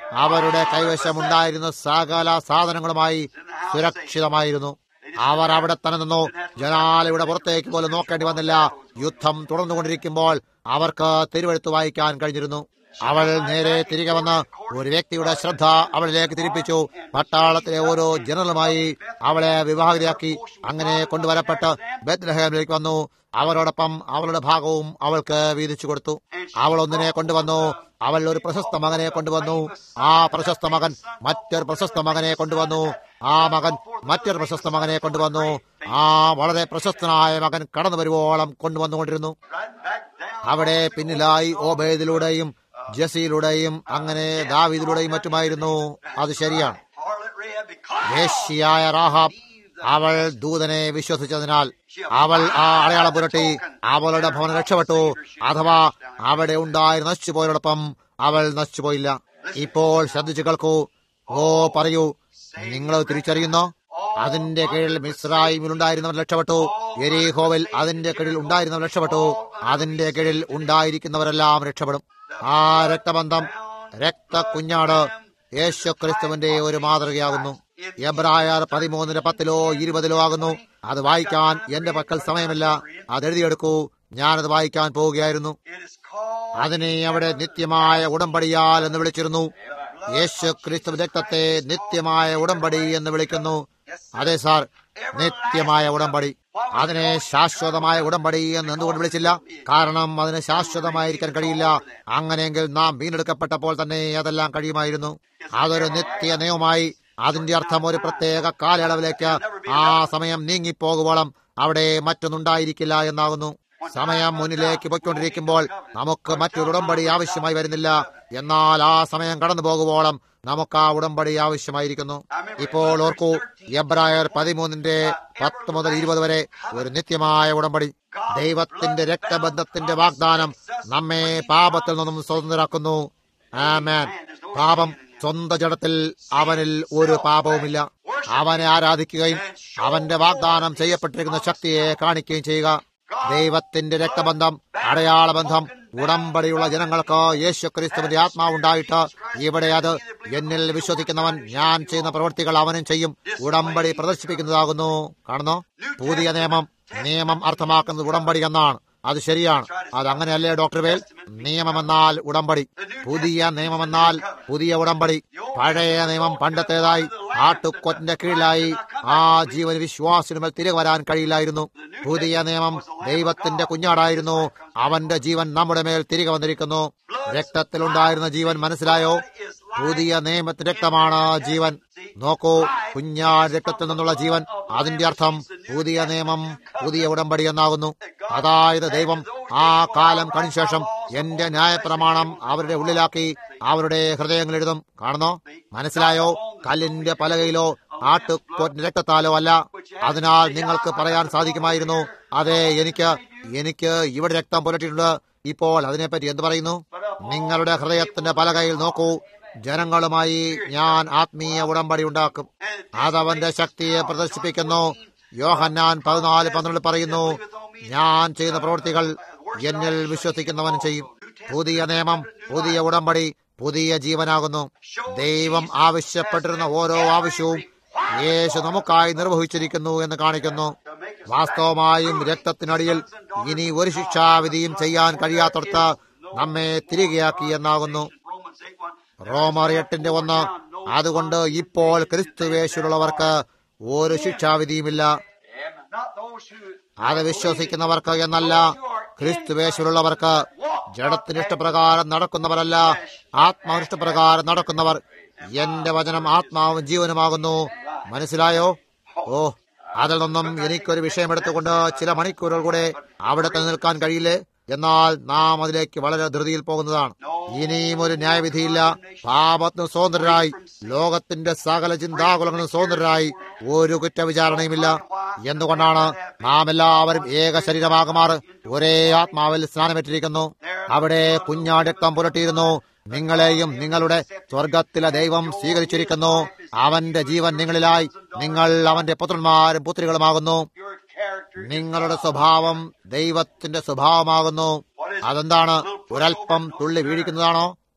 അവരുടെ കൈവശമുണ്ടായിരുന്ന സകല സാധനങ്ങളുമായി സുരക്ഷിതമായിരുന്നു അവർ അവിടെ തന്നെ നിന്നു ജനാലയുടെ പുറത്തേക്ക് പോലും നോക്കേണ്ടി വന്നില്ല യുദ്ധം തുടർന്നുകൊണ്ടിരിക്കുമ്പോൾ അവർക്ക് തിരുവെഴുത്ത് വായിക്കാൻ കഴിഞ്ഞിരുന്നു അവൾ നേരെ തിരികെ വന്ന് ഒരു വ്യക്തിയുടെ ശ്രദ്ധ അവളിലേക്ക് തിരിപ്പിച്ചു പട്ടാളത്തിലെ ഓരോ ജനറലുമായി അവളെ വിവാഹിതയാക്കി അങ്ങനെ കൊണ്ടുവരപ്പെട്ട് ബത്ലഹേമിലേക്ക് വന്നു അവരോടൊപ്പം അവളുടെ ഭാഗവും അവൾക്ക് വീതിച്ചു കൊടുത്തു അവൾ ഒന്നിനെ കൊണ്ടുവന്നു അവൾ ഒരു പ്രശസ്ത മകനെ കൊണ്ടുവന്നു ആ പ്രശസ്ത മകൻ മറ്റൊരു പ്രശസ്ത മകനെ കൊണ്ടുവന്നു ആ മകൻ മറ്റൊരു പ്രശസ്ത മകനെ കൊണ്ടുവന്നു ആ വളരെ പ്രശസ്തനായ മകൻ കടന്നു വരുവോളം കൊണ്ടുവന്നുകൊണ്ടിരുന്നു Right back down. അവിടെ പിന്നിലായി ഓബേദിലൂടെയും ജസിയിലൂടെയും അങ്ങനെ ദാവീദിലൂടെയും മറ്റുമായിരുന്നു അത് ശരിയാണ് Harlot Rahab, because വേശ്യയായ റാഹാബ് അവൾ ദൂതനെ വിശ്വസിച്ചതിനാൽ അവൾ ആ അടയാളം പുരട്ടി അവളുടെ ഭവനം രക്ഷപ്പെട്ടു അഥവാ അവിടെ ഉണ്ടായിരുന്ന നശിച്ചുപോയതോടൊപ്പം അവൾ നശിച്ചുപോയില്ല ഇപ്പോൾ ശ്രദ്ധിച്ചു കേൾക്കൂ ഓ പറയൂ നിങ്ങൾ തിരിച്ചറിയുന്നോ അതിന്റെ കീഴിൽ മിസ്രായിമിൽ ഉണ്ടായിരുന്നവർ രക്ഷപ്പെട്ടു എരീഹോവിൽ അതിന്റെ കീഴിൽ ഉണ്ടായിരുന്നവർ രക്ഷപ്പെട്ടു അതിന്റെ കീഴിൽ ഉണ്ടായിരിക്കുന്നവരെല്ലാം രക്ഷപ്പെടും ആ രക്തബന്ധം രക്തക്കുഞ്ഞാട് യേശു ക്രിസ്തുവിന്റെ ഒരു മാതൃകയാകുന്നു എബ്രായർ പതിമൂന്നിന് പത്തിലോ ഇരുപതിലോ ആകുന്നു അത് വായിക്കാൻ എന്റെ പക്കൽ സമയമില്ല അത് എഴുതിയെടുക്കൂ ഞാനത് വായിക്കാൻ പോവുകയായിരുന്നു it is called അതിനെ അവിടെ നിത്യമായ ഉടമ്പടിയാൽ എന്ന് വിളിച്ചിരുന്നു യേശു ക്രിസ്തു രക്തത്തെ നിത്യമായ ഉടമ്പടി എന്ന് വിളിക്കുന്നു അതെ സാർ നിത്യമായ ഉടമ്പടി അതിനെ ശാശ്വതമായ ഉടമ്പടി എന്ന് എന്തുകൊണ്ട് വിളിച്ചില്ല കാരണം അതിന് ശാശ്വതമായിരിക്കാൻ കഴിയില്ല അങ്ങനെയെങ്കിൽ നാം വീണ്ടെടുക്കപ്പെട്ടപ്പോൾ തന്നെ അതെല്ലാം കഴിയുമായിരുന്നു അതൊരു നിത്യ നിയമമായി അതിന്റെ അർത്ഥം ഒരു പ്രത്യേക കാലയളവിലേക്ക് ആ സമയം നീങ്ങിപ്പോകുവോളം അവിടെ മറ്റൊന്നുണ്ടായിരിക്കില്ല എന്നാകുന്നു സമയം മുന്നിലേക്ക് പൊയ്ക്കൊണ്ടിരിക്കുമ്പോൾ നമുക്ക് മറ്റൊരു ഉടമ്പടി ആവശ്യമായി വരുന്നില്ല എന്നാൽ ആ സമയം കടന്നു പോകുവോളം നമുക്ക് ആ ഉടമ്പടി ആവശ്യമായിരിക്കുന്നു ഇപ്പോൾ ഓർക്കൂ എബ്രായർ പതിമൂന്നിന്റെ പത്ത് മുതൽ ഇരുപത് വരെ ഒരു നിത്യമായ ഉടമ്പടി ദൈവത്തിന്റെ രക്തബന്ധത്തിന്റെ വാഗ്ദാനം നമ്മെ പാപത്തിൽ നിന്നും സ്വതന്ത്രരാക്കുന്നു ആമേൻ പാപം സ്വന്തം ജഡത്തിൽ അവനിൽ ഒരു പാപവുമില്ല അവനെ ആരാധിക്കുകയും അവന്റെ വാഗ്ദാനം ചെയ്യപ്പെട്ടിരിക്കുന്ന ശക്തിയെ കാണിക്കുകയും ചെയ്യുക ദൈവത്തിന്റെ രക്തബന്ധം അടയാളബന്ധം ഉടമ്പടിയുള്ള ജനങ്ങൾക്ക് യേശു ക്രിസ്തുവിന്റെ ആത്മാവുണ്ടായിട്ട് ഇവിടെ അത് എന്നിൽ വിശ്വസിക്കുന്നവൻ ഞാൻ ചെയ്യുന്ന പ്രവൃത്തികൾ അവനും ചെയ്യും ഉടമ്പടി പ്രദർശിപ്പിക്കുന്നതാകുന്നു കാണുന്നു പുതിയ നിയമം നിയമം അർത്ഥമാക്കുന്നത് ഉടമ്പടി എന്നാണ് അത് ശരിയാണ് അത് അങ്ങനെയല്ലേ ഡോക്ടർ വേൽ നിയമമെന്നാൽ ഉടമ്പടി പുതിയ നിയമമെന്നാൽ പുതിയ ഉടമ്പടി പഴയ നിയമം പണ്ടത്തേതായി ആട്ടുകൊറ്റിന്റെ കീഴിലായി ആ ജീവൻ വിശ്വാസിനുമേൽ തിരികെ വരാൻ കഴിയില്ലായിരുന്നു പുതിയ നിയമം ദൈവത്തിന്റെ കുഞ്ഞാടായിരുന്നു അവന്റെ ജീവൻ നമ്മുടെ മേൽ തിരികെ വന്നിരിക്കുന്നു രക്തത്തിലുണ്ടായിരുന്ന ജീവൻ മനസ്സിലായോ പുതിയ നിയമത്തിന്റെ രക്തമാണ് ജീവൻ നോക്കൂ കുഞ്ഞാട് രക്തത്തിൽ നിന്നുള്ള ജീവൻ അതിന്റെ അർത്ഥം പുതിയ നിയമം പുതിയ ഉടമ്പടി എന്നാകുന്നു അതായത് ദൈവം ആ കാലം കഴിഞ്ഞ ശേഷം എന്റെ ന്യായപ്രമാണം അവരുടെ ഉള്ളിലാക്കി അവരുടെ ഹൃദയങ്ങൾ എഴുതും കാണുന്നോ മനസ്സിലായോ കല്ലിന്റെ പലകയിലോ ആട്ടുകൊറ്റിന്റെ രക്തത്താലോ അല്ല അതിനാൽ നിങ്ങൾക്ക് പറയാൻ സാധിക്കുമായിരുന്നു അതെ എനിക്ക് എനിക്ക് ഇവിടെ രക്തം പുരട്ടിയിട്ടുണ്ട് ഇപ്പോൾ അതിനെപ്പറ്റി എന്ത് പറയുന്നു നിങ്ങളുടെ ഹൃദയത്തിന്റെ പലകയിൽ നോക്കൂ ജനങ്ങളുമായി ഞാൻ ആത്മീയ ഉടമ്പടി ഉണ്ടാക്കും അതവന്റെ ശക്തിയെ പ്രദർശിപ്പിക്കുന്നു യോഹന്നാൻ പതിനാല് പന്ത്രണ്ട് പറയുന്നു ഞാൻ ചെയ്യുന്ന പ്രവൃത്തികൾ എന്നിൽ വിശ്വസിക്കുന്നവൻ ചെയ്യും പുതിയ നിയമം പുതിയ ഉടമ്പടി പുതിയ ജീവനാകുന്നു ദൈവം ആവശ്യപ്പെട്ടിരുന്ന ഓരോ ആവശ്യവും യേശു നമുക്കായി നിർവഹിച്ചിരിക്കുന്നു എന്ന് കാണിക്കുന്നു വാസ്തവമായും രക്തത്തിനടിയിൽ ഇനി ഒരു ശിക്ഷാവിധിയും ചെയ്യാൻ കഴിയാത്തടത്ത് നമ്മെ തിരികെയാക്കി എന്നാകുന്നു Romans 8 1. റോമർ എട്ടിന്റെ ഒന്ന് അതുകൊണ്ട് ഇപ്പോൾ ക്രിസ്തുവേശുള്ളവർക്ക് ഒരു ശിക്ഷാവിധിയുമില്ല Not those who അത് വിശ്വസിക്കുന്നവർക്ക് എന്നല്ല ക്രിസ്തുവേശുള്ളവർക്ക് ജഡത്തിന് ഇഷ്ടപ്രകാരം നടക്കുന്നവരല്ല ആത്മാവിഷ്ടപ്രകാരം നടക്കുന്നവർ എന്റെ വചനം ആത്മാവും ജീവനുമാകുന്നു മനസ്സിലായോ ഓ അതിൽ നിന്നും എനിക്കൊരു വിഷയമെടുത്തുകൊണ്ട് ചില മണിക്കൂറുകൾ കൂടെ അവിടെ തന്നെ നിൽക്കാൻ കഴിയില്ലേ എന്നാൽ നാം അതിലേക്ക് വളരെ ധൃതിയിൽ പോകുന്നതാണ് ഇനിയും ഒരു ന്യായവിധിയില്ല പാപത്തിന് സ്വതന്ത്രരായി ലോകത്തിന്റെ സകല ചിന്താകുലങ്ങളും സ്വതന്ത്രരായി ഒരു കുറ്റവിചാരണയുമില്ല എന്തുകൊണ്ടാണ് നാം എല്ലാവരും ഏക ശരീരമാകുമാറ് ഒരേ ആത്മാവിൽ സ്നാനമേറ്റിരിക്കുന്നു അവിടെ കുഞ്ഞാടിക്തം പുരട്ടിയിരുന്നു നിങ്ങളെയും നിങ്ങളുടെ സ്വർഗത്തിലെ ദൈവം സ്വീകരിച്ചിരിക്കുന്നു അവന്റെ ജീവൻ നിങ്ങളിലായി നിങ്ങൾ അവന്റെ പുത്രന്മാരും പുത്രികളുമാകുന്നു your character നിങ്ങളുടെ സ്വഭാവം ദൈവത്തിന്റെ സ്വഭാവമാകുന്നു അതെന്താണ് ഒരൽപ്പം തുള്ളി വീഴിക്കുന്നതാണോ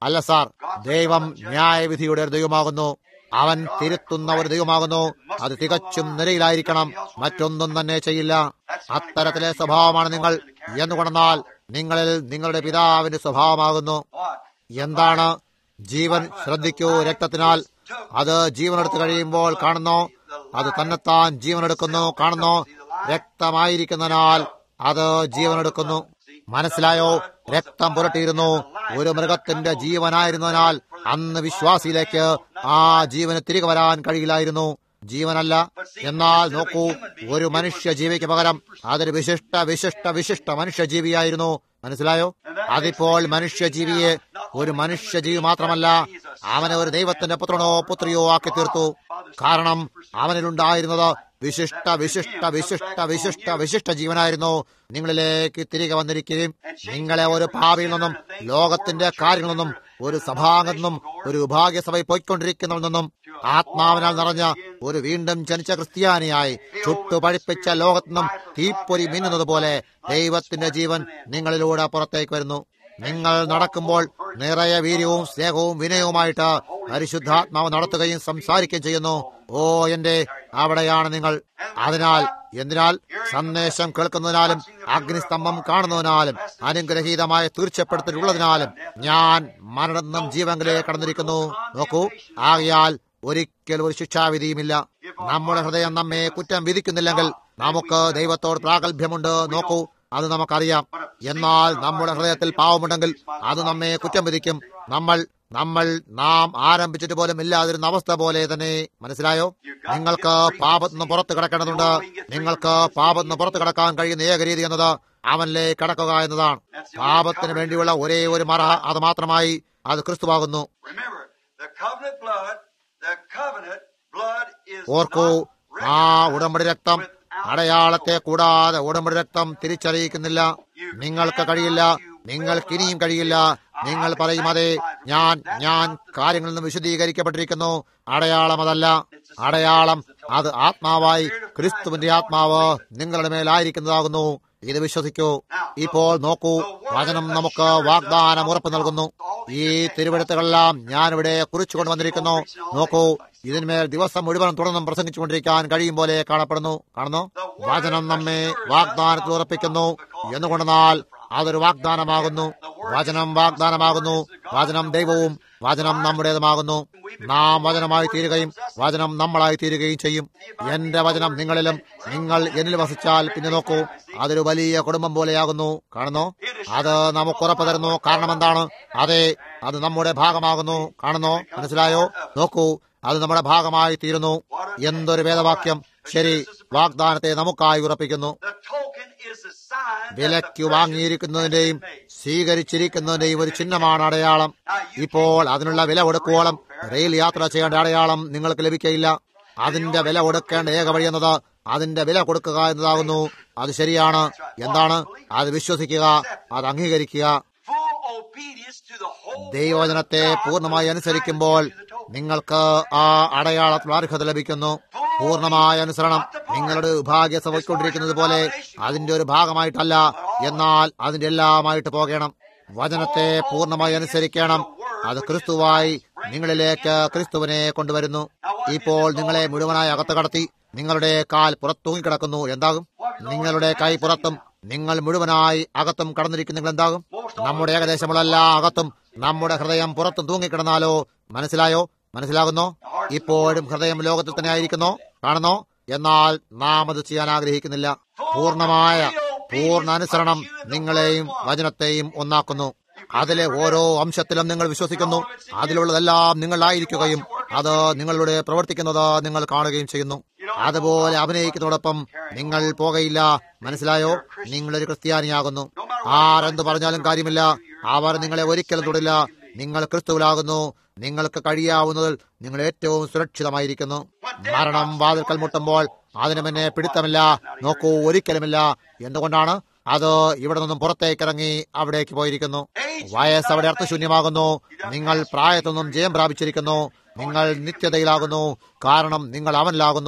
അല്ല സാർ ദൈവം ന്യായവിധിയുടെ ഒരു ദൈവമാകുന്നു അവൻ തിരുത്തുന്ന ഒരു ദൈവമാകുന്നു അത് തികച്ചും നിലയിലായിരിക്കണം മറ്റൊന്നും തന്നെ ചെയ്യില്ല അത്തരത്തിലെ സ്വഭാവമാണ് നിങ്ങൾ എന്നുകൊണ്ടെന്നാൽ നിങ്ങളിൽ നിങ്ങളുടെ പിതാവിന്റെ സ്വഭാവമാകുന്നു What? എന്താണ് ജീവൻ ശ്രദ്ധിക്കൂ രക്തത്തിനാൽ അത് ജീവനെടുത്ത് കഴിയുമ്പോൾ കാണുന്നു അത് തന്നെത്താൻ ജീവനെടുക്കുന്നു കാണുന്നു രക്തമായിരിക്കുന്നതിനാൽ അത് ജീവനെടുക്കുന്നു മനസ്സിലായോ രക്തം പുരട്ടിയിരുന്നു ഒരു മൃഗത്തിന്റെ ജീവനായിരുന്നതിനാൽ അന്ന് വിശ്വാസിയിലേക്ക് ആ ജീവന് തിരികെ വരാൻ കഴിയില്ലായിരുന്നു ജീവനല്ല എന്നാൽ നോക്കൂ ഒരു മനുഷ്യ ജീവിക്ക് പകരം അതൊരു വിശിഷ്ട വിശിഷ്ട വിശിഷ്ട മനുഷ്യജീവിയായിരുന്നു മനസ്സിലായോ അതിപ്പോൾ മനുഷ്യജീവിയെ ഒരു മനുഷ്യജീവി മാത്രമല്ല അവനെ ഒരു ദൈവത്തിന്റെ പുത്രനോ പുത്രിയോ ആക്കി തീർത്തു കാരണം അവനിലുണ്ടായിരുന്നത് വിശിഷ്ട വിശിഷ്ട വിശിഷ്ട വിശിഷ്ട വിശിഷ്ട ജീവനായിരുന്നു നിങ്ങളിലേക്ക് തിരികെ വന്നിരിക്കുകയും നിങ്ങളെ ഒരു ഭാവിയിൽ നിന്നും ലോകത്തിന്റെ കാര്യങ്ങളിൽ നിന്നും ഒരു സഭാംഗത്തിൽ നിന്നും ഒരു ഉപാഗ്യസഭയിൽ പോയിക്കൊണ്ടിരിക്കുന്നതിൽ നിന്നും ആത്മാവിനാൽ നിറഞ്ഞ ഒരു വീണ്ടും ജനിച്ച ക്രിസ്ത്യാനിയായി ചുട്ടുപഴിപ്പിച്ച ലോകത്തു നിന്നും തീപ്പൊരി മിന്നുന്നത് പോലെ ദൈവത്തിന്റെ ജീവൻ നിങ്ങളിലൂടെ പുറത്തേക്ക് വരുന്നു നിങ്ങൾ നടക്കുമ്പോൾ നിറയെ വീര്യവും സ്നേഹവും വിനയവുമായിട്ട് പരിശുദ്ധാത്മാവ് നടത്തുകയും സംസാരിക്കുകയും ചെയ്യുന്നു ഓ എന്റെ അവിടെയാണ് നിങ്ങൾ അതിനാൽ എന്തിനാൽ സന്ദേശം കേൾക്കുന്നതിനാലും അഗ്നിസ്തംഭം കാണുന്നതിനാലും അനുഗ്രഹീതമായ തീർച്ചപ്പെടുത്തലുള്ളതിനാലും ഞാൻ മരണം ജീവങ്കിലേക്ക് കടന്നിരിക്കുന്നു നോക്കൂ ആകയാൽ ഒരിക്കലും ഒരു ശിക്ഷാവിധിയുമില്ല നമ്മുടെ ഹൃദയം നമ്മെ കുറ്റം വിധിക്കുന്നില്ലെങ്കിൽ നമുക്ക് ദൈവത്തോട് പ്രാഗൽഭ്യമുണ്ട് നോക്കൂ അത് നമുക്കറിയാം എന്നാൽ നമ്മുടെ ഹൃദയത്തിൽ പാവമുണ്ടെങ്കിൽ അത് നമ്മെ കുറ്റം വിധിക്കും നമ്മൾ നമ്മൾ നാം ആരംഭിച്ചിട്ട് പോലും ഇല്ലാതിരുന്ന അവസ്ഥ പോലെ തന്നെ മനസ്സിലായോ നിങ്ങൾക്ക് പാപത്തിന് പുറത്ത് കിടക്കേണ്ടതുണ്ട് നിങ്ങൾക്ക് പാപത്തിന് പുറത്ത് കിടക്കാൻ കഴിയുന്ന ഏക രീതി എന്നത് അവനിലേക്ക് കടക്കുക എന്നതാണ് പാപത്തിന് വേണ്ടിയുള്ള ഒരേ ഒരു മറ അത് മാത്രമായി അത് ക്രിസ്തുവാകുന്നു Remember, the covenant blood, the covenant blood is ഓർക്കൂ not ആ ഉടമ്പടി രക്തം അടയാളത്തെ കൂടാതെ ഉടമ്പടി രക്തം തിരിച്ചറിയിക്കുന്നില്ല നിങ്ങൾക്ക് കഴിയില്ല നിങ്ങൾക്ക് ഇനിയും കഴിയില്ല നിങ്ങൾ പറയും അതെ ഞാൻ ഞാൻ കാര്യങ്ങളിൽ നിന്ന് വിശദീകരിക്കപ്പെട്ടിരിക്കുന്നു അടയാളം അതല്ല അടയാളം അത് ആത്മാവായി ക്രിസ്തുവിന്റെ ആത്മാവ് നിങ്ങളുടെ മേലായിരിക്കുന്നതാകുന്നു ഇത് വിശ്വസിക്കൂ ഇപ്പോൾ നോക്കൂ വചനം നമുക്ക് വാഗ്ദാനം ഉറപ്പ് നൽകുന്നു ഈ തിരുവഴുത്തുകളെല്ലാം ഞാനിവിടെ കുറിച്ചു കൊണ്ടുവന്നിരിക്കുന്നു നോക്കൂ ഇതിന്മേൽ ദിവസം മുഴുവൻ തുടർന്നും പ്രസംഗിച്ചുകൊണ്ടിരിക്കാൻ കഴിയും പോലെ കാണപ്പെടുന്നു കാണുന്നു വചനം നമ്മെ വാഗ്ദാനത്തിൽ ഉറപ്പിക്കുന്നു എന്നുകൊണ്ടെന്നാൽ അതൊരു വാഗ്ദാനമാകുന്നു വചനം വാഗ്ദാനമാകുന്നു വചനം ദൈവവും വചനം നമ്മുടേതുമാകുന്നു നാം വചനമായി തീരുകയും വചനം നമ്മളായി തീരുകയും ചെയ്യും എന്റെ വചനം നിങ്ങളിലും നിങ്ങൾ എന്നിൽ വസിച്ചാൽ പിന്നെ നോക്കൂ അതൊരു വലിയ കുടുംബം പോലെയാകുന്നു കാണുന്നു അത് നമുക്ക് ഉറപ്പ് തരുന്നു കാരണം എന്താണ് അതെ അത് നമ്മുടെ ഭാഗമാകുന്നു കാണുന്നോ മനസ്സിലായോ നോക്കൂ അത് നമ്മുടെ ഭാഗമായി തീരുന്നു എന്തൊരു വേദവാക്യം ശരി വാഗ്ദാനത്തെ നമുക്കായി ഉറപ്പിക്കുന്നു The token is the sign that വിലയ്ക്ക് the വാങ്ങിയിരിക്കുന്നതിന്റെയും സ്വീകരിച്ചിരിക്കുന്നതിന്റെയും ഒരു ചിഹ്നമാണ് അടയാളം ഇപ്പോൾ അതിനുള്ള വില കൊടുക്കുവോളം റെയിൽ യാത്ര ചെയ്യേണ്ട അടയാളം നിങ്ങൾക്ക് ലഭിക്കയില്ല അതിന്റെ വില കൊടുക്കേണ്ട ഏക വഴി എന്നത് അതിന്റെ വില കൊടുക്കുക എന്നതാകുന്നു അത് ശരിയാണ് എന്താണ് അത് വിശ്വസിക്കുക അത് അംഗീകരിക്കുക full obedience to the whole ദൈവവചനത്തെ പൂർണ്ണമായി അനുസരിക്കുമ്പോൾ നിങ്ങൾക്ക് ആ അടയാളത്തിൽ അർഹത ലഭിക്കുന്നു പൂർണ്ണമായ അനുസരണം നിങ്ങളുടെ വിഭാഗ്യ സഭയ്ക്കൊണ്ടിരിക്കുന്നത് പോലെ അതിന്റെ ഒരു ഭാഗമായിട്ടല്ല എന്നാൽ അതിന്റെ എല്ലാമായിട്ട് പോകണം വചനത്തെ പൂർണ്ണമായി അനുസരിക്കണം അത് ക്രിസ്തുവായി നിങ്ങളിലേക്ക് ക്രിസ്തുവിനെ കൊണ്ടുവരുന്നു ഇപ്പോൾ നിങ്ങളെ മുഴുവനായി അകത്ത് കടത്തി നിങ്ങളുടെ കാൽ പുറത്തൂങ്ങിക്കിടക്കുന്നു എന്താകും നിങ്ങളുടെ കൈ പുറത്തും നിങ്ങൾ മുഴുവനായി അകത്തും കടന്നിരിക്കുന്നെങ്കിൽ എന്താകും നമ്മുടെ ഏകദേശമുള്ള എല്ലാ അകത്തും നമ്മുടെ ഹൃദയം പുറത്തും തൂങ്ങിക്കിടന്നാലോ മനസ്സിലായോ മനസ്സിലാകുന്നോ ഇപ്പോഴും ഹൃദയം ലോകത്തിൽ തന്നെ ആയിരിക്കുന്നോ കാണുന്നോ എന്നാൽ നാം അത് ചെയ്യാൻ ആഗ്രഹിക്കുന്നില്ല പൂർണ്ണമായ പൂർണ്ണ അനുസരണം നിങ്ങളെയും വചനത്തെയും ഒന്നാക്കുന്നു അതിലെ ഓരോ അംശത്തിലും നിങ്ങൾ വിശ്വസിക്കുന്നു അതിലുള്ളതെല്ലാം നിങ്ങളായിരിക്കുകയും അത് നിങ്ങളുടെ പ്രവർത്തിക്കുന്നത് നിങ്ങൾ കാണുകയും ചെയ്യുന്നു അതുപോലെ അഭിനയിക്കുന്നതോടൊപ്പം നിങ്ങൾ പോകയില്ല മനസ്സിലായോ നിങ്ങളൊരു ക്രിസ്ത്യാനിയാകുന്നു ആരെന്ത് പറഞ്ഞാലും കാര്യമില്ല അവർ നിങ്ങളെ ഒരിക്കലും തൊടില്ല നിങ്ങൾ ക്രിസ്തുവിലാകുന്നു നിങ്ങൾക്ക് കഴിയാവുന്നതിൽ നിങ്ങൾ ഏറ്റവും സുരക്ഷിതമായിരിക്കുന്നു മരണം വാതിൽക്കൽ മുട്ടുമ്പോൾ അതിന് പിന്നെ പിടുത്തമില്ല നോക്കൂ ഒരിക്കലുമില്ല എന്തുകൊണ്ടാണ് അത് ഇവിടെ നിന്നും പുറത്തേക്ക് ഇറങ്ങി അവിടേക്ക് പോയിരിക്കുന്നു വയസ്സ് അവിടെ അർത്ഥശൂന്യമാകുന്നു നിങ്ങൾ പ്രായത്തിൽ നിന്നും ജയം പ്രാപിച്ചിരിക്കുന്നു നിങ്ങൾ നിത്യതയിലാകുന്നു കാരണം നിങ്ങൾ അവനിലാകുന്നു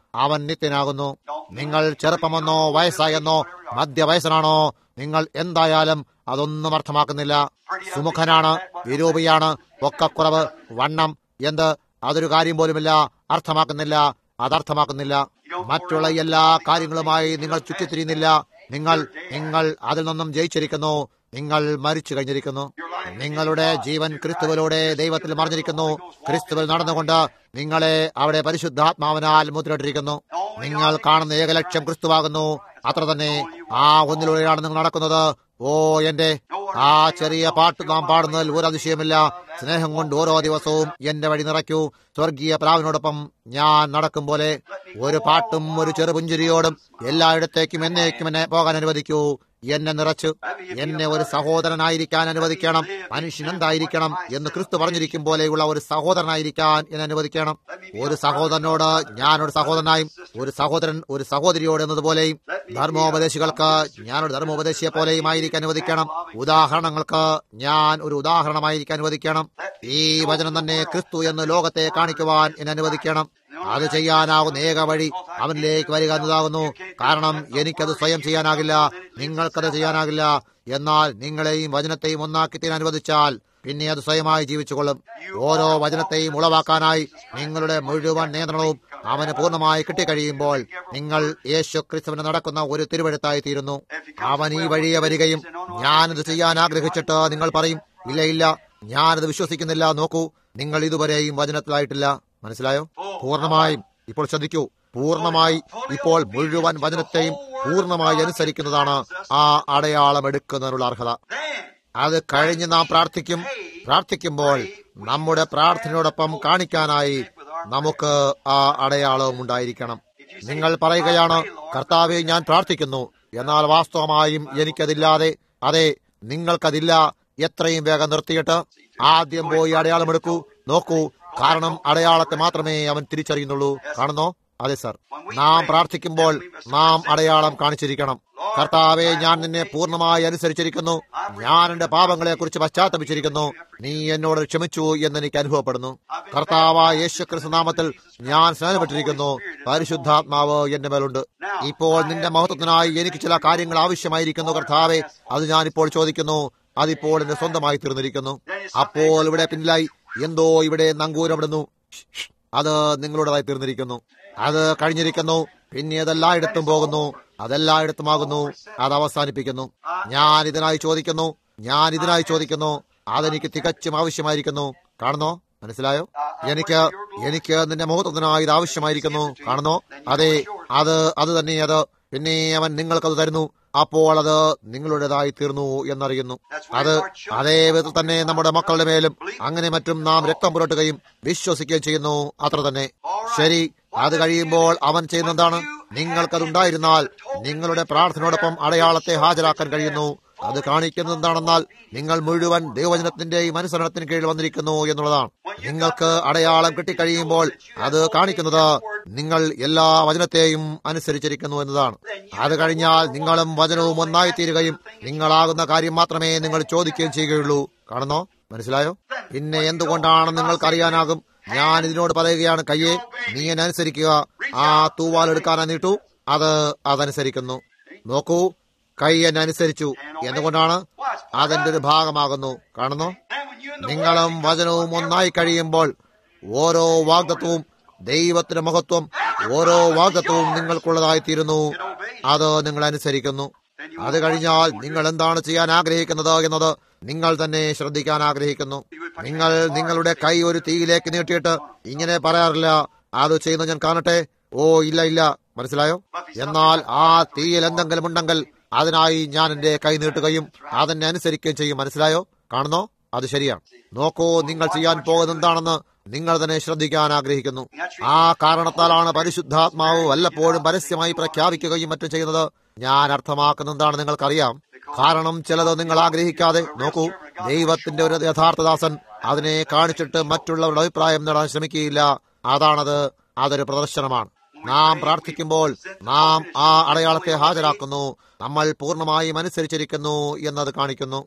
അവൻ നിത്യനാകുന്നു നിങ്ങൾ ചെറുപ്പമെന്നോ വയസ്സായെന്നോ മധ്യവയസ്സനാണോ നിങ്ങൾ എന്തായാലും അതൊന്നും അർത്ഥമാക്കുന്നില്ല സുമുഖനാണ് വിരൂപിയാണ് പൊക്കക്കുറവ് വണ്ണം എന്ത് അതൊരു കാര്യം പോലുമില്ല അർത്ഥമാക്കുന്നില്ല അതർത്ഥമാക്കുന്നില്ല മറ്റുള്ള എല്ലാ കാര്യങ്ങളുമായി നിങ്ങൾ ചുറ്റിത്തിരിയുന്നില്ല നിങ്ങൾ നിങ്ങൾ അതിൽ നിന്നും ജയിച്ചിരിക്കുന്നു നിങ്ങൾ മരിച്ചു കഴിഞ്ഞിരിക്കുന്നു നിങ്ങളുടെ ജീവൻ ക്രിസ്തുവിലൂടെ ദൈവത്തിൽ മറിഞ്ഞിരിക്കുന്നു ക്രിസ്തുവിൽ നടന്നുകൊണ്ട് നിങ്ങളെ അവിടെ പരിശുദ്ധാത്മാവിനാൽ മുദ്രയിട്ടിരിക്കുന്നു നിങ്ങൾ കാണുന്ന ഏകലക്ഷ്യം ക്രിസ്തുവാകുന്നു അത്ര തന്നെ ആ ഒന്നിലൂടെയാണ് നിങ്ങൾ നടക്കുന്നത് ഓ എന്റെ ആ ചെറിയ പാട്ട് നാം പാടുന്നതിൽ ഒരു അതിശയമില്ല സ്നേഹം കൊണ്ട് ഓരോ ദിവസവും എന്റെ വഴി നിറയ്ക്കൂ സ്വർഗീയ പ്രാവിനോടൊപ്പം ഞാൻ നടക്കും പോലെ ഒരു പാട്ടും ഒരു ചെറുപുഞ്ചിരിയോടും എല്ലായിടത്തേക്കും എന്നേക്കും എന്നെ പോകാൻ അനുവദിക്കൂ എന്നെ നിറച്ചു എന്നെ ഒരു സഹോദരനായിരിക്കാൻ അനുവദിക്കണം മനുഷ്യൻ എന്തായിരിക്കണം എന്ന് ക്രിസ്തു പറഞ്ഞിരിക്കും പോലെയുള്ള ഒരു സഹോദരനായിരിക്കാൻ എന്നെ അനുവദിക്കണം ഒരു സഹോദരനോട് ഞാനൊരു സഹോദരനായും ഒരു സഹോദരൻ ഒരു സഹോദരിയോട് എന്നതുപോലെയും ധർമ്മോപദേശികൾക്ക് ഞാനൊരു ധർമ്മോപദേശിയെ പോലെയും ആയിരിക്കാൻ അനുവദിക്കണം ഉദാഹരണങ്ങൾക്ക് ഞാൻ ഒരു ഉദാഹരണമായിരിക്കാൻ അനുവദിക്കണം ഈ വചനം തന്നെ ക്രിസ്തു എന്ന് ലോകത്തെ കാണിക്കുവാൻ എന്നെ അനുവദിക്കണം അത് ചെയ്യാനാകുന്ന ഏക വഴി അവനിലേക്ക് വരിക എന്നതാകുന്നു കാരണം എനിക്കത് സ്വയം ചെയ്യാനാകില്ല നിങ്ങൾക്കത് ചെയ്യാനാകില്ല എന്നാൽ നിങ്ങളെയും വചനത്തെയും ഒന്നാക്കി തീരാൻ അനുവദിച്ചാൽ പിന്നെ അത് സ്വയമായി ജീവിച്ചുകൊള്ളും ഓരോ വചനത്തെയും ഉളവാക്കാനായി നിങ്ങളുടെ മുഴുവൻ നിയന്ത്രണവും അവന് പൂർണ്ണമായി കിട്ടിക്കഴിയുമ്പോൾ നിങ്ങൾ യേശു ക്രിസ്തുവിന് നടക്കുന്ന ഒരു തിരുവഴുത്തായി തീരുന്നു അവൻ ഈ വഴിയെ വരികയും ഞാനിത് ചെയ്യാൻ ആഗ്രഹിച്ചിട്ട് നിങ്ങൾ പറയും ഇല്ല ഇല്ല ഞാനത് വിശ്വസിക്കുന്നില്ല നോക്കൂ നിങ്ങൾ ഇതുവരെയും വചനത്തിലായിട്ടില്ല മനസ്സിലായോ പൂർണ്ണമായും ഇപ്പോൾ ശ്രദ്ധിക്കൂ പൂർണ്ണമായി ഇപ്പോൾ മുഴുവൻ വചനത്തെയും പൂർണ്ണമായി അനുസരിക്കുന്നതാണ് ആ അടയാളം എടുക്കുന്നതിനുള്ള അർഹത അത് കഴിഞ്ഞ് നാം പ്രാർത്ഥിക്കും പ്രാർത്ഥിക്കുമ്പോൾ നമ്മുടെ പ്രാർത്ഥനയോടൊപ്പം കാണിക്കാനായി നമുക്ക് ആ അടയാളവും ഉണ്ടായിരിക്കണം നിങ്ങൾ പറയുകയാണ് കർത്താവെ ഞാൻ പ്രാർത്ഥിക്കുന്നു എന്നാൽ വാസ്തവമായും എനിക്കതില്ലാതെ അതെ നിങ്ങൾക്കതില്ല എത്രയും വേഗം നിർത്തിയിട്ട് ആദ്യം പോയി അടയാളമെടുക്കൂ നോക്കൂ കാരണം അടയാളത്തെ മാത്രമേ അവൻ തിരിച്ചറിയുന്നുള്ളൂ കാണുന്നോ അതെ സർ നാം പ്രാർത്ഥിക്കുമ്പോൾ നാം അടയാളം കാണിച്ചിരിക്കണം കർത്താവെ ഞാൻ നിന്നെ പൂർണ്ണമായി അനുസരിച്ചിരിക്കുന്നു ഞാൻ എന്റെ പാപങ്ങളെ കുറിച്ച് പശ്ചാത്തപിച്ചിരിക്കുന്നു നീ എന്നോട് ക്ഷമിച്ചു എന്ന് എനിക്ക് അനുഭവപ്പെടുന്നു കർത്താവായ യേശു ക്രിസ്തു നാമത്തിൽ ഞാൻ സ്നാനപ്പെട്ടിരിക്കുന്നു പരിശുദ്ധാത്മാവ് എന്റെ മേലുണ്ട് ഇപ്പോൾ നിന്റെ മഹത്വത്തിനായി എനിക്ക് ചില കാര്യങ്ങൾ ആവശ്യമായിരിക്കുന്നു കർത്താവെ അത് ഞാനിപ്പോൾ ചോദിക്കുന്നു അതിപ്പോൾ എന്റെ സ്വന്തമായി തീർന്നിരിക്കുന്നു അപ്പോൾ ഇവിടെ പിന്നിലായി എന്തോ ഇവിടെ നങ്കൂരമിടുന്നു അത് നിങ്ങളുടേതായി തീർന്നിരിക്കുന്നു അത് കഴിഞ്ഞിരിക്കുന്നു പിന്നെ അതെല്ലായിടത്തും പോകുന്നു അതെല്ലായിടത്തുമാകുന്നു അത് അവസാനിപ്പിക്കുന്നു ഞാൻ ഇതിനായി ചോദിക്കുന്നു ഞാൻ ഇതിനായി ചോദിക്കുന്നു അതെനിക്ക് തികച്ചും ആവശ്യമായിരിക്കുന്നു കാണുന്നോ മനസ്സിലായോ എനിക്ക് എനിക്ക് നിന്റെ മുഹൂർത്തത്തിനായി ഇത് ആവശ്യമായിരിക്കുന്നു കാണുന്നോ അതെ അത് അത് തന്നെ അത് പിന്നെ അവൻ നിങ്ങൾക്കത് തരുന്നു അപ്പോൾ അത് നിങ്ങളുടേതായി തീർന്നു എന്നറിയുന്നു അത് അതേ വിധത്തിൽ തന്നെ നമ്മുടെ മക്കളുടെ മേലും അങ്ങനെ മറ്റും നാം രക്തം പുരട്ടുകയും വിശ്വസിക്കുകയും ചെയ്യുന്നു അത്ര തന്നെ ശരി അത് കഴിയുമ്പോൾ അവൻ ചെയ്യുന്നതാണ് നിങ്ങൾക്കതുണ്ടായിരുന്നാൽ നിങ്ങളുടെ പ്രാർത്ഥനയോടൊപ്പം അടയാളത്തെ ഹാജരാക്കാൻ കഴിയുന്നു അത് കാണിക്കുന്നത് എന്താണെന്നാൽ നിങ്ങൾ മുഴുവൻ ദൈവവചനത്തിന്റെയും അനുസരണത്തിന് കീഴിൽ വന്നിരിക്കുന്നു എന്നുള്ളതാണ് നിങ്ങൾക്ക് അടയാളം കിട്ടിക്കഴിയുമ്പോൾ അത് കാണിക്കുന്നത് നിങ്ങൾ എല്ലാ വചനത്തെയും അനുസരിച്ചിരിക്കുന്നു എന്നതാണ് അത് കഴിഞ്ഞാൽ നിങ്ങളും വചനവും ഒന്നായി തീരുകയും നിങ്ങളാകുന്ന കാര്യം മാത്രമേ നിങ്ങൾ ചോദിക്കുകയും ചെയ്യുകയുള്ളൂ കാണുന്നോ മനസ്സിലായോ പിന്നെ എന്തുകൊണ്ടാണ് നിങ്ങൾക്ക് അറിയാനാകും ഞാൻ ഇതിനോട് പറയുകയാണ് കയ്യെ നീ എന്നെ അനുസരിക്കുക ആ തൂവാൽ എടുക്കാനാ നീട്ടു അത് അതനുസരിക്കുന്നു നോക്കൂ കൈ എന്നെ അനുസരിച്ചു എന്തുകൊണ്ടാണ് അതെന്റെ ഒരു ഭാഗമാകുന്നു കാണുന്നു നിങ്ങളും വചനവും ഒന്നായി കഴിയുമ്പോൾ ഓരോ വാഗ്ദത്വവും ദൈവത്തിന്റെ മഹത്വം ഓരോ വാഗ്ദത്വവും നിങ്ങൾക്കുള്ളതായി തീരുന്നു അത് നിങ്ങൾ അനുസരിക്കുന്നു അത് കഴിഞ്ഞാൽ നിങ്ങൾ എന്താണ് ചെയ്യാൻ ആഗ്രഹിക്കുന്നത് എന്നത് നിങ്ങൾ തന്നെ ശ്രദ്ധിക്കാൻ ആഗ്രഹിക്കുന്നു നിങ്ങൾ നിങ്ങളുടെ കൈ ഒരു തീയിലേക്ക് നീട്ടിയിട്ട് ഇങ്ങനെ പറയാറില്ല അത് ചെയ്യുന്ന ഞാൻ കാണട്ടെ ഓ ഇല്ല ഇല്ല മനസ്സിലായോ എന്നാൽ ആ തീയിൽ എന്തെങ്കിലും ഉണ്ടെങ്കിൽ അതിനായി ഞാൻ എന്റെ കൈ നീട്ടുകയും അതെന്നെ അനുസരിക്കുകയും ചെയ്യും മനസ്സിലായോ കാണുന്നോ അത് ശരിയാണ് നോക്കൂ നിങ്ങൾ ചെയ്യാൻ പോകുന്നത് എന്താണെന്ന് നിങ്ങൾ തന്നെ ശ്രദ്ധിക്കാൻ ആഗ്രഹിക്കുന്നു ആ കാരണത്താലാണ് പരിശുദ്ധാത്മാവ് വല്ലപ്പോഴും പരസ്യമായി പ്രഖ്യാപിക്കുകയും മറ്റും ചെയ്യുന്നത് ഞാൻ അർത്ഥമാക്കുന്ന എന്താണ് നിങ്ങൾക്കറിയാം കാരണം ചിലത് നിങ്ങൾ ആഗ്രഹിക്കാതെ നോക്കൂ ദൈവത്തിന്റെ ഒരു യഥാർത്ഥദാസൻ അതിനെ കാണിച്ചിട്ട് മറ്റുള്ളവരുടെ അഭിപ്രായം നേടാൻ ശ്രമിക്കുകയില്ല അതാണത് അതൊരു പ്രദർശനമാണ് നാം പ്രാർത്ഥിക്കുമ്പോൾ നാം ആ അടയാളത്തെ ഹാജരാക്കുന്നു നമ്മൾ പൂർണ്ണമായും അനുസരിച്ചിരിക്കുന്നു എന്നത് കാണിക്കുന്നു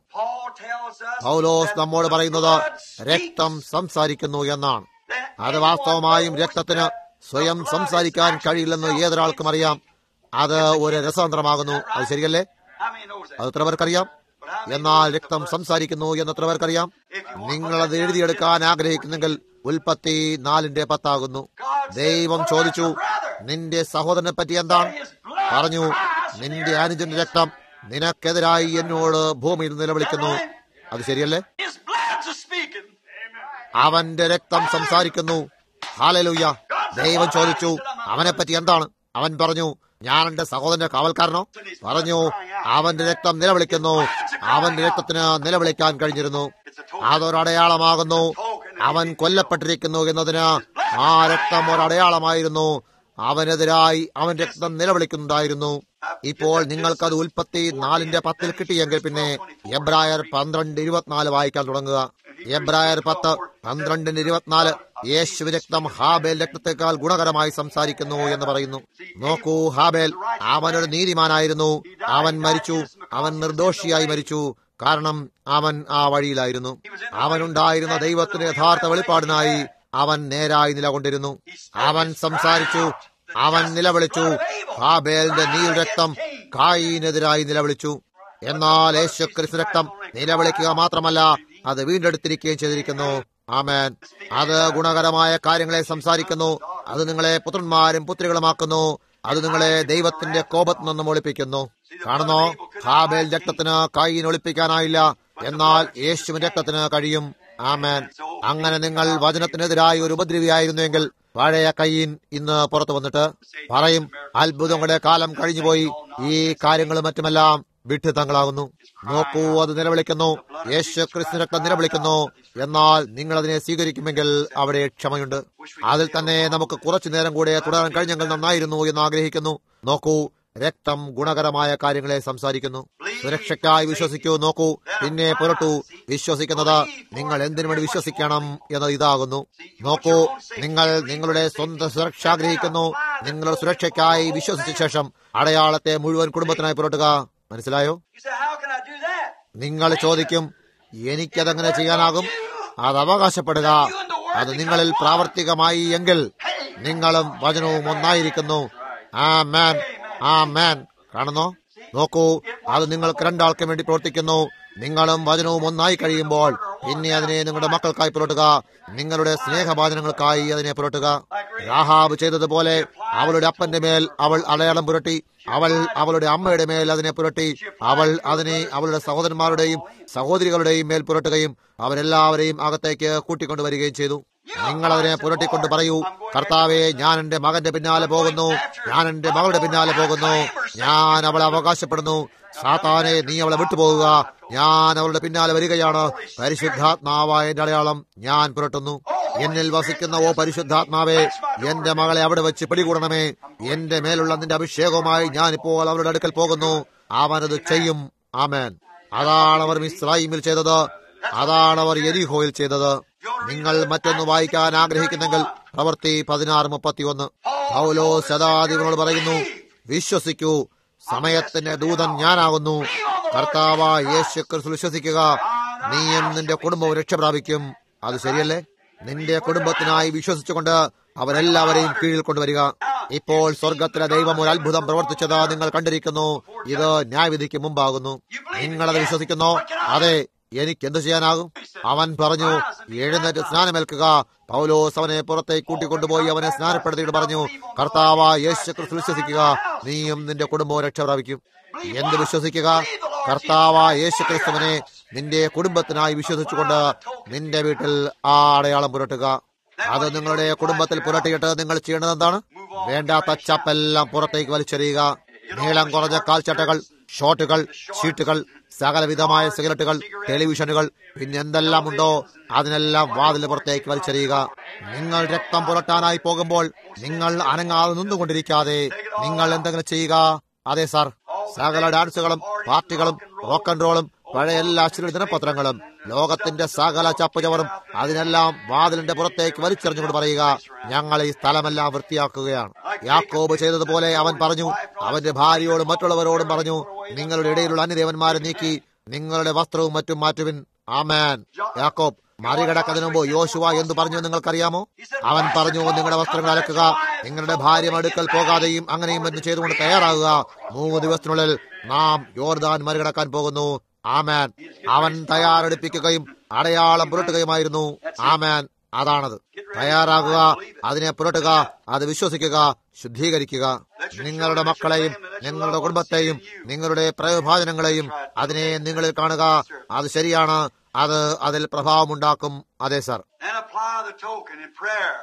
പൗലോസ് നമ്മോട് പറയുന്നത് രക്തം സംസാരിക്കുന്നു എന്നാണ് അത് വാസ്തവമായും രക്തത്തിന് സ്വയം സംസാരിക്കാൻ കഴിയില്ലെന്ന് ഏതൊരാൾക്കും അറിയാം അത് ഒരു രസതന്ത്രമാകുന്നു അത് ശരിയല്ലേ How many knows that? അത് എത്ര പേർക്കറിയാം എന്നാൽ രക്തം സംസാരിക്കുന്നു എന്ന് എത്ര പേർക്കറിയാം നിങ്ങളത് എഴുതിയെടുക്കാൻ ആഗ്രഹിക്കുന്നെങ്കിൽ ഉൽപ്പത്തി നാലിന്റെ പത്താകുന്നു ദൈവം ചോദിച്ചു നിന്റെ സഹോദരനെ പറ്റി എന്താണ് പറഞ്ഞു നിന്റെ അനുജന്റെ രക്തം നിനക്കെതിരായി എന്നോട് ഭൂമിയിൽ നിലവിളിക്കുന്നു അത് ശരിയല്ലേ His blood's a speaking. അവന്റെ രക്തം സംസാരിക്കുന്നു ഹാലലൂയ ദൈവം ചോദിച്ചു അവനെ പറ്റി എന്താണ് അവൻ പറഞ്ഞു ഞാൻ എന്റെ സഹോദരന്റെ കാവൽക്കാരനോ പറഞ്ഞു അവന്റെ രക്തം നിലവിളിക്കുന്നു അവന്റെ രക്തത്തിന് നിലവിളിക്കാൻ കഴിഞ്ഞിരുന്നു അതൊരടയാളമാകുന്നു അവൻ കൊല്ലപ്പെട്ടിരിക്കുന്നു എന്നതിന് ആ രക്തം ഒരടയാളമായിരുന്നു അവനെതിരായി അവൻ രക്തം നിലവിളിക്കുന്നുണ്ടായിരുന്നു ഇപ്പോൾ നിങ്ങൾക്കത് ഉൽപ്പത്തി നാലിന്റെ പത്തിൽ കിട്ടിയെങ്കിൽ പിന്നെ എബ്രായർ പന്ത്രണ്ട് ഇരുപത്തിനാല് വായിക്കാൻ തുടങ്ങുക എബ്രായർ പത്ത് പന്ത്രണ്ടിന് ഇരുപത്തിനാല് യേശു രക്തം ഹാബേൽ രക്തത്തെക്കാൾ ഗുണകരമായി സംസാരിക്കുന്നു എന്ന് പറയുന്നു നോക്കൂ ഹാബേൽ അവനൊരു നീതിമാനായിരുന്നു അവൻ മരിച്ചു അവൻ നിർദോഷിയായി മരിച്ചു കാരണം അവൻ ആ വഴിയിലായിരുന്നു അവനുണ്ടായിരുന്ന ദൈവത്തിന്റെ യഥാർത്ഥ വെളിപ്പാടിനായി അവൻ നേരായി നിലകൊണ്ടിരുന്നു അവൻ സംസാരിച്ചു അവൻ നിലവിളിച്ചു ഹാബേലിന്റെ നീൽ രക്തം കായിനെതിരായി നിലവിളിച്ചു എന്നാൽ യേശു ക്രിസ്തു രക്തം നിലവിളിക്കുക മാത്രമല്ല അത് വീണ്ടെടുത്തിരിക്കുകയും ചെയ്തിരിക്കുന്നു ആമേൻ അത് ഗുണകരമായ കാര്യങ്ങളെ സംസാരിക്കുന്നു അത് നിങ്ങളെ പുത്രന്മാരും പുത്രികളുമാക്കുന്നു അത് നിങ്ങളെ ദൈവത്തിന്റെ കോപത്തിൽ നിന്നും ഒളിപ്പിക്കുന്നു കാണുന്നോ ഹാബേൽ രക്തത്തിന് കൈയിന് ഒളിപ്പിക്കാനായില്ല എന്നാൽ യേശുവിൻ രക്തത്തിന് കഴിയും ആമേൻ അങ്ങനെ നിങ്ങൾ വചനത്തിനെതിരായി ഒരു ഉപദ്രവിയായിരുന്നുവെങ്കിൽ പഴയ കയ്യൻ ഇന്ന് പുറത്തു വന്നിട്ട് പറയും അത്ഭുതങ്ങളുടെ കാലം കഴിഞ്ഞുപോയി ഈ കാര്യങ്ങളും മറ്റുമെല്ലാം വിഡ്ഢിത്തങ്ങളാകുന്നു നോക്കൂ അത് നിലവിളിക്കുന്നു യേശു ക്രിസ്തു രക്തം നിലവിളിക്കുന്നു എന്നാൽ നിങ്ങൾ അതിനെ സ്വീകരിക്കുമെങ്കിൽ അവിടെ ക്ഷമയുണ്ട് അതിൽ തന്നെ നമുക്ക് കുറച്ചു നേരം കൂടെ തുടരാൻ കഴിഞ്ഞെങ്കിൽ നന്നായിരുന്നു എന്ന് ആഗ്രഹിക്കുന്നു നോക്കൂ രക്തം ഗുണകരമായ കാര്യങ്ങളെ സംസാരിക്കുന്നു സുരക്ഷയ്ക്കായി വിശ്വസിക്കൂ നോക്കൂ പിന്നെ പുരട്ടു വിശ്വസിക്കുന്നത് നിങ്ങൾ എന്തിനു വേണ്ടി വിശ്വസിക്കണം എന്നത് ഇതാകുന്നു നോക്കൂ നിങ്ങൾ നിങ്ങളുടെ സ്വന്തം സുരക്ഷ ആഗ്രഹിക്കുന്നു നിങ്ങളുടെ സുരക്ഷയ്ക്കായി വിശ്വസിച്ച ശേഷം അടയാളത്തെ മുഴുവൻ കുടുംബത്തിനായി പുരട്ടുക മനസ്സിലായോ You say, how can I do that? നിങ്ങൾ ചോദിക്കും എനിക്കതെങ്ങനെ ചെയ്യാനാകും അത് അവകാശപ്പെടുക അത് നിങ്ങളിൽ പ്രാവർത്തികമായി എങ്കിൽ നിങ്ങളും വചനവും ഒന്നായിരിക്കുന്നു ആ മാൻ ആ മാൻ കാണുന്നോ നോക്കൂ അത് നിങ്ങൾക്ക് രണ്ടാൾക്കും വേണ്ടി പ്രവർത്തിക്കുന്നു നിങ്ങളും വചനവും ഒന്നായി കഴിയുമ്പോൾ പിന്നെ അതിനെ നിങ്ങളുടെ മക്കൾക്കായി പുരട്ടുക നിങ്ങളുടെ സ്നേഹഭാചനങ്ങൾക്കായി അതിനെ പുരട്ടുക രാഹാബ് ചെയ്തതുപോലെ അവളുടെ അപ്പന്റെ മേൽ അവൾ അടയാളം പുരട്ടി അവൾ അവളുടെ അമ്മയുടെ മേൽ അതിനെ പുരട്ടി അവൾ അതിനെ അവളുടെ സഹോദരന്മാരുടെയും സഹോദരികളുടെയും മേൽ പുരട്ടുകയും അവരെല്ലാവരെയും അകത്തേക്ക് കൂട്ടിക്കൊണ്ടുവരികയും ചെയ്തു നിങ്ങൾ അതിനെ പുരട്ടിക്കൊണ്ട് പറയൂ കർത്താവെ ഞാൻ എന്റെ മകന്റെ പിന്നാലെ പോകുന്നു ഞാൻ എന്റെ മകളുടെ പിന്നാലെ പോകുന്നു ഞാൻ അവളെ അവകാശപ്പെടുന്നു സാത്താനെ നീ അവളെ വിട്ടുപോകുക ഞാൻ അവളുടെ പിന്നാലെ വരികയാണ് പരിശുദ്ധാത്മാവായ എന്റെ അടയാളം ഞാൻ പുരട്ടുന്നു എന്നിൽ വസിക്കുന്ന ഓ പരിശുദ്ധാത്മാവേ എന്റെ മകളെ അവിടെ വെച്ച് പിടികൂടണമേ എന്റെ മേലുള്ള നിന്റെ അഭിഷേകവുമായി ഞാൻ ഇപ്പോൾ അവരുടെ അടുക്കൽ പോകുന്നു അവനത് ചെയ്യും ആമേൻ അതാണ് അവർ മിസ്രൈമിൽ ചെയ്തത് അതാണ് അവർ എരിഹോയിൽ ചെയ്തത് നിങ്ങൾ മറ്റൊന്ന് വായിക്കാൻ ആഗ്രഹിക്കുന്നെങ്കിൽ പ്രവൃത്തി പതിനാറ് മുപ്പത്തിയൊന്ന് പൗലോ ശതാധിപനോട് പറയുന്നു വിശ്വസിക്കൂ സമയത്തിന്റെ ദൂതൻ ഞാനാകുന്നു കർത്താവ യേശു ക്രിസ്തു വിശ്വസിക്കുക നീയും നിന്റെ കുടുംബവും രക്ഷപ്രാപിക്കും അത് ശരിയല്ലേ നിന്റെ കുടുംബത്തിനായി വിശ്വസിച്ചുകൊണ്ട് അവരെല്ലാവരെയും കീഴിൽ കൊണ്ടുവരിക ഇപ്പോൾ സ്വർഗത്തിലെ ദൈവം ഒരു അത്ഭുതം പ്രവർത്തിച്ചത് നിങ്ങൾ കണ്ടിരിക്കുന്നു ഇത് ന്യായവിധിക്ക് മുമ്പാകുന്നു നിങ്ങളത് വിശ്വസിക്കുന്നോ അതെ എനിക്ക് എന്ത് ചെയ്യാനാകും അവൻ പറഞ്ഞു എഴുന്നേറ്റ് സ്നാനമേൽക്കുക പൗലോസ് അവനെ പുറത്തേക്ക് കൂട്ടിക്കൊണ്ടുപോയി അവനെ സ്നാനപ്പെടുത്തിയിട്ട് പറഞ്ഞു കർത്താവ യേശു ക്രിസ്തു വിശ്വസിക്കുക നീയും നിന്റെ കുടുംബവും രക്ഷ പ്രാപിക്കും എന്ത് വിശ്വസിക്കുക കർത്താവ യേശു ക്രിസ്തുവിനെ നിന്റെ കുടുംബത്തിനായി വിശ്വസിച്ചുകൊണ്ട് നിന്റെ വീട്ടിൽ ആ അടയാളം പുരട്ടുക അത് നിങ്ങളുടെ കുടുംബത്തിൽ പുരട്ടിയിട്ട് നിങ്ങൾ ചെയ്യേണ്ടത് എന്താണ് വേണ്ടാത്ത ചപ്പെല്ലാം പുറത്തേക്ക് വലിച്ചെറിയുക നീളം കുറഞ്ഞ കാൽച്ചട്ടകൾ ഷോട്ടുകൾ ഷീട്ടുകൾ സകലവിധമായ സിഗരറ്റുകൾ ടെലിവിഷനുകൾ പിന്നെ എന്തെല്ലാം ഉണ്ടോ അതിനെല്ലാം വാതിൽ പുറത്തേക്ക് വലിച്ചെറിയുക നിങ്ങൾ രക്തം പുരട്ടാനായി പോകുമ്പോൾ നിങ്ങൾ അനങ്ങാതെ നിന്നുകൊണ്ടിരിക്കാതെ നിങ്ങൾ എന്തെങ്കിലും ചെയ്യുക അതെ സാർ സകല ഡാൻസുകളും പാർട്ടികളും റോക്ക് ആൻഡ് റോളും പഴയ എല്ലാ ചില ദിനപത്രങ്ങളും ലോകത്തിന്റെ സകല ചപ്പുചവറും അതിനെല്ലാം വാതിലിന്റെ പുറത്തേക്ക് വലിച്ചെറിഞ്ഞുകൊണ്ട് പറയുക ഞങ്ങൾ ഈ സ്ഥലമെല്ലാം വൃത്തിയാക്കുകയാണ് യാക്കോബ് ചെയ്തതുപോലെ അവൻ പറഞ്ഞു അവന്റെ ഭാര്യയോടും മറ്റുള്ളവരോടും പറഞ്ഞു നിങ്ങളുടെ ഇടയിലുള്ള അന്യദേവന്മാരെ നീക്കി നിങ്ങളുടെ വസ്ത്രവും മറ്റും മാറ്റുവിൻ ആമേൻ യാക്കോബ് മറികടക്കുന്നതിന് മുമ്പ് യോശുവ എന്തു പറഞ്ഞു എന്ന് നിങ്ങൾക്കറിയാമോ അവൻ പറഞ്ഞു നിങ്ങളുടെ വസ്ത്രങ്ങൾ അലക്കുക നിങ്ങളുടെ ഭാര്യ അടുക്കൽ പോകാതെയും അങ്ങനെയും എന്ന് ചെയ്തുകൊണ്ട് തയ്യാറാകുക മൂന്ന് ദിവസത്തിനുള്ളിൽ നാം യോർദാൻ മറികടക്കാൻ പോകുന്നു ആമാൻ അവൻ തയ്യാറെടുപ്പിക്കുകയും അടയാളം പുരട്ടുകയുമായിരുന്നു ആമാൻ അതാണത് തയ്യാറാകുക അതിനെ പുരട്ടുക അത് വിശ്വസിക്കുക ശുദ്ധീകരിക്കുക നിങ്ങളുടെ മക്കളെയും നിങ്ങളുടെ കുടുംബത്തെയും നിങ്ങളുടെ പ്രയോഭാജനങ്ങളെയും അതിനെ നിങ്ങളിൽ കാണുക അത് ശരിയാണ് അത് അതിൽ പ്രഭാവമുണ്ടാക്കും അതെ sir And apply the token in prayer.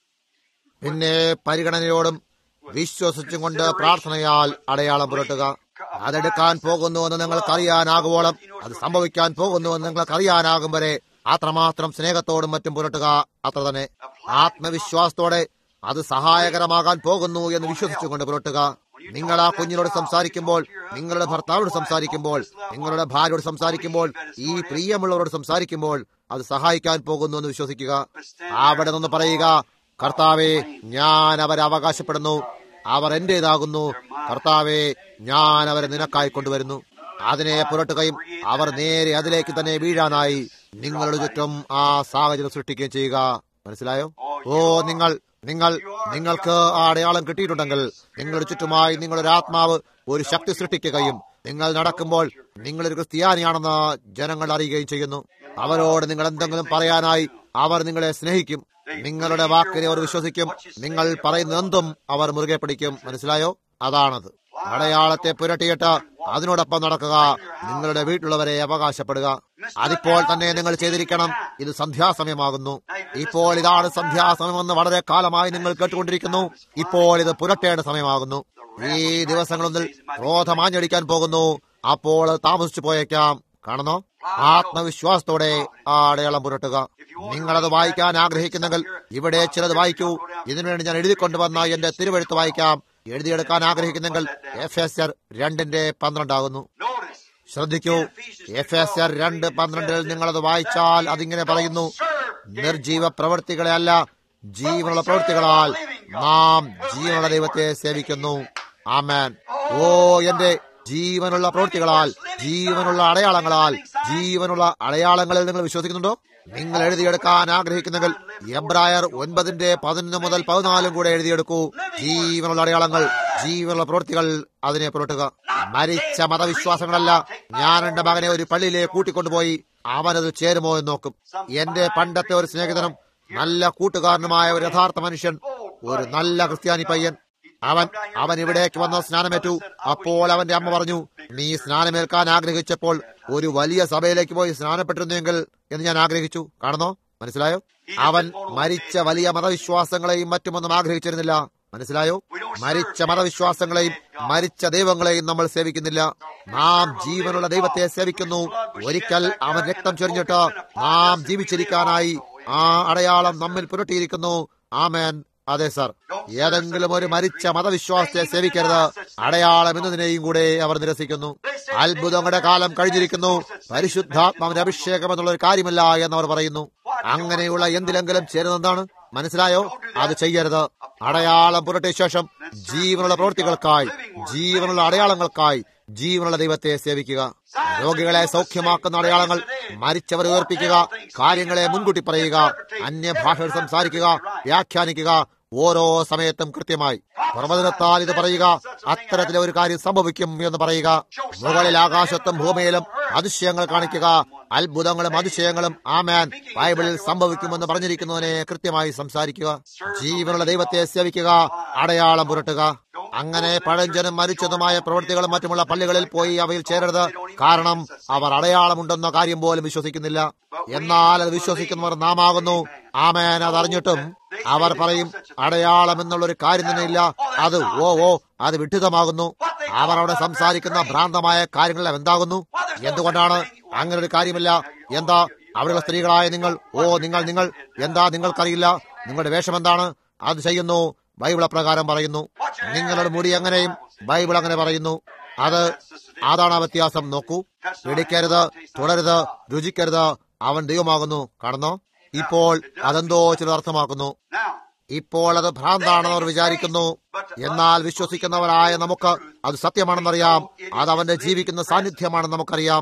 പിന്നെ പരിഗണനയോടും വിശ്വസിച്ചും കൊണ്ട് പ്രാർത്ഥനയാൽ അടയാളം പുരട്ടുക അതെടുക്കാൻ പോകുന്നുവെന്ന് നിങ്ങൾക്കറിയാനാകുവോളം അത് സംഭവിക്കാൻ പോകുന്നുവെന്ന് നിങ്ങൾക്കറിയാനാകും വരെ അത്രമാത്രം സ്നേഹത്തോടും മറ്റും പുരട്ടുക അത്ര തന്നെ ആത്മവിശ്വാസത്തോടെ അത് സഹായകരമാകാൻ പോകുന്നു എന്ന് വിശ്വസിച്ചുകൊണ്ട് പുരട്ടുക നിങ്ങൾ ആ കുഞ്ഞിനോട് സംസാരിക്കുമ്പോൾ നിങ്ങളുടെ ഭർത്താവിനോട് സംസാരിക്കുമ്പോൾ നിങ്ങളുടെ ഭാര്യയോട് സംസാരിക്കുമ്പോൾ ഈ പ്രിയമുള്ളവരോട് സംസാരിക്കുമ്പോൾ അത് സഹായിക്കാൻ പോകുന്നു എന്ന് വിശ്വസിക്കുക അവിടെ നിന്ന് പറയുക കർത്താവെ ഞാൻ അവരെ അവകാശപ്പെടുന്നു അവർ എന്റേതാകുന്നു കർത്താവെ ഞാൻ അവരെ നിനക്കായി കൊണ്ടുവരുന്നു അതിനെ പുരട്ടുകയും അവർ നേരെ അതിലേക്ക് തന്നെ വീഴാനായി നിങ്ങളുടെ ചുറ്റും ആ സാഹചര്യം സൃഷ്ടിക്കുകയും ചെയ്യുക മനസ്സിലായോ ഓ നിങ്ങൾ നിങ്ങൾ നിങ്ങൾക്ക് ആ അടയാളം കിട്ടിയിട്ടുണ്ടെങ്കിൽ നിങ്ങളുടെ ചുറ്റുമായി നിങ്ങളുടെ ആത്മാവ് ഒരു ശക്തി സൃഷ്ടിക്കുകയും നിങ്ങൾ നടക്കുമ്പോൾ നിങ്ങളൊരു ക്രിസ്ത്യാനിയാണെന്ന് ജനങ്ങൾ അറിയുകയും ചെയ്യുന്നു അവരോട് നിങ്ങൾ എന്തെങ്കിലും പറയാനായി അവർ നിങ്ങളെ സ്നേഹിക്കും നിങ്ങളുടെ വാക്കിനെ അവർ വിശ്വസിക്കും നിങ്ങൾ പറയുന്ന എന്തും അവർ മുറുകെ പിടിക്കും മനസ്സിലായോ അതാണത് അടയാളത്തെ പുരട്ടിയിട്ട് അതിനോടൊപ്പം നടക്കുക നിങ്ങളുടെ വീട്ടിലുള്ളവരെ അവകാശപ്പെടുക അതിപ്പോൾ തന്നെ നിങ്ങൾ ചെയ്തിരിക്കണം ഇത് സന്ധ്യാസമയമാകുന്നു ഇപ്പോൾ ഇതാണ് സന്ധ്യാസമയമെന്ന് വളരെ കാലമായി നിങ്ങൾ കേട്ടുകൊണ്ടിരിക്കുന്നു ഇപ്പോൾ ഇത് പുരട്ടേണ്ട സമയമാകുന്നു ഈ ദിവസങ്ങളൊന്നിൽ ക്രോധമാഞ്ഞടിക്കാൻ പോകുന്നു അപ്പോൾ അത് താമസിച്ചു പോയേക്കാം കാണുന്നോ ആത്മവിശ്വാസത്തോടെ ആ അടയാളം പുരട്ടുക നിങ്ങളത് വായിക്കാൻ ആഗ്രഹിക്കുന്നെങ്കിൽ ഇവിടെ ചിലത് വായിക്കൂ ഇതിനുവേണ്ടി ഞാൻ എഴുതി കൊണ്ടുവന്ന എന്റെ തിരുവഴുത്ത് വായിക്കാം എഴുതിയെടുക്കാൻ ആഗ്രഹിക്കുന്നെങ്കിൽ എഫ് എസ് ആർ രണ്ടിന്റെ പന്ത്രണ്ടാകുന്നു Notice. ശ്രദ്ധിക്കൂ എഫ് എസ് ആർ രണ്ട് പന്ത്രണ്ടിൽ നിങ്ങളത് വായിച്ചാൽ അതിങ്ങനെ പറയുന്നു നിർജീവ പ്രവൃത്തികളെ അല്ല ജീവനുള്ള പ്രവൃത്തികളാൽ നാം ജീവനുള്ള ദൈവത്തെ സേവിക്കുന്നു ആമേൻ ഓ എന്റെ ജീവനുള്ള പ്രവൃത്തികളാൽ ജീവനുള്ള അടയാളങ്ങളാൽ ജീവനുള്ള അടയാളങ്ങളിൽ നിങ്ങൾ വിശ്വസിക്കുന്നുണ്ടോ നിങ്ങൾ എഴുതിയെടുക്കാൻ ആഗ്രഹിക്കുന്നെങ്കിൽ എബ്രായർ ഒൻപതിന്റെ പതിനൊന്ന് മുതൽ പതിനാലും കൂടെ എഴുതിയെടുക്കൂ ജീവനുള്ള അടയാളങ്ങൾ ജീവനുള്ള പ്രവൃത്തികൾ അതിനെ പുരട്ടുക മരിച്ച മതവിശ്വാസങ്ങളല്ല ഞാൻ എന്റെ മകനെ ഒരു പള്ളിയിലേക്ക് കൂട്ടിക്കൊണ്ടുപോയി അവനത് ചേരുമോ എന്ന് നോക്കും എന്റെ പണ്ടത്തെ ഒരു സ്നേഹിതനും നല്ല കൂട്ടുകാരനുമായ ഒരു യഥാർത്ഥ മനുഷ്യൻ ഒരു നല്ല ക്രിസ്ത്യാനി പയ്യൻ അവൻ അവൻ ഇവിടേക്ക് വന്ന സ്നാനമേറ്റു അപ്പോൾ അവന്റെ അമ്മ പറഞ്ഞു നീ സ്നാനമേൽക്കാൻ ആഗ്രഹിച്ചപ്പോൾ ഒരു വലിയ സഭയിലേക്ക് പോയി സ്നാനപ്പെട്ടിരുന്നെങ്കിൽ എന്ന് ഞാൻ ആഗ്രഹിച്ചു കാണുന്നോ മനസ്സിലായോ അവൻ മരിച്ച വലിയ മതവിശ്വാസങ്ങളെയും മറ്റുമൊന്നും ആഗ്രഹിച്ചിരുന്നില്ല മനസ്സിലായോ മരിച്ച മതവിശ്വാസങ്ങളെയും മരിച്ച ദൈവങ്ങളെയും നമ്മൾ സേവിക്കുന്നില്ല നാം ജീവനുള്ള ദൈവത്തെ സേവിക്കുന്നു ഒരിക്കൽ അവൻ രക്തം ചൊരിഞ്ഞിട്ട് നാം ജീവിച്ചിരിക്കാനായി ആ അടയാളം നമ്മിൽ പുരട്ടിയിരിക്കുന്നു ആമേൻ അതെ സർ ഏതെങ്കിലും ഒരു മരിച്ച മതവിശ്വാസത്തെ സേവിക്കരുത് അടയാളം എന്നതിനെയും കൂടെ അവർ നിരസിക്കുന്നു അത്ഭുതങ്ങളുടെ കാലം കഴിഞ്ഞിരിക്കുന്നു പരിശുദ്ധാത്മാവിന്റെ അഭിഷേകം എന്നുള്ള ഒരു കാര്യമല്ല എന്നവർ പറയുന്നു അങ്ങനെയുള്ള എന്തിലെങ്കിലും ചേരുന്നതാണ് മനസ്സിലായോ അത് ചെയ്യരുത് അടയാളം പുരട്ടിയ ശേഷം ജീവനുള്ള പ്രവൃത്തികൾക്കായി ജീവനുള്ള അടയാളങ്ങൾക്കായി ജീവനുള്ള ദൈവത്തെ സേവിക്കുക രോഗികളെ സൗഖ്യമാക്കുന്ന അടയാളങ്ങൾ മരിച്ചവരെ ഉയർപ്പിക്കുക കാര്യങ്ങളെ മുൻകൂട്ടി പറയുക അന്യഭാഷകൾ സംസാരിക്കുക വ്യാഖ്യാനിക്കുക ഓരോ സമയത്തും കൃത്യമായി പ്രവചനത്താൽ ഇത് പറയുക അത്തരത്തിലെ ഒരു കാര്യം സംഭവിക്കും എന്ന് പറയുക മുകളിൽ ആകാശത്തും ഭൂമിയിലും അതിശയങ്ങൾ കാണിക്കുക അത്ഭുതങ്ങളും അതിശയങ്ങളും ആമാൻ ബൈബിളിൽ സംഭവിക്കുമെന്ന് പറഞ്ഞിരിക്കുന്നതിനെ കൃത്യമായി സംസാരിക്കുക ജീവനുള്ള ദൈവത്തെ സേവിക്കുക അടയാളം പുരട്ടുക അങ്ങനെ പഴഞ്ചനും മരിച്ചതുമായ പ്രവൃത്തികളും മറ്റുമുള്ള പള്ളികളിൽ പോയി അവയിൽ ചേരരുത് കാരണം അവർ അടയാളമുണ്ടെന്ന കാര്യം പോലും വിശ്വസിക്കുന്നില്ല എന്നാൽ അത് വിശ്വസിക്കുന്നവർ നാം ആകുന്നു ആമേൻ അതറിഞ്ഞിട്ടും അവർ പറയും അടയാളം എന്നുള്ള ഒരു കാര്യം തന്നെ ഇല്ല അത് ഓ ഓ അത് വിഡ്ഢിതമാകുന്നു അവർ അവിടെ സംസാരിക്കുന്ന ഭ്രാന്തമായ കാര്യങ്ങളെല്ലാം എന്താകുന്നു എന്തുകൊണ്ടാണ് അങ്ങനെ ഒരു കാര്യമില്ല എന്താ അവിടെയുള്ള സ്ത്രീകളായ നിങ്ങൾ ഓ നിങ്ങൾ നിങ്ങൾ എന്താ നിങ്ങൾക്കറിയില്ല നിങ്ങളുടെ വേഷം എന്താണ് അത് ചെയ്യുന്നു ബൈബിൾ അപ്രകാരം പറയുന്നു നിങ്ങളുടെ മുടി അങ്ങനെയും ബൈബിൾ അങ്ങനെ പറയുന്നു അത് അതാണ് ആ വ്യത്യാസം നോക്കൂ പിടിക്കരുത് തുടരുത് രുചിക്കരുത് അവൻ ദൈവമാകുന്നു കാണുന്നോ ഇപ്പോൾ അതെന്തോ ചിലർ അർത്ഥമാക്കുന്നു Now, ഇപ്പോൾ അത് ഭ്രാന്താണെന്ന് അവർ വിചാരിക്കുന്നു എന്നാൽ വിശ്വസിക്കുന്നവരായ നമുക്ക് അത് സത്യമാണെന്നറിയാം അത് അവന്റെ ജീവിക്കുന്ന സാന്നിധ്യമാണെന്ന് നമുക്കറിയാം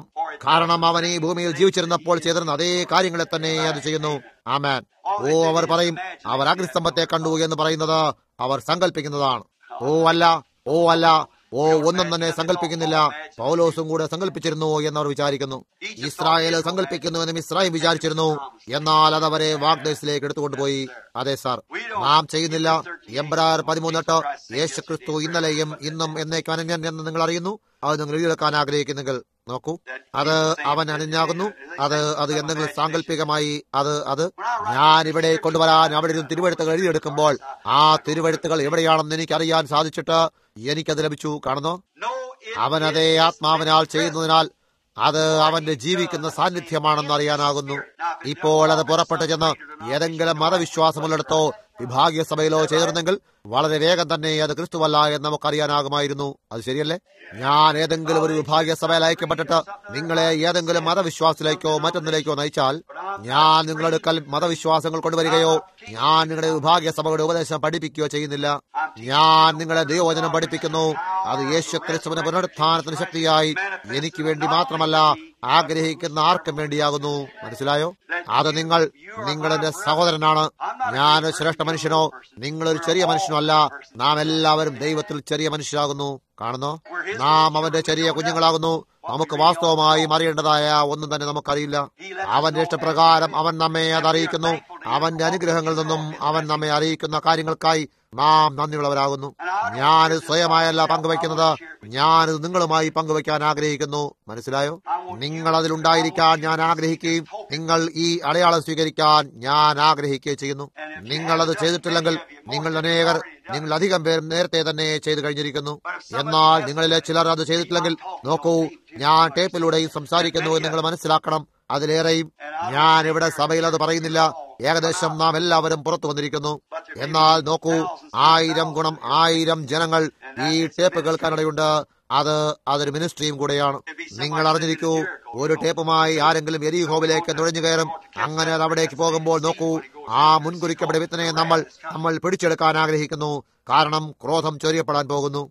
കാരണം അവൻ ഈ ഭൂമിയിൽ ജീവിച്ചിരുന്നപ്പോൾ ചെയ്തിരുന്ന അതേ കാര്യങ്ങളെ തന്നെ അത് ചെയ്യുന്നു ആമാൻ ഓ അവർ പറയും അവർ അഗ്നിസ്തംഭത്തെ കണ്ടു എന്ന് പറയുന്നത് അവർ സങ്കല്പിക്കുന്നതാണ് ഓ അല്ല ഓ അല്ല ഓ ഒന്നും തന്നെ സങ്കല്പിക്കുന്നില്ല പൗലോസും കൂടെ സങ്കല്പിച്ചിരുന്നു എന്നവർ വിചാരിക്കുന്നു ഇസ്രായേൽ സങ്കല്പിക്കുന്നു എന്നും ഇസ്രായേൽ വിചാരിച്ചിരുന്നു എന്നാൽ അത് അവരെ വാഗ്ദേശത്തിലേക്ക് എടുത്തുകൊണ്ടുപോയി അതെ സാർ നാം ചെയ്യുന്നില്ല എംബ്രായർ പതിമൂന്നെട്ട് യേശു ക്രിസ്തു ഇന്നലെയും ഇന്നും എന്നേക്കും അനന്യൻ എന്ന് നിങ്ങൾ അറിയുന്നു അത് നിങ്ങൾ എഴുതിയെടുക്കാൻ ആഗ്രഹിക്കുന്നെങ്കിൽ നോക്കൂ അത് അവൻ അനന്യാകുന്നു അത് അത് എന്തെങ്കിലും സാങ്കല്പികമായി അത് അത് ഞാൻ ഇവിടെ കൊണ്ടുവരാൻ അവിടെ ഇരുന്ന് തിരുവഴുത്തുകൾ എഴുതിയെടുക്കുമ്പോൾ ആ തിരുവഴുത്തുകൾ എവിടെയാണെന്ന് എനിക്കറിയാൻ സാധിച്ചിട്ട് എനിക്കത് ലഭിച്ചു കാണുന്നു അവൻ അതേ ആത്മാവിനാൽ ചെയ്യുന്നതിനാൽ അത് അവന്റെ ജീവിക്കുന്ന സാന്നിധ്യമാണെന്ന് അറിയാനാകുന്നു ഇപ്പോൾ അത് പുറപ്പെട്ടു ചെന്ന് ഏതെങ്കിലും മതവിശ്വാസമുള്ളിടത്തോ വിഭാഗീയ സഭയിലോ ചേർന്നെങ്കിൽ വളരെ വേഗം തന്നെ അത് ക്രിസ്തുവല്ല എന്ന് നമുക്കറിയാനാകുമായിരുന്നു അത് ശരിയല്ലേ ഞാൻ ഏതെങ്കിലും ഒരു വിഭാഗീയ സഭയിൽ അയക്കപ്പെട്ടിട്ട് നിങ്ങളെ ഏതെങ്കിലും മതവിശ്വാസത്തിലേക്കോ മറ്റൊന്നിലേക്കോ നയിച്ചാൽ ഞാൻ നിങ്ങളെടുക്കൽ മതവിശ്വാസങ്ങൾ കൊണ്ടുവരികയോ ഞാൻ നിങ്ങളുടെ വിഭാഗീയ സഭയുടെ ഉപദേശം പഠിപ്പിക്കുകയോ ചെയ്യുന്നില്ല ഞാൻ നിങ്ങളെ ദൈവവചനം പഠിപ്പിക്കുന്നു അത് യേശു ക്രിസ്തുവിന്റെ പുനരുത്ഥാനത്തിന് ശക്തിയായി എനിക്ക് വേണ്ടി മാത്രമല്ല ആഗ്രഹിക്കുന്ന ആർക്കും വേണ്ടിയാകുന്നു മനസ്സിലായോ അത് നിങ്ങൾ നിങ്ങളെന്റെ സഹോദരനാണ് ഞാനൊരു ശ്രേഷ്ഠ മനുഷ്യനോ നിങ്ങളൊരു ചെറിയ മനുഷ്യനോ അല്ല നാം എല്ലാവരും ദൈവത്തിൽ ചെറിയ മനുഷ്യരാകുന്നു കാണുന്നു നാം അവന്റെ ചെറിയ കുഞ്ഞുങ്ങളാകുന്നു നമുക്ക് വാസ്തവമായി അറിയേണ്ടതായ ഒന്നും തന്നെ നമുക്കറിയില്ല അവന്റെ ഇഷ്ടപ്രകാരം അവൻ നമ്മെ അത് അറിയിക്കുന്നു അവന്റെ അനുഗ്രഹങ്ങളിൽ നിന്നും അവൻ നമ്മെ അറിയിക്കുന്ന കാര്യങ്ങൾക്കായി നാം നന്ദിയുള്ളവരാകുന്നു ഞാനിത് സ്വയമായല്ല പങ്കുവയ്ക്കുന്നത് ഞാനിത് നിങ്ങളുമായി പങ്കുവയ്ക്കാൻ ആഗ്രഹിക്കുന്നു മനസ്സിലായോ നിങ്ങൾ അതിലുണ്ടായിരിക്കാൻ ഞാൻ ആഗ്രഹിക്കുകയും നിങ്ങൾ ഈ അടയാളം സ്വീകരിക്കാൻ ഞാൻ ആഗ്രഹിക്കുകയും ചെയ്യുന്നു നിങ്ങൾ അത് ചെയ്തിട്ടില്ലെങ്കിൽ നിങ്ങൾ അനേകർ നിങ്ങൾ അധികം പേർ നേരത്തെ തന്നെ ചെയ്തു കഴിഞ്ഞിരിക്കുന്നു എന്നാൽ നിങ്ങളിലെ ചിലർ അത് ചെയ്തിട്ടില്ലെങ്കിൽ നോക്കൂ ഞാൻ ടേപ്പിലൂടെയും സംസാരിക്കുന്നു എന്ന് നിങ്ങൾ മനസ്സിലാക്കണം അതിലേറെയും ഞാൻ ഇവിടെ സഭയിൽ അത് പറയുന്നില്ല ഏകദേശം നാം എല്ലാവരും പുറത്തു വന്നിരിക്കുന്നു എന്നാൽ നോക്കൂ ആയിരം ഗുണം ആയിരം ജനങ്ങൾ ഈ ടേപ്പ് കേൾക്കാനിടയുണ്ട് അത് അതൊരു മിനിസ്ട്രിയും കൂടെയാണ് നിങ്ങൾ അറിഞ്ഞിരിക്കൂ ഒരു ടേപ്പുമായി ആരെങ്കിലും എരിഹോവിലേക്ക് നുഴഞ്ഞു കയറും അങ്ങനെ അത് അവിടേക്ക് പോകുമ്പോൾ നോക്കൂ ആ മുൻകുറിക്കപ്പെട്ട വിത്തനെ നമ്മൾ നമ്മൾ പിടിച്ചെടുക്കാൻ ആഗ്രഹിക്കുന്നു കാരണം ക്രോധം ചൊരിയപ്പെടാൻ പോകുന്നു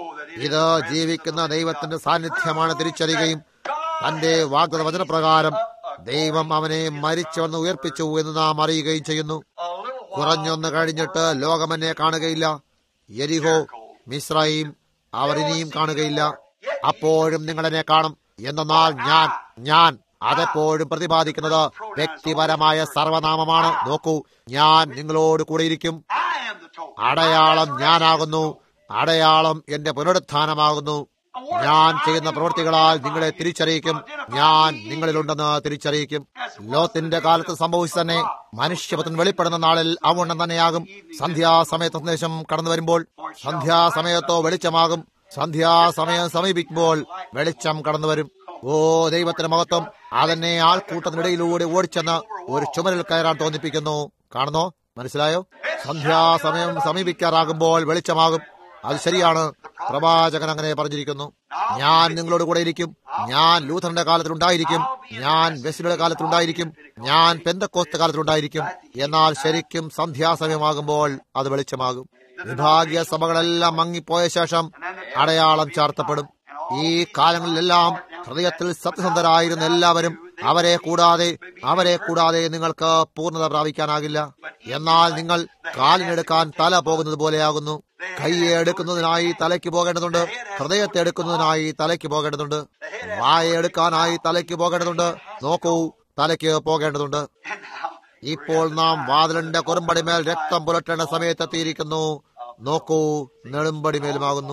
ഇത് ജീവിക്കുന്ന ദൈവത്തിന്റെ സാന്നിധ്യമാണ് തിരിച്ചറിയുകയും തന്റെ വാഗ്ദത്ത വചനപ്രകാരം ദൈവം അവനെ മരിച്ചവന്ന് ഉയർപ്പിച്ചു എന്ന് നാം അറിയുകയും ചെയ്യുന്നു കുറഞ്ഞൊന്ന് കഴിഞ്ഞിട്ട് ലോകമെന്നെ കാണുകയില്ല എരിഹോ മിശ്രയും അവർ ഇനിയും കാണുകയില്ല അപ്പോഴും നിങ്ങളെന്നെ കാണും എന്നാൽ ഞാൻ ഞാൻ അതെപ്പോഴും പ്രതിപാദിക്കുന്നത് വ്യക്തിപരമായ സർവനാമമാണ് നോക്കൂ ഞാൻ നിങ്ങളോട് കൂടെ ഇരിക്കും അടയാളം ഞാനാകുന്നു അടയാളം എന്റെ പുനരുത്ഥാനമാകുന്നു ഞാൻ ചെയ്യുന്ന പ്രവൃത്തികളാൽ നിങ്ങളെ തിരിച്ചറിയിക്കും ഞാൻ നിങ്ങളിലുണ്ടെന്ന് തിരിച്ചറിയിക്കും ലോത്തിന്റെ കാലത്ത് സംഭവിച്ചു തന്നെ മനുഷ്യപുത്രൻ വെളിപ്പെടുന്ന നാളിൽ അവണ്ണം തന്നെയാകും സന്ധ്യാസമയത്ത് സന്ദേശം കടന്നു വരുമ്പോൾ സന്ധ്യാസമയത്തോ വെളിച്ചമാകും സന്ധ്യാസമയം സമീപിക്കുമ്പോൾ വെളിച്ചം കടന്നു വരും ഓ ദൈവത്തിന്റെ മഹത്വം അതെന്നെ ആൾക്കൂട്ടത്തിനിടയിലൂടെ ഓടിച്ചെന്ന് ഒരു ചുമരിൽ കയറാൻ തോന്നിപ്പിക്കുന്നു കാണുന്നോ മനസ്സിലായോ സന്ധ്യാസമയം സമീപിക്കാറാകുമ്പോൾ വെളിച്ചമാകും അത് ശരിയാണ് പ്രവാചകൻ അങ്ങനെ പറഞ്ഞിരിക്കുന്നു ഞാൻ നിങ്ങളോട് കൂടെ ഇരിക്കും ഞാൻ ലൂഥറിന്റെ കാലത്തിലുണ്ടായിരിക്കും ഞാൻ വെസ്ലിയുടെ കാലത്തിലുണ്ടായിരിക്കും ഞാൻ പെന്തക്കോസ്ത കാലത്തിലുണ്ടായിരിക്കും എന്നാൽ ശരിക്കും സന്ധ്യാസമയമാകുമ്പോൾ അത് വെളിച്ചമാകും വിഭാഗീയ സഭകളെല്ലാം മങ്ങിപ്പോയ ശേഷം അടയാളം ചാർത്തപ്പെടും ഈ കാലങ്ങളിലെല്ലാം ഹൃദയത്തിൽ സത്യസന്ധരായിരുന്ന എല്ലാവരും അവരെ കൂടാതെ അവരെ കൂടാതെ നിങ്ങൾക്ക് പൂർണ്ണത പ്രാപിക്കാനാകില്ല എന്നാൽ നിങ്ങൾ കാലിനെടുക്കാൻ തല പോകുന്നത് പോലെയാകുന്നു കൈയെ എടുക്കുന്നതിനായി തലയ്ക്ക് പോകേണ്ടതുണ്ട് ഹൃദയത്തെ എടുക്കുന്നതിനായി തലയ്ക്ക് പോകേണ്ടതുണ്ട് വായ എടുക്കാനായി തലയ്ക്ക് പോകേണ്ടതുണ്ട് നോക്കൂ തലയ്ക്ക് പോകേണ്ടതുണ്ട് ഇപ്പോൾ നാം വാതിലിന്റെ കുറുമ്പടിമേൽ രക്തം പുലട്ടേണ്ട സമയത്തെത്തിയിരിക്കുന്നു നോക്കൂ നെടുമ്പടിമേലുമാകുന്നു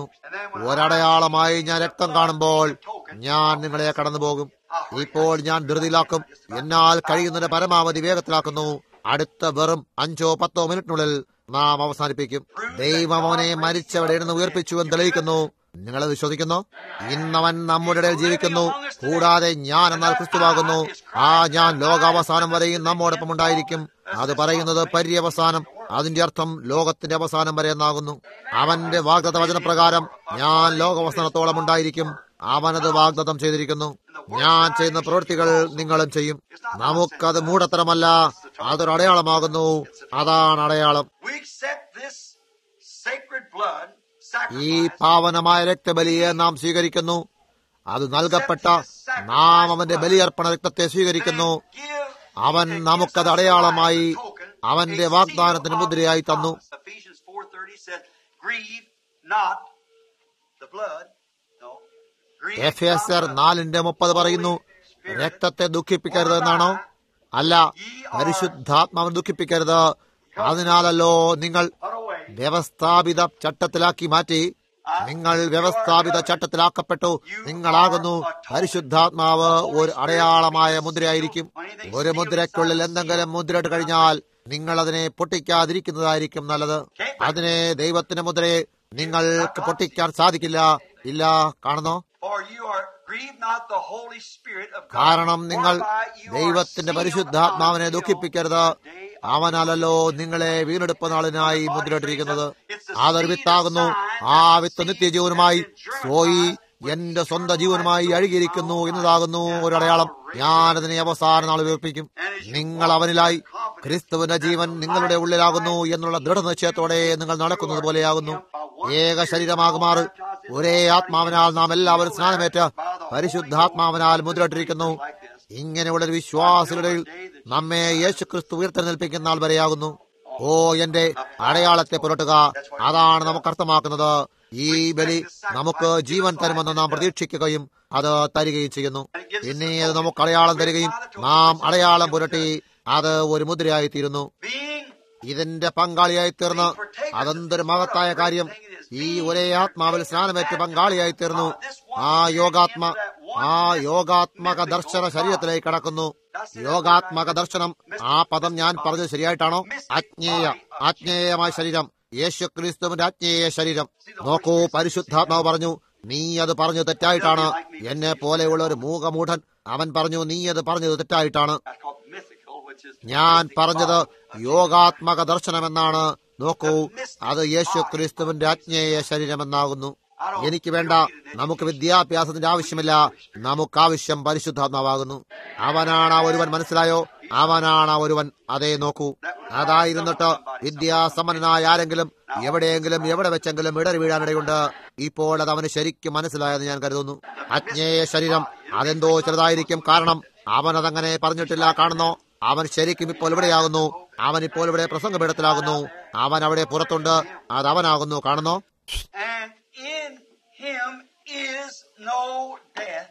ഒരടയാളമായി ഞാൻ രക്തം കാണുമ്പോൾ ഞാൻ നിങ്ങളെ കടന്നു പോകും ഇപ്പോൾ ഞാൻ ധൃതിയിലാക്കും എന്നാൽ കഴിയുന്നതിന്റെ പരമാവധി വേഗത്തിലാക്കുന്നു അടുത്ത വെറും അഞ്ചോ പത്തോ മിനിറ്റിനുള്ളിൽ നാം അവസാനിപ്പിക്കും ദൈവം അവനെ മരിച്ചവിടെ ഇരുന്ന് ഉയർപ്പിച്ചു എന്ന് തെളിയിക്കുന്നു നിങ്ങളത് വിശ്വസിക്കുന്നു ഇന്നവൻ നമ്മുടെ ഇടയിൽ ജീവിക്കുന്നു കൂടാതെ ഞാൻ എന്നാൽ ക്രിസ്തുവാകുന്നു ആ ഞാൻ ലോകാവസാനം വരെയും നമ്മോടൊപ്പം ഉണ്ടായിരിക്കും അത് പറയുന്നത് പര്യവസാനം അതിന്റെ അർത്ഥം ലോകത്തിന്റെ അവസാനം വരെ എന്നാകുന്നു അവന്റെ വാഗ്ദത്ത വചനപ്രകാരം ഞാൻ ലോകാവസാനത്തോളം ഉണ്ടായിരിക്കും അവനത് വാഗ്ദത്തം ചെയ്തിരിക്കുന്നു ഞാൻ ചെയ്യുന്ന പ്രവൃത്തികൾ നിങ്ങളും ചെയ്യും നമുക്കത് മൂടത്തരമല്ല അതൊരു അടയാളമാകുന്നു അതാണ് അടയാളം We accept this sacred blood ഈ sacrifice പാവനമായ രക്തബലിയെ നാം സ്വീകരിക്കുന്നു അത് നൽകപ്പെട്ട നാം അവന്റെ ബലിയർപ്പണ രക്തത്തെ സ്വീകരിക്കുന്നു അവൻ നമുക്കത് അടയാളമായി അവന്റെ വാഗ്ദാനത്തിന് മുദ്രയായി തന്നു Ephesians 4:30 said, "Grieve not the blood." No. Grieve F S R not the നാലിന്റെ മുപ്പത് പറയുന്നു രക്തത്തെ ദുഃഖിപ്പിക്കരുത് എന്നാണോ അല്ല പരിശുദ്ധാത്മാവിനെ ദുഃഖിപ്പിക്കരുത് അതിനാലല്ലോ നിങ്ങൾ Put away. വ്യവസ്ഥാപിത ചട്ടത്തിലാക്കി മാറ്റി നിങ്ങൾ വ്യവസ്ഥാപിത ചട്ടത്തിലാക്കപ്പെട്ടു നിങ്ങളാകുന്നു പരിശുദ്ധാത്മാവ് ഒരു അടയാളമായ മുദ്രയായിരിക്കും ഒരു മുദ്രയ്ക്കുള്ളിൽ എന്തെങ്കിലും മുദ്രയിട്ട് കഴിഞ്ഞാൽ നിങ്ങൾ അതിനെ പൊട്ടിക്കാതിരിക്കുന്നതായിരിക്കും നല്ലത് അതിനെ ദൈവത്തിന്റെ മുദ്രയെ നിങ്ങൾക്ക് പൊട്ടിക്കാൻ സാധിക്കില്ല ഇല്ല കാണുന്നോ For you are grieve not the Holy Spirit of God. കാരണം നിങ്ങൾ whereby you are ദൈവത്തിന്റെ sealed പരിശുദ്ധാത്മാവിനെ until ദുഃഖിപ്പിക്കരുത് the day of അവനാലല്ലോ നിങ്ങളെ വീണ്ടെടുപ്പ് നാളിനായി മുദ്രയിട്ടിരിക്കുന്നത് അതൊരു വിത്താകുന്നു ആ വിത്ത് നിത്യജീവനുമായി സോയി എന്റെ സ്വന്തം ജീവനുമായി അഴുകിയിരിക്കുന്നു എന്നതാകുന്നു ഒരടയാളം ഞാനതിനെ അവസാന നാൾ ഉയർപ്പിക്കും നിങ്ങൾ അവനിലായി ക്രിസ്തുവിന്റെ ജീവൻ നിങ്ങളുടെ ഉള്ളിലാകുന്നു എന്നുള്ള ദൃഢനിശ്ചയത്തോടെ നിങ്ങൾ നടക്കുന്നത് പോലെയാകുന്നു ഏക ശരീരമാകുമാറ് ഒരേ ആത്മാവിനാൽ നാം എല്ലാവരും സ്നാനമേറ്റ പരിശുദ്ധാത്മാവിനാൽ മുദ്രയിട്ടിരിക്കുന്നു ഇങ്ങനെയുള്ള ഒരു വിശ്വാസികളുടെ നമ്മെ യേശു ക്രിസ്തു ഉയർത്തെഴുന്നേൽപ്പിക്കുന്ന നാൾ വരെയാകുന്നു ഓ എന്റെ അടയാളത്തെ പുരട്ടുക അതാണ് നമുക്ക് അർത്ഥമാക്കുന്നത് ഈ ബലി നമുക്ക് ജീവൻ തരുമെന്ന് നാം പ്രതീക്ഷിക്കുകയും അത് തരികയും ചെയ്യുന്നു പിന്നെ അത് നമുക്ക് അടയാളം തരികയും നാം അടയാളം പുരട്ടി അത് ഒരു മുദ്രയായി തീരുന്നു being ഇതിന്റെ പങ്കാളിയായി തീർന്ന് അതെന്തൊരു മഹത്തായ കാര്യം ഈ ഒരേ ആത്മാവിൽ സ്നാനമേറ്റ് പങ്കാളിയായി തീർന്നു ആ യോഗാത്മ ആ യോഗാത്മക ദർശന ശരീരത്തിലേക്ക് കടക്കുന്നു യോഗാത്മക ദർശനം ആ പദം ഞാൻ പറഞ്ഞത് ശരിയായിട്ടാണോ അജ്ഞേയ ആജ്ഞേയമായ ശരീരം യേശു ക്രിസ്തുവിന്റെ ആജ്ഞേയ ശരീരം നോക്കൂ പരിശുദ്ധാത്മാവ് പറഞ്ഞു നീ അത് പറഞ്ഞു തെറ്റായിട്ടാണ് എന്നെ പോലെയുള്ള ഒരു മൂകമൂഢൻ അവൻ പറഞ്ഞു നീ അത് പറഞ്ഞത് തെറ്റായിട്ടാണ് that's called mythical, which is ഞാൻ പറഞ്ഞത് യോഗാത്മക ദർശനമെന്നാണ് നോക്കൂ അത് യേശു ക്രിസ്തുവിന്റെ ആജ്ഞേയ ശരീരമെന്നാകുന്നു എനിക്ക് വേണ്ട നമുക്ക് വിദ്യാഭ്യാസത്തിന്റെ ആവശ്യമില്ല നമുക്ക് ആവശ്യം പരിശുദ്ധാത്മാവാകുന്നു അവനാണ് ആ ഒരുവൻ മനസ്സിലായോ അവനാണ് ആ ഒരുവൻ അതേ നോക്കൂ അതായിരുന്നിട്ട് വിദ്യാസമ്പന്നനായ ആരെങ്കിലും എവിടെയെങ്കിലും എവിടെ വെച്ചെങ്കിലും ഇടറി വീഴാനിടയുണ്ട് ഇപ്പോൾ അത് അവന് ശരിക്കും മനസ്സിലായെന്ന് ഞാൻ കരുതുന്നു അജ്ഞേയ ശരീരം അതെന്തോ ചെറുതായിരിക്കും കാരണം അവൻ അതങ്ങനെ പറഞ്ഞിട്ടില്ല കാണുന്നോ അവൻ ശരിക്കും ഇപ്പോൾ ഇവിടെയാകുന്നു അവൻ ഇപ്പോൾ ഇവിടെ പ്രസംഗപീഠത്തിലാകുന്നു അവൻ അവിടെ പുറത്തുണ്ട് അത് അവനാകുന്നു കാണുന്നോ and in him is no death.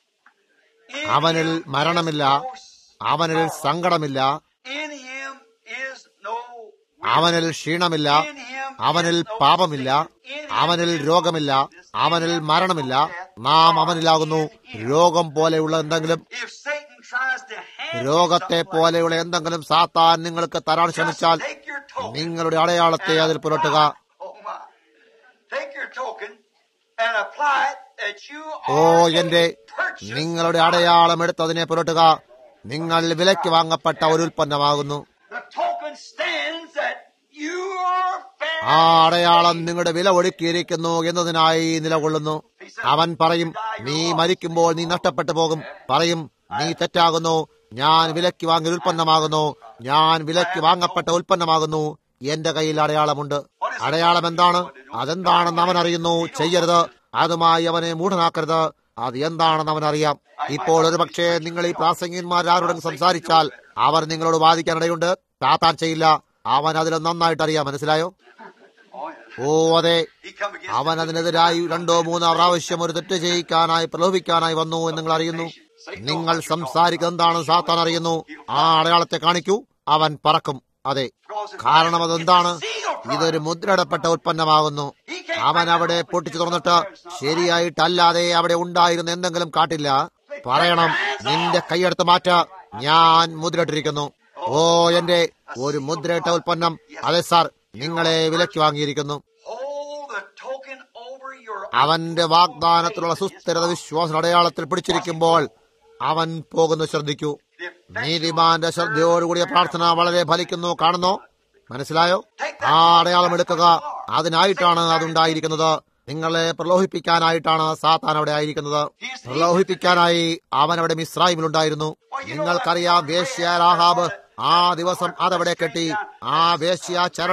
In അവനിൽ him മരണമില്ല is no അവനിൽ സങ്കടമില്ല In him is no അവനിൽ ക്ഷീണമില്ല In him അവനിൽ is no പാപമില്ല sickness. In him അവനിൽ is no രോഗമില്ല sickness. അവനിൽ In him മരണമില്ല is no death. നാം അവനിലാകുന്നു രോഗം പോലെയുള്ള എന്തെങ്കിലും If Satan tries to hand you രോഗത്തെ something like പോലെയുള്ള എന്തെങ്കിലും സാത്താൻ നിങ്ങൾക്ക് തരാൻ Just ശ്രമിച്ചാൽ take your token നിങ്ങളുടെ അടയാളത്തെ അതിൽ പുരട്ടുക Oh my. Take your token and apply it that you oh are എന്റെ a purchased നിങ്ങളുടെ അടയാളം എടുത്തതിനെ പുരട്ടുക നിങ്ങൾ വിലയ്ക്ക് വാങ്ങപ്പെട്ട ഒരു ഉൽപ്പന്നമാകുന്നു The token stands that you are fair. ആ അടയാളം നിങ്ങളുടെ വില ഒടുക്കിയിരിക്കുന്നു എന്നതിനായി നിലകൊള്ളുന്നു അവൻ പറയും നീ മരിക്കുമ്പോൾ നീ നഷ്ടപ്പെട്ടു പോകും പറയും നീ തെറ്റാകുന്നു ഞാൻ വിലയ്ക്ക് വാങ്ങിയ ഉൽപ്പന്നമാകുന്നു ഞാൻ വിലയ്ക്ക് വാങ്ങപ്പെട്ട ഉൽപ്പന്നമാകുന്നു എന്റെ കയ്യിൽ അടയാളമുണ്ട് അടയാളം എന്താണ് അതെന്താണെന്ന് അവൻ അറിയുന്നു ചെയ്യരുത് അതുമായി അവനെ മൂഢനാക്കരുത് അത് എന്താണെന്ന് അവൻ അറിയാം ഇപ്പോൾ ഒരു പക്ഷേ നിങ്ങൾ ഈ പ്രാസംഗികന്മാർ ആരോടും സംസാരിച്ചാൽ അവർ നിങ്ങളോട് വാദിക്കാനിടയുണ്ട് താത്താൻ ചെയ്യില്ല അവൻ അതിൽ നന്നായിട്ട് അറിയാം മനസ്സിലായോ Oh, yeah. ഓ അതെ He come against അവൻ അതിനെതിരായി രണ്ടോ മൂന്നോ പ്രാവശ്യം ഒരു തെറ്റ് ചെയ്യിക്കാനായി പ്രലോഭിക്കാനായി വന്നു എന്ന് നിങ്ങൾ അറിയുന്നു നിങ്ങൾ സംസാരിക്കുന്നത് എന്താണെന്ന് സാത്താൻ അറിയുന്നു ആ അടയാളത്തെ കാണിക്കൂ അവൻ പറക്കും അതെ കാരണം അതെന്താണ് ഇതൊരു മുദ്രയിടപ്പെട്ട ഉൽപ്പന്നമാകുന്നു അവൻ അവിടെ പൊട്ടിച്ചു തുറന്നിട്ട് ശരിയായിട്ടല്ലാതെ അവിടെ ഉണ്ടായിരുന്ന എന്തെങ്കിലും കാട്ടില്ല പറയണം നിന്റെ കൈയെടുത്ത് മാറ്റ ഞാൻ മുദ്രയിട്ടിരിക്കുന്നു ഓ എന്റെ ഒരു മുദ്രയിട്ട ഉൽപ്പന്നം അതെ സാർ നിങ്ങളെ വിലക്ക് വാങ്ങിയിരിക്കുന്നു Hold the token over your അവന്റെ വാഗ്ദാനത്തിലുള്ള സുസ്ഥിരത വിശ്വാസ അടയാളത്തിൽ പിടിച്ചിരിക്കുമ്പോൾ അവൻ പോകുന്നു ശ്രദ്ധിക്കൂ നീതിമാന്റെ ശ്രദ്ധയോടുകൂടിയ പ്രാർത്ഥന വളരെ ഫലിക്കുന്നു കാണുന്നോ മനസ്സിലായോ ആ അടയാളം എടുക്കുക അതിനായിട്ടാണ് അതുണ്ടായിരിക്കുന്നത് നിങ്ങളെ പ്രലോഭിപ്പിക്കാനായിട്ടാണ് സാത്താൻ അവിടെ ആയിരിക്കുന്നത് പ്രലോഭിപ്പിക്കാനായി അവൻ അവിടെ മിശ്രായിമിലുണ്ടായിരുന്നു നിങ്ങൾക്കറിയാം വേശ്യ രാഹാബ് ആ ദിവസം അതവിടെ കെട്ടി ആ വേശ്യ ചരട്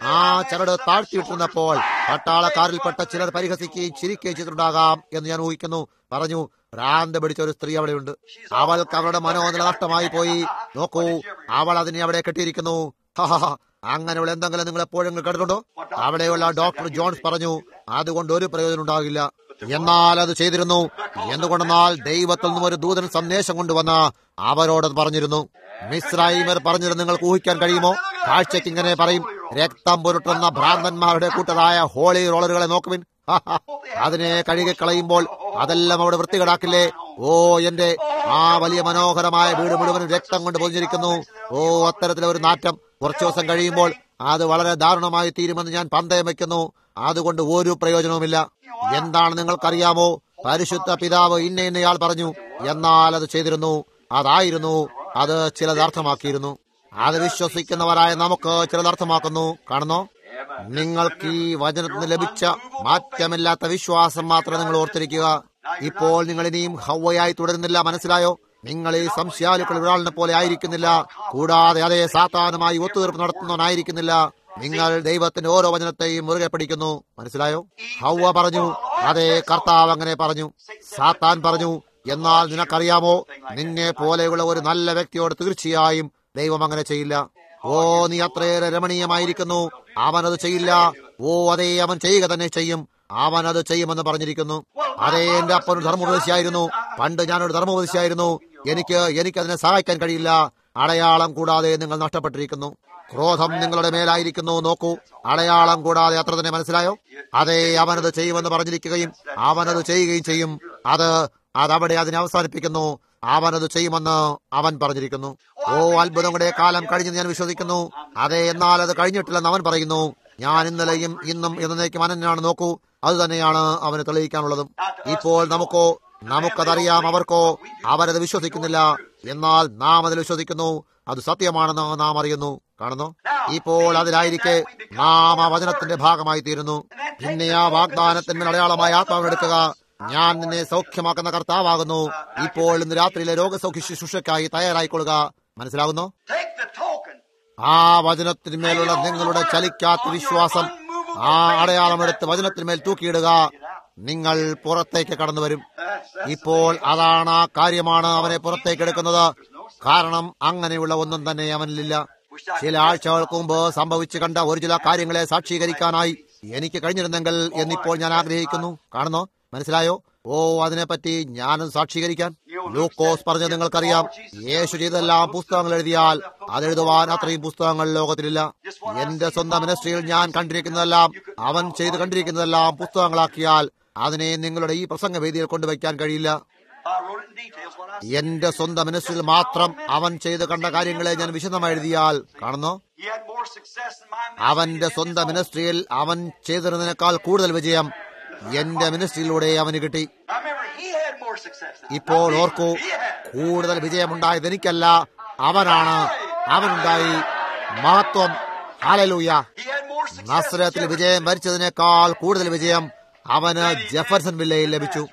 ആ ചരട് താഴ്ത്തിയിട്ടിരുന്നപ്പോൾ പട്ടാളക്കാരിൽപ്പെട്ട ചിലർ പരിഹസിക്കുകയും ചിരിക്കുകയും ചെയ്തിട്ടുണ്ടാകാം എന്ന് ഞാൻ ഊഹിക്കുന്നു പറഞ്ഞു ഭ്രാന്ത് പിടിച്ച ഒരു സ്ത്രീ അവിടെയുണ്ട് അവൾക്ക് അവളുടെ മനോനില നഷ്ടമായി പോയി നോക്കൂ അവൾ അതിനെ അവിടെ കെട്ടിയിരിക്കുന്നു ഹഹഹ. അങ്ങനെയുള്ള എന്തെങ്കിലും നിങ്ങൾ എപ്പോഴും കേട്ടിട്ടുണ്ടോ അവിടെയുള്ള ഡോക്ടർ ജോൺസ് പറഞ്ഞു അതുകൊണ്ട് ഒരു പ്രയോജനം ഉണ്ടാകില്ല എന്നാൽ അത് ചെയ്തിരുന്നു എന്തുകൊണ്ടെന്നാൽ ദൈവത്തിൽ നിന്നും ഒരു ദൂതൻ സന്ദേശം കൊണ്ടുവന്ന അവരോട് പറഞ്ഞിരുന്നു മിസ്രൈമർ പറഞ്ഞത് നിങ്ങൾക്ക് ഊഹിക്കാൻ കഴിയുമോ കാഴ്ചയ്ക്ക് ഇങ്ങനെ പറയും രക്തം പുരട്ടുന്ന ഭ്രാന്തന്മാരുടെ കൂട്ടരായ ഹോളി റോളറുകളെ നോക്കുവിൻ ഹഹ. അതിനെ കഴുകിക്കളയുമ്പോൾ അതെല്ലാം അവിടെ വൃത്തികേടാക്കില്ലേ ഓ എന്റെ ആ വലിയ മനോഹരമായ വീട് മുഴുവനും രക്തം കൊണ്ട് പൊതിഞ്ഞിരിക്കുന്നു ഓ അത്തരത്തിലെ ഒരു നാറ്റം കുറച്ചു ദിവസം കഴിയുമ്പോൾ അത് വളരെ ദാരുണമായി തീരുമെന്ന് ഞാൻ പന്തയം വയ്ക്കുന്നു അതുകൊണ്ട് ഒരു പ്രയോജനവുമില്ല എന്താണ് നിങ്ങൾക്കറിയാമോ പരിശുദ്ധ പിതാവ് ഇന്ന ഇന്നയാൾ പറഞ്ഞു എന്നാൽ അത് ചെയ്തിരുന്നു അതായിരുന്നു അത് ചിലത് അർത്ഥമാക്കിയിരുന്നു അത് വിശ്വസിക്കുന്നവരായ നമുക്ക് ചിലത് അർത്ഥമാക്കുന്നു കാണുന്നോ നിങ്ങൾക്ക് ഈ വചനത്തിന് ലഭിച്ച മാറ്റമില്ലാത്ത വിശ്വാസം മാത്രം നിങ്ങൾ ഓർത്തിരിക്കുക ഇപ്പോൾ നിങ്ങൾ ഇനിയും ഹൗവയായി തുടരുന്നില്ല മനസ്സിലായോ നിങ്ങൾ ഈ സംശയാലുക്കൾ ഒരാളിനെ പോലെ ആയിരിക്കുന്നില്ല കൂടാതെ അതേ സാത്താനുമായി ഒത്തുതീർപ്പ് നടത്തുന്നവനായിരിക്കുന്നില്ല നിങ്ങൾ ദൈവത്തിന്റെ ഓരോ വചനത്തെയും മുറുകെ പിടിക്കുന്നു മനസ്സിലായോ ഹൗവ പറഞ്ഞു അതേ കർത്താവ് അങ്ങനെ പറഞ്ഞു സാത്താൻ പറഞ്ഞു എന്നാൽ നിനക്കറിയാമോ നിന്നെ പോലെയുള്ള ഒരു നല്ല വ്യക്തിയോട് തീർച്ചയായും ദൈവം അങ്ങനെ ചെയ്യില്ല ഓ നീ അത്രയേറെ രമണീയമായിരിക്കുന്നു അവനത് ചെയ്യില്ല ഓ അതേ അവൻ ചെയ്യുക തന്നെ ചെയ്യും അവൻ അത് ചെയ്യുമെന്ന് പറഞ്ഞിരിക്കുന്നു അതേ എന്റെ അപ്പൻ ഒരു ധർമ്മോപദേശിയായിരുന്നു പണ്ട് ഞാനൊരു ധർമ്മോപദേശിയായിരുന്നു എനിക്ക് എനിക്കതിനെ സഹായിക്കാൻ കഴിയില്ല അടയാളം കൂടാതെ നിങ്ങൾ നഷ്ടപ്പെട്ടിരിക്കുന്നു ക്രോധം നിങ്ങളുടെ മേലായിരിക്കുന്നു നോക്കൂ അടയാളം കൂടാതെ അത്ര തന്നെ മനസ്സിലായോ അതെ അവനത് ചെയ്യുമെന്ന് പറഞ്ഞിരിക്കുകയും അവനത് ചെയ്യുകയും ചെയ്യും അത് അതവിടെ അതിനെ അവസാനിപ്പിക്കുന്നു അവനത് ചെയ്യുമെന്ന് അവൻ പറഞ്ഞിരിക്കുന്നു ഓ അത്ഭുതങ്ങളുടെ കാലം കഴിഞ്ഞെന്ന് ഞാൻ വിശ്വസിക്കുന്നു അതെ എന്നാൽ അത് കഴിഞ്ഞിട്ടില്ലെന്ന് അവൻ പറയുന്നു ഞാൻ ഇന്നലെയും ഇന്നും എന്നേക്കും അനന്യാണ് നോക്കൂ അത് തന്നെയാണ് അവന് തെളിയിക്കാനുള്ളതും ഇപ്പോൾ നമുക്കോ നമുക്കതറിയാം അവർക്കോ അവരത് വിശ്വസിക്കുന്നില്ല എന്നാൽ നാം അതിൽ വിശ്വസിക്കുന്നു അത് സത്യമാണെന്ന് നാം അറിയുന്നു കാണുന്നു ഇപ്പോൾ അതിലായിരിക്കെ നാം ആ വചനത്തിന്റെ ഭാഗമായി തീരുന്നു പിന്നെ ആ വാഗ്ദാനത്തിന്മേൽ അടയാളമായ ആത്മാവിനെടുക്കുക ഞാൻ നിന്നെ സൗഖ്യമാക്കുന്ന കർത്താവാകുന്നു ഇപ്പോൾ ഇന്ന് രാത്രിയിലെ രോഗസൗഖ്യ ശുശ്രൂഷയ്ക്കായി തയ്യാറായിക്കൊള്ളുക മനസ്സിലാകുന്നു Take the token. ആ വചനത്തിന്മേലുള്ള നിങ്ങളുടെ ചലിക്കാത്ത വിശ്വാസം ആ അടയാളമെടുത്ത് വചനത്തിന്മേൽ തൂക്കിയിടുക നിങ്ങൾ പുറത്തേക്ക് കടന്നു വരും ഇപ്പോൾ അതാണ് ആ കാര്യമാണ് അവനെ പുറത്തേക്ക് എടുക്കുന്നത് കാരണം അങ്ങനെയുള്ള ഒന്നും തന്നെ അവനിലില്ല ചില ആഴ്ചകൾക്ക് മുമ്പ് സംഭവിച്ചു കണ്ട ഒരു ചില കാര്യങ്ങളെ സാക്ഷീകരിക്കാനായി എനിക്ക് കഴിഞ്ഞിരുന്നെങ്കിൽ എന്നിപ്പോൾ ഞാൻ ആഗ്രഹിക്കുന്നു കാണുന്നോ മനസ്സിലായോ ഓ അതിനെപ്പറ്റി ഞാനത് സാക്ഷീകരിക്കാൻ ലൂക്കോസ് പറഞ്ഞത് നിങ്ങൾക്കറിയാം യേശു ചെയ്തെല്ലാം പുസ്തകങ്ങൾ എഴുതിയാൽ അതെഴുതുവാൻ അത്രയും പുസ്തകങ്ങൾ ലോകത്തിലില്ല എന്റെ സ്വന്തം മിനിസ്ട്രിയിൽ ഞാൻ കണ്ടിരിക്കുന്നതെല്ലാം അവൻ ചെയ്ത് കണ്ടിരിക്കുന്നതെല്ലാം പുസ്തകങ്ങളാക്കിയാൽ അതിനെ നിങ്ങളുടെ ഈ പ്രസംഗവേദിയിൽ കൊണ്ടുവയ്ക്കാൻ കഴിയില്ല I wrote it in details what I said. എന്റെ സ്വന്തം മിനിസ്ട്രിയിൽ മാത്രം അവൻ ചെയ്ത് കണ്ട കാര്യങ്ങളെ ഞാൻ വിശദമായി എഴുതിയാൽ കാണുന്നു He had more success in my ministry അവന്റെ than in സ്വന്തം his own. മിനിസ്ട്രിയിൽ അവൻ ചെയ്തിരുന്നതിനേക്കാൾ കൂടുതൽ വിജയം എന്റെ മിനിസ്ട്രിയിലൂടെ അവന് കിട്ടി I remember he had more success. Now, ഇപ്പോൾ not me. ഓർക്കൂ He had. കൂടുതൽ വിജയമുണ്ടായത് എനിക്കല്ല അവനാണ് അവനുണ്ടായി മഹത്വം hallelujah He had more success. നസ്രത്തിൽ than വിജയം വരിച്ചതിനേക്കാൾ കൂടുതൽ വിജയം അവന് ജെഫർസൺ വില്ലയിൽ ലഭിച്ചു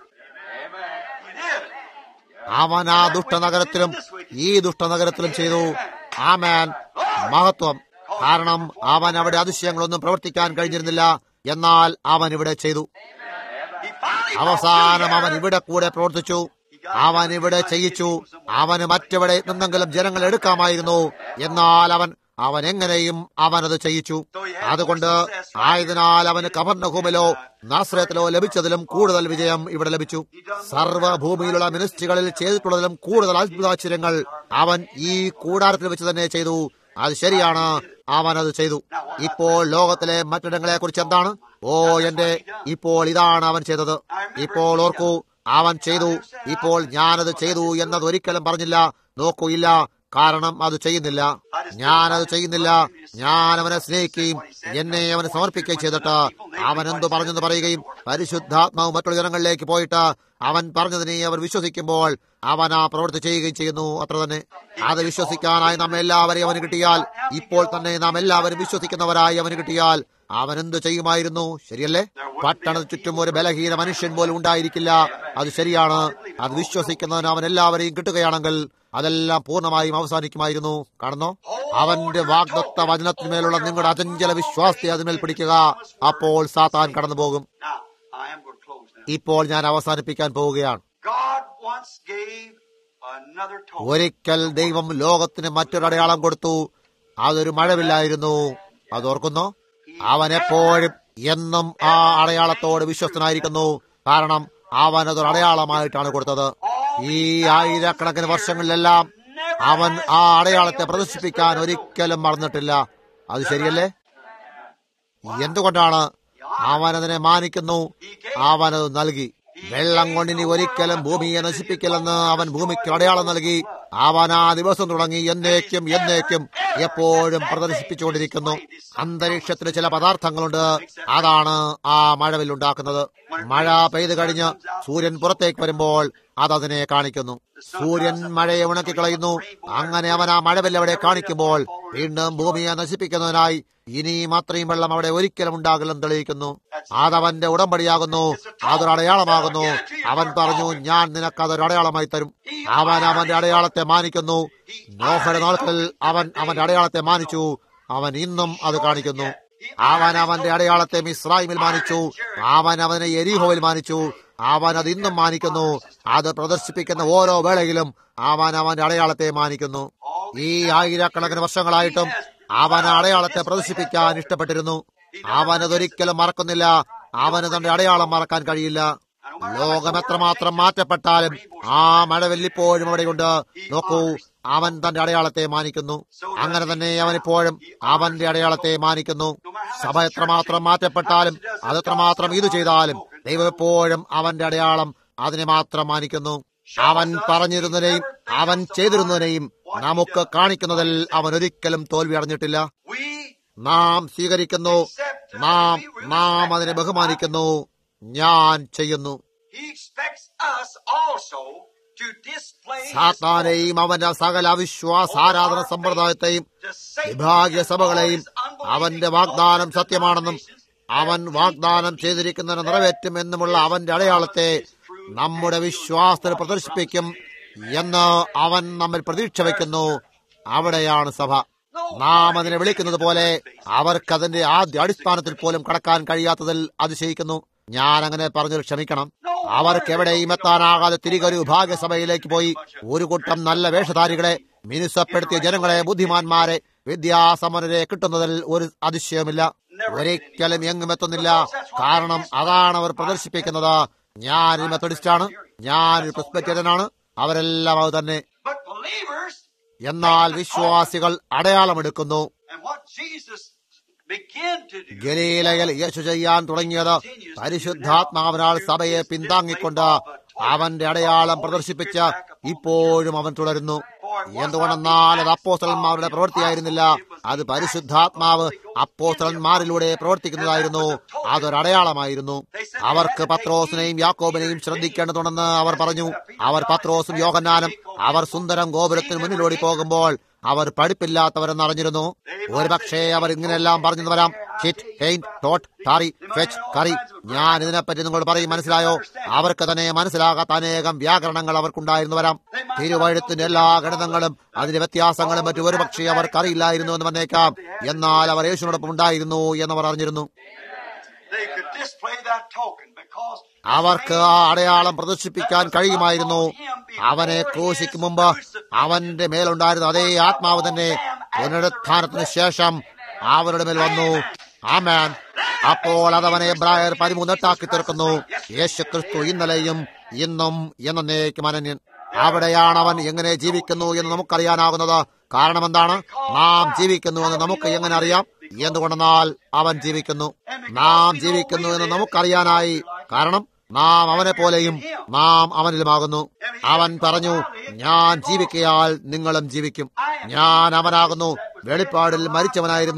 He did. അവൻ ആ ദുഷ്ടനഗരത്തിലും ഈ ദുഷ്ടനഗരത്തിലും ചെയ്തു ആമാൻ മഹത്വം കാരണം അവൻ അവിടെ അതിശയങ്ങളൊന്നും പ്രവർത്തിക്കാൻ കഴിഞ്ഞിരുന്നില്ല എന്നാൽ അവൻ ഇവിടെ ചെയ്തു He finally അവസാനം അവൻ ഇവിടെ കൂടെ പ്രവർത്തിച്ചു അവൻ ഇവിടെ ചെയ്യിച്ചു അവന് മറ്റെവിടെ നിന്നെങ്കിലും ജനങ്ങൾ എടുക്കാമായിരുന്നു എന്നാൽ അവൻ അവൻ എങ്ങനെയും അവനത് ചെയ്യിച്ചു അതുകൊണ്ട് ആയതിനാൽ അവന് കവർണഭൂമിലോ നാശ്രയത്തിലോ ലഭിച്ചതിലും കൂടുതൽ വിജയം ഇവിടെ ലഭിച്ചു സർവ്വഭൂമിയിലുള്ള മിനിസ്ട്രികളിൽ ചെയ്തിട്ടുള്ളതിലും കൂടുതൽ അത്ഭുതാശ്ചര്യങ്ങൾ അവൻ ഈ കൂടാരത്തിൽ വെച്ച് തന്നെ ചെയ്തു അത് ശരിയാണ് അവൻ അത് ചെയ്തു ഇപ്പോൾ ലോകത്തിലെ മറ്റിടങ്ങളെ കുറിച്ച് എന്താണ് ഓ എന്റെ ഇപ്പോൾ ഇതാണ് അവൻ ചെയ്തത് ഇപ്പോൾ ഓർക്കൂ അവൻ ചെയ്തു ഇപ്പോൾ ഞാനത് ചെയ്തു എന്നത് ഒരിക്കലും പറഞ്ഞില്ല നോക്കൂ ഇല്ല കാരണം അത് ചെയ്യുന്നില്ല ഞാനത് ചെയ്യുന്നില്ല ഞാൻ അവനെ സ്നേഹിക്കുകയും എന്നെ അവന് സമർപ്പിക്കുകയും ചെയ്തിട്ട് അവൻ എന്തു പറഞ്ഞെന്ന് പറയുകയും പരിശുദ്ധാത്മാവ് മറ്റുള്ള ജനങ്ങളിലേക്ക് പോയിട്ട് അവൻ പറഞ്ഞതിനെ അവർ വിശ്വസിക്കുമ്പോൾ അവൻ ആ പ്രവൃത്തി ചെയ്യുകയും ചെയ്യുന്നു അത്ര തന്നെ അത് വിശ്വസിക്കാനായി നാം എല്ലാവരെയും അവന് കിട്ടിയാൽ ഇപ്പോൾ തന്നെ നാം എല്ലാവരും വിശ്വസിക്കുന്നവരായി അവന് കിട്ടിയാൽ അവൻ എന്ത് ചെയ്യുമായിരുന്നു ശരിയല്ലേ പട്ടണത്തിന് ചുറ്റും ഒരു ബലഹീന മനുഷ്യൻ പോലും ഉണ്ടായിരിക്കില്ല അത് ശരിയാണ് അത് വിശ്വസിക്കുന്നതിന് അവൻ എല്ലാവരെയും കിട്ടുകയാണെങ്കിൽ അതെല്ലാം പൂർണ്ണമായും അവസാനിക്കുമായിരുന്നു കാണുന്നോ അവന്റെ വാഗ്ദത്ത വചനത്തിന്മേലുള്ള നിങ്ങളുടെ അചഞ്ചല വിശ്വാസത്തെ അതിന്മേൽ പിടിക്കുക അപ്പോൾ സാത്താൻ കടന്നു പോകും Now, I am going to close now. ഇപ്പോൾ ഞാൻ അവസാനിപ്പിക്കാൻ പോവുകയാണ് God once gave another token. ഒരിക്കൽ ദൈവം ലോകത്തിന് മറ്റൊരു അടയാളം കൊടുത്തു അതൊരു മഴവില്ലായിരുന്നു അത് ഓർക്കുന്നു അവൻ എപ്പോഴും എന്നും ആ അടയാളത്തോട് വിശ്വസ്തനായിരിക്കുന്നു കാരണം അവൻ അതൊരു അടയാളമായിട്ടാണ് കൊടുത്തത് ഈ ആയിരക്കണക്കിന് വർഷങ്ങളിലെല്ലാം അവൻ ആ അടയാളത്തെ പ്രദർശിപ്പിക്കാൻ ഒരിക്കലും മറന്നിട്ടില്ല അത് ശരിയല്ലേ എന്തുകൊണ്ടാണ് അവൻ അതിനെ മാനിക്കുന്നു അവനത് നൽകി വെള്ളം കൊണ്ടിനി ഒരിക്കലും ഭൂമിയെ നശിപ്പിക്കില്ലെന്ന് അവൻ ഭൂമിക്ക് അടയാളം നൽകി അവൻ ആ ദിവസം തുടങ്ങി എന്നേക്കും എന്നേക്കും എപ്പോഴും പ്രദർശിപ്പിച്ചുകൊണ്ടിരിക്കുന്നു അന്തരീക്ഷത്തിൽ ചില പദാർത്ഥങ്ങളുണ്ട് അതാണ് ആ മഴവിൽ ഉണ്ടാക്കുന്നത് മഴ പെയ്തു കഴിഞ്ഞ് സൂര്യൻ പുറത്തേക്ക് വരുമ്പോൾ അതതിനെ കാണിക്കുന്നു സൂര്യൻ മഴയെ ഉണക്കിക്കളയുന്നു അങ്ങനെ അവൻ ആ മഴവിൽ അവിടെ കാണിക്കുമ്പോൾ വീണ്ടും ഭൂമിയെ നശിപ്പിക്കുന്നതിനായി ഇനിയും അത്രയും വെള്ളം അവിടെ ഒരിക്കലും ഉണ്ടാകില്ലെന്ന് തെളിയിക്കുന്നു അതവന്റെ ഉടമ്പടിയാകുന്നു അതൊരു അടയാളമാകുന്നു അവൻ പറഞ്ഞു ഞാൻ നിനക്ക് അതൊരു അടയാളമായി തരും അവൻ അവന്റെ അടയാളത്തെ മാനിക്കുന്നു നോഹയുടെ നാൾക്കിൽ അവൻ അവന്റെ അടയാളത്തെ മാനിച്ചു അവൻ ഇന്നും അത് കാണിക്കുന്നു അവൻ അവന്റെ അടയാളത്തെ മിസ്രൈമിൽ മാനിച്ചു അവൻ അവനെ എരിഹോയിൽ മാനിച്ചു അവൻ അത് ഇന്നും മാനിക്കുന്നു അത് പ്രദർശിപ്പിക്കുന്ന ഓരോ വേളയിലും അവൻ അവന്റെ അടയാളത്തെ മാനിക്കുന്നു ഈ ആയിരക്കണക്കിന് വർഷങ്ങളായിട്ടും അവൻ ആ അടയാളത്തെ പ്രദർശിപ്പിക്കാൻ ഇഷ്ടപ്പെട്ടിരുന്നു അവൻ അതൊരിക്കലും മറക്കുന്നില്ല അവന് തന്റെ അടയാളം മറക്കാൻ കഴിയില്ല ലോകം എത്രമാത്രം മാറ്റപ്പെട്ടാലും ആ മഴവെല്ലിപ്പോഴും അവിടെയുണ്ട് നോക്കൂ അവൻ തന്റെ അടയാളത്തെ മാനിക്കുന്നു അങ്ങനെ തന്നെ അവൻ ഇപ്പോഴും അവന്റെ അടയാളത്തെ മാനിക്കുന്നു സഭ എത്രമാത്രം മാറ്റപ്പെട്ടാലും അതെത്രമാത്രം ഇത് ചെയ്താലും ദൈവം എപ്പോഴും അവന്റെ അടയാളം അതിനെ മാത്രം മാനിക്കുന്നു അവൻ പറഞ്ഞിരുന്നതിനെയും അവൻ ചെയ്തിരുന്നതിനെയും നമുക്ക് കാണിക്കുന്നതിൽ അവൻ ഒരിക്കലും തോൽവി അടഞ്ഞിട്ടില്ല We നാം സ്വീകരിക്കുന്നു നാം നാം അതിനെ ബഹുമാനിക്കുന്നു ഞാൻ ചെയ്യുന്നു He expects us also to display His സാത്താനെയും അവന്റെ സകല അവിശ്വാസ ആരാധന സമ്പ്രദായത്തെയും to Satan വിഭാഗീയ സഭകളെയും his unbelieving അവന്റെ വാഗ്ദാനം multitude സത്യമാണെന്നും അവൻ വാഗ്ദാനം ചെയ്തിരിക്കുന്നതിന് നിറവേറ്റും എന്നുമുള്ള അവന്റെ അടയാളത്തെ നമ്മുടെ വിശ്വാസത്തിൽ പ്രദർശിപ്പിക്കും എന്ന് അവൻ നമ്മിൽ പ്രതീക്ഷ വയ്ക്കുന്നു അവിടെയാണ് സഭ നാം അതിനെ വിളിക്കുന്നത് പോലെ അവർക്ക് അതിന്റെ ആദ്യ അടിസ്ഥാനത്തിൽ പോലും കടക്കാൻ കഴിയാത്തതിൽ അതിശയിക്കുന്നു ഞാൻ അങ്ങനെ പറഞ്ഞു ക്ഷമിക്കണം അവർക്ക് എവിടെയും എത്താനാകാതെ തിരികെ ഒരു വിഭാഗസഭയിലേക്ക് പോയി ഒരു കൂട്ടം നല്ല വേഷധാരികളെ മിനുസപ്പെടുത്തിയ ജനങ്ങളെ ബുദ്ധിമാന്മാരെ വിദ്യാസമ്പന്നരെ കിട്ടുന്നതിൽ ഒരു അതിശയമില്ല ഒരിക്കലും എങ്ങും എത്തുന്നില്ല കാരണം അതാണ് അവർ പ്രദർശിപ്പിക്കുന്നത് ഞാനൊരു മെത്തഡിസ്റ്റാണ് ഞാനൊരു പ്രസ്പെറ്റേറിയനാണ് അവരെല്ലാം അത് തന്നെ But believers, എന്നാൽ വിശ്വാസികൾ അടയാളമെടുക്കുന്നു and what Jesus began to do, ഗലീലയിൽ യേശു ചെയ്യാൻ തുടങ്ങിയത് പരിശുദ്ധാത്മാവിനാൽ സഭയെ പിന്താങ്ങിക്കൊണ്ട് അവന്റെ അടയാളം പ്രദർശിപ്പിച്ച് ഇപ്പോഴും അവൻ തുടരുന്നു എന്തുകൊണ്ടെന്നാൽ അത് അപ്പോസ്റ്റലന്മാരുടെ പ്രവൃത്തിയായിരുന്നില്ല അത് പരിശുദ്ധാത്മാവ് അപ്പോസ്റ്റലന്മാരിലൂടെ പ്രവർത്തിക്കുന്നതായിരുന്നു അതൊരടയാളമായിരുന്നു അവർക്ക് പത്രോസിനെയും യാക്കോബിനെയും ശ്രദ്ധിക്കേണ്ടതുണ്ടെന്ന് അവർ പറഞ്ഞു അവർ പത്രോസും യോഹന്നാനും അവർ സുന്ദരം ഗോപുരത്തിന് മുന്നിലോടി പോകുമ്പോൾ അവർ പഠിപ്പില്ലാത്തവരെന്ന് അറിഞ്ഞിരുന്നു ഒരുപക്ഷേ അവർ ഇങ്ങനെയെല്ലാം പറഞ്ഞു വരാം ഹിറ്റ് ഹെയിൻ ടോട്ട് ടാറി ഫെച്ച് കറി ഞാൻ ഇതിനെപ്പറ്റി നിങ്ങളോട് പറയും മനസ്സിലായോ അവർക്ക് തന്നെ മനസ്സിലാകാത്ത അനേകം വ്യാകരണങ്ങൾ അവർക്കുണ്ടായിരുന്നു വരാം തിരുവഴുത്തിന്റെ എല്ലാ ഗണിതങ്ങളും അതിന്റെ വ്യത്യാസങ്ങളും മറ്റു ഒരുപക്ഷേ അവർക്ക് അറിയില്ലായിരുന്നു എന്ന് വന്നേക്കാം എന്നാൽ അവർ യേശുവിനോടൊപ്പം ഉണ്ടായിരുന്നു എന്നവർ അറിഞ്ഞിരുന്നു they could display that token because അവർക്ക് ആ അടയാളം പ്രദർശിപ്പിക്കാൻ കഴിയുമായിരുന്നു അവനെ ക്രൂശിക്കും മുമ്പ് അവന്റെ മേലുണ്ടായിരുന്ന അതേ ആത്മാവ് തന്നെ പുനരുത്ഥാനത്തിന് ശേഷം അവരുടെ മേൽ വന്നു ആമേൻ അപ്പോൾ അതവനെ എബ്രായർ പതിമൂന്നെട്ടാക്കി തീർക്കുന്നു യേശു ക്രിസ്തു ഇന്നലെയും ഇന്നും എന്നേക്കും അനന്യൻ അവിടെയാണ് അവൻ എങ്ങനെ ജീവിക്കുന്നു എന്ന് നമുക്കറിയാനാകുന്നത് കാരണം എന്താണ് നാം ജീവിക്കുന്നു എന്ന് നമുക്ക് എങ്ങനെ അറിയാം എന്തുകൊണ്ടെന്നാൽ അവൻ ജീവിക്കുന്നു നാം ജീവിക്കുന്നു എന്ന് നമുക്കറിയാനായി കാരണം നാം അവനെ പോലെയും നാം അവനിലുമാകുന്നു അവൻ പറഞ്ഞു ഞാൻ ജീവിക്കയാൽ നിങ്ങളും ജീവിക്കും ഞാൻ അവനാകുന്നു വെളിപ്പാടിൽ മരിച്ചവനായിരുന്നു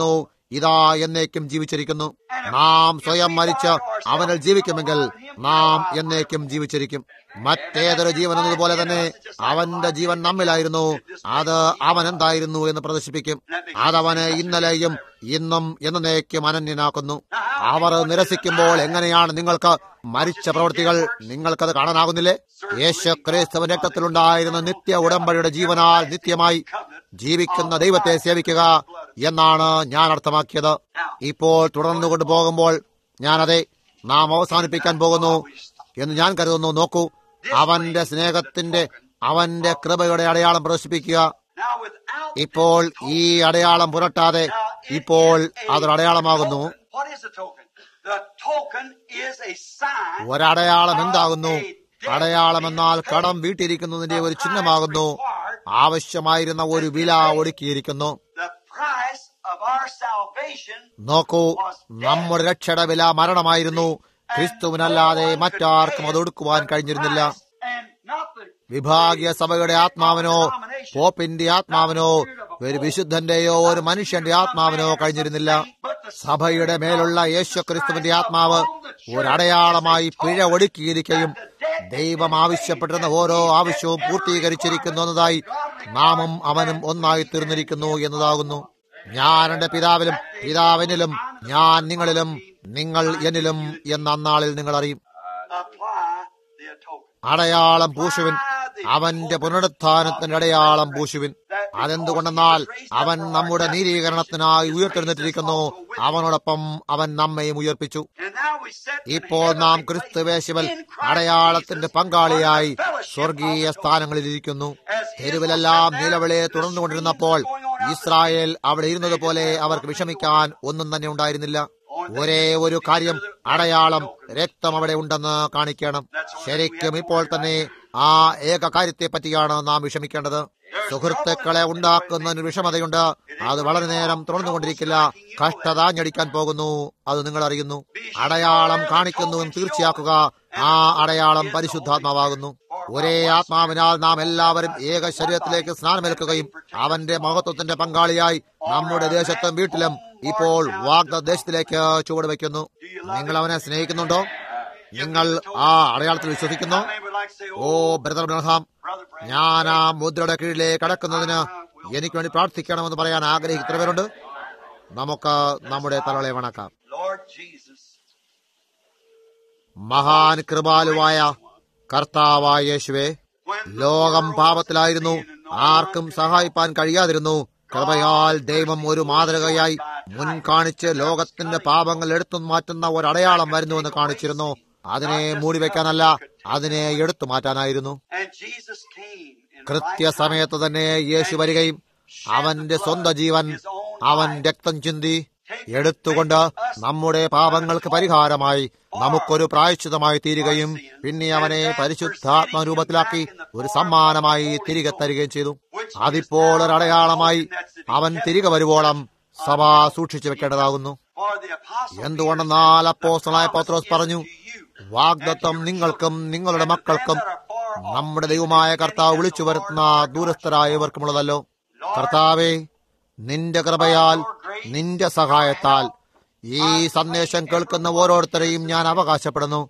ഇതാ എന്നേക്കും ജീവിച്ചിരിക്കുന്നു നാം സ്വയം മരിച്ച് അവനിൽ ജീവിക്കുമെങ്കിൽ നാം എന്നേക്കും ജീവിച്ചിരിക്കും മറ്റേതൊരു ജീവൻ എന്നതുപോലെ തന്നെ അവന്റെ ജീവൻ നമ്മിലായിരുന്നു അത് അവൻ എന്തായിരുന്നു എന്ന് പ്രദർശിപ്പിക്കും അതവനെ ഇന്നലെയും ഇന്നും എന്നേക്കും അനന്യനാക്കുന്നു അവർ നിരസിക്കുമ്പോൾ എങ്ങനെയാണ് നിങ്ങൾക്ക് മരിച്ച പ്രവൃത്തികൾ നിങ്ങൾക്കത് കാണാനാകുന്നില്ലേ യേശു ക്രിസ്തുവൻ രക്തത്തിലുണ്ടായിരുന്ന നിത്യ ഉടമ്പടിയുടെ ജീവനാൽ നിത്യമായി ജീവിക്കുന്ന ദൈവത്തെ സേവിക്കുക എന്നാണ് ഞാൻ അർത്ഥമാക്കിയത് ഇപ്പോൾ തുടർന്നു കൊണ്ടുപോകുമ്പോൾ ഞാനതെ നാം അവസാനിപ്പിക്കാൻ പോകുന്നു എന്ന് ഞാൻ കരുതുന്നു നോക്കൂ അവന്റെ സ്നേഹത്തിന്റെ അവന്റെ കൃപയുടെ അടയാളം പ്രദർശിപ്പിക്കുക Now, without ഇപ്പോൾ ഈ അടയാളം പുരട്ടാതെ ഇപ്പോൾ അതൊരു അടയാളമാകുന്നു What is the token? The token is a sign. ഒരടയാളം എന്താകുന്നു അടയാളം എന്നാൽ കടം വീട്ടിരിക്കുന്നതിന്റെ ഒരു ചിഹ്നമാകുന്നു ആവശ്യമായിരുന്ന ഒരു വില ഒടുക്കിയിരിക്കുന്നു The price of our salvation നോക്കൂ നമ്മുടെ രക്ഷയുടെ വില മരണമായിരുന്നു ക്രിസ്തുവിനല്ലാതെ മറ്റാർക്കും അത് ഒടുക്കുവാൻ കഴിഞ്ഞിരുന്നില്ല and not the വിഭാഗീയ സഭയുടെ ആത്മാവിനോ പോപ്പിന്റെ ആത്മാവിനോ ഒരു വിശുദ്ധന്റെയോ ഒരു മനുഷ്യന്റെ ആത്മാവിനോ കഴിഞ്ഞിരുന്നില്ല സഭയുടെ മേലുള്ള യേശു ക്രിസ്തുവിന്റെ ആത്മാവ് ഒരടയാളമായി പിഴ ഒടുക്കിയിരിക്കുകയും ദൈവം ആവശ്യപ്പെട്ടിരുന്ന ഓരോ ആവശ്യവും പൂർത്തീകരിച്ചിരിക്കുന്നു എന്നതായി നാമും അവനും ഒന്നായി തീർന്നിരിക്കുന്നു എന്നതാകുന്നു ഞാൻ എന്റെ പിതാവിലും പിതാവിനിലും ഞാൻ നിങ്ങളിലും നിങ്ങൾ എന്നിലും എന്ന അന്നാളിൽ നിങ്ങൾ അറിയും apply the token. അടയാളം പൂശുവിൻ അവന്റെ പുനരുത്ഥാനത്തിന്റെ അടയാളം പൂശുവിൻ അതെന്തുകൊണ്ടെന്നാൽ അവൻ നമ്മുടെ നീരീകരണത്തിനായി ഉയർത്തെഴുന്നേറ്റിരിക്കുന്നു അവനോടൊപ്പം അവൻ നമ്മയും ഉയർപ്പിച്ചു And now we set in ഇപ്പോൾ നാം heavenly ക്രിസ്തുവേശിവൽ places in Christ അടയാളത്തിന്റെ Jesus പങ്കാളിയായി for the fellowship സ്വർഗീയ of the സ്ഥാനങ്ങളിൽ ഇരിക്കുന്നു തെരുവിലെല്ലാം നിലവിളി തുടർന്നുകൊണ്ടിരുന്നപ്പോൾ ഇസ്രായേൽ അവിടെ ഇരുന്നത് പോലെ അവർക്ക് വിഷമിക്കാൻ ഒന്നും തന്നെ ഉണ്ടായിരുന്നില്ല ഒരേ ഒരു കാര്യം അടയാളം രക്തം അവിടെ ഉണ്ടെന്ന് കാണിക്കണം ശരിക്കും ഇപ്പോൾ തന്നെ ആ ഏക കാര്യത്തെ പറ്റിയാണ് നാം വിഷമിക്കേണ്ടത് സുഹൃത്തുക്കളെ ഉണ്ടാക്കുന്നതിന് വിഷമതയുണ്ട് അത് വളരെ നേരം തുറന്നുകൊണ്ടിരിക്കില്ല കഷ്ടത ഞടിക്കാൻ പോകുന്നു അത് നിങ്ങൾ അറിയുന്നു അടയാളം കാണിക്കുന്നുവെന്ന് തീർച്ചയാക്കുക ആ അടയാളം പരിശുദ്ധാത്മാവാകുന്നു ഒരേ ആത്മാവിനാൽ നാം എല്ലാവരും ഏക ശരീരത്തിലേക്ക് സ്നാനമേൽക്കുകയും അവന്റെ മഹത്വത്തിന്റെ പങ്കാളിയായി നമ്മുടെ ദേശത്തും വീട്ടിലും ഇപ്പോൾ വാഗ്ദ ദേശത്തിലേക്ക് ചുവടുവെക്കുന്നു നിങ്ങൾ അവനെ സ്നേഹിക്കുന്നുണ്ടോ നിങ്ങൾ ആ അടയാളത്തിൽ വിശ്വസിക്കുന്നു How many would like to say, ഓ oh, brother Branham Brother Branham, ഞാൻ ആ മുദ്രയുടെ കീഴിലേക്ക് കടക്കുന്നതിന് എനിക്ക് വേണ്ടി പ്രാർത്ഥിക്കണമെന്ന് പറയാൻ ആഗ്രഹിക്കുന്ന പേരുണ്ട് നമുക്ക് നമ്മുടെ തലകളെ വണക്കാം Lord Jesus, മഹാൻ കൃപാലുവായ കർത്താവായ യേശുവേ when ലോകം പാപത്തിലായിരുന്നു ആർക്കും സഹായിപ്പാൻ കഴിയാതിരുന്നു കൃപയാൽ ദൈവം ഒരു മാതൃകയായി മുൻ കാണിച്ച് ലോകത്തിന്റെ പാപങ്ങൾ എടുത്തു മാറ്റുന്ന ഒരു അടയാളം വരുന്നുവെന്ന് കാണിച്ചിരുന്നു അതിനെ മൂടിവെക്കാനല്ല അതിനെ എടുത്തു മാറ്റാനായിരുന്നു and Jesus came in കൃത്യസമയത്ത് തന്നെ യേശു വരികയും അവന്റെ സ്വന്തം ജീവൻ അവൻ രക്തം ചിന്തി എടുത്തുകൊണ്ട് നമ്മുടെ പാപങ്ങൾക്ക് പരിഹാരമായി നമുക്കൊരു പ്രായശ്ചിതമായി തീരുകയും പിന്നെ അവനെ പരിശുദ്ധാത്മ രൂപത്തിലാക്കി ഒരു സമ്മാനമായി തിരികെ തരികയും ചെയ്തു അതിപ്പോൾ ഒരു അടയാളമായി അവൻ തിരികെ വരുവോളം സഭ സൂക്ഷിച്ചു വെക്കേണ്ടതാകുന്നു for the apostle എന്തുകൊണ്ടെന്നാൽ അപ്പോസ്തലനായ പത്രോസ് പറഞ്ഞു വാഗ്ദത്തം നിങ്ങൾക്കും നിങ്ങളുടെ മക്കൾക്കും നമ്മുടെ ദൈവമായ കർത്താവ് വിളിച്ചു വരുത്തുന്ന ദൂരസ്ഥരായവർക്കുമുള്ളതല്ലോ കർത്താവെ നിന്റെ കൃപയാൽ നിന്റെ സഹായത്താൽ ഈ സന്ദേശം കേൾക്കുന്ന ഓരോരുത്തരെയും ഞാൻ അവകാശപ്പെടുന്നു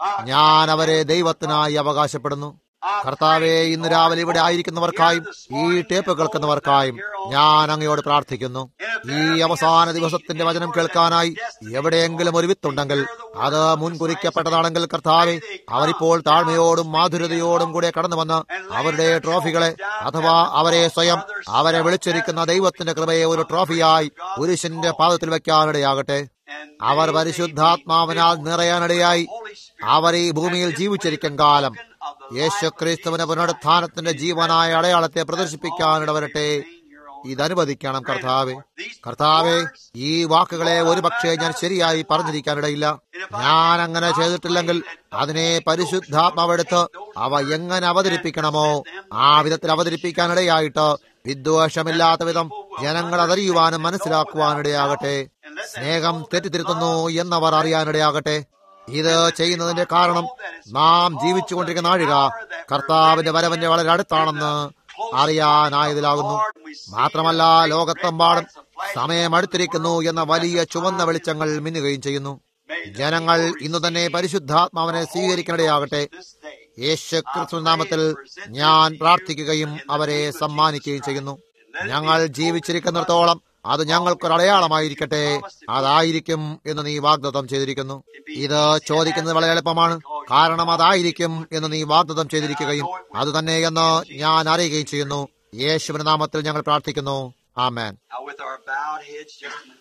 ഞാൻ അവരെ ദൈവത്തിനായി അവകാശപ്പെടുന്നു കർത്താവെ ഇന്ന് രാവിലെ ഇവിടെ ആയിരിക്കുന്നവർക്കായും ഈ ടേപ്പ് കേൾക്കുന്നവർക്കായും ഞാൻ അങ്ങയോട് പ്രാർത്ഥിക്കുന്നു ഈ അവസാന ദിവസത്തിന്റെ വചനം കേൾക്കാനായി എവിടെയെങ്കിലും ഒരു വിത്തുണ്ടെങ്കിൽ അത് മുൻകുറിക്കപ്പെട്ടതാണെങ്കിൽ കർത്താവെ അവരിപ്പോൾ താഴ്മയോടും മാധുര്യതയോടും കൂടെ കടന്നു വന്ന് അവരുടെ ട്രോഫികളെ അഥവാ അവരെ സ്വയം അവരെ വിളിച്ചിരിക്കുന്ന ദൈവത്തിന്റെ കൃപയെ ഒരു ട്രോഫിയായി പുരുഷന്റെ പാദത്തിൽ വെക്കാനിടയാകട്ടെ അവർ പരിശുദ്ധാത്മാവിനാൽ നിറയാനിടയായി അവർ ഈ ഭൂമിയിൽ ജീവിച്ചിരിക്കും കാലം യേശുക്രിസ്തുവിന്റെ പുനരുത്ഥാനത്തിന്റെ ജീവനായ അടയാളത്തെ പ്രദർശിപ്പിക്കാനിടവരട്ടെ ഇതനുവദിക്കണം കർത്താവെ കർത്താവെ ഈ വാക്കുകളെ ഒരുപക്ഷെ ഞാൻ ശരിയായി പറഞ്ഞിരിക്കാനിടയില്ല ഞാൻ അങ്ങനെ ചെയ്തിട്ടില്ലെങ്കിൽ അതിനെ പരിശുദ്ധാത്മാവെടുത്ത് അവ എങ്ങനെ അവതരിപ്പിക്കണമോ ആ വിധത്തിൽ അവതരിപ്പിക്കാനിടയായിട്ട് വിദ്വേഷമില്ലാത്ത വിധം ജനങ്ങൾ അതറിയുവാനും മനസ്സിലാക്കുവാനിടയാകട്ടെ സ്നേഹം തെറ്റിത്തിരുത്തുന്നു എന്നവർ അറിയാനിടയാകട്ടെ ഇത് ചെയ്യുന്നതിന്റെ കാരണം നാം ജീവിച്ചുകൊണ്ടിരിക്കുന്ന നാഴിക കർത്താവിന്റെ വരവിന്റെ വളരെ അടുത്താണെന്ന് അറിയാനായതിലാകുന്നു മാത്രമല്ല ലോകത്തെമ്പാടും സമയം അടുത്തിരിക്കുന്നു എന്ന വലിയ ചുവന്ന വെളിച്ചങ്ങൾ മിന്നുകയും ചെയ്യുന്നു ജനങ്ങൾ ഇന്നു തന്നെ പരിശുദ്ധാത്മാവിനെ സ്വീകരിക്കാനിടയാകട്ടെ യേശു ക്രിസ്തു നാമത്തിൽ ഞാൻ പ്രാർത്ഥിക്കുകയും അവരെ സമ്മാനിക്കുകയും ചെയ്യുന്നു ഞങ്ങൾ ജീവിച്ചിരിക്കുന്നിടത്തോളം അത് ഞങ്ങൾക്കൊരു അടയാളമായിരിക്കട്ടെ അതായിരിക്കും എന്ന് നീ വാഗ്ദത്തം ചെയ്തിരിക്കുന്നു ഇത് ചോദിക്കുന്നത് വളരെ എളുപ്പമാണ് കാരണം അതായിരിക്കും എന്ന് നീ വാഗ്ദത്തം ചെയ്തിരിക്കുകയും അത് തന്നെ എന്ന് ഞാൻ അറിയുകയും ചെയ്യുന്നു യേശുവിന്റെ നാമത്തിൽ ഞങ്ങൾ പ്രാർത്ഥിക്കുന്നു ആമേൻ Now, with our bowed heads, just a minute.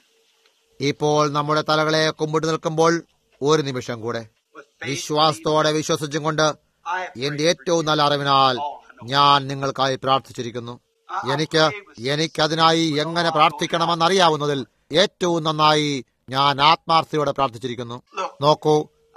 ഇപ്പോൾ നമ്മുടെ തലകളെ കുമ്പിട്ട് നിൽക്കുമ്പോൾ ഒരു നിമിഷം കൂടെ With faith, വിശ്വാസത്തോടെ വിശ്വസിച്ചും കൊണ്ട് I have എന്റെ ഏറ്റവും നല്ല അറിവിനാൽ ഞാൻ നിങ്ങൾക്കായി പ്രാർത്ഥിച്ചിരിക്കുന്നു എനിക്ക് എനിക്കതിനായി എങ്ങനെ പ്രാർത്ഥിക്കണമെന്നറിയാവുന്നതിൽ ഏറ്റവും നന്നായി ഞാൻ ആത്മാർത്ഥതയോടെ പ്രാർത്ഥിച്ചിരിക്കുന്നു നോക്കൂ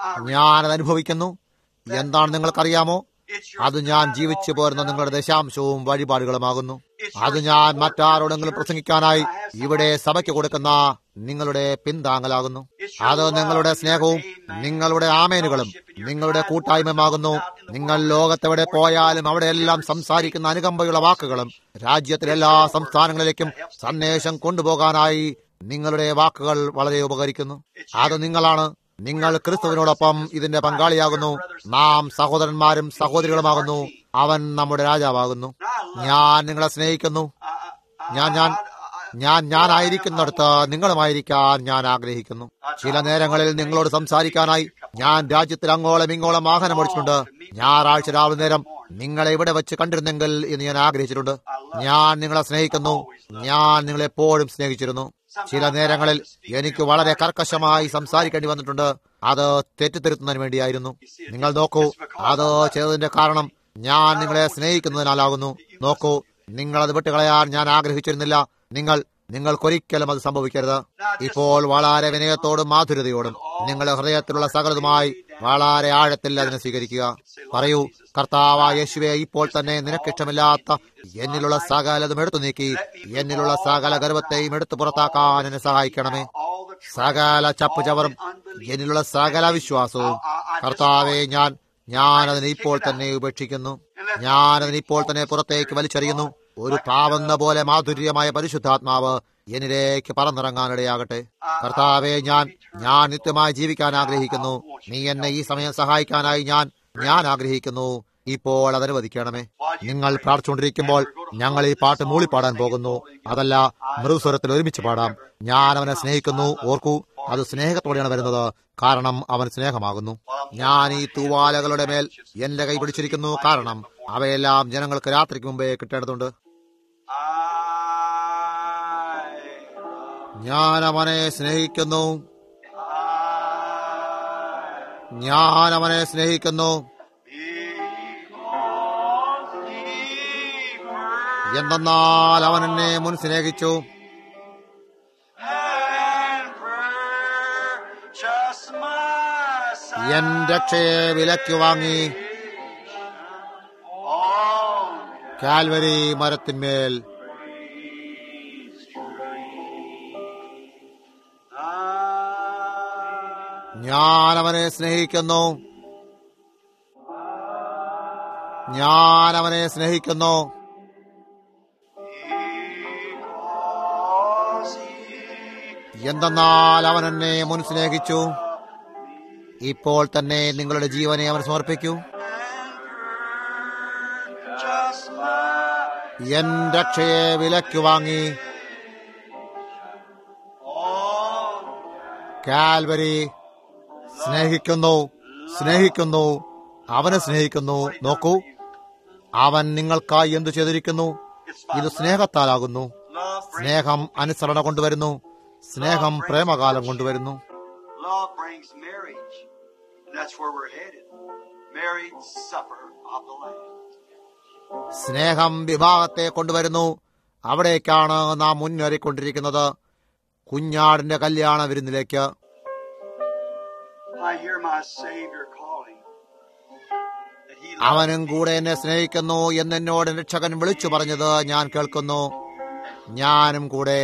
ഞാനത് അനുഭവിക്കുന്നു എന്താണ് നിങ്ങൾക്കറിയാമോ it's your അത് ഞാൻ ജീവിച്ചു പോരുന്ന നിങ്ങളുടെ ദശാംശവും വഴിപാടുകളുമാകുന്നു അത് ഞാൻ മറ്റാരോടെങ്കിലും പ്രസംഗിക്കാനായി ഇവിടെ സഭയ്ക്ക് കൊടുക്കുന്ന നിങ്ങളുടെ പിന്താങ്ങലാകുന്നു അത് നിങ്ങളുടെ സ്നേഹവും നിങ്ങളുടെ ആമേനുകളും നിങ്ങളുടെ കൂട്ടായ്മയുമാകുന്നു നിങ്ങൾ ലോകത്തെവിടെ പോയാലും അവിടെയെല്ലാം സംസാരിക്കുന്ന അനുകമ്പയുള്ള വാക്കുകളും രാജ്യത്തിലെ എല്ലാ സംസ്ഥാനങ്ങളിലേക്കും സന്ദേശം കൊണ്ടുപോകാനായി നിങ്ങളുടെ വാക്കുകൾ വളരെ ഉപകരിക്കുന്നു അത് നിങ്ങളാണ് നിങ്ങൾ ക്രിസ്തുവിനോടൊപ്പം ഇതിന്റെ പങ്കാളിയാകുന്നു നാം സഹോദരന്മാരും സഹോദരികളുമാകുന്നു അവൻ നമ്മുടെ രാജാവാകുന്നു ഞാൻ നിങ്ങളെ സ്നേഹിക്കുന്നു ഞാൻ ഞാൻ ഞാൻ ഞാനായിരിക്കുന്നിടത്ത് നിങ്ങളുമായിരിക്കാൻ ഞാൻ ആഗ്രഹിക്കുന്നു ചില നേരങ്ങളിൽ നിങ്ങളോട് സംസാരിക്കാനായി ഞാൻ രാജ്യത്തിൽ അങ്ങോളം ഇങ്ങോളം വാഹനം ഓടിച്ചിട്ടുണ്ട് ഞായറാഴ്ച രാവിലെ നേരം നിങ്ങളെ ഇവിടെ വെച്ച് കണ്ടിരുന്നെങ്കിൽ എന്ന് ഞാൻ ആഗ്രഹിച്ചിട്ടുണ്ട് ഞാൻ നിങ്ങളെ സ്നേഹിക്കുന്നു ഞാൻ നിങ്ങളെ എപ്പോഴും സ്നേഹിച്ചിരുന്നു ചില നേരങ്ങളിൽ എനിക്ക് വളരെ കർക്കശമായി സംസാരിക്കേണ്ടി വന്നിട്ടുണ്ട് അത് തെറ്റിദ്ധരുത്തുന്നതിന് വേണ്ടിയായിരുന്നു നിങ്ങൾ നോക്കൂ അത് ചെയ്തതിന്റെ കാരണം ഞാൻ നിങ്ങളെ സ്നേഹിക്കുന്നതിനാലാകുന്നു നോക്കൂ നിങ്ങൾ അത് വിട്ടുകളയാൻ ഞാൻ ആഗ്രഹിച്ചിരുന്നില്ല നിങ്ങൾ നിങ്ങൾക്കൊരിക്കലും അത് സംഭവിക്കരുത് ഇപ്പോൾ വളരെ വിനയത്തോടും മാധുര്യതയോടും നിങ്ങളുടെ ഹൃദയത്തിലുള്ള സകലതുമായി വളരെ ആഴത്തിൽ അതിനെ സ്വീകരിക്കുക പറയൂ കർത്താവായ യേശുവെ ഇപ്പോൾ തന്നെ നിനക്കിഷ്ടമില്ലാത്ത എന്നിലുള്ള സകലതും എടുത്തു നീക്കി എന്നിലുള്ള സകല ഗർവത്തെയും എടുത്തു പുറത്താക്കാൻ എന്നെ സഹായിക്കണമേ all the സകല ചപ്പുചവറും എന്നിലുള്ള സകല വിശ്വാസവും കർത്താവെ ഞാൻ ഞാൻ അതിനെ ഇപ്പോൾ തന്നെ ഉപേക്ഷിക്കുന്നു ഞാൻ അതിനെ ഇപ്പോൾ തന്നെ പുറത്തേക്ക് വലിച്ചെറിയുന്നു ഒരു പാവന്ന പോലെ മാധുര്യമായ പരിശുദ്ധാത്മാവ് എന്നിലേക്ക് പറന്നിറങ്ങാനിടയാകട്ടെ കർത്താവെ ഞാൻ ഞാൻ നിത്യമായി ജീവിക്കാൻ ആഗ്രഹിക്കുന്നു നീ എന്നെ ഈ സമയം സഹായിക്കാനായി ഞാൻ ഞാൻ ആഗ്രഹിക്കുന്നു ഇപ്പോൾ അത് അനുവദിക്കണമേ നിങ്ങൾ പ്രാർത്ഥിച്ചുകൊണ്ടിരിക്കുമ്പോൾ ഞങ്ങൾ ഈ പാട്ട് മൂളിപ്പാടാൻ പോകുന്നു അതല്ല മൃദുസ്വരത്തിൽ ഒരുമിച്ച് പാടാം ഞാൻ അവനെ സ്നേഹിക്കുന്നു ഓർക്കൂ അത് സ്നേഹത്തോടെയാണ് വരുന്നത് കാരണം അവൻ സ്നേഹമാകുന്നു ഞാൻ ഈ തൂവാലകളുടെ മേൽ എന്റെ കൈ പിടിച്ചിരിക്കുന്നു കാരണം അവയെല്ലാം ജനങ്ങൾക്ക് രാത്രിക്ക് മുമ്പേ കിട്ടേണ്ടതുണ്ട് I, ഞാൻ അവനെ സ്നേഹിക്കുന്നു ഞാൻ അവനെ സ്നേഹിക്കുന്നു because he first എന്തെന്നാൽ അവൻ എന്നെ മുൻ സ്നേഹിച്ചു and purchased my എൻ രക്ഷയെ വിലയ്ക്ക് വാങ്ങി on കാൽവരി മരത്തിന്മേൽ I, ഞാൻ അവനെ സ്നേഹിക്കുന്നു ഞാൻ അവനെ സ്നേഹിക്കുന്നു because he എന്തെന്നാൽ അവൻ എന്നെ മുൻ സ്നേഹിച്ചു ഇപ്പോൾ തന്നെ നിങ്ങളുടെ ജീവനെ അവൻ സമർപ്പിക്കൂ just my എൻ രക്ഷയെ വിലയ്ക്ക് വാങ്ങി on കാൽവരി സ്നേഹിക്കുന്നു സ്നേഹിക്കുന്നു അവനെ സ്നേഹിക്കുന്നു നോക്കൂ അവൻ നിങ്ങൾക്കായി എന്തു ചെയ്തിരിക്കുന്നു ഇത് സ്നേഹത്താലാകുന്നു love brings സ്നേഹം അനുസരണ കൊണ്ടുവരുന്നു സ്നേഹം പ്രേമകാലം കൊണ്ടുവരുന്നു love brings marriage. And that's where we're headed. Marriage supper of the Lamb. സ്നേഹം വിവാഹത്തെ കൊണ്ടുവരുന്നു അവിടേക്കാണ് നാം മുന്നേറിക്കൊണ്ടിരിക്കുന്നത് കുഞ്ഞാടിന്റെ കല്യാണ വിരുന്നിലേക്ക് I hear my Savior calling. That he loves അവനും കൂടെ എന്നെ സ്നേഹിക്കുന്നു എന്നെന്നോട് രക്ഷകൻ വിളിച്ചു പറഞ്ഞത് ഞാൻ കേൾക്കുന്നു ഞാനും കൂടെ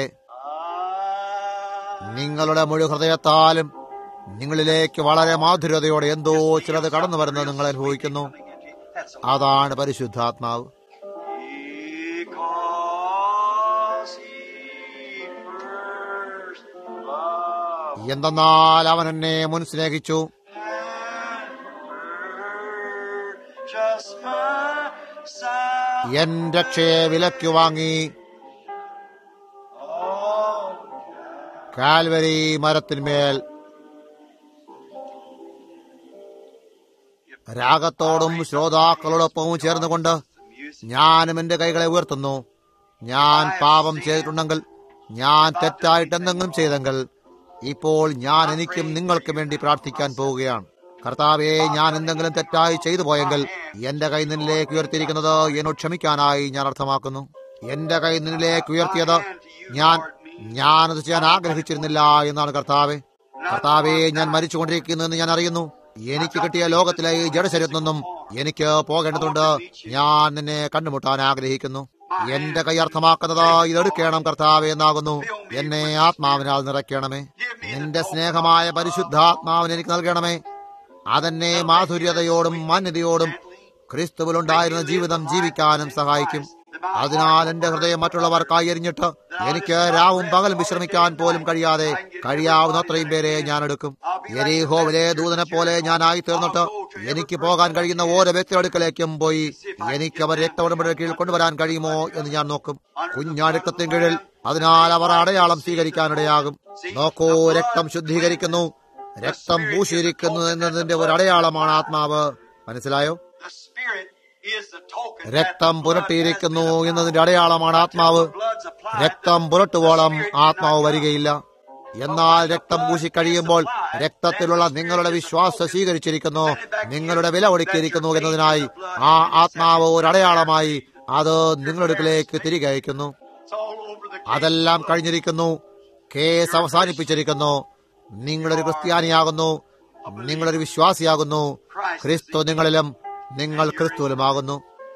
I, നിങ്ങളുടെ മുഴു ഹൃദയത്താലും നിങ്ങളിലേക്ക് വളരെ മാധുര്യതയോടെ എന്തോ ചിലത് കടന്നു വരുന്നത് നിങ്ങൾ അനുഭവിക്കുന്നു That's all. അതാണ് പരിശുദ്ധാത്മാവ് Because he എന്തെന്നാൽ അവൻ എന്നെ മുൻ സ്നേഹിച്ചു just my salvation. എൻ രക്ഷയെ വിലയ്ക്കു വാങ്ങി കാൽവരി മരത്തിന്മേൽ രാഗത്തോടും ശ്രോതാക്കളോടൊപ്പവും ചേർന്നുകൊണ്ട് ഞാനും എന്റെ കൈകളെ ഉയർത്തുന്നു ഞാൻ പാപം ചെയ്തിട്ടുണ്ടെങ്കിൽ ഞാൻ തെറ്റായിട്ട് എന്തെങ്കിലും ചെയ്തെങ്കിൽ ഇപ്പോൾ ഞാൻ എനിക്കും നിങ്ങൾക്കും വേണ്ടി പ്രാർത്ഥിക്കാൻ പോവുകയാണ് കർത്താവെ ഞാൻ എന്തെങ്കിലും തെറ്റായി ചെയ്തു പോയെങ്കിൽ എന്റെ കൈ നിന്നിലേക്ക് ഉയർത്തിയിരിക്കുന്നത് എന്നോട് ക്ഷമിക്കാനായി ഞാൻ അർത്ഥമാക്കുന്നു എന്റെ കൈ നിന്നിലേക്ക് ഉയർത്തിയത് ഞാൻ ഞാനത് ചെയ്യാൻ ആഗ്രഹിച്ചിരുന്നില്ല എന്നാണ് കർത്താവെ കർത്താവെ ഞാൻ മരിച്ചുകൊണ്ടിരിക്കുന്നുവെന്ന് ഞാൻ അറിയുന്നു എനിക്ക് കിട്ടിയ ലോകത്തിലെ ഈ ജഡശരീരത്തിൽ നിന്നും എനിക്ക് പോകേണ്ടതുണ്ട് ഞാൻ നിന്നെ കണ്ടുമുട്ടാൻ ആഗ്രഹിക്കുന്നു എന്റെ കൈ അർത്ഥമാക്കുന്നത് ഇതെടുക്കണം കർത്താവെ എന്നാകുന്നു എന്നെ ആത്മാവിനാൽ നിറയ്ക്കണമേ നിന്റെ സ്നേഹമായ പരിശുദ്ധാത്മാവിനെ എനിക്ക് നൽകണമേ അതെന്നെ മാധുര്യതയോടും മാന്യതയോടും ക്രിസ്തുവിലുണ്ടായിരുന്ന ജീവിതം ജീവിക്കാനും സഹായിക്കും അതിനാൽ എന്റെ ഹൃദയം മറ്റുള്ളവർക്കായി എരിഞ്ഞിട്ട് എനിക്ക് രാവും പകലും വിശ്രമിക്കാൻ പോലും കഴിയാതെ കഴിയാവുന്ന അത്രയും പേരെ ഞാൻ എടുക്കും എരീഹോവിലെ ദൂതനെ പോലെ ഞാനായി തീർന്നിട്ട് എനിക്ക് പോകാൻ കഴിയുന്ന ഓരോ വ്യക്തിയുടെ അടുക്കലേക്കും പോയി എനിക്ക് അവർ രക്തഉടമ്പടി കീഴിൽ കൊണ്ടുവരാൻ കഴിയുമോ എന്ന് ഞാൻ നോക്കും കുഞ്ഞാ രക്തത്തിൻ കീഴിൽ അതിനാൽ അവർ അടയാളം സ്വീകരിക്കാനിടയാകും നോക്കൂ രക്തം ശുദ്ധീകരിക്കുന്നു രക്തം പൂശിയിരിക്കുന്നു എന്നതിന്റെ ഒരു അടയാളമാണ് ആത്മാവ് മനസ്സിലായോ The Spirit is the token that രക്തം the blood പുരട്ടിയിരിക്കുന്നു has been എന്നതിന്റെ അടയാളമാണ് ആത്മാവ് blood's applied. രക്തം പുരട്ടുവോളം ആത്മാവ് വരികയില്ല എന്നാൽ രക്തം പൂശി കഴിയുമ്പോൾ രക്തത്തിലുള്ള നിങ്ങളുടെ വിശ്വാസം സ്വീകരിച്ചിരിക്കുന്നു നിങ്ങളുടെ വില ഒടുക്കിയിരിക്കുന്നു എന്നതിനായി ആ ആത്മാവ് ഒരു അടയാളമായി അത് നിങ്ങളുടെ അടുക്കിലേക്ക് തിരികെ അയക്കുന്നു It's all over the അതെല്ലാം കഴിഞ്ഞിരിക്കുന്നു കേസ് അവസാനിപ്പിച്ചിരിക്കുന്നു നിങ്ങളൊരു ക്രിസ്ത്യാനിയാകുന്നു നിങ്ങളൊരു വിശ്വാസിയാകുന്നു ക്രിസ്തു നിങ്ങളിലും നിങ്ങൾ ക്രിസ്തുവിലുമാകുന്നു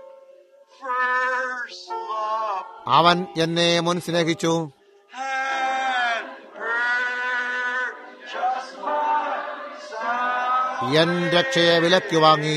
first love അവൻ എന്നെ മുൻ സ്നേഹിച്ചു and purchased my salvation എൻ രക്ഷയെ വിലയ്ക്ക് വാങ്ങി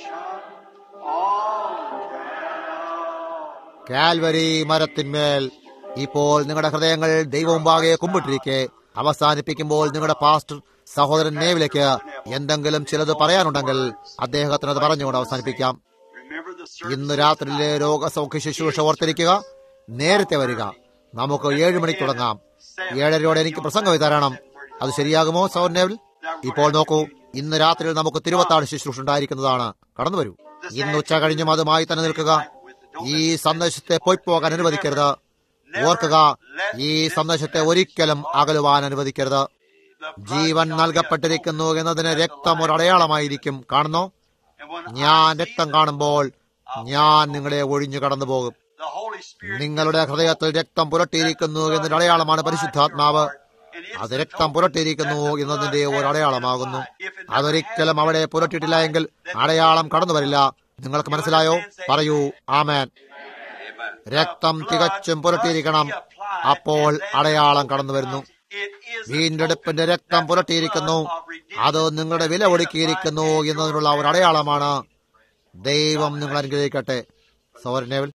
കാൽവരി മരത്തിന്മേൽ ഇപ്പോൾ നിങ്ങളുടെ ഹൃദയങ്ങൾ ദൈവമുമ്പാകെ കുമ്പിട്ടിരിക്കെ അവസാനിപ്പിക്കുമ്പോൾ നിങ്ങളുടെ പാസ്റ്റർ സഹോദരൻ നേവിലേക്ക് എന്തെങ്കിലും ചിലത് പറയാനുണ്ടെങ്കിൽ അദ്ദേഹത്തിന് അത് പറഞ്ഞുകൊണ്ട് അവസാനിപ്പിക്കാം Remember the ഇന്ന് രാത്രിയിലെ രോഗസൗഖ്യ ശുശ്രൂഷ ഓർത്തിരിക്കുക നേരത്തെ വരിക നമുക്ക് ഏഴ് മണിക്ക് തുടങ്ങാം ഏഴരയോടെ എനിക്ക് പ്രസംഗം തരണം അത് ശരിയാകുമോ സൗർ നേവിൽ ഇപ്പോൾ നോക്കൂ ഇന്ന് രാത്രിയിൽ നമുക്ക് തിരുവത്താട് ശുശ്രൂഷ ഉണ്ടായിരിക്കുന്നതാണ് കടന്നു വരൂ ഇന്ന് ഉച്ച കഴിഞ്ഞും അതുമായി തന്നെ നിൽക്കുക ഈ സന്ദേശത്തെ പോയി പോകാൻ അനുവദിക്കരുത് ഓർക്കുക ഈ സന്ദേശത്തെ ഒരിക്കലും അകലുവാൻ അനുവദിക്കരുത് ജീവൻ നൽകപ്പെട്ടിരിക്കുന്നു എന്നതിന് രക്തം ഒരു അടയാളമായിരിക്കും കാണുന്നോ and when ഞാൻ രക്തം കാണുമ്പോൾ ഞാൻ നിങ്ങളെ ഒഴിഞ്ഞു കടന്നു പോകും the Holy Spirit നിങ്ങളുടെ ഹൃദയത്തിൽ രക്തം പുരട്ടിയിരിക്കുന്നു എന്നൊരു അടയാളമാണ് പരിശുദ്ധാത്മാവ് അത് രക്തം പുരട്ടിയിരിക്കുന്നു എന്നതിന്റെ ഒരു അടയാളമാകുന്നു അതൊരിക്കലും അവിടെ പുരട്ടിയിട്ടില്ല എങ്കിൽ അടയാളം കടന്നു വരില്ല നിങ്ങൾക്ക് മനസ്സിലായോ പറയൂ ആമേൻ രക്തം തികച്ചും പുരട്ടിയിരിക്കണം അപ്പോൾ അടയാളം കടന്നു വരുന്നു it is the വീണ്ടെടുപ്പിന്റെ രക്തം പുരട്ടിയിരിക്കുന്നു അത് നിങ്ങളുടെ വില ഒടുക്കിയിരിക്കുന്നു എന്നതിനുള്ള ഒരു അടയാളമാണ് ദൈവം നിങ്ങൾ അനുഗ്രഹിക്കട്ടെ സൗരനേവൽ